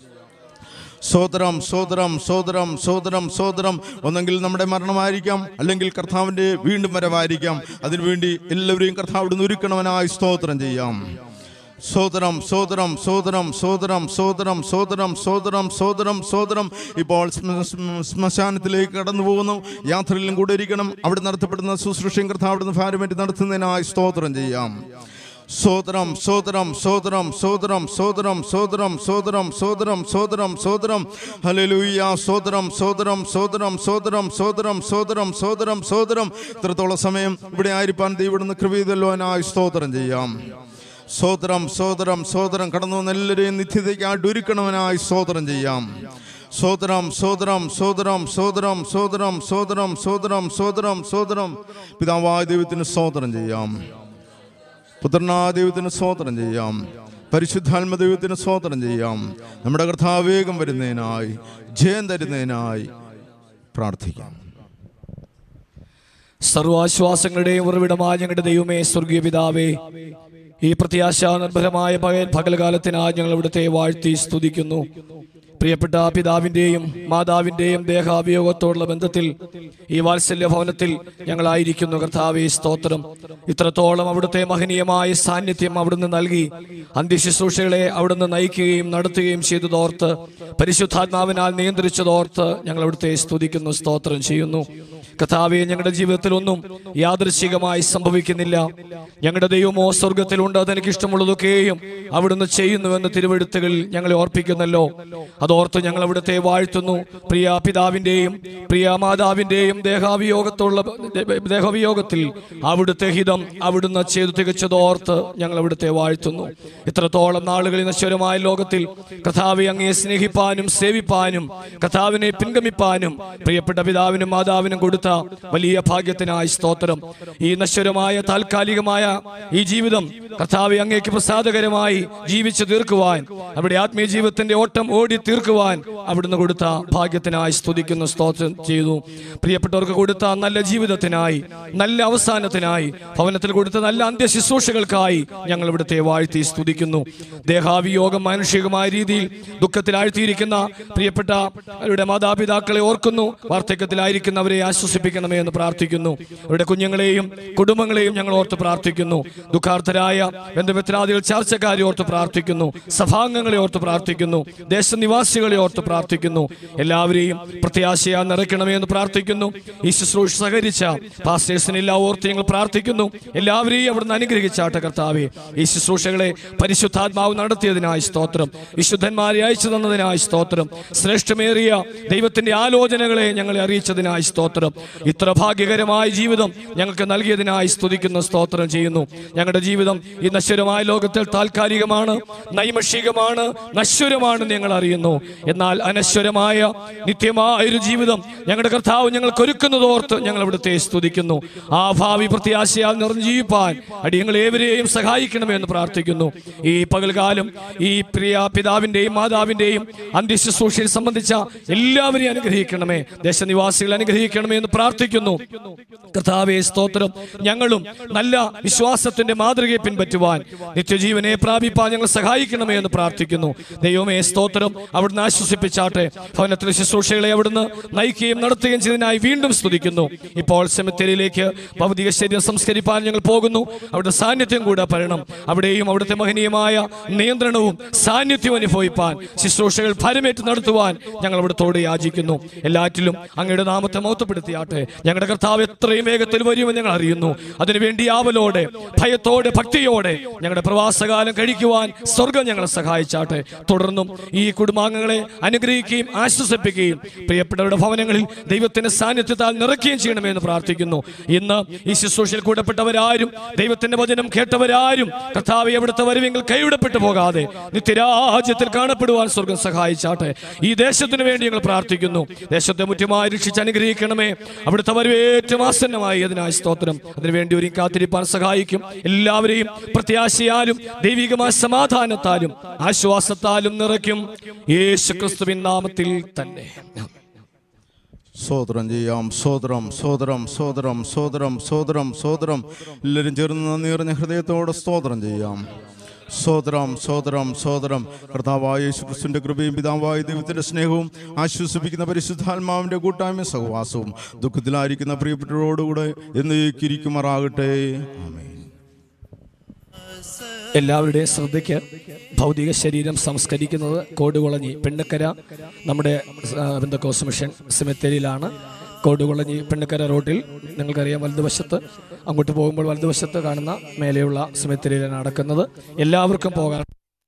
G: സോദരം സോദരം സോദരം സോദരം സോദരം ഒന്നെങ്കിൽ നമ്മുടെ മരണമായിരിക്കാം അല്ലെങ്കിൽ കർത്താവിൻ്റെ വീണ്ടും വരവായിരിക്കാം അതിനുവേണ്ടി എല്ലാവരെയും കർത്താവിടുന്ന് ഒരുക്കണവനായി സ്തോത്രം ചെയ്യാം സോദരം സോദരം സോദരം സോദരം സോദരം സോദരം സോദരം സോദരം സോദരം ഇപ്പോൾ ശ്മ- ശ്മ- ശ്മശാനത്തിലേക്ക് കടന്നു പോകുന്നു യാത്രയിലും കൂടെ ഇരിക്കണം അവിടെ നടത്തപ്പെടുന്ന ശുശ്രൂഷയും കർത്താവിടുന്ന് ഭാരമേറ്റ് നടത്തുന്നതിനായി സ്തോത്രം ചെയ്യാം സോദരം സോദരം സോദരം സോദരം സോദരം സോദരം സോദരം സോദരം സോദരം സോദരം ഹല്ലേലൂയ സോദരം സോദരം സോദരം സോദരം സോദരം സോദരം സോദരം സോദരം ഇത്രത്തോളം സമയം ഇവിടെ ആയിരിക്കാൻ ദൈവടുന്ന് കൃപീതല്ലോനായി സ്തോത്രം ചെയ്യാം സോദരം സോദരം സോദരം കടന്നു വന്ന എല്ലാവരെയും നിത്യതയ്ക്കായിട്ട് ഒരുക്കണവനായി സ്തോത്രം ചെയ്യാം സോദരം സോദരം സോദരം സോദരം സോദരം സോദരം സോദരം സോദരം സോദരം പിതാവായ ദൈവത്തിന് സ്തോത്രം ചെയ്യാം പുത്രനാ ദൈവത്തിന് സ്തോത്രം ചെയ്യാം പരിശുദ്ധാത്മ ദൈവത്തിന് സ്തോത്രം ചെയ്യാം നമ്മുടെ കർത്താവ് വേഗം വരുന്നതിനായി ജയം തരുന്നതിനായി പ്രാർത്ഥിക്കാം
F: സർവാശ്വാസങ്ങളുടെയും ഉറവിടമായ ഞങ്ങളുടെ ദൈവമേ സ്വർഗീയ പിതാവേ ഈ പ്രത്യാശ നിർഭരമായ പകൽ പകൽകാലത്തിനായി ഞങ്ങൾ ഇവിടുത്തെ വാഴ്ത്തി സ്തുതിക്കുന്നു പ്രിയപ്പെട്ട പിതാവിൻ്റെയും മാതാവിൻ്റെയും ദേഹാവിയോഗത്തോടുള്ള ബന്ധത്തിൽ ഈ വാത്സല്യ ഭവനത്തിൽ ഞങ്ങളായിരിക്കുന്നു കർത്താവേ സ്തോത്രം ഇത്രത്തോളം അവിടുത്തെ മഹനീയമായ സാന്നിധ്യം അവിടുന്ന് നൽകി അന്ത്യശുശ്രൂഷകളെ അവിടുന്ന് നയിക്കുകയും നടത്തുകയും ചെയ്തതോർത്ത് പരിശുദ്ധാത്മാവിനാൽ നിയന്ത്രിച്ചതോർത്ത് ഞങ്ങൾ അവിടുത്തെ സ്തുതിക്കുന്നു സ്തോത്രം ചെയ്യുന്നു കഥാവെ ഞങ്ങളുടെ ജീവിതത്തിൽ ഒന്നും യാദൃശികമായി സംഭവിക്കുന്നില്ല ഞങ്ങളുടെ ദൈവമോ സ്വർഗത്തിലുണ്ട് അതെനിക്ക് ഇഷ്ടമുള്ളതൊക്കെയും അവിടുന്ന് ചെയ്യുന്നുവെന്ന് തിരുവെടുത്തുകളിൽ ഞങ്ങളെ ഓർപ്പിക്കുന്നല്ലോ അതോർത്ത് ഞങ്ങൾ അവിടുത്തെ വാഴ്ത്തുന്നു പ്രിയ പിതാവിൻ്റെയും പ്രിയ മാതാവിൻ്റെയും ദേഹാവിയോഗത്തുള്ള ദേഹവിയോഗത്തിൽ അവിടുത്തെ ഹിതം അവിടുന്ന് ചെയ്തു തികച്ചതോർത്ത് ഞങ്ങൾ അവിടുത്തെ വാഴ്ത്തുന്നു ഇത്രത്തോളം നാളുകളിൽ നശ്വരമായ ലോകത്തിൽ കഥാവെ അങ്ങയെ സ്നേഹിപ്പാനും സേവിപ്പാനും കഥാവിനെ പിൻഗമിപ്പാനും പ്രിയപ്പെട്ട പിതാവിനും മാതാവിനും കൊടുത്ത വലിയ ഭാഗ്യത്തിനായി സ്തോത്രം ഈ നശ്വരമായ താൽക്കാലികമായ ഈ ജീവിതം കർത്താവെ അങ്ങേക്ക് പ്രസാദകരമായി ജീവിച്ചു തീർക്കുവാൻ അവിടെ ആത്മീയ ജീവിതത്തിന്റെ ഓട്ടം ഓടി തീർക്കുവാൻ അവിടുന്ന് കൊടുത്ത ഭാഗ്യത്തിനായി സ്തുതിക്കുന്നു സ്തോത്രം ചെയ്തു പ്രിയപ്പെട്ടവർക്ക് കൊടുത്ത നല്ല ജീവിതത്തിനായി നല്ല അവസാനത്തിനായി ഭവനത്തിൽ കൊടുത്ത നല്ല അന്ത്യ ശുശ്രൂഷകൾക്കായി ഞങ്ങൾ ഇവിടുത്തെ വാഴ്ത്തി സ്തുതിക്കുന്നു ദേഹാവിയോഗം മാനുഷികമായ രീതിയിൽ ദുഃഖത്തിലാഴ്ത്തിയിരിക്കുന്ന പ്രിയപ്പെട്ട അവരുടെ മാതാപിതാക്കളെ ഓർക്കുന്നു വാർദ്ധക്യത്തിലായിരിക്കുന്നവരെ ആശ്വസിപ്പിക്കണമേ എന്ന് പ്രാർത്ഥിക്കുന്നു അവരുടെ കുഞ്ഞുങ്ങളെയും കുടുംബങ്ങളെയും ഞങ്ങൾ ഓർത്ത് പ്രാർത്ഥിക്കുന്നു ദുഃഖാർത്ഥരായ ബന്ധുമിത്രാദികൾ ചർച്ചക്കാരെ ഓർത്ത് പ്രാർത്ഥിക്കുന്നു സഭാംഗങ്ങളെ ഓർത്ത് പ്രാർത്ഥിക്കുന്നു ദേശനിവാസികളെ ഓർത്ത് പ്രാർത്ഥിക്കുന്നു എല്ലാവരെയും പ്രത്യാശയാ നിറയ്ക്കണമേ എന്ന് പ്രാർത്ഥിക്കുന്നു ഈ ശുശ്രൂഷ സഹകരിച്ച പാസ്റ്റേഴ്സിനെ എല്ലാം ഓർത്ത് ഞങ്ങൾ പ്രാർത്ഥിക്കുന്നു എല്ലാവരെയും അവിടുന്ന് അനുഗ്രഹിച്ചാട്ടെ കർത്താവെ ഈ ശുശ്രൂഷകളെ പരിശുദ്ധാത്മാവ് നടത്തിയതിനായി സ്തോത്രം വിശുദ്ധന്മാരെ അയച്ചു തന്നതിനായി സ്തോത്രം ശ്രേഷ്ഠമേറിയ ദൈവത്തിന്റെ ആലോചനകളെ ഞങ്ങളെ അറിയിച്ചതിനായി സ്തോത്രം ഇത്ര ഭാഗ്യകരമായ ജീവിതം ഞങ്ങൾക്ക് നൽകിയതിനായി സ്തുതിക്കുന്ന സ്തോത്രം ചെയ്യുന്നു ഞങ്ങളുടെ ജീവിതം ഈ നശ്വരമായ ലോകത്തിൽ താൽക്കാലികമാണ് നൈമഷികമാണ് നശ്വരമാണെന്ന് ഞങ്ങൾ അറിയുന്നു എന്നാൽ അനശ്വരമായ നിത്യമായ ഒരു ജീവിതം ഞങ്ങളുടെ കർത്താവ് ഞങ്ങൾക്ക് ഒരുക്കുന്നതോർത്ത് ഞങ്ങൾ ഇവിടുത്തെ സ്തുതിക്കുന്നു ആ ഭാവി പ്രത്യാശയാൽ നിറഞ്ഞു ജീവിപ്പാൻ അടിയങ്ങൾ ഏവരെയും സഹായിക്കണമെന്ന് പ്രാർത്ഥിക്കുന്നു ഈ പകൽകാലം ഈ പ്രിയ പിതാവിന്റെയും മാതാവിന്റെയും അന്ത്യശുശ്രൂഷയിൽ സംബന്ധിച്ച എല്ലാവരെയും അനുഗ്രഹിക്കണമേ ദേശനിവാസികളെ അനുഗ്രഹിക്കണമേ എന്ന് പ്രാർത്ഥിക്കുന്നു കർത്താവെ സ്തോത്രം ഞങ്ങളും നല്ല വിശ്വാസത്തിന്റെ മാതൃകയെ പിൻപറ്റുവാൻ നിത്യജീവനെ പ്രാപിപ്പാൻ ഞങ്ങൾ സഹായിക്കണമേ എന്ന് പ്രാർത്ഥിക്കുന്നു ദൈവമേ സ്തോത്രം അവിടുന്ന് ആശ്വസിപ്പിച്ചാട്ടെ ഭവനത്തിലെ ശുശ്രൂഷകളെ അവിടുന്ന് നയിക്കുകയും നടത്തുകയും ചെയ്തതിനായി വീണ്ടും സ്തുതിക്കുന്നു ഇപ്പോൾ സെമിത്തേരിയിലേക്ക് ഭൗതിക ശരീരം സംസ്കരിപ്പാൻ ഞങ്ങൾ പോകുന്നു അവിടുത്തെ സാന്നിധ്യം കൂടെ പറയണം അവിടെയും അവിടുത്തെ മഹനീയമായ നിയന്ത്രണവും സാന്നിധ്യവും അനുഭവിപ്പാൻ ശുശ്രൂഷകൾ ഫലമേറ്റ് നടത്തുവാൻ ഞങ്ങൾ അവിടുത്തോട് യാചിക്കുന്നു എല്ലാറ്റിലും അങ്ങയുടെ നാമത്തെ മഹത്വപ്പെടുത്തിയാട്ടെ ഞങ്ങളുടെ കർത്താവ് എത്രയും വേഗത്തിൽ വരുമെന്ന് ഞങ്ങൾ അറിയുന്നു അതിനുവേണ്ടി ആവലോടെ ഭയത്തോടെ ഭക്തിയോടെ ഞങ്ങളുടെ പ്രവാസകാലം കഴിക്കുവാൻ സ്വർഗം ഞങ്ങളെ സഹായിച്ചാട്ടെ തുടർന്നും ഈ കുടുംബാംഗങ്ങളെ അനുഗ്രഹിക്കുകയും ആശ്വസിപ്പിക്കുകയും പ്രിയപ്പെട്ടവരുടെ ഭവനങ്ങളിൽ ദൈവത്തിന്റെ സാന്നിധ്യത്താൽ നിറയ്ക്കുകയും ചെയ്യണമെന്ന് പ്രാർത്ഥിക്കുന്നു ഇന്ന് ഈ ശുശ്രൂഷയിൽ കൂടപ്പെട്ടവരാരും ദൈവത്തിന്റെ വചനം കേട്ടവരാരും കർത്താവ് എവിടുത്തെ വരുമെങ്കിൽ കൈവിടപ്പെട്ടു പോകാതെ നിത്യരാജ്യത്തിൽ കാണപ്പെടുവാൻ സ്വർഗം സഹായിച്ചാട്ടെ ഈ ദേശത്തിന് വേണ്ടി ഞങ്ങൾ പ്രാർത്ഥിക്കുന്നു ദേശത്തെ മുറ്റുമായി രക്ഷിച്ച് അനുഗ്രഹിക്കണമേ അവിടുത്തെ വരവേറ്റം ആസന്നമായി അതിനായി സ്തോത്രം അതിനുവേണ്ടി ഒരു കാത്തിരിപ്പാൻ സഹായിക്കും എല്ലാവരെയും പ്രത്യാശയാലും ദൈവികമായ സമാധാനത്താലും ആശ്വാസത്താലും നിറയ്ക്കും യേശു ക്രിസ്തുവിൻ നാമത്തിൽ തന്നെ
G: സോദരം ചെയ്യാം സോദരം സോദരം സോദരം സോദരം സോദരം സോദരം എല്ലാവരും ചേർന്ന് നന്ദി നിറഞ്ഞ ഹൃദയത്തോടെ സ്തോത്രം ചെയ്യാം സോദരം സോദരം സോദരം കർത്താവായ യേശു ക്രിസ്തുവിന്റെ കൃപയും പിതാവായ ദൈവത്തിന്റെ സ്നേഹവും ആശ്വസിപ്പിക്കുന്ന പരിശുദ്ധാത്മാവിന്റെ കൂട്ടായ്മ സഹവാസവും ദുഃഖത്തിലായിരിക്കുന്ന പ്രിയപ്പെട്ടവരോടുകൂടെ എന്നേക്കിരിക്കുമാറാകട്ടെ
F: എല്ലാവരുടെയും ശ്രദ്ധയ്ക്ക് ഭൗതിക ശരീരം സംസ്കരിക്കുന്നത് കോടുകുളഞ്ഞി പെണ്ണക്കര നമ്മുടെ ആ, ബന്ധക്കോസ് മിഷൻ സെമിത്തേരിയിലാണ് കോടുകുളഞ്ഞി പെണ്ണക്കര റോഡിൽ നിങ്ങൾക്കറിയാം വലതുവശത്ത് അങ്ങോട്ട് പോകുമ്പോൾ വലതുവശത്ത് കാണുന്ന മേലെയുള്ള സെമിത്തേരിയിലാണ് നടക്കുന്നത് എല്ലാവർക്കും പോകാൻ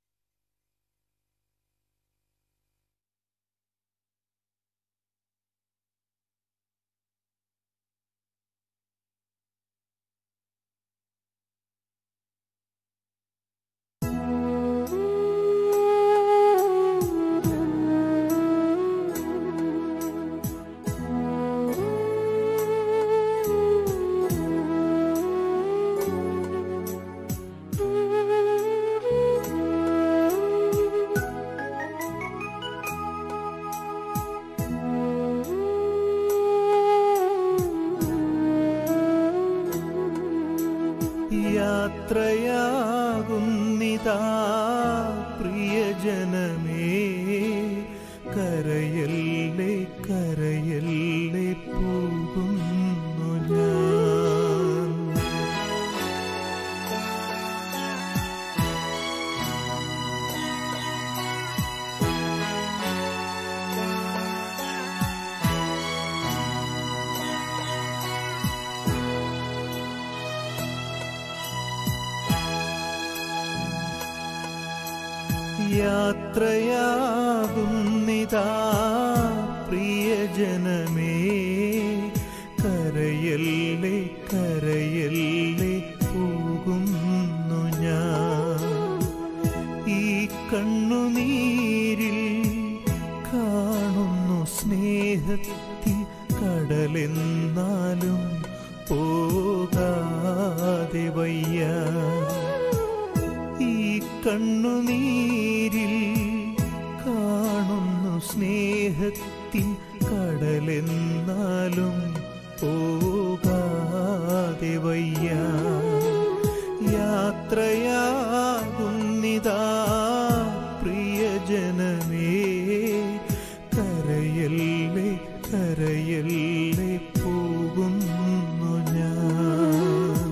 B: യാത്രയാകുന്നിതാ പ്രിയജനമേ കരയല്ലേ കരയല്ലേ പോകുന്നു ഞാൻ യാത്രയാകുന്നിതാ പ്രിയജനമേ കരയല്ലേ കരയല്ലേ പോകുന്നു ഞാൻ ഈ കണ്ണുനീരിൽ കാണുന്നു സ്നേഹത്തിൽ കടലെന്നാലും പോകാതെ വയ്യ ഈ കണ്ണുനീരിൽ കാണുന്നു സ്നേഹത്തിൻ കടലെന്നാലും പോകാതെ വയ്യ യാത്രയാകുന്നിതാ പ്രിയജനമേ കരയല്ലേ കരയല്ലേ പോകുന്നു ഞാൻ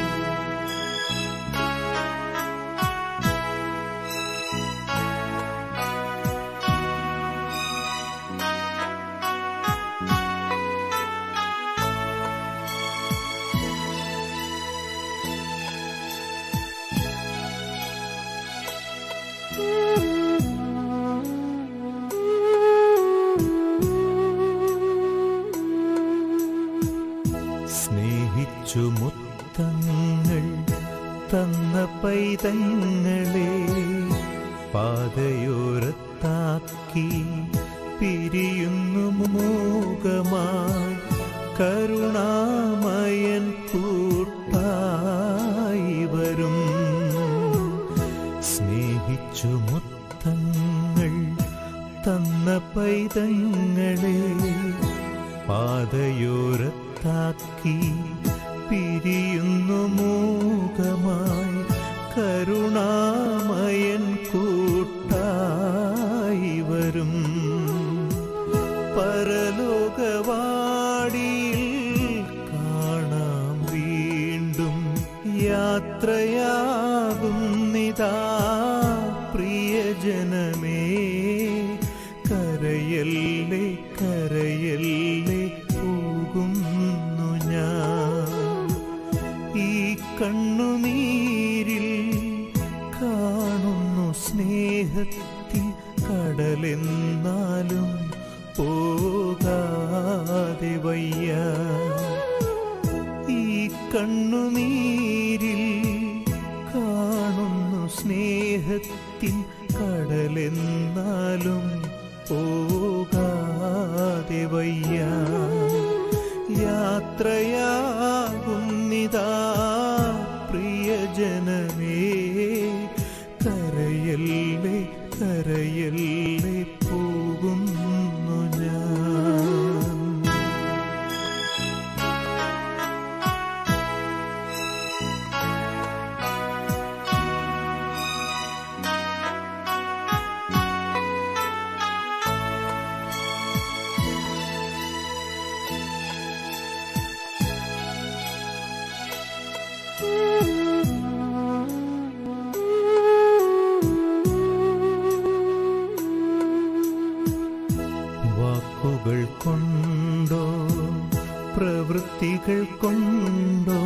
B: സ്നേഹിച്ചു മുത്തങ്ങൾ തന്ന പൈതങ്ങളെ പാതയോരത്താക്കി പിരിയുന്നു മൂകമായി കരുണാമയൻ കൂട്ടായി വരും സ്നേഹിച്ചു മുത്തങ്ങൾ തന്ന പൈതങ്ങളെ പാതയോരത്താക്കി പിരിയുന്നു മൂകമായി കരുണാമയൻ കൂട്ടായി വരും പരലോകവാടിയിൽ കാണാം വീണ്ടും യാത്രയാകും നിതാ പ്രിയജനമേ കരയല്ലേ കരയല്ലേ പോകുന്നു ഞാൻ ഈ കണ്ണുനീരിൽ കാണുന്നു സ്നേഹത്തിൻ കടലെന്നാലും പോകാതെ വയ്യ ഈ കണ്ണുനീരിൽ കാണുന്നു സ്നേഹത്തിൻ കടലെന്നാലും പോകാതെ വയ്യ യാത്രയാകുന്നിതാ പ്രിയജനമേ കരയല്ലേ കരയല്ലേ പോകുന്നു ഞാൻ വാക്കുകൾ കൊണ്ടോ പ്രവൃത്തികൾ കൊണ്ടോ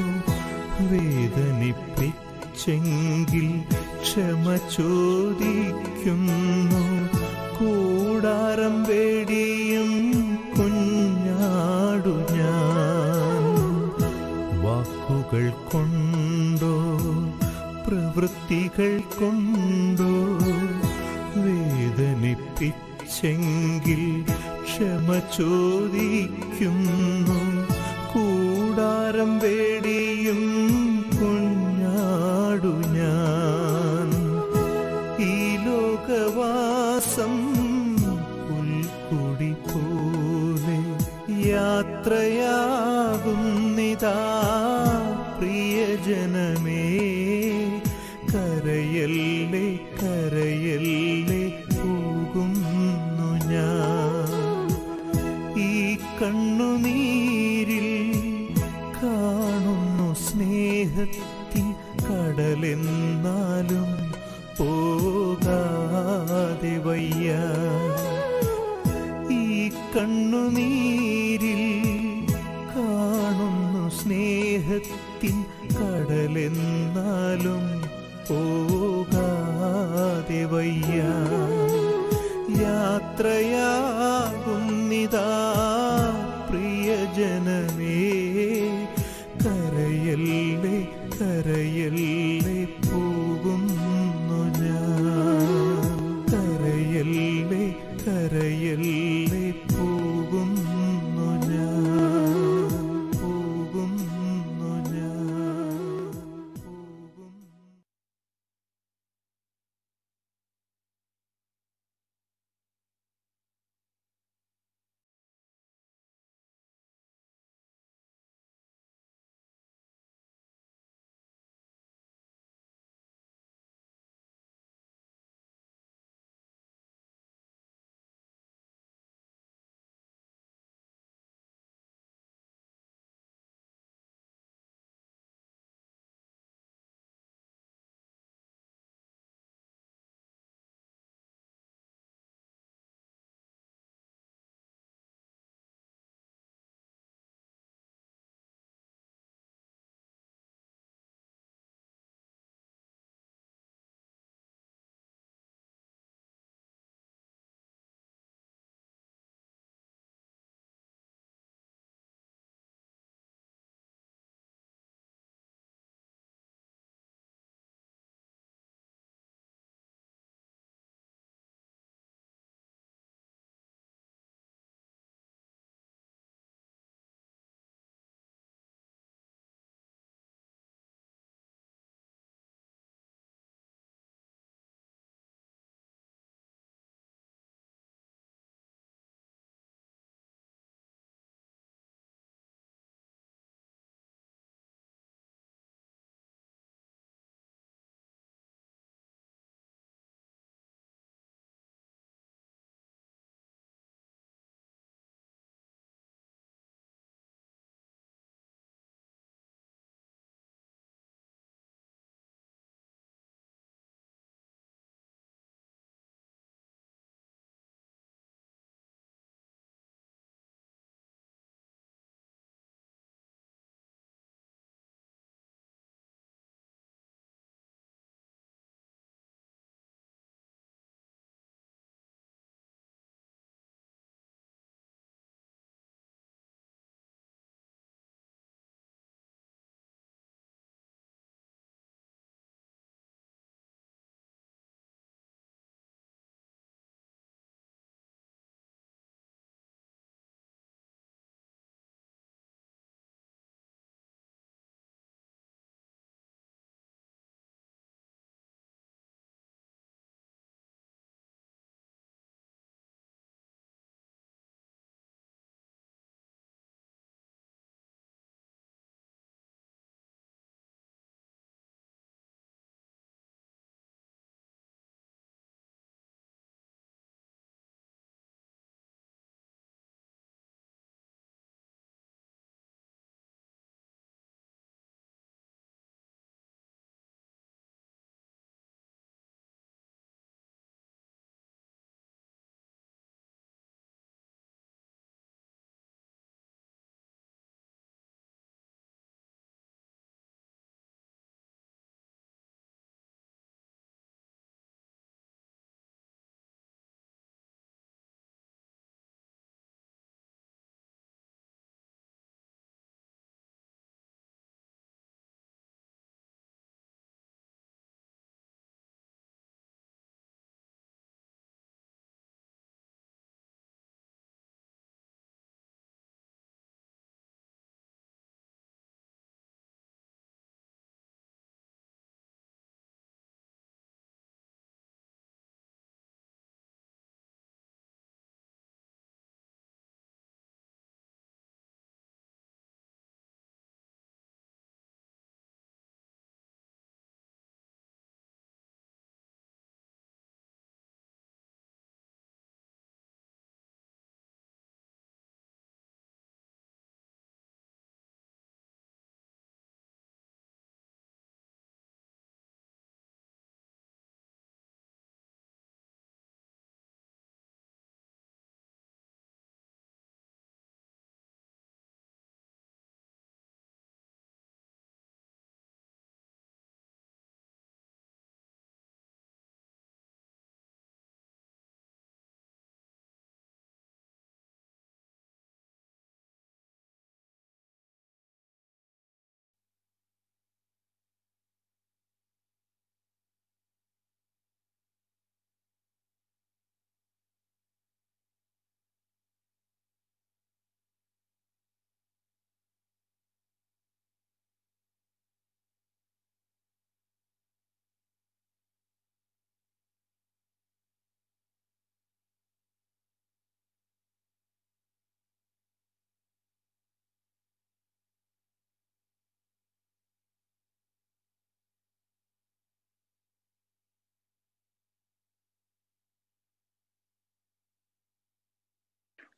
B: വേദനിപ്പിച്ചെങ്കിൽ ക്ഷമ ചോദിക്കുന്നു കൂടാരം വേടിയും കുഞ്ഞാടു ഞാൻ വാക്കുകൾ കൊണ്ടോ പ്രവൃത്തികൾ കൊണ്ടോ വേദനിപ്പിച്ചെങ്കിൽ ക്ഷമ ചോദിക്കുന്നു കൂടാരം വേടിയും കുഞ്ഞാടു ഞാൻ ഈ ലോകവാസം പുൽക്കുടി പോലെ യാത്രയാകുന്നിതാ പ്രിയജനമേ കരയല്ലേ കരയല്ലേ പോകുന്നു ഞാൻ ഈ കണ്ണുനീരിൽ കാണുന്നു സ്നേഹത്തിൻ കടലെന്നാലും പോകാതെ വയ്യ ഈ കണ്ണുനീരിൽ കാണുന്നു സ്നേഹത്തിൻ കടലെന്നാലും പോകാതെ വയ്യ യാത്രയാകുന്നിതാ പ്രിയജനമേ കരയല്ലേ കരയല്ലേ പോകുന്നു ഞാൻ കരയല്ലേ കരയല്ലേ പോകുന്നു ഞാൻ പോകുന്നു ഞാൻ പോകുന്നു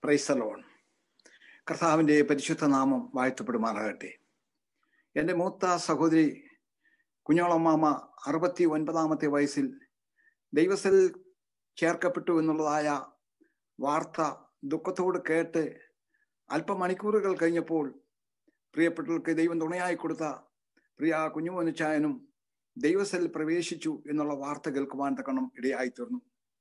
D: പ്രൈസലോൺ കർത്താവിൻ്റെ പരിശുദ്ധ നാമം വാഴ്ത്തപ്പെടുമാറാകട്ടെ എൻ്റെ മൂത്ത സഹോദരി കുഞ്ഞോളമ്മാമ അറുപത്തി ഒൻപതാമത്തെ വയസ്സിൽ ദൈവത്തിൽ ചേർക്കപ്പെട്ടു എന്നുള്ളതായ വാർത്ത ദുഃഖത്തോട് കേട്ട് അല്പമണിക്കൂറുകൾ കഴിഞ്ഞപ്പോൾ പ്രിയപ്പെട്ടവർക്ക് ദൈവം തുണയായി കൊടുത്ത പ്രിയ കുഞ്ഞുമോനുച്ചായനും ദൈവത്തിൽ പ്രവേശിച്ചു എന്നുള്ള വാർത്ത കേൾക്കുവാൻ തക്കണം ഇടയായി തീർന്നു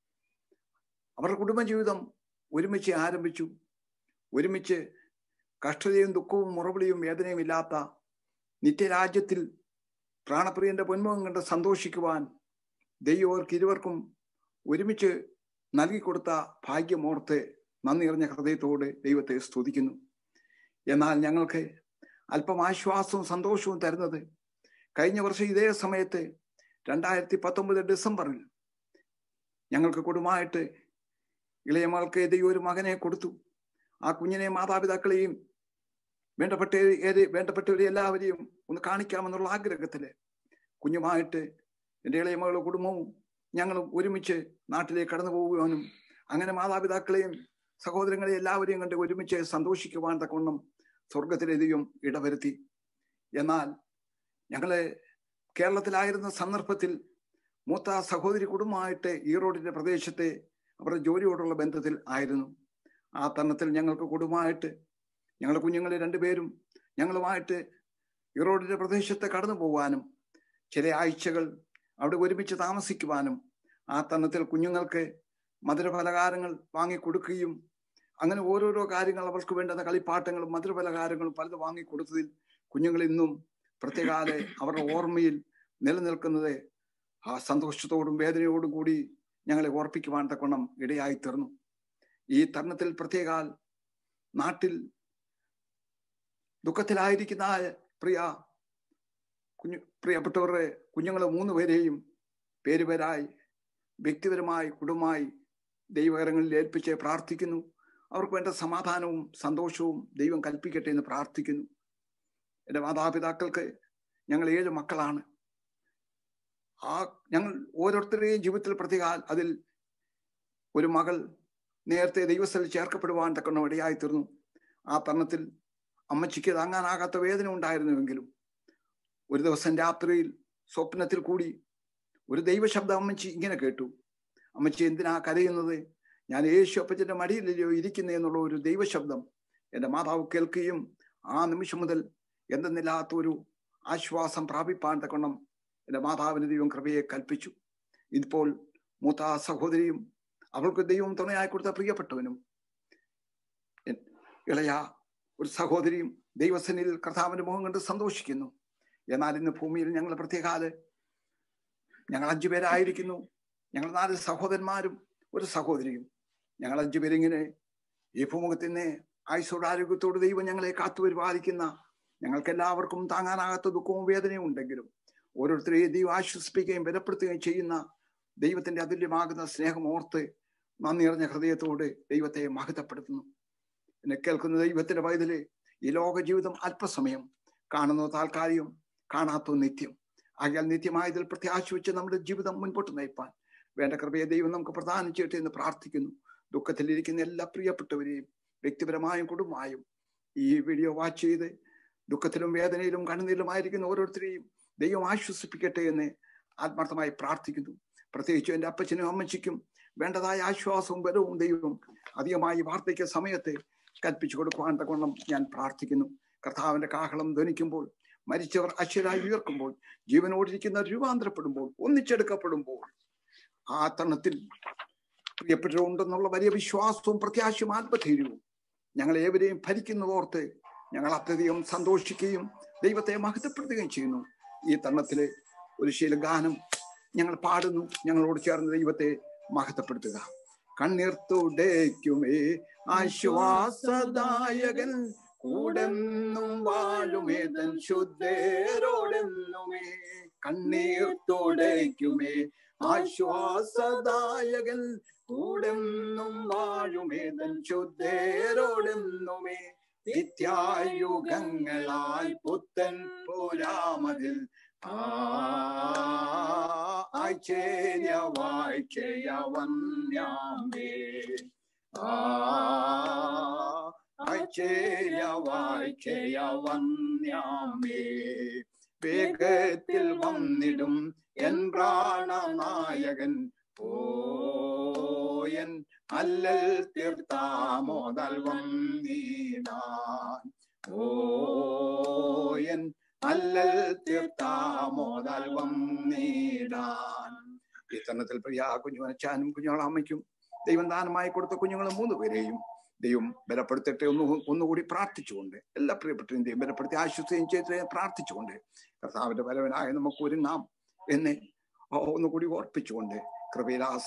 D: അവരുടെ കുടുംബജീവിതം ഒരുമിച്ച് ആരംഭിച്ചു ഒരുമിച്ച് കഷ്ടതയും ദുഃഖവും മുറവിളിയും വേദനയും ഇല്ലാത്ത നിത്യരാജ്യത്തിൽ പ്രാണപ്രിയന്റെ പൊന്മുഖം കണ്ട് സന്തോഷിക്കുവാൻ ദൈവർക്ക് ഇരുവർക്കും ഒരുമിച്ച് നൽകിക്കൊടുത്ത ഭാഗ്യമോർത്ത് നന്ദി നിറഞ്ഞ ഹൃദയത്തോട് ദൈവത്തെ സ്തുതിക്കുന്നു എന്നാൽ ഞങ്ങൾക്ക് അല്പം ആശ്വാസവും സന്തോഷവും തരുന്നത് കഴിഞ്ഞ വർഷം ഇതേ സമയത്ത് രണ്ടായിരത്തി പത്തൊമ്പത് ഡിസംബറിൽ ഞങ്ങൾക്ക് കുടുംബമായിട്ട് ഇളയ മകൾക്ക് ദൈവം ഒരു മകനെ കൊടുത്തു ആ കുഞ്ഞിനെ മാതാപിതാക്കളെയും വേണ്ടപ്പെട്ട ഏത് വേണ്ടപ്പെട്ടവരെ എല്ലാവരെയും ഒന്ന് കാണിക്കാമെന്നുള്ള ആഗ്രഹത്തില് കുഞ്ഞുമായിട്ട് എൻ്റെ ഇളയ മകളുടെ കുടുംബവും ഞങ്ങളും ഒരുമിച്ച് നാട്ടിലേക്ക് കടന്നു പോകുവാനും അങ്ങനെ മാതാപിതാക്കളെയും സഹോദരങ്ങളെയും എല്ലാവരെയും കണ്ട് ഒരുമിച്ച് സന്തോഷിക്കുവാൻ തക്കവണ്ണം സ്വർഗത്തിലെ ദൈവം ഇടവരുത്തി എന്നാൽ ഞങ്ങള് കേരളത്തിലായിരുന്ന സന്ദർഭത്തിൽ മൂത്ത സഹോദരി കുടുംബമായിട്ട് ഈറോഡിന്റെ പ്രദേശത്തെ അവരുടെ ജോലിയോടുള്ള ബന്ധത്തിൽ ആയിരുന്നു ആ തരണത്തിൽ ഞങ്ങൾക്ക് കുടുംബമായിട്ട് ഞങ്ങളുടെ കുഞ്ഞുങ്ങളെ രണ്ടുപേരും ഞങ്ങളുമായിട്ട് ഈറോഡിന്റെ പ്രദേശത്ത് കടന്നു പോകാനും ചില ആഴ്ചകൾ അവിടെ ഒരുമിച്ച് താമസിക്കുവാനും ആ തരണത്തിൽ കുഞ്ഞുങ്ങൾക്ക് മധുരപലഹാരങ്ങൾ വാങ്ങിക്കൊടുക്കുകയും അങ്ങനെ ഓരോരോ കാര്യങ്ങൾ അവർക്ക് വേണ്ടുന്ന കളിപ്പാട്ടങ്ങളും മധുരപലഹാരങ്ങളും പലത് വാങ്ങിക്കൊടുത്തതിൽ കുഞ്ഞുങ്ങൾ ഇന്നും പ്രത്യേകാല അവരുടെ ഓർമ്മയിൽ നിലനിൽക്കുന്നത് ആ സന്തോഷത്തോടും വേദനയോടും കൂടി ഞങ്ങളെ ഓർപ്പിക്കുവാൻ തക്കവണ്ണം ഇടയായി തീർന്നു ഈ തരുണത്തിൽ പ്രത്യേകാൽ നാട്ടിൽ ദുഃഖത്തിലായിരിക്കുന്ന പ്രിയ കുഞ്ഞു പ്രിയപ്പെട്ടവരുടെ കുഞ്ഞുങ്ങളെ മൂന്ന് പേരെയും പേരുപേരായി വ്യക്തിപരമായി കുടുംബമായി ദൈവകരങ്ങളിൽ ഏൽപ്പിച്ച് പ്രാർത്ഥിക്കുന്നു അവർക്ക് വേണ്ട സമാധാനവും സന്തോഷവും ദൈവം കൽപ്പിക്കട്ടെ എന്ന് പ്രാർത്ഥിക്കുന്നു എൻ്റെ മാതാപിതാക്കൾക്ക് ഞങ്ങൾ ഏഴ് മക്കളാണ് ആ ഞങ്ങൾ ഓരോരുത്തരുടെയും ജീവിതത്തിൽ പ്രത്യേക അതിൽ ഒരു മകൾ നേരത്തെ ദൈവസ്ഥലിൽ ചേർക്കപ്പെടുവാൻ തക്കണം ഇടയായി തീർന്നു ആ തരണത്തിൽ അമ്മച്ചിക്ക് താങ്ങാനാകാത്ത വേദന ഉണ്ടായിരുന്നുവെങ്കിലും ഒരു ദിവസം രാത്രിയിൽ സ്വപ്നത്തിൽ കൂടി ഒരു ദൈവശബ്ദം അമ്മച്ചി ഇങ്ങനെ കേട്ടു അമ്മച്ചി എന്തിനാ കരയുന്നത് ഞാൻ യേശു അപ്പച്ചന്റെ മടിയിലല്ലയോ ഇരിക്കുന്നത് എന്നുള്ള ഒരു ദൈവശബ്ദം എൻ്റെ മാതാവ് കേൾക്കുകയും ആ നിമിഷം മുതൽ എന്തെന്നില്ലാത്ത ഒരു ആശ്വാസം പ്രാപിപ്പാൻ തക്കണം എൻ്റെ മാതാവിന് ദൈവം കൃപയെ കൽപ്പിച്ചു ഇപ്പോൾ മൂത്ത സഹോദരിയും അവൾക്ക് ദൈവം തുണയായി കൊടുത്ത പ്രിയപ്പെട്ടവനും ഇളയ ഒരു സഹോദരിയും ദൈവസനിൽ കർത്താവിന്റെ മുഖം കണ്ട് സന്തോഷിക്കുന്നു എന്നാൽ ഇന്ന് ഭൂമിയിൽ ഞങ്ങൾ പ്രത്യേകാല് ഞങ്ങൾ അഞ്ചു പേരായിരിക്കുന്നു ഞങ്ങൾ നാല് സഹോദരന്മാരും ഒരു സഹോദരിയും ഞങ്ങൾ അഞ്ചു പേരിങ്ങനെ ഈ ഭൂമുഖത്തിന് ആയുസോട് ആരോഗ്യത്തോട് ദൈവം ഞങ്ങളെ കാത്തുപരിപാലിക്കുന്ന ഞങ്ങൾക്ക് എല്ലാവർക്കും താങ്ങാനാകാത്ത ദുഃഖവും വേദനയും ഉണ്ടെങ്കിലും ഓരോരുത്തരെയും ദൈവം ആശ്വസിപ്പിക്കുകയും ബലപ്പെടുത്തുകയും ചെയ്യുന്ന ദൈവത്തിന്റെ അതുല്യമാകുന്ന സ്നേഹം ഓർത്ത് നന്ദി നിറഞ്ഞ ഹൃദയത്തോട് ദൈവത്തെ മഹത്വപ്പെടുത്തുന്നു എന്നെ കേൾക്കുന്ന ദൈവത്തിന്റെ പൈതല് ഈ ലോക ജീവിതം അല്പസമയം കാണുന്ന താൽക്കാലികം കാണാത്ത നിത്യം ആകയാൽ നിത്യമായതിൽ പ്രത്യാശ വെച്ച് നമ്മുടെ ജീവിതം മുൻപോട്ട് നയിപ്പാൻ വേണ്ട കൃപയെ ദൈവം നമുക്ക് പ്രദാനം ചെയ്യട്ടെ എന്ന് പ്രാർത്ഥിക്കുന്നു ദുഃഖത്തിലിരിക്കുന്ന എല്ലാ പ്രിയപ്പെട്ടവരെയും വ്യക്തിപരമായും കുടുംബമായും ഈ വീഡിയോ വാച്ച് ചെയ്ത് ദുഃഖത്തിലും വേദനയിലും കണ്ണുനീരിലുമായിരിക്കുന്ന ഓരോരുത്തരെയും ദൈവം ആശ്വസിപ്പിക്കട്ടെ എന്ന് ആത്മാർത്ഥമായി പ്രാർത്ഥിക്കുന്നു പ്രത്യേകിച്ച് എൻ്റെ അപ്പച്ചനും അമ്മച്ചിക്കും വേണ്ടതായ ആശ്വാസവും ബലവും ദൈവം അധികമായി വാർത്തയ്ക്ക് സമയത്ത് കൽപ്പിച്ചു കൊടുക്കുവാൻ തക്കൊള്ളം ഞാൻ പ്രാർത്ഥിക്കുന്നു കർത്താവിന്റെ കാഹളം ധ്വനിക്കുമ്പോൾ മരിച്ചവർ അശ്വരായി ഉയർക്കുമ്പോൾ ജീവനോടിരിക്കുന്നവർ രൂപാന്തരപ്പെടുമ്പോൾ ഒന്നിച്ചെടുക്കപ്പെടുമ്പോൾ ആ തരണത്തിൽ പ്രിയപ്പെട്ടവരുണ്ടെന്നുള്ള വലിയ വിശ്വാസവും പ്രത്യാശയും ആത്മധൈര്യവും ഞങ്ങൾ ഏവരെയും ഭരിക്കുന്നതോർത്ത് ഞങ്ങൾ അത്യധികം സന്തോഷിക്കുകയും ദൈവത്തെ മഹത്വപ്പെടുത്തുകയും ചെയ്യുന്നു ഈ തരണത്തില് ഒരു ശീലഗാനം ഞങ്ങൾ പാടുന്നു ഞങ്ങളോട് ചേർന്ന് ദൈവത്തെ മഹത്വപ്പെടുത്തുക കണ്ണീർ തുടയ്ക്കുമേ ആശ്വാസദായകൻ കൂടെന്നും വാഴുമേതൻ ശുദ്ധേരോടെന്നുമേ കണ്ണീർ തുടയ്ക്കുമേ ആശ്വാസദായകൻ കൂടെന്നും വാഴുമേതൻ ശുദ്ധേരോടെന്നുമേ നിത്യായുഗങ്ങളാൽ പുത്തൻ പുരാമതിൽ ആശ്ചര്യവാഴ്ചയവന്യാമേ അക്ഷയ വാഴ്ചയ വന്യാമേ വേഗത്തിൽ വന്നിടും എൻ പ്രാണനായകൻ പോയൻ അല്ലൽ തീർത്താമോദൽ വന്നീടാൻ ഓയൻ അല്ലൽ തീർത്താമോദൽ വന്നീടാൻ ഈ തരണത്തിൽ പ്രിയ കുഞ്ഞുവനച്ചാനും കുഞ്ഞുങ്ങളമ്മയ്ക്കും ദൈവം ദാനമായി കൊടുത്ത കുഞ്ഞുങ്ങൾ മൂന്ന് പേരെയും ദൈവം ബലപ്പെടുത്തട്ടെ ഒന്ന് ഒന്നുകൂടി പ്രാർത്ഥിച്ചുകൊണ്ട് എല്ലാ പ്രിയപ്പെട്ടവരും ദൈവം ബലപ്പെടുത്തി ആശ്വസിക്കുകയും ചെയ്ത് പ്രാർത്ഥിച്ചുകൊണ്ട് കർത്താവിന്റെ ബലവനായ നമുക്ക് ഒരുങ്ങാം എന്ന് ഒന്നുകൂടി ഓർപ്പിച്ചുകൊണ്ട് കൃപയിലാസ്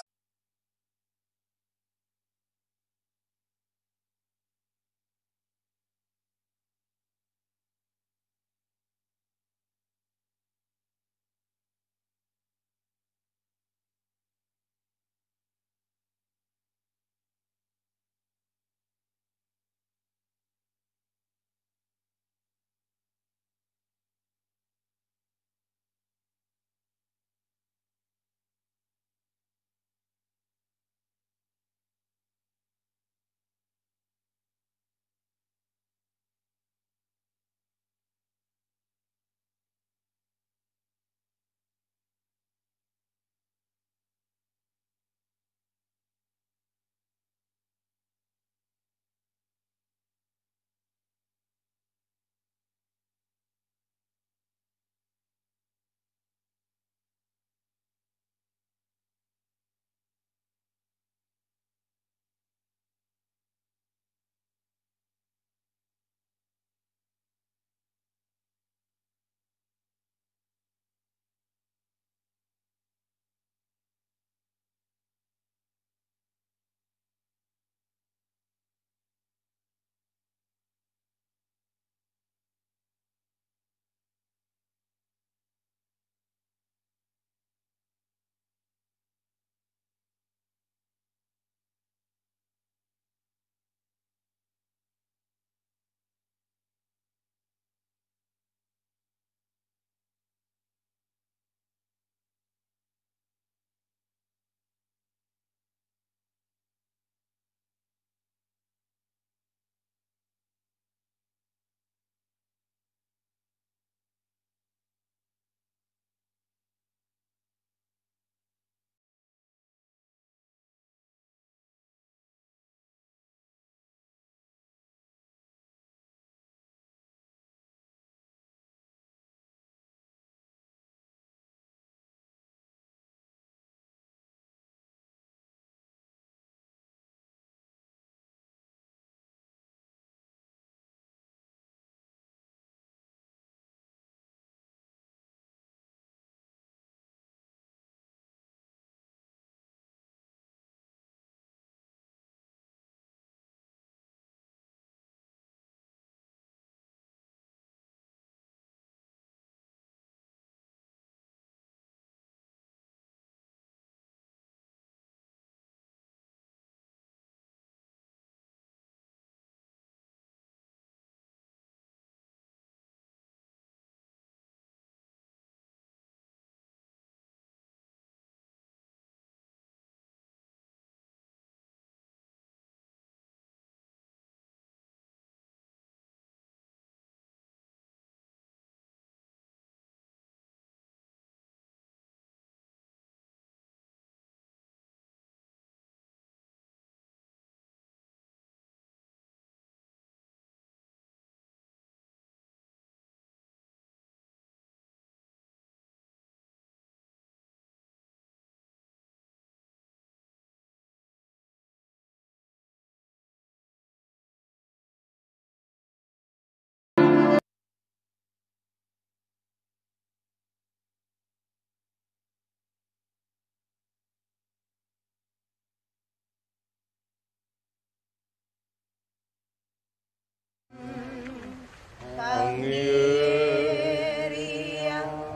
I: അങ്ങേറിയ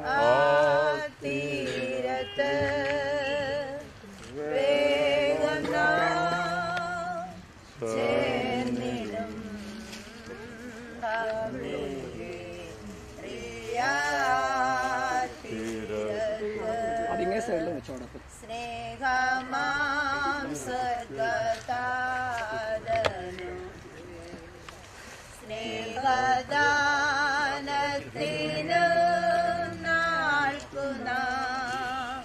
I: ആ തീരത്ത് വേഗം നാം ചേർന്നിടും അങ്ങേറിയ തീരത്ത് സ്നേഹമാം സ്വർഗത്താ വാഗ്ദാനത്തിനു നാൾക്കുനാം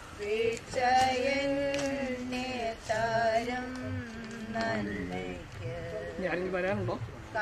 I: വീഴ്ചയെന്നെ തരും നന്മയ്ക്ക്
F: ഞാനിനി വരാനുണ്ടോ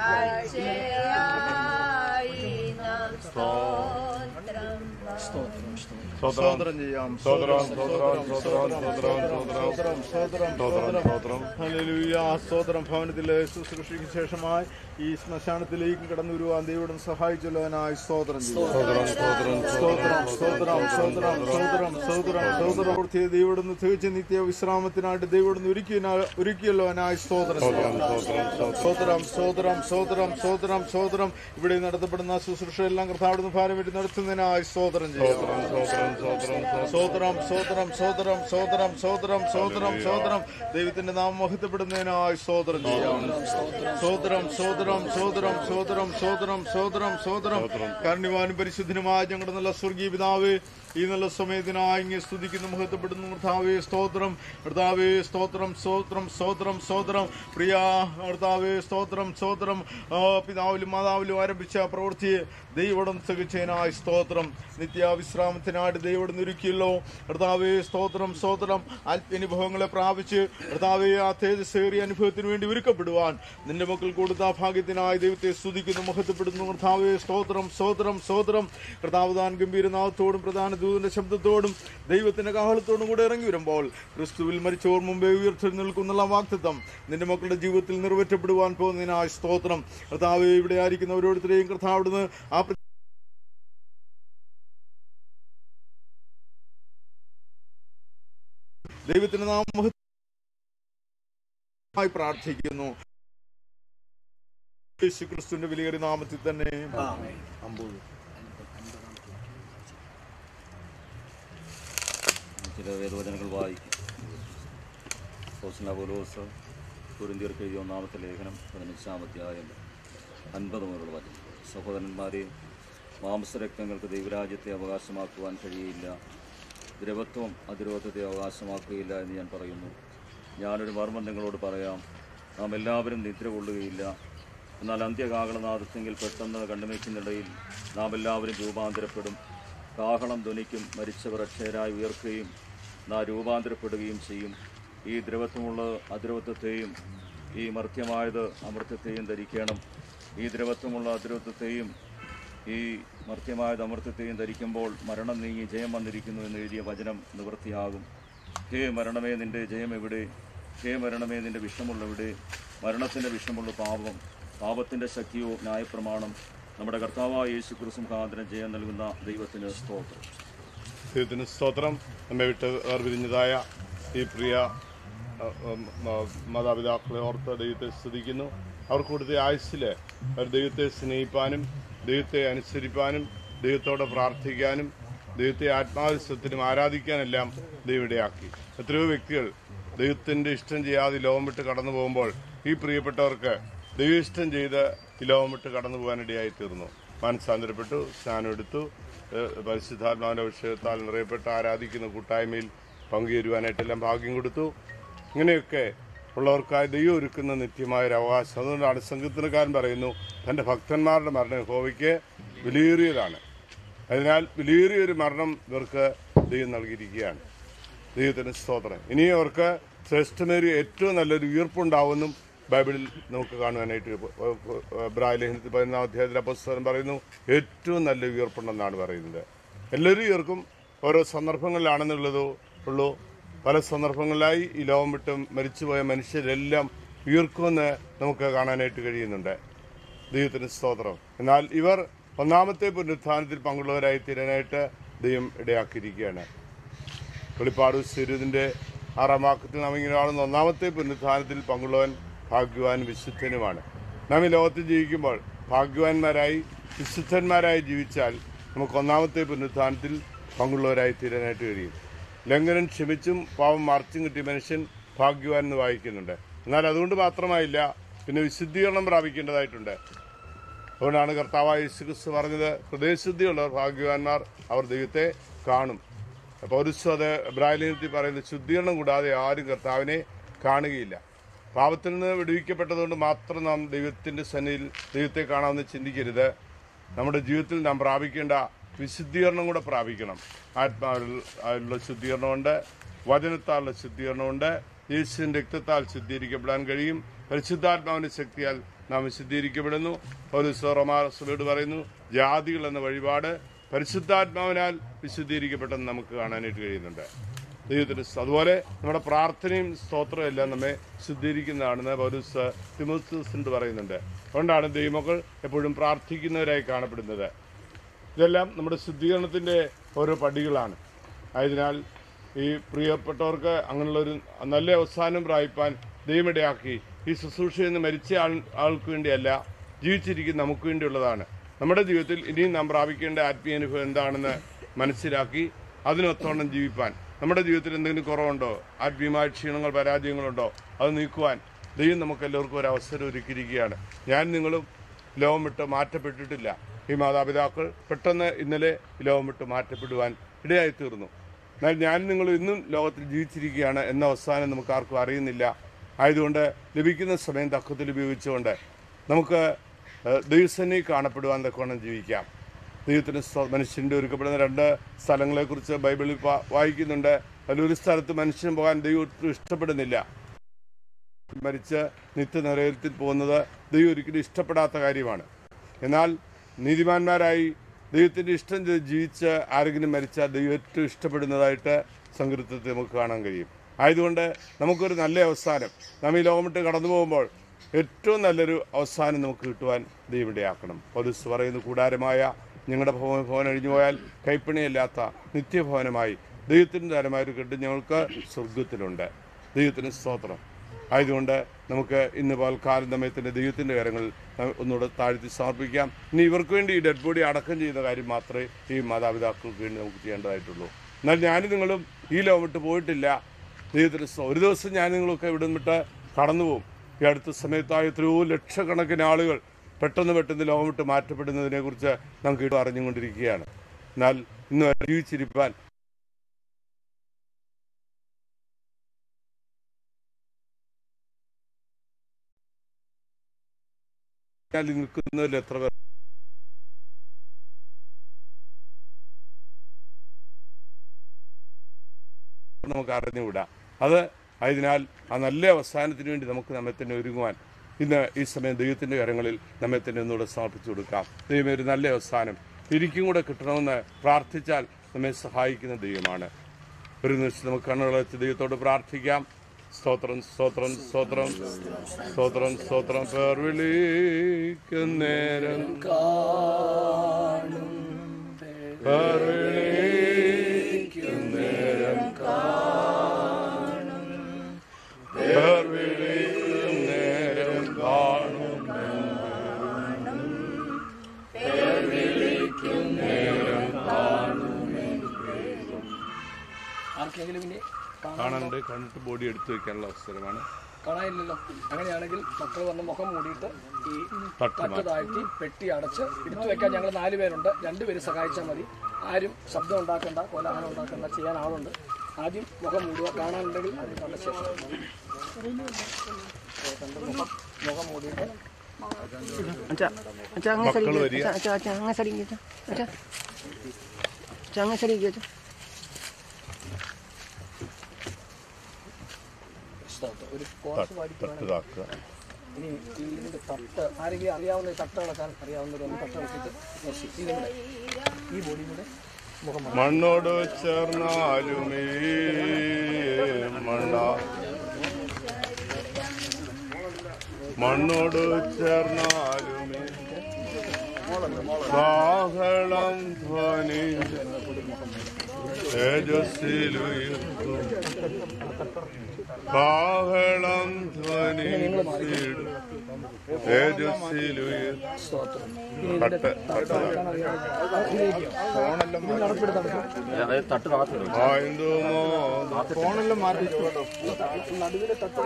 I: കാഴ്ചയായി നാം സ്തോത്രം
G: സ്തോത്രം ചെയ്യാം സ്തോത്രം സ്തോത്രം സ്തോത്രം സ്തോത്രം സ്തോത്രം സ്തോത്രം സ്തോത്രം സ്തോത്രം ഹല്ലേലൂയ സ്തോത്രം ഭവനത്തിലെ ശുശ്രൂഷയ്ക്ക് ശേഷമായി ഈ ശ്മശാനത്തിലേക്ക് കടന്നു വരുവാൻ ദൈവം സഹായിച്ചല്ലോനായി സ്തോത്രം ചെയ്യാം സ്തോത്രം സ്തോത്രം സ്തോത്രം സ്തോത്രം സ്തോത്രം സ്തോത്രം സ്തോത്രം പൂർത്തിയ ദൈവം തികച്ച നിത്യ വിശ്രാമത്തിനായിട്ട് ദൈവം ഒരുക്കി ഒരുക്കിയല്ലോനായി സ്തോത്രം ചെയ്യാം സ്തോത്രം സ്തോത്രം സ്തോത്രം സ്തോത്രം സ്തോത്രം ഇവിടെ നടത്തപ്പെടുന്ന ശുശ്രൂഷ എല്ലാം കർത്താവിടുന്ന് ഭാരമേറ്റ് നടത്തുന്നതിനായി സ്തോത്രം ചെയ്യാം സ്തോത്രം സ്തോത്രം സ്തോത്രം സ്തോത്രം സ്തോത്രം സ്തോത്രം സ്തോത്രം ദൈവത്തിന്റെ നാമം മഹത്വപ്പെടുന്നതിനായി സ്തോത്രം ചെയ്യാം സ്തോത്രം സ്തോത്രം സ്തോത്രം സ്തോത്രം സ്തോത്രം സ്തോത്രം സ്തോത്രം കാരണവാനും പരിശുദ്ധനുമായ ഞങ്ങളുടെ നല്ല സ്വർഗീയ പിതാവേ ഈ നല്ല സമയത്തിനായി ഇങ്ങനെ സ്തുതിക്കുന്നു മഹത്വപ്പെടുന്നു കർത്താവേ സ്തോത്രം കർത്താവേ സ്തോത്രം സ്തോത്രം സ്തോത്രം സ്തോത്രം പ്രിയ കർത്താവേ സ്തോത്രം സ്തോത്രം ആ, പിതാവിലും മാതാവിലും ആരംഭിച്ച പ്രവൃത്തിയെ ദൈവടം തികച്ചതിനായി സ്തോത്രം നിത്യവിശ്രാമത്തിനായിട്ട് ദൈവടം ഒരുക്കിയല്ലോ കർത്താവേ സ്തോത്രം സ്തോത്രം ആത്മനുഭവങ്ങളെ പ്രാപിച്ച് കർത്താവേ ആ തേജസ്സേറിയ അനുഭവത്തിന് വേണ്ടി ഒരുക്കപ്പെടുവാൻ നിന്റെ മക്കൾ കൊടുത്ത ഭാഗ്യത്തിനായി ദൈവത്തെ സ്തുതിക്കുന്നു മഹത്വപ്പെടുന്നു കർത്താവേ സ്തോത്രം സ്തോത്രം സ്തോത്രം കർത്താവ് താൻ ഗംഭീരനാഥത്തോടും പ്രധാന ദൂതന്റെ ശബ്ദത്തോടും ദൈവത്തിന്റെ കാഹളത്തോടും കൂടെ ഇറങ്ങി വരുമ്പോൾ ക്രിസ്തുവിൽ മരിച്ചോർ മുമ്പേ ഉയർത്തെഴുന്നേൽക്കുന്നുള്ള വാക്തത്വം നിന്റെ മക്കളുടെ ജീവിതത്തിൽ നിറവേറ്റപ്പെടുവാൻ പോകുന്നതിനായി സ്തോത്രം കർത്താവ് ഇവിടെ ആയിരിക്കുന്ന ഓരോരുത്തരെയും കർത്താവിടുന്ന് ആ പ്ര- ദൈവത്തിന്റെ നാമം മഹത്വമായി പ്രാർത്ഥിക്കുന്നു യേശു ക്രിസ്തുവിന്റെ വിലയേറിയ നാമത്തിൽ തന്നെ അമ്പത്
E: ചില വേദവചനങ്ങൾ വായിക്കും പോലോസ് കുരുന്തിയർക്ക് എഴുതിയ ഒന്നാമത്തെ ലേഖനം പതിനഞ്ചാം അധ്യായം അൻപത് മുതലുള്ള വചനം സഹോദരന്മാരെ മാംസരക്തങ്ങൾക്ക് ദൈവരാജ്യത്തെ അവകാശമാക്കുവാൻ കഴിയില്ല ദ്രവത്വം അതിരോധത്തെ അവകാശമാക്കുകയില്ല എന്ന് ഞാൻ പറയുന്നു ഞാനൊരു മർമ്മം നിങ്ങളോട് പറയാം നാം എല്ലാവരും നിദ്ര കൊള്ളുകയില്ല എന്നാൽ അന്ത്യകാഹളനാദത്തെങ്കിൽ പെട്ടെന്ന് കണ്ണുമയ്ക്കുന്നിടയിൽ നാം എല്ലാവരും രൂപാന്തരപ്പെടും കാഹളം ധ്വനിക്കും മരിച്ചവർ അക്ഷയരായി ഉയർക്കുകയും നാം രൂപാന്തരപ്പെടുകയും ചെയ്യും ഈ ദ്രവത്വമുള്ള അദ്രവത്വത്തെയും ഈ മർത്യമായത് അമൃത്യത്തെയും ധരിക്കണം ഈ ദ്രവത്വമുള്ള അദ്രവത്വത്തെയും ഈ മർത്യമായത് അമൃത്യത്തെയും ധരിക്കുമ്പോൾ മരണം നീങ്ങി ജയം വന്നിരിക്കുന്നു എന്ന് എഴുതിയ വചനം നിവൃത്തിയാകും ഹേ മരണമേ നിന്റെ ജയം എവിടെ ഹേ മരണമേ നിന്റെ വിഷമുള്ളവിടെ മരണത്തിൻ്റെ വിഷമുള്ള പാപം പാപത്തിൻ്റെ ശക്തിയോ ന്യായപ്രമാണം നമ്മുടെ കർത്താവായ യേശു ക്രിസ്തു മുഖാന്തരം ജയം നൽകുന്ന ദൈവത്തിന് സ്തോത്രം
G: ദൈവത്തിന് സ്തോത്രം നമ്മെ വിട്ട് വേർപിരിഞ്ഞതായ ഈ പ്രിയ അഹ്, ഉം, മ- മാതാപിതാക്കളെ ഓർത്ത് ദൈവത്തെ സ്തുതിക്കുന്നു അവർക്ക് കൊടുത്ത ആയുസ്സിൽ അവർ ദൈവത്തെ സ്നേഹിപ്പാനും ദൈവത്തെ അനുസരിപ്പാനും ദൈവത്തോടെ പ്രാർത്ഥിക്കാനും ദൈവത്തെ ആത്മാവിശ്വത്തിനും ആരാധിക്കാനെല്ലാം ദൈവം ഇടയാക്കി എത്രയോ വ്യക്തികൾ ദൈവത്തിൻ്റെ ഇഷ്ടം ചെയ്യാതെ ഈ ലോകം വിട്ട് കടന്നു പോകുമ്പോൾ ഈ പ്രിയപ്പെട്ടവർക്ക് ദൈവയിഷ്ടം ചെയ്ത് ഈ ലോകം വിട്ട് കടന്നു പോകാനിടയായി തീർന്നു മനസ്സാന്തരപ്പെട്ടു സ്നാനം എടുത്തു ഏഹ് പരിശുദ്ധാത്മാവിന്റെ വിഷയത്താൽ നിറയപ്പെട്ട ആരാധിക്കുന്ന കൂട്ടായ്മയിൽ പങ്കുചേരുവാനായിട്ടെല്ലാം ഭാഗ്യം കൊടുത്തു ഇങ്ങനെയൊക്കെ ഉള്ളവർക്കായി ദൈവം ഒരുക്കുന്ന നിത്യമായ ഒരു അവകാശം അതുകൊണ്ടാണ് സംഗീതനക്കാരൻ പറയുന്നു തൻ്റെ ഭക്തന്മാരുടെ മരണം ഹോവയ്ക്ക് വിലയേറിയതാണ് അതിനാൽ വിലയേറിയൊരു മരണം ഇവർക്ക് ദൈവം നൽകിയിരിക്കുകയാണ് ദൈവത്തിന് സ്തോത്രം ഇനി അവർക്ക് ശ്രേഷ്ഠമേറിയ ഏറ്റവും നല്ലൊരു ഉയർപ്പുണ്ടാവുമെന്നും ബൈബിളിൽ നമുക്ക് കാണുവാനായിട്ട് ബ്രാലേഖനത്തിൽ പതിനൊന്നാം അധ്യായത്തിൽ പുസ്തകം പറയുന്നു ഏറ്റവും നല്ല ഉയർപ്പുണ്ടെന്നാണ് പറയുന്നത് എല്ലാവരും ഉയർക്കും ഓരോ സന്ദർഭങ്ങളിലാണെന്നുള്ളതോ ഉള്ളൂ പല സന്ദർഭങ്ങളിലായി ഈ ലോകം വിട്ട് മരിച്ചുപോയ മനുഷ്യരെല്ലാം ഉയർക്കുമെന്ന് നമുക്ക് കാണാനായിട്ട് കഴിയുന്നുണ്ട് ദൈവത്തിന് സ്തോത്രം എന്നാൽ ഇവർ ഒന്നാമത്തെ പുനരുത്ഥാനത്തിൽ പങ്കുള്ളവരായി തീരാനായിട്ട് ദൈവം ഇടയാക്കിയിരിക്കുകയാണ് വെളിപ്പാട് സ്വരൂതിൻ്റെ ആറാം വാക്യത്തിൽ നാം ഇങ്ങനെ കാണുന്ന ഒന്നാമത്തെ പുനരുത്ഥാനത്തിൽ പങ്കുള്ളവൻ ഭാഗ്യവാൻ വിശുദ്ധനുമാണ് നാം ഈ ലോകത്തിൽ ജീവിക്കുമ്പോൾ ഭാഗ്യവാന്മാരായി വിശുദ്ധന്മാരായി ജീവിച്ചാൽ നമുക്ക് ഒന്നാമത്തെ പുനരുത്ഥാനത്തിൽ പങ്കുള്ളവരായി തീരാനായിട്ട് കഴിയും ലംഘനം ക്ഷമിച്ചും പാവം മറച്ചും കിട്ടിയ മനുഷ്യൻ ഭാഗ്യവാൻ എന്ന് വായിക്കുന്നുണ്ട് എന്നാൽ അതുകൊണ്ട് മാത്രമായില്ല പിന്നെ വിശുദ്ധീകരണം പ്രാപിക്കേണ്ടതായിട്ടുണ്ട് അതുകൊണ്ടാണ് കർത്താവായ യേശുക്രിസ്തു പറഞ്ഞത് ഹൃദയശുദ്ധിയുള്ളവർ ഭാഗ്യവാന്മാർ അവർ ദൈവത്തെ കാണും പൗരുസ്വ അത് ബ്രാഹ്ലിനത്തിൽ പറയുന്നത് ശുദ്ധീകരണം കൂടാതെ ആരും കർത്താവിനെ കാണുകയില്ല
H: പാപത്തിൽ നിന്ന് വിടുവിക്കപ്പെട്ടതുകൊണ്ട് മാത്രം നാം ദൈവത്തിൻ്റെ സന്നിധിയിൽ ദൈവത്തെ കാണാമെന്ന് ചിന്തിക്കരുത് നമ്മുടെ ജീവിതത്തിൽ നാം പ്രാപിക്കേണ്ട വിശുദ്ധീകരണം കൂടെ പ്രാപിക്കണം ആത്മാവിൽ ഉള്ള ശുദ്ധീകരണമുണ്ട് വചനത്താലുള്ള ശുദ്ധീകരണമുണ്ട് യേശുവിൻ്റെ രക്തത്താൽ ശുദ്ധീകരിക്കപ്പെടാൻ കഴിയും പരിശുദ്ധാത്മാവിൻ്റെ ശക്തിയാൽ നാം വിശുദ്ധീകരിക്കപ്പെടുന്നു പൗരസ്വറമാസഭയോട് പറയുന്നു ജാതികൾ എന്ന വഴിപാട് പരിശുദ്ധാത്മാവിനാൽ വിശുദ്ധീകരിക്കപ്പെട്ടെന്ന് നമുക്ക് കാണാനായിട്ട് കഴിയുന്നുണ്ട് ദൈവത്തിന് സ് അതുപോലെ നമ്മുടെ പ്രാർത്ഥനയും സ്തോത്രവും എല്ലാം നമ്മെ ശുദ്ധീകരിക്കുന്നതാണെന്ന് പൗരസ് തിമോസിനോട് പറയുന്നുണ്ട് അതുകൊണ്ടാണ് ദൈവമക്കൾ എപ്പോഴും പ്രാർത്ഥിക്കുന്നവരായി കാണപ്പെടുന്നത് ഇതെല്ലാം നമ്മുടെ ശുദ്ധീകരണത്തിൻ്റെ ഓരോ പടികളാണ് ആയതിനാൽ ഈ പ്രിയപ്പെട്ടവർക്ക് അങ്ങനെയുള്ളൊരു നല്ല അവസാനം പ്രാപിപ്പാൻ ദൈവമിടയാക്കി ഈ ശുശ്രൂഷയിൽ നിന്ന് മരിച്ച ആൾ ആൾക്ക് വേണ്ടിയല്ല ജീവിച്ചിരിക്കുന്ന നമുക്ക് വേണ്ടിയുള്ളതാണ് നമ്മുടെ ജീവിതത്തിൽ ഇനിയും നാം പ്രാപിക്കേണ്ട ആത്മീയ അനുഭവം എന്താണെന്ന് മനസ്സിലാക്കി അതിനൊത്തോണം ജീവിപ്പാൻ നമ്മുടെ ജീവിതത്തിൽ എന്തെങ്കിലും കുറവുണ്ടോ ആത്മീയമായ ക്ഷീണങ്ങൾ പരാജയങ്ങളുണ്ടോ അത് നീക്കുവാൻ ദൈവം നമുക്ക് എല്ലാവർക്കും ഒരു അവസരം ഒരുക്കിയിരിക്കുകയാണ് ഞാൻ നിങ്ങളും ലോകം വിട്ട് മാറ്റപ്പെട്ടിട്ടില്ല ഈ മാതാപിതാക്കൾ പെട്ടെന്ന് ഇന്നലെ ഈ ലോകം വിട്ട് മാറ്റപ്പെടുവാൻ ഇടയായി തീർന്നു എന്നാൽ ഞാൻ നിങ്ങൾ ഇന്നും ലോകത്തിൽ ജീവിച്ചിരിക്കുകയാണ് എന്ന അവസാനം നമുക്ക് ആർക്കും അറിയുന്നില്ല ആയതുകൊണ്ട് ലഭിക്കുന്ന സമയം തക്കത്തിൽ ഉപയോഗിച്ചുകൊണ്ട് നമുക്ക് ഏഹ്, ദൈവസന്നി കാണപ്പെടുവാൻ തക്കവണ്ണം ജീവിക്കാം ദൈവത്തിന് സ്വ- മനുഷ്യൻ്റെ ഒരുക്കപ്പെടുന്ന രണ്ട് സ്ഥലങ്ങളെക്കുറിച്ച് ബൈബിളിൽ വാ- വായിക്കുന്നുണ്ട് അതിലൊരു സ്ഥലത്ത് മനുഷ്യൻ പോകാൻ ദൈവം ഒട്ടും ഇഷ്ടപ്പെടുന്നില്ല മരിച്ച് നിത്യനരകത്തിൽ പോകുന്നത് ദൈവം ഒരിക്കലും ഇഷ്ടപ്പെടാത്ത കാര്യമാണ് എന്നാൽ നീതിമാന്മാരായി ദൈവത്തിൻ്റെ ഇഷ്ടം ചെയ്ത് ജീവിച്ച് ആരെങ്കിലും മരിച്ചാൽ ദൈവം ഏറ്റവും ഇഷ്ടപ്പെടുന്നതായിട്ട് സങ്കീർത്തത്തിൽ നമുക്ക് കാണാൻ കഴിയും ആയതുകൊണ്ട് നമുക്കൊരു നല്ല അവസാനം നാം ഈ ലോകം വിട്ട് കടന്നു പോകുമ്പോൾ ഏറ്റവും നല്ലൊരു അവസാനം നമുക്ക് കിട്ടുവാൻ ദൈവം ഇടയാക്കണം പോലീസ് പറയുന്ന കൂടാരമായ ഞങ്ങളുടെ ഭവന ഭവനം അഴിഞ്ഞു പോയാൽ കൈപ്പണിയല്ലാത്ത നിത്യഭവനമായി ദൈവത്തിൻ്റെ തരമായ ഒരു കെട്ട് ഞങ്ങൾക്ക് സ്വർഗത്തിലുണ്ട് ദൈവത്തിന് സ്തോത്രം ആയതുകൊണ്ട് നമുക്ക് ഇന്ന് പൽക്കാലം സമയത്തിൻ്റെ ദൈവത്തിൻ്റെ കരങ്ങളിൽ ന- ഒന്നുകൂടെ താഴ്ത്തി സമർപ്പിക്കാം ഇനി ഇവർക്ക് വേണ്ടി ഈ ഡെഡ് ബോഡി അടക്കം ചെയ്യുന്ന കാര്യം മാത്രമേ ഈ മാതാപിതാക്കൾക്ക് വേണ്ടി നമുക്ക് ചെയ്യേണ്ടതായിട്ടുള്ളൂ എന്നാൽ ഞാനും നിങ്ങളും ഈ ലോകം വിട്ട് പോയിട്ടില്ല ദൈവത്തിന് സ്തോ- ഒരു ദിവസം ഞാൻ നിങ്ങളൊക്കെ ഇവിടെ വിട്ട് കടന്നു പോകും ഈ അടുത്ത സമയത്തായ എത്രയോ ലക്ഷക്കണക്കിന് ആളുകൾ പെട്ടെന്ന് പെട്ടെന്ന് ലോകം വിട്ട് മാറ്റപ്പെടുന്നതിനെ കുറിച്ച് നമുക്ക് ഇവിടെ അറിഞ്ഞുകൊണ്ടിരിക്കുകയാണ് എന്നാൽ ഇന്ന് വരെ ജീവിച്ചിരിപ്പാൻ ഞാൻ നിൽക്കുന്നതിൽ എത്ര പേർ നമുക്ക് അറിഞ്ഞുകൂടാ അത് ആയതിനാൽ ആ നല്ല അവസാനത്തിന് വേണ്ടി നമുക്ക് നമ്മെ തന്നെ ഒരുങ്ങുവാൻ ഇന്ന് ഈ സമയം ദൈവത്തിൻ്റെ കരങ്ങളിൽ നമ്മെ തന്നെ ഒന്നുകൂടെ സമർപ്പിച്ചു കൊടുക്കാം ദൈവം ഒരു നല്ല അവസാനം എനിക്കും കൂടെ കിട്ടണമെന്ന് പ്രാർത്ഥിച്ചാൽ നമ്മെ സഹായിക്കുന്ന ദൈവമാണ് ഒരു നിമിഷം നമുക്ക് കണ്ണുകളച്ച് ദൈവത്തോട് പ്രാർത്ഥിക്കാം സ്തോത്രം സ്തോത്രം സ്തോത്രം സ്തോത്രം സ്തോത്രം പേർ വിളിക്കുന്നേരം പേർ വിളിക്കുന്നേരം പേർ വിളിക്കുന്നേരം കാണും പേർ വിളിക്കുന്നേരം കാണും
F: ആർക്കെങ്കിലും ഇനി
H: കാണാനുണ്ട് കണ്ടിട്ട് ബോഡി എടുത്തു വെക്കാനുള്ള അവസരമാണ്
F: കാണാനില്ലല്ലോ അങ്ങനെയാണെങ്കിൽ മക്കൾ വന്ന് മുഖം മൂടിയിട്ട് ഈ
H: തട്ട്
F: തട്ട്
H: മാറ്റി.
F: താഴ്ത്തി പെട്ടി അടച്ച് എടുത്തു വെക്കാൻ ഞങ്ങൾ നാല് പേരുണ്ട് രണ്ടുപേര് സഹായിച്ചാൽ മതി ആരും ശബ്ദം ഉണ്ടാക്കണ്ട കോലാഹലം ഉണ്ടാക്കണ്ട ചെയ്യാൻ ആളുണ്ട് ആദ്യം മുഖം മൂടുക കാണാനുണ്ടെങ്കിൽ അത് കണ്ട ശേഷം കണ്ട് മുഖം മുഖം മൂടിയിട്ട്
V: അച്ഛാ അച്ഛാ അങ്ങ്
H: മക്കൾ
V: സരിക്ക്
H: വരിക.
V: അച്ഛാ അച്ഛാ അച്ഛാ അങ്ങ് സരിക്ക് അച്ഛാ അച്ഛാ അച്ഛാ അങ്ങ് സരിക്ക് അച്ഛാ
F: ഒരു കോർസ്
H: തട്ട് തട്ട് താക്കുക
F: ഇനി ഈ ഇതിന്റെ തട്ട് ആരെങ്കിലും അറിയാവുന്ന ഈ തട്ട് ഇളക്കാൻ അറിയാവുന്നവർ ഒന്ന് തട്ട് ഇളക്കിയിട്ട് കുറച്ച് ഇതിന്റെ ഈ ബോഡിയും കൂടെ മുഖം മറ-
H: മണ്ണോട് ചേർന്നാലുമേ മണ്ണ മണ്ണോട് ചേർന്നാലുമേ കാഹളം ധ്വനി തേജസ്സിലുയർത്തും കാഹളം ധ്വനി തേജസ്സിലുയർത്തും തട്ട് തട്ട്
U: ഫോണെല്ലാം മാറ്റി
F: നടുവിലെ തട്ട്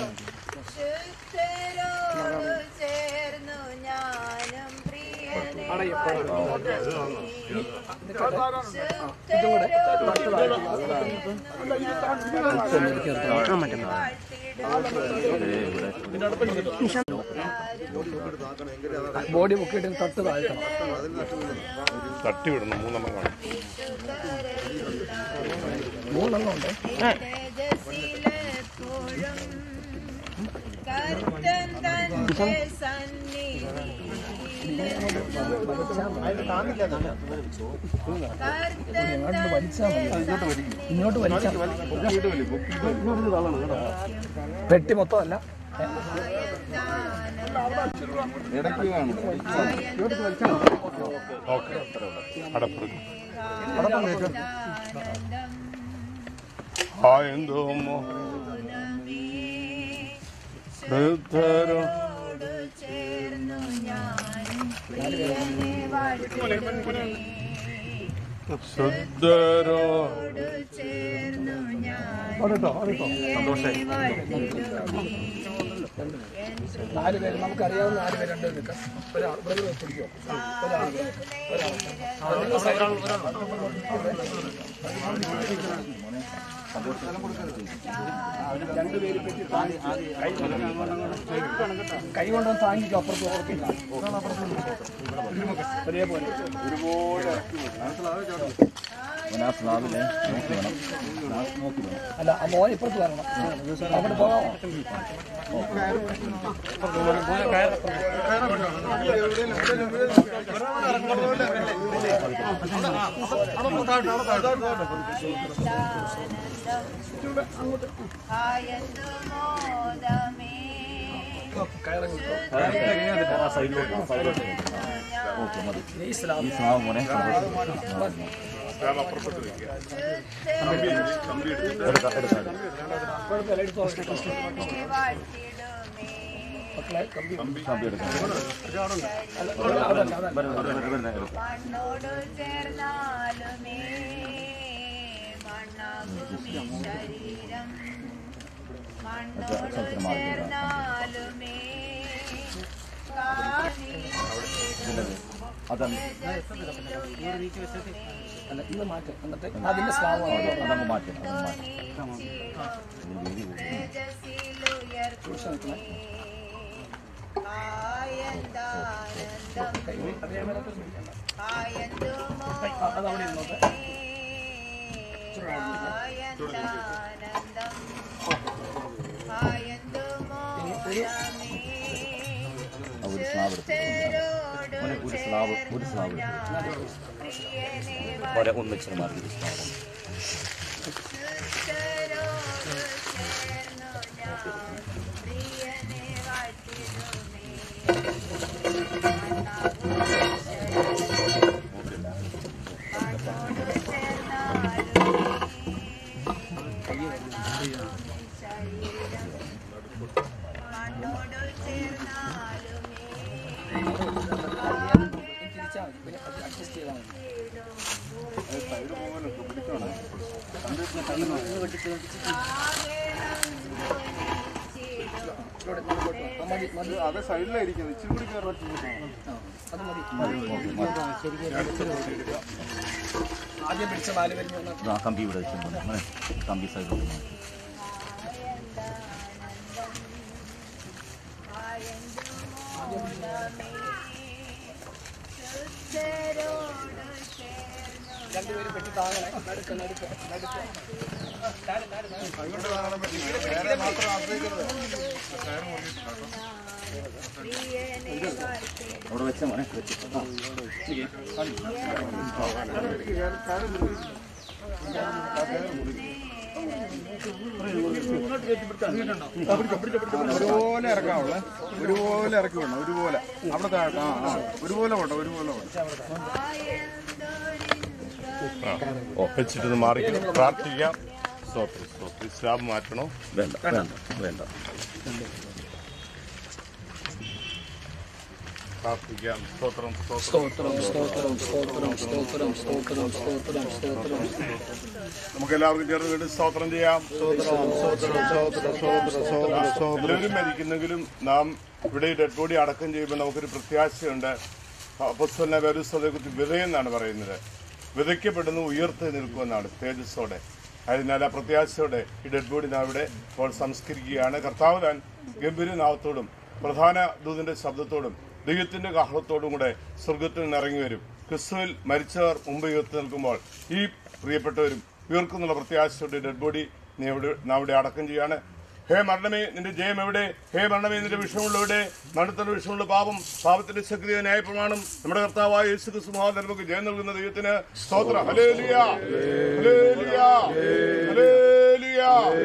I: ചേർന്നു ഞാനും പ്രിയനെ
J: ബോഡി പൊക്കിയിട്ട് തട്ട് താഴ്ത്തണം
H: തട്ടി വിടണം മൂന്നെണ്ണം കാണും
J: മൂന്നെണ്ണം ഉണ്ട്
I: കർത്തൻ തന്റെ
J: ഇങ്ങോട്ട് വലിച്ചാൽ മതി ഇങ്ങോട്ട് വലിച്ചാൽ പെട്ടി മൊത്തമല്ല
H: ഓക്കെ അടപ്പെടുക്കും ആ എന്തോ വൃദ്ധരോ ശുദ്ധരോ
J: നാല് പേര് നമുക്കറിയാവുന്ന നാല് പേരുണ്ട് നിൽക്കാം ഒരാൾ ബ്രദർ പിടിക്കോ ഒരാൾ രണ്ടുപേര് പറ്റി കൈ കൊണ്ടൊന്ന് താങ്ങിക്കോ അപ്പുറത്ത് ഓർക്കില്ല ഒരേപോലെ ഒരുപോലെ
E: ആ സ്ലാബിലെ നോക്കി വേണം സ്ലാബ് നോക്കി വേണം
J: അല്ല ആ മോൻ ഇപ്പുറത്ത് വരണം അവിടെ പോകാമോ
E: ഓക്കെ മതി ഈ സ്ലാബ് മോനെ എടുക്കാം എടുക്കാം കമ്പി എടുക്കാം
I: മണ്ണോട് ചേർന്നാലുമേ മണ്ണാകുമി ശരീരം മണ്ണോട് ചേർന്നാലുമേ
E: അതാണ്
J: അല്ല ഇന്ന് മാറ്റം എന്നിട്ട് അതിന്റെ സ്ലാബ്
E: അതങ്ങ് മാറ്റണം അതങ്ങ് മാറ്റണം
J: അതവിടെ ഇരുന്നോട്ടെ
E: ഒരു സ്ലാബ് എടുത്തു മോനെ ഒരു സ്ലാബ് ഒരു സ്ലാബ് മോനെ ഒന്നിച്ചിന് മാറി ഒരു സ്ലാബ്
J: അഡ്ജസ്റ്റ് ചെയ്താൽ
K: അത് സൈഡിലായിരിക്കും ഇച്ചിരി കൂടി കയറാൻ
J: അത് മതി ആദ്യം പിടിച്ച നാല് പേര്
E: ആ കമ്പി ഇവിടെ വെച്ചിട്ടുണ്ട് മോനെ കമ്പി സൈഡിലോട്ട് മാറ്റി
J: രണ്ടുപേരും പെട്ടി താങ്ങണേ നടുക്ക് നടുക്ക് നടുക്ക്
E: അവിടെ വെച്ച മോനെ വെച്ച്
K: ഒരുപോലെ ഇറക്കാവുള്ളേ ഒരുപോലെ ഇറക്കി വിടണം ഒരുപോലെ അവിടെ താഴെ ആ ആ ഒരുപോലെ വേണ്ട ഒരുപോലെ വേണ്ട
H: ഓ വെച്ചിട്ട് മാറി പ്രാർത്ഥിക്കാം സ്തോത്രം സ്തോത്രം സ്ലാബ് മാറ്റണോ
E: വേണ്ട വേണ്ട വേണ്ട
H: പ്രാർത്ഥിക്കാം സ്തോത്രം
J: സ്തോത്രം സ്തോത്രം സ്തോത്രം സ്തോത്രം സ്തോത്രം സ്തോത്രം സ്തോത്രം
H: നമുക്ക് എല്ലാവർക്കും ചേർന്ന് വേണ്ടി സ്തോത്രം ചെയ്യാം എല്ലാവരും മരിക്കുന്നെങ്കിലും നാം ഇവിടെ ഡെഡ് ബോഡി അടക്കം ചെയ്യുമ്പോൾ നമുക്കൊരു പ്രത്യാശയുണ്ട് അപ്പസ്വലിനെ വേരുസ്വതയെ കുറിച്ച് വിതയെന്നാണ് പറയുന്നത് വിതയ്ക്കപ്പെടുന്നു ഉയർത്തി നിൽക്കുമെന്നാണ് തേജസ്സോടെ അതിനാൽ ആ പ്രത്യാശയോടെ ഈ ഡെഡ് ബോഡി നാം ഇവിടെ ഇപ്പോൾ സംസ്കരിക്കുകയാണ് കർത്താവ് താൻ ഗംഭീരനാഥത്തോടും പ്രധാന ദൂതിന്റെ ശബ്ദത്തോടും ദൈവത്തിന്റെ കാഹളത്തോടും കൂടെ സ്വർഗത്തിൽ നിന്ന് ഇറങ്ങി വരും ക്രിസ്തുവിൽ മരിച്ചവർ മുമ്പ് ഉയർത്തി നിൽക്കുമ്പോൾ ഈ പ്രിയപ്പെട്ടവരും ഉയർക്കുന്നുള്ള പ്രത്യാശയോടെ ഡെഡ് ബോഡി നീ ഇവിടെ നാം ഇവിടെ അടക്കം ചെയ്യാണ് ഹേ മരണമേ നിന്റെ ജയം എവിടെ ഹേ മരണമേ നിന്റെ വിഷമുള്ള എവിടെ മരണത്തിന്റെ വിഷമുള്ള പാപം പാപത്തിന്റെ ശക്തിയോ ന്യായപ്രമാണം നമ്മുടെ കർത്താവായ യേശു ക്രിസ്തു മഹാൻ നമുക്ക് ജയം നൽകുന്ന ദൈവത്തിന് സ്തോത്രം ഹല്ലേലൂയ ഹല്ലേലൂയ ഹല്ലേലൂയ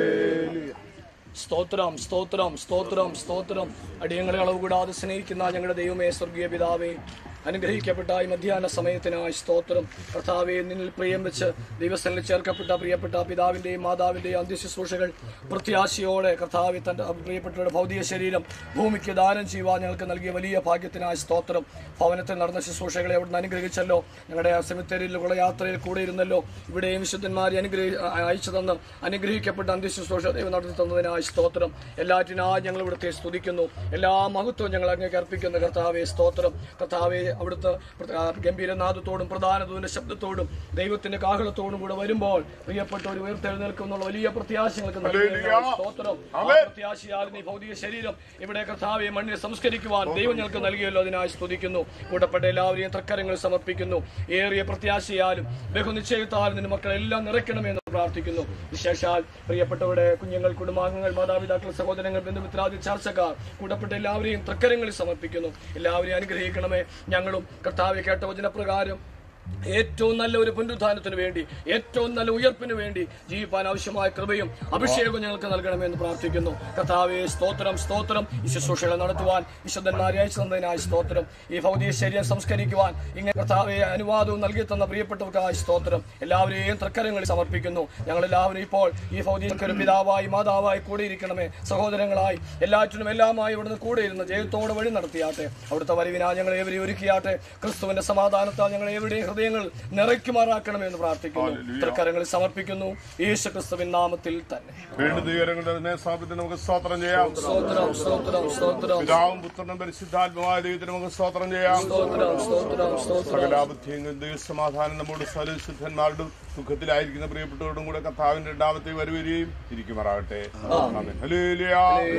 J: സ്തോത്രം സ്തോത്രം സ്തോത്രം സ്തോത്രം അടിയങ്ങളെ അളവ് കൂടാതെ സ്നേഹിക്കുന്ന ഞങ്ങളുടെ ദൈവമേ സ്വർഗീയ പിതാവേ അനുഗ്രഹിക്കപ്പെട്ട ഈ മധ്യാഹ്ന സമയത്തിനായി സ്തോത്രം കർത്താവെ നിന്നിൽ പ്രിയം വെച്ച് ദൈവസ്ഥലിൽ ചേർക്കപ്പെട്ട പ്രിയപ്പെട്ട പിതാവിന്റെയും മാതാവിന്റെയും അന്ത്യശുശ്രൂഷകൾ പ്രത്യാശയോടെ കർത്താവെ തന്റെ പ്രിയപ്പെട്ടവരുടെ ഭൗതിക ശരീരം ഭൂമിക്ക് ദാനം ചെയ്യുവാൻ ഞങ്ങൾക്ക് നൽകിയ വലിയ ഭാഗ്യത്തിനായി സ്തോത്രം ഭവനത്തിൽ നടന്ന ശുശ്രൂഷകളെ അവിടുന്ന് അനുഗ്രഹിച്ചല്ലോ ഞങ്ങളുടെ സെമിത്തേരിയിലുള്ള യാത്രയിൽ കൂടെ ഇരുന്നല്ലോ ഇവിടെയും വിശുദ്ധന്മാരെ അനുഗ്രഹി അയച്ചു തന്ന് അനുഗ്രഹിക്കപ്പെട്ട അന്ത്യശുശ്രൂഷ ദൈവം നടത്തി തന്നതിനായി സ്തോത്രം എല്ലാറ്റിനായി ഞങ്ങൾ ഇവിടുത്തെ സ്തുതിക്കുന്നു എല്ലാ മഹത്വവും ഞങ്ങൾ അങ്ങേക്ക് അർപ്പിക്കുന്ന കർത്താവെ സ്തോത്രം കർത്താവെ അവിടുത്തെ പ്ര- ആ ഗംഭീരനാദത്തോടും പ്രധാനതൂന്റെ ശബ്ദത്തോടും ദൈവത്തിന്റെ കാഹളത്തോടും കൂടെ വരുമ്പോൾ പ്രിയപ്പെട്ട ഒരു ഉയർത്തെഴുന്നേൽക്കുന്നുള്ള വലിയ പ്രത്യാശങ്ങൾക്ക് നൽകുന്നതിനായി സ്തോത്രം ആ പ്രത്യാശയാൽ നീ ഭൗതിക ശരീരം ഇവിടെ കർത്താവെ മണ്ണിൽ സംസ്കരിക്കുവാൻ ദൈവം ഞങ്ങൾക്ക് നൽകിയല്ലോ അതിനായി സ്തുതിക്കുന്നു കൂടപ്പെട്ട എല്ലാവരെയും തക്കരങ്ങൾ സമർപ്പിക്കുന്നു ഏറിയ പ്രത്യാശയാലും ബഹുനിശ്ചയത്താലും നിന്റെ മക്കളെല്ലാം നിറയ്ക്കണമെന്ന് പ്രാർത്ഥിക്കുന്നു വിശേഷാൽ പ്രിയപ്പെട്ടവരുടെ കുഞ്ഞുങ്ങൾ കുടുംബാംഗങ്ങൾ മാതാപിതാക്കൾ സഹോദരങ്ങൾ ബന്ധുമിത്രാദി ചർച്ചക്കാർ കൂടപ്പെട്ട എല്ലാവരെയും തക്കരങ്ങളിൽ സമർപ്പിക്കുന്നു എല്ലാവരെയും അനുഗ്രഹിക്കണമേ ഞങ്ങളും കർത്താവെ കേട്ട വചനപ്രകാരം ഏറ്റവും നല്ല ഒരു പുനരുദ്ധാനത്തിന് വേണ്ടി ഏറ്റവും നല്ല ഉയർപ്പിന് വേണ്ടി ജീവിപ്പാൻ ആവശ്യമായ കൃപയും അഭിഷേകവും ഞങ്ങൾക്ക് നൽകണമെന്ന് പ്രാർത്ഥിക്കുന്നു കർത്താവെ സ്തോത്രം സ്തോത്രം ഈ ശുശ്രൂഷകൾ നടത്തുവാൻ വിശുദ്ധന്മാരെ അയച്ചു തന്നതിനായി സ്തോത്രം ഈ ഭൗതിക ശരീരം സംസ്കരിക്കുവാൻ ഇങ്ങനെ കർത്താവെ അനുവാദവും നൽകി തന്ന പ്രിയപ്പെട്ടവർക്കായി സ്തോത്രം എല്ലാവരെയും തൃക്കരങ്ങളിൽ സമർപ്പിക്കുന്നു ഞങ്ങൾ എല്ലാവരും ഇപ്പോൾ ഈ ഭൗതിക ഒരു പിതാവായി മാതാവായി കൂടിയിരിക്കണമേ സഹോദരങ്ങളായി എല്ലാറ്റിനും എല്ലാമായി ഇവിടുന്ന് കൂടെ ഇരുന്ന് ജയത്തോടെ വഴി നടത്തിയാട്ടെ അവിടുത്തെ വരവിനാ ഞങ്ങൾ ഏവരെയും ഒരുക്കിയാട്ടെ ക്രിസ്തുവിന്റെ സമാധാനത്താൽ ഞങ്ങൾ എവിടെയും ഹൃദയങ്ങൾ നിറയ്ക്കുമാറാക്കണമേ എന്ന് പ്രാർത്ഥിക്കുന്നു തൃക്കരങ്ങളിൽ സമർപ്പിക്കുന്നു യേശു ക്രിസ്തുവിൻ നാമത്തിൽ തന്നെ
H: വീണ്ടും ദൈവങ്ങളുടെ സ്ഥാപനത്തിന് നമുക്ക് സ്തോത്രം ചെയ്യാം
J: സ്തോത്രം സ്തോത്രം സ്തോത്രം
H: പിതാവും പുത്രനും പരിശുദ്ധാത്മമായ ദൈവത്തിന് നമുക്ക് സ്തോത്രം ചെയ്യാം
J: സ്തോത്രം സ്തോത്രം സ്തോത്രം
H: സകലാബുദ്ധിയും ദൈവസമാധാനം നമ്മുടെ സകലശുദ്ധന്മാരുടെ ദുഃഖത്തിലായിരിക്കുന്ന പ്രിയപ്പെട്ടവരോടും കൂടെ കർത്താവിന്റെ രണ്ടാമത്തെ വരുവരികയും ഇരിക്കുമാറാകട്ടെ ആമേൻ. ഹല്ലേലൂയ.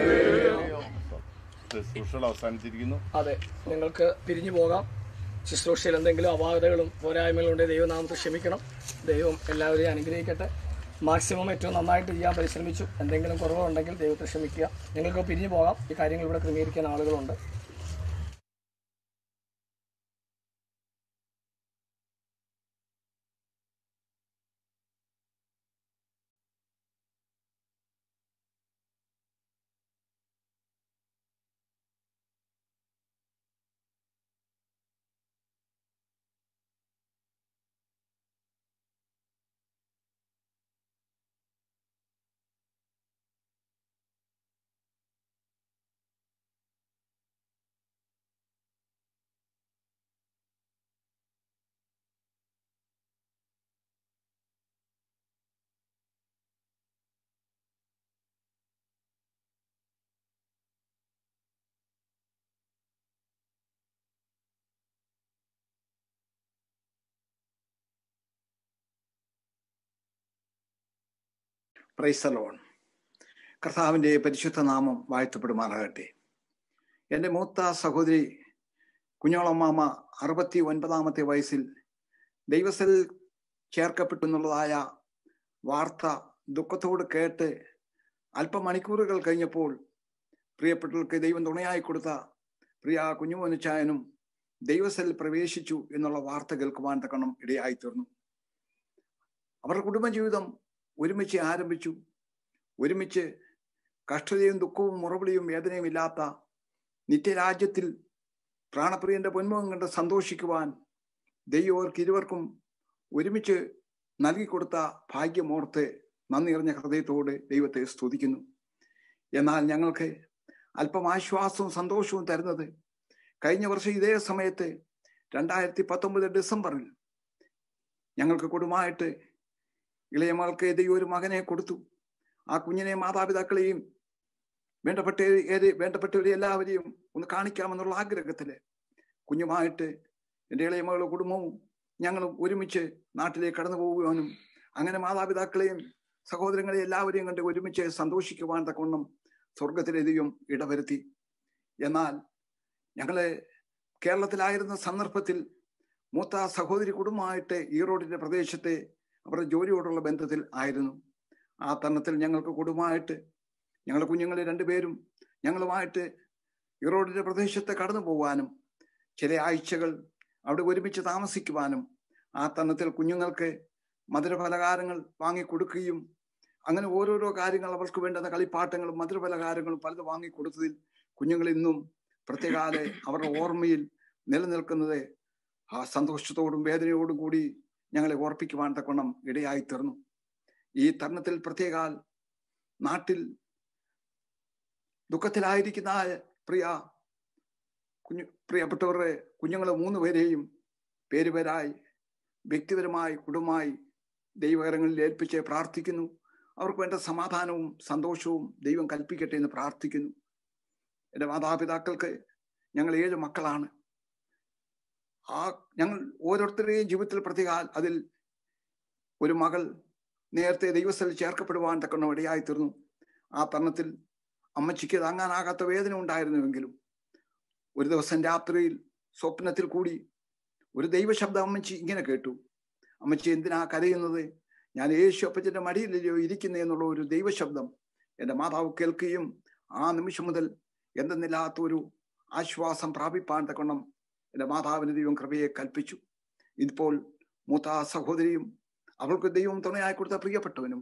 H: ശുശ്രൂഷകൾ അവസാനിച്ചിരിക്കുന്നു
J: അതെ നിങ്ങൾക്ക് പിരിഞ്ഞു പോകാം ശുശ്രൂഷയിൽ എന്തെങ്കിലും അപാകതകളും പോരായ്മകളും ഉണ്ടെങ്കിൽ ദൈവനാമത്തെ ക്ഷമിക്കണം ദൈവം എല്ലാവരെയും അനുഗ്രഹിക്കട്ടെ മാക്സിമം ഏറ്റവും നന്നായിട്ട് ചെയ്യാൻ പരിശ്രമിച്ചു എന്തെങ്കിലും കുറവുണ്ടെങ്കിൽ ദൈവത്തെ ക്ഷമിക്കുക നിങ്ങൾക്ക് പിരിഞ്ഞു പോകാം ഈ കാര്യങ്ങൾ ഇവിടെ ക്രമീകരിക്കാൻ ആളുകളുണ്ട്
D: പ്രൈസലോൺ കർത്താവിൻ്റെ പരിശുദ്ധ നാമം വാഴ്ത്തപ്പെടുമാറാകട്ടെ എൻ്റെ മൂത്ത സഹോദരി കുഞ്ഞോളമ്മാമ അറുപത്തി ഒൻപതാമത്തെ വയസ്സിൽ ദൈവത്തിൽ ചേർക്കപ്പെട്ടു എന്നുള്ളതായ വാർത്ത ദുഃഖത്തോട് കേട്ട് അല്പമണിക്കൂറുകൾ കഴിഞ്ഞപ്പോൾ പ്രിയപ്പെട്ടവർക്ക് ദൈവം തുണയായി കൊടുത്ത പ്രിയ കുഞ്ഞുമോനുച്ചായനും ദൈവത്തിൽ പ്രവേശിച്ചു എന്നുള്ള വാർത്ത കേൾക്കുവാൻ തക്കണം ഇടയായി തീർന്നു അവരുടെ കുടുംബജീവിതം ഒരുമിച്ച് ആരംഭിച്ചു ഒരുമിച്ച് കഷ്ടതയും ദുഃഖവും മുറവിളിയും വേദനയും ഇല്ലാത്ത നിത്യരാജ്യത്തിൽ പ്രാണപ്രിയന്റെ പൊന്മുഖം കണ്ട് സന്തോഷിക്കുവാൻ ദൈവം അവർക്ക് ഇരുവർക്കും ഒരുമിച്ച് നൽകിക്കൊടുത്ത ഭാഗ്യമോർത്ത് നന്ദി നിറഞ്ഞ ഹൃദയത്തോട് ദൈവത്തെ സ്തുതിക്കുന്നു എന്നാൽ ഞങ്ങൾക്ക് അല്പം ആശ്വാസവും സന്തോഷവും തരുന്നത് കഴിഞ്ഞ വർഷം ഇതേ സമയത്ത് രണ്ടായിരത്തി പത്തൊമ്പത് ഡിസംബറിൽ ഞങ്ങൾക്ക് കുടുംബമായിട്ട് ഇളയ മകൾക്ക് ദൈവം ഒരു മകനെ കൊടുത്തു ആ കുഞ്ഞിനെ മാതാപിതാക്കളെയും വേണ്ടപ്പെട്ട വേണ്ടപ്പെട്ടവരെ എല്ലാവരെയും ഒന്ന് കാണിക്കാമെന്നുള്ള ആഗ്രഹത്തില് കുഞ്ഞുമായിട്ട് എൻ്റെ ഇളയ മകളുടെ കുടുംബവും ഞങ്ങളും ഒരുമിച്ച് നാട്ടിലേക്ക് കടന്നു പോകുവാനും അങ്ങനെ മാതാപിതാക്കളെയും സഹോദരങ്ങളെയും എല്ലാവരെയും കണ്ട് ഒരുമിച്ച് സന്തോഷിക്കുവാൻ തക്കവണ്ണം സ്വർഗത്തിലെ ദൈവം ഇടവരുത്തി എന്നാൽ ഞങ്ങള് കേരളത്തിലായിരുന്ന സന്ദർഭത്തിൽ മൂത്ത സഹോദരി കുടുംബമായിട്ട് ഈറോഡിന്റെ പ്രദേശത്തെ അവരുടെ ജോലിയോടുള്ള ബന്ധത്തിൽ ആയിരുന്നു ആ തരണത്തിൽ ഞങ്ങൾക്ക് കുടുംബമായിട്ട് ഞങ്ങളുടെ കുഞ്ഞുങ്ങളെ രണ്ടുപേരും ഞങ്ങളുമായിട്ട് ഈറോഡിന്റെ പ്രദേശത്ത് കടന്നു പോകാനും ചില ആഴ്ചകൾ അവിടെ ഒരുമിച്ച് താമസിക്കുവാനും ആ തരണത്തിൽ കുഞ്ഞുങ്ങൾക്ക് മധുരപലഹാരങ്ങൾ വാങ്ങിക്കൊടുക്കുകയും അങ്ങനെ ഓരോരോ കാര്യങ്ങൾ അവർക്ക് വേണ്ടുന്ന കളിപ്പാട്ടങ്ങളും മധുരപലഹാരങ്ങളും പലത് വാങ്ങിക്കൊടുത്തതിൽ കുഞ്ഞുങ്ങൾ ഇന്നും പ്രത്യേകാല അവരുടെ ഓർമ്മയിൽ നിലനിൽക്കുന്നത് ആ സന്തോഷത്തോടും വേദനയോടും കൂടി ഞങ്ങളെ ഓർപ്പിക്കുവാൻ തക്കവണ്ണം ഇടയായി തീർന്നു ഈ തരുണത്തിൽ പ്രത്യേകാൽ നാട്ടിൽ ദുഃഖത്തിലായിരിക്കുന്ന ആ പ്രിയ കുഞ്ഞു പ്രിയപ്പെട്ടവരുടെ കുഞ്ഞുങ്ങളെ മൂന്ന് പേരെയും പേരുപേരായി വ്യക്തിപരമായി കുടുംബമായി ദൈവകരങ്ങളിൽ ഏൽപ്പിച്ച് പ്രാർത്ഥിക്കുന്നു അവർക്ക് വേണ്ട സമാധാനവും സന്തോഷവും ദൈവം കൽപ്പിക്കട്ടെ എന്ന് പ്രാർത്ഥിക്കുന്നു എൻ്റെ മാതാപിതാക്കൾക്ക് ഞങ്ങൾ ഏഴ് മക്കളാണ് ആ ഞങ്ങൾ ഓരോരുത്തരുടെയും ജീവിതത്തിൽ പ്രത്യേകാൽ അതിൽ ഒരു മകൾ നേരത്തെ ദൈവസ്ഥലിൽ ചേർക്കപ്പെടുവാൻ തക്കണം ഇടയായി തീർന്നു ആ തരുണത്തിൽ അമ്മച്ചിക്ക് താങ്ങാനാകാത്ത വേദന ഉണ്ടായിരുന്നുവെങ്കിലും ഒരു ദിവസം രാത്രിയിൽ സ്വപ്നത്തിൽ കൂടി ഒരു ദൈവശബ്ദം അമ്മച്ചി ഇങ്ങനെ കേട്ടു അമ്മച്ചി എന്തിനാ കരയുന്നത് ഞാൻ യേശു അപ്പച്ചന്റെ മടിയിലല്ലയോ ഇരിക്കുന്നത് എന്നുള്ള ഒരു ദൈവശബ്ദം എൻ്റെ മാതാവ് കേൾക്കുകയും ആ നിമിഷം മുതൽ എന്തെന്നില്ലാത്ത ഒരു ആശ്വാസം പ്രാപിപ്പാൻ തക്കണം എൻ്റെ മാതാവിന് ദൈവം കൃപയെ കൽപ്പിച്ചു ഇപ്പോൾ മൂത്ത സഹോദരിയും അവൾക്ക് ദൈവം തുണയായി കൊടുത്ത പ്രിയപ്പെട്ടവനും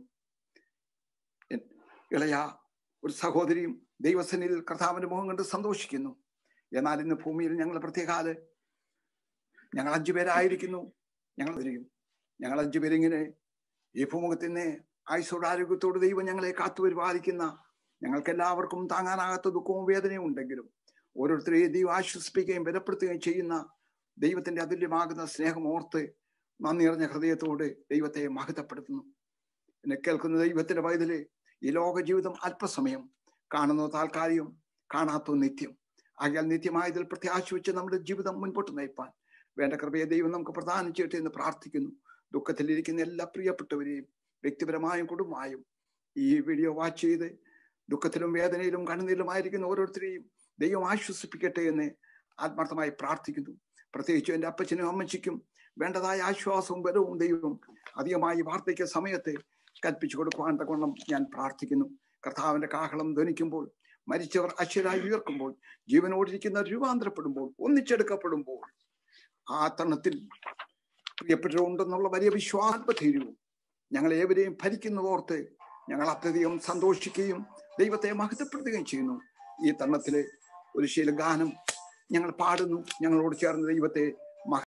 D: ഇളയ ഒരു സഹോദരിയും ദൈവസനിൽ കർത്താവിന്റെ മുഖം കണ്ട് സന്തോഷിക്കുന്നു എന്നാൽ ഇന്ന് ഭൂമിയിൽ ഞങ്ങൾ പ്രത്യേകാല് ഞങ്ങൾ അഞ്ചു പേരായിരിക്കുന്നു ഞങ്ങൾ വരികയും ഞങ്ങൾ അഞ്ചു പേരിങ്ങനെ ഈ ഭൂമുഖത്തിന് ആയുസോട് ആരോഗ്യത്തോട് ദൈവം ഞങ്ങളെ കാത്തു പരിപാലിക്കുന്ന ഞങ്ങൾക്ക് എല്ലാവർക്കും താങ്ങാനാകാത്ത ദുഃഖവും വേദനയും ഉണ്ടെങ്കിലും ഓരോരുത്തരെയും ദൈവം ആശ്വസിപ്പിക്കുകയും ബലപ്പെടുത്തുകയും ചെയ്യുന്ന ദൈവത്തിന്റെ അതുല്യമാകുന്ന സ്നേഹം ഓർത്ത് നന്ദി നിറഞ്ഞ ഹൃദയത്തോട് ദൈവത്തെ മഹത്വപ്പെടുത്തുന്നു എന്നെ കേൾക്കുന്ന ദൈവത്തിന്റെ പൈതല് ഈ ലോക ജീവിതം അല്പസമയം കാണുന്ന താൽക്കാലികം കാണാത്ത നിത്യം ആകയാൽ നിത്യമായതിൽ പ്രത്യാശ വെച്ച് നമ്മുടെ ജീവിതം മുൻപോട്ട് നയിപ്പാൻ വേണ്ട കൃപയെ ദൈവം നമുക്ക് പ്രദാനം ചെയ്യട്ടെ എന്ന് പ്രാർത്ഥിക്കുന്നു ദുഃഖത്തിലിരിക്കുന്ന എല്ലാ പ്രിയപ്പെട്ടവരെയും വ്യക്തിപരമായും കുടുംബമായും ഈ വീഡിയോ വാച്ച് ചെയ്ത് ദുഃഖത്തിലും വേദനയിലും കണ്ണുനീരിലുമായിരിക്കുന്ന ഓരോരുത്തരെയും ദൈവം ആശ്വസിപ്പിക്കട്ടെ എന്ന് ആത്മാർത്ഥമായി പ്രാർത്ഥിക്കുന്നു പ്രത്യേകിച്ച് എൻ്റെ അപ്പച്ചനും അമ്മച്ചിക്കും വേണ്ടതായ ആശ്വാസവും ബലവും ദൈവം അധികമായി വാർദ്ധക്യ സമയത്ത് കൽപ്പിച്ചു കൊടുക്കുവാൻ തക്കവണ്ണം ഞാൻ പ്രാർത്ഥിക്കുന്നു കർത്താവിന്റെ കാഹളം ധ്വനിക്കുമ്പോൾ മരിച്ചവർ അശ്വരായി ഉയർക്കുമ്പോൾ ജീവനോടിരിക്കുന്നവർ രൂപാന്തരപ്പെടുമ്പോൾ ഒന്നിച്ചെടുക്കപ്പെടുമ്പോൾ ആ തരണത്തിൽ പ്രിയപ്പെട്ടവരുണ്ടെന്നുള്ള വലിയ വിശ്വാസധൈര്യവും ഞങ്ങൾ ഏവരെയും ഭരിക്കുന്നതോർത്ത് ഞങ്ങൾ അത്യധികം സന്തോഷിക്കുകയും ദൈവത്തെ മഹത്വപ്പെടുത്തുകയും ചെയ്യുന്നു ഈ തരണത്തില് ഒരു ശീലഗാനം ഞങ്ങൾ പാടുന്നു ഞങ്ങളോട് ചേർന്ന് ദൈവത്തെ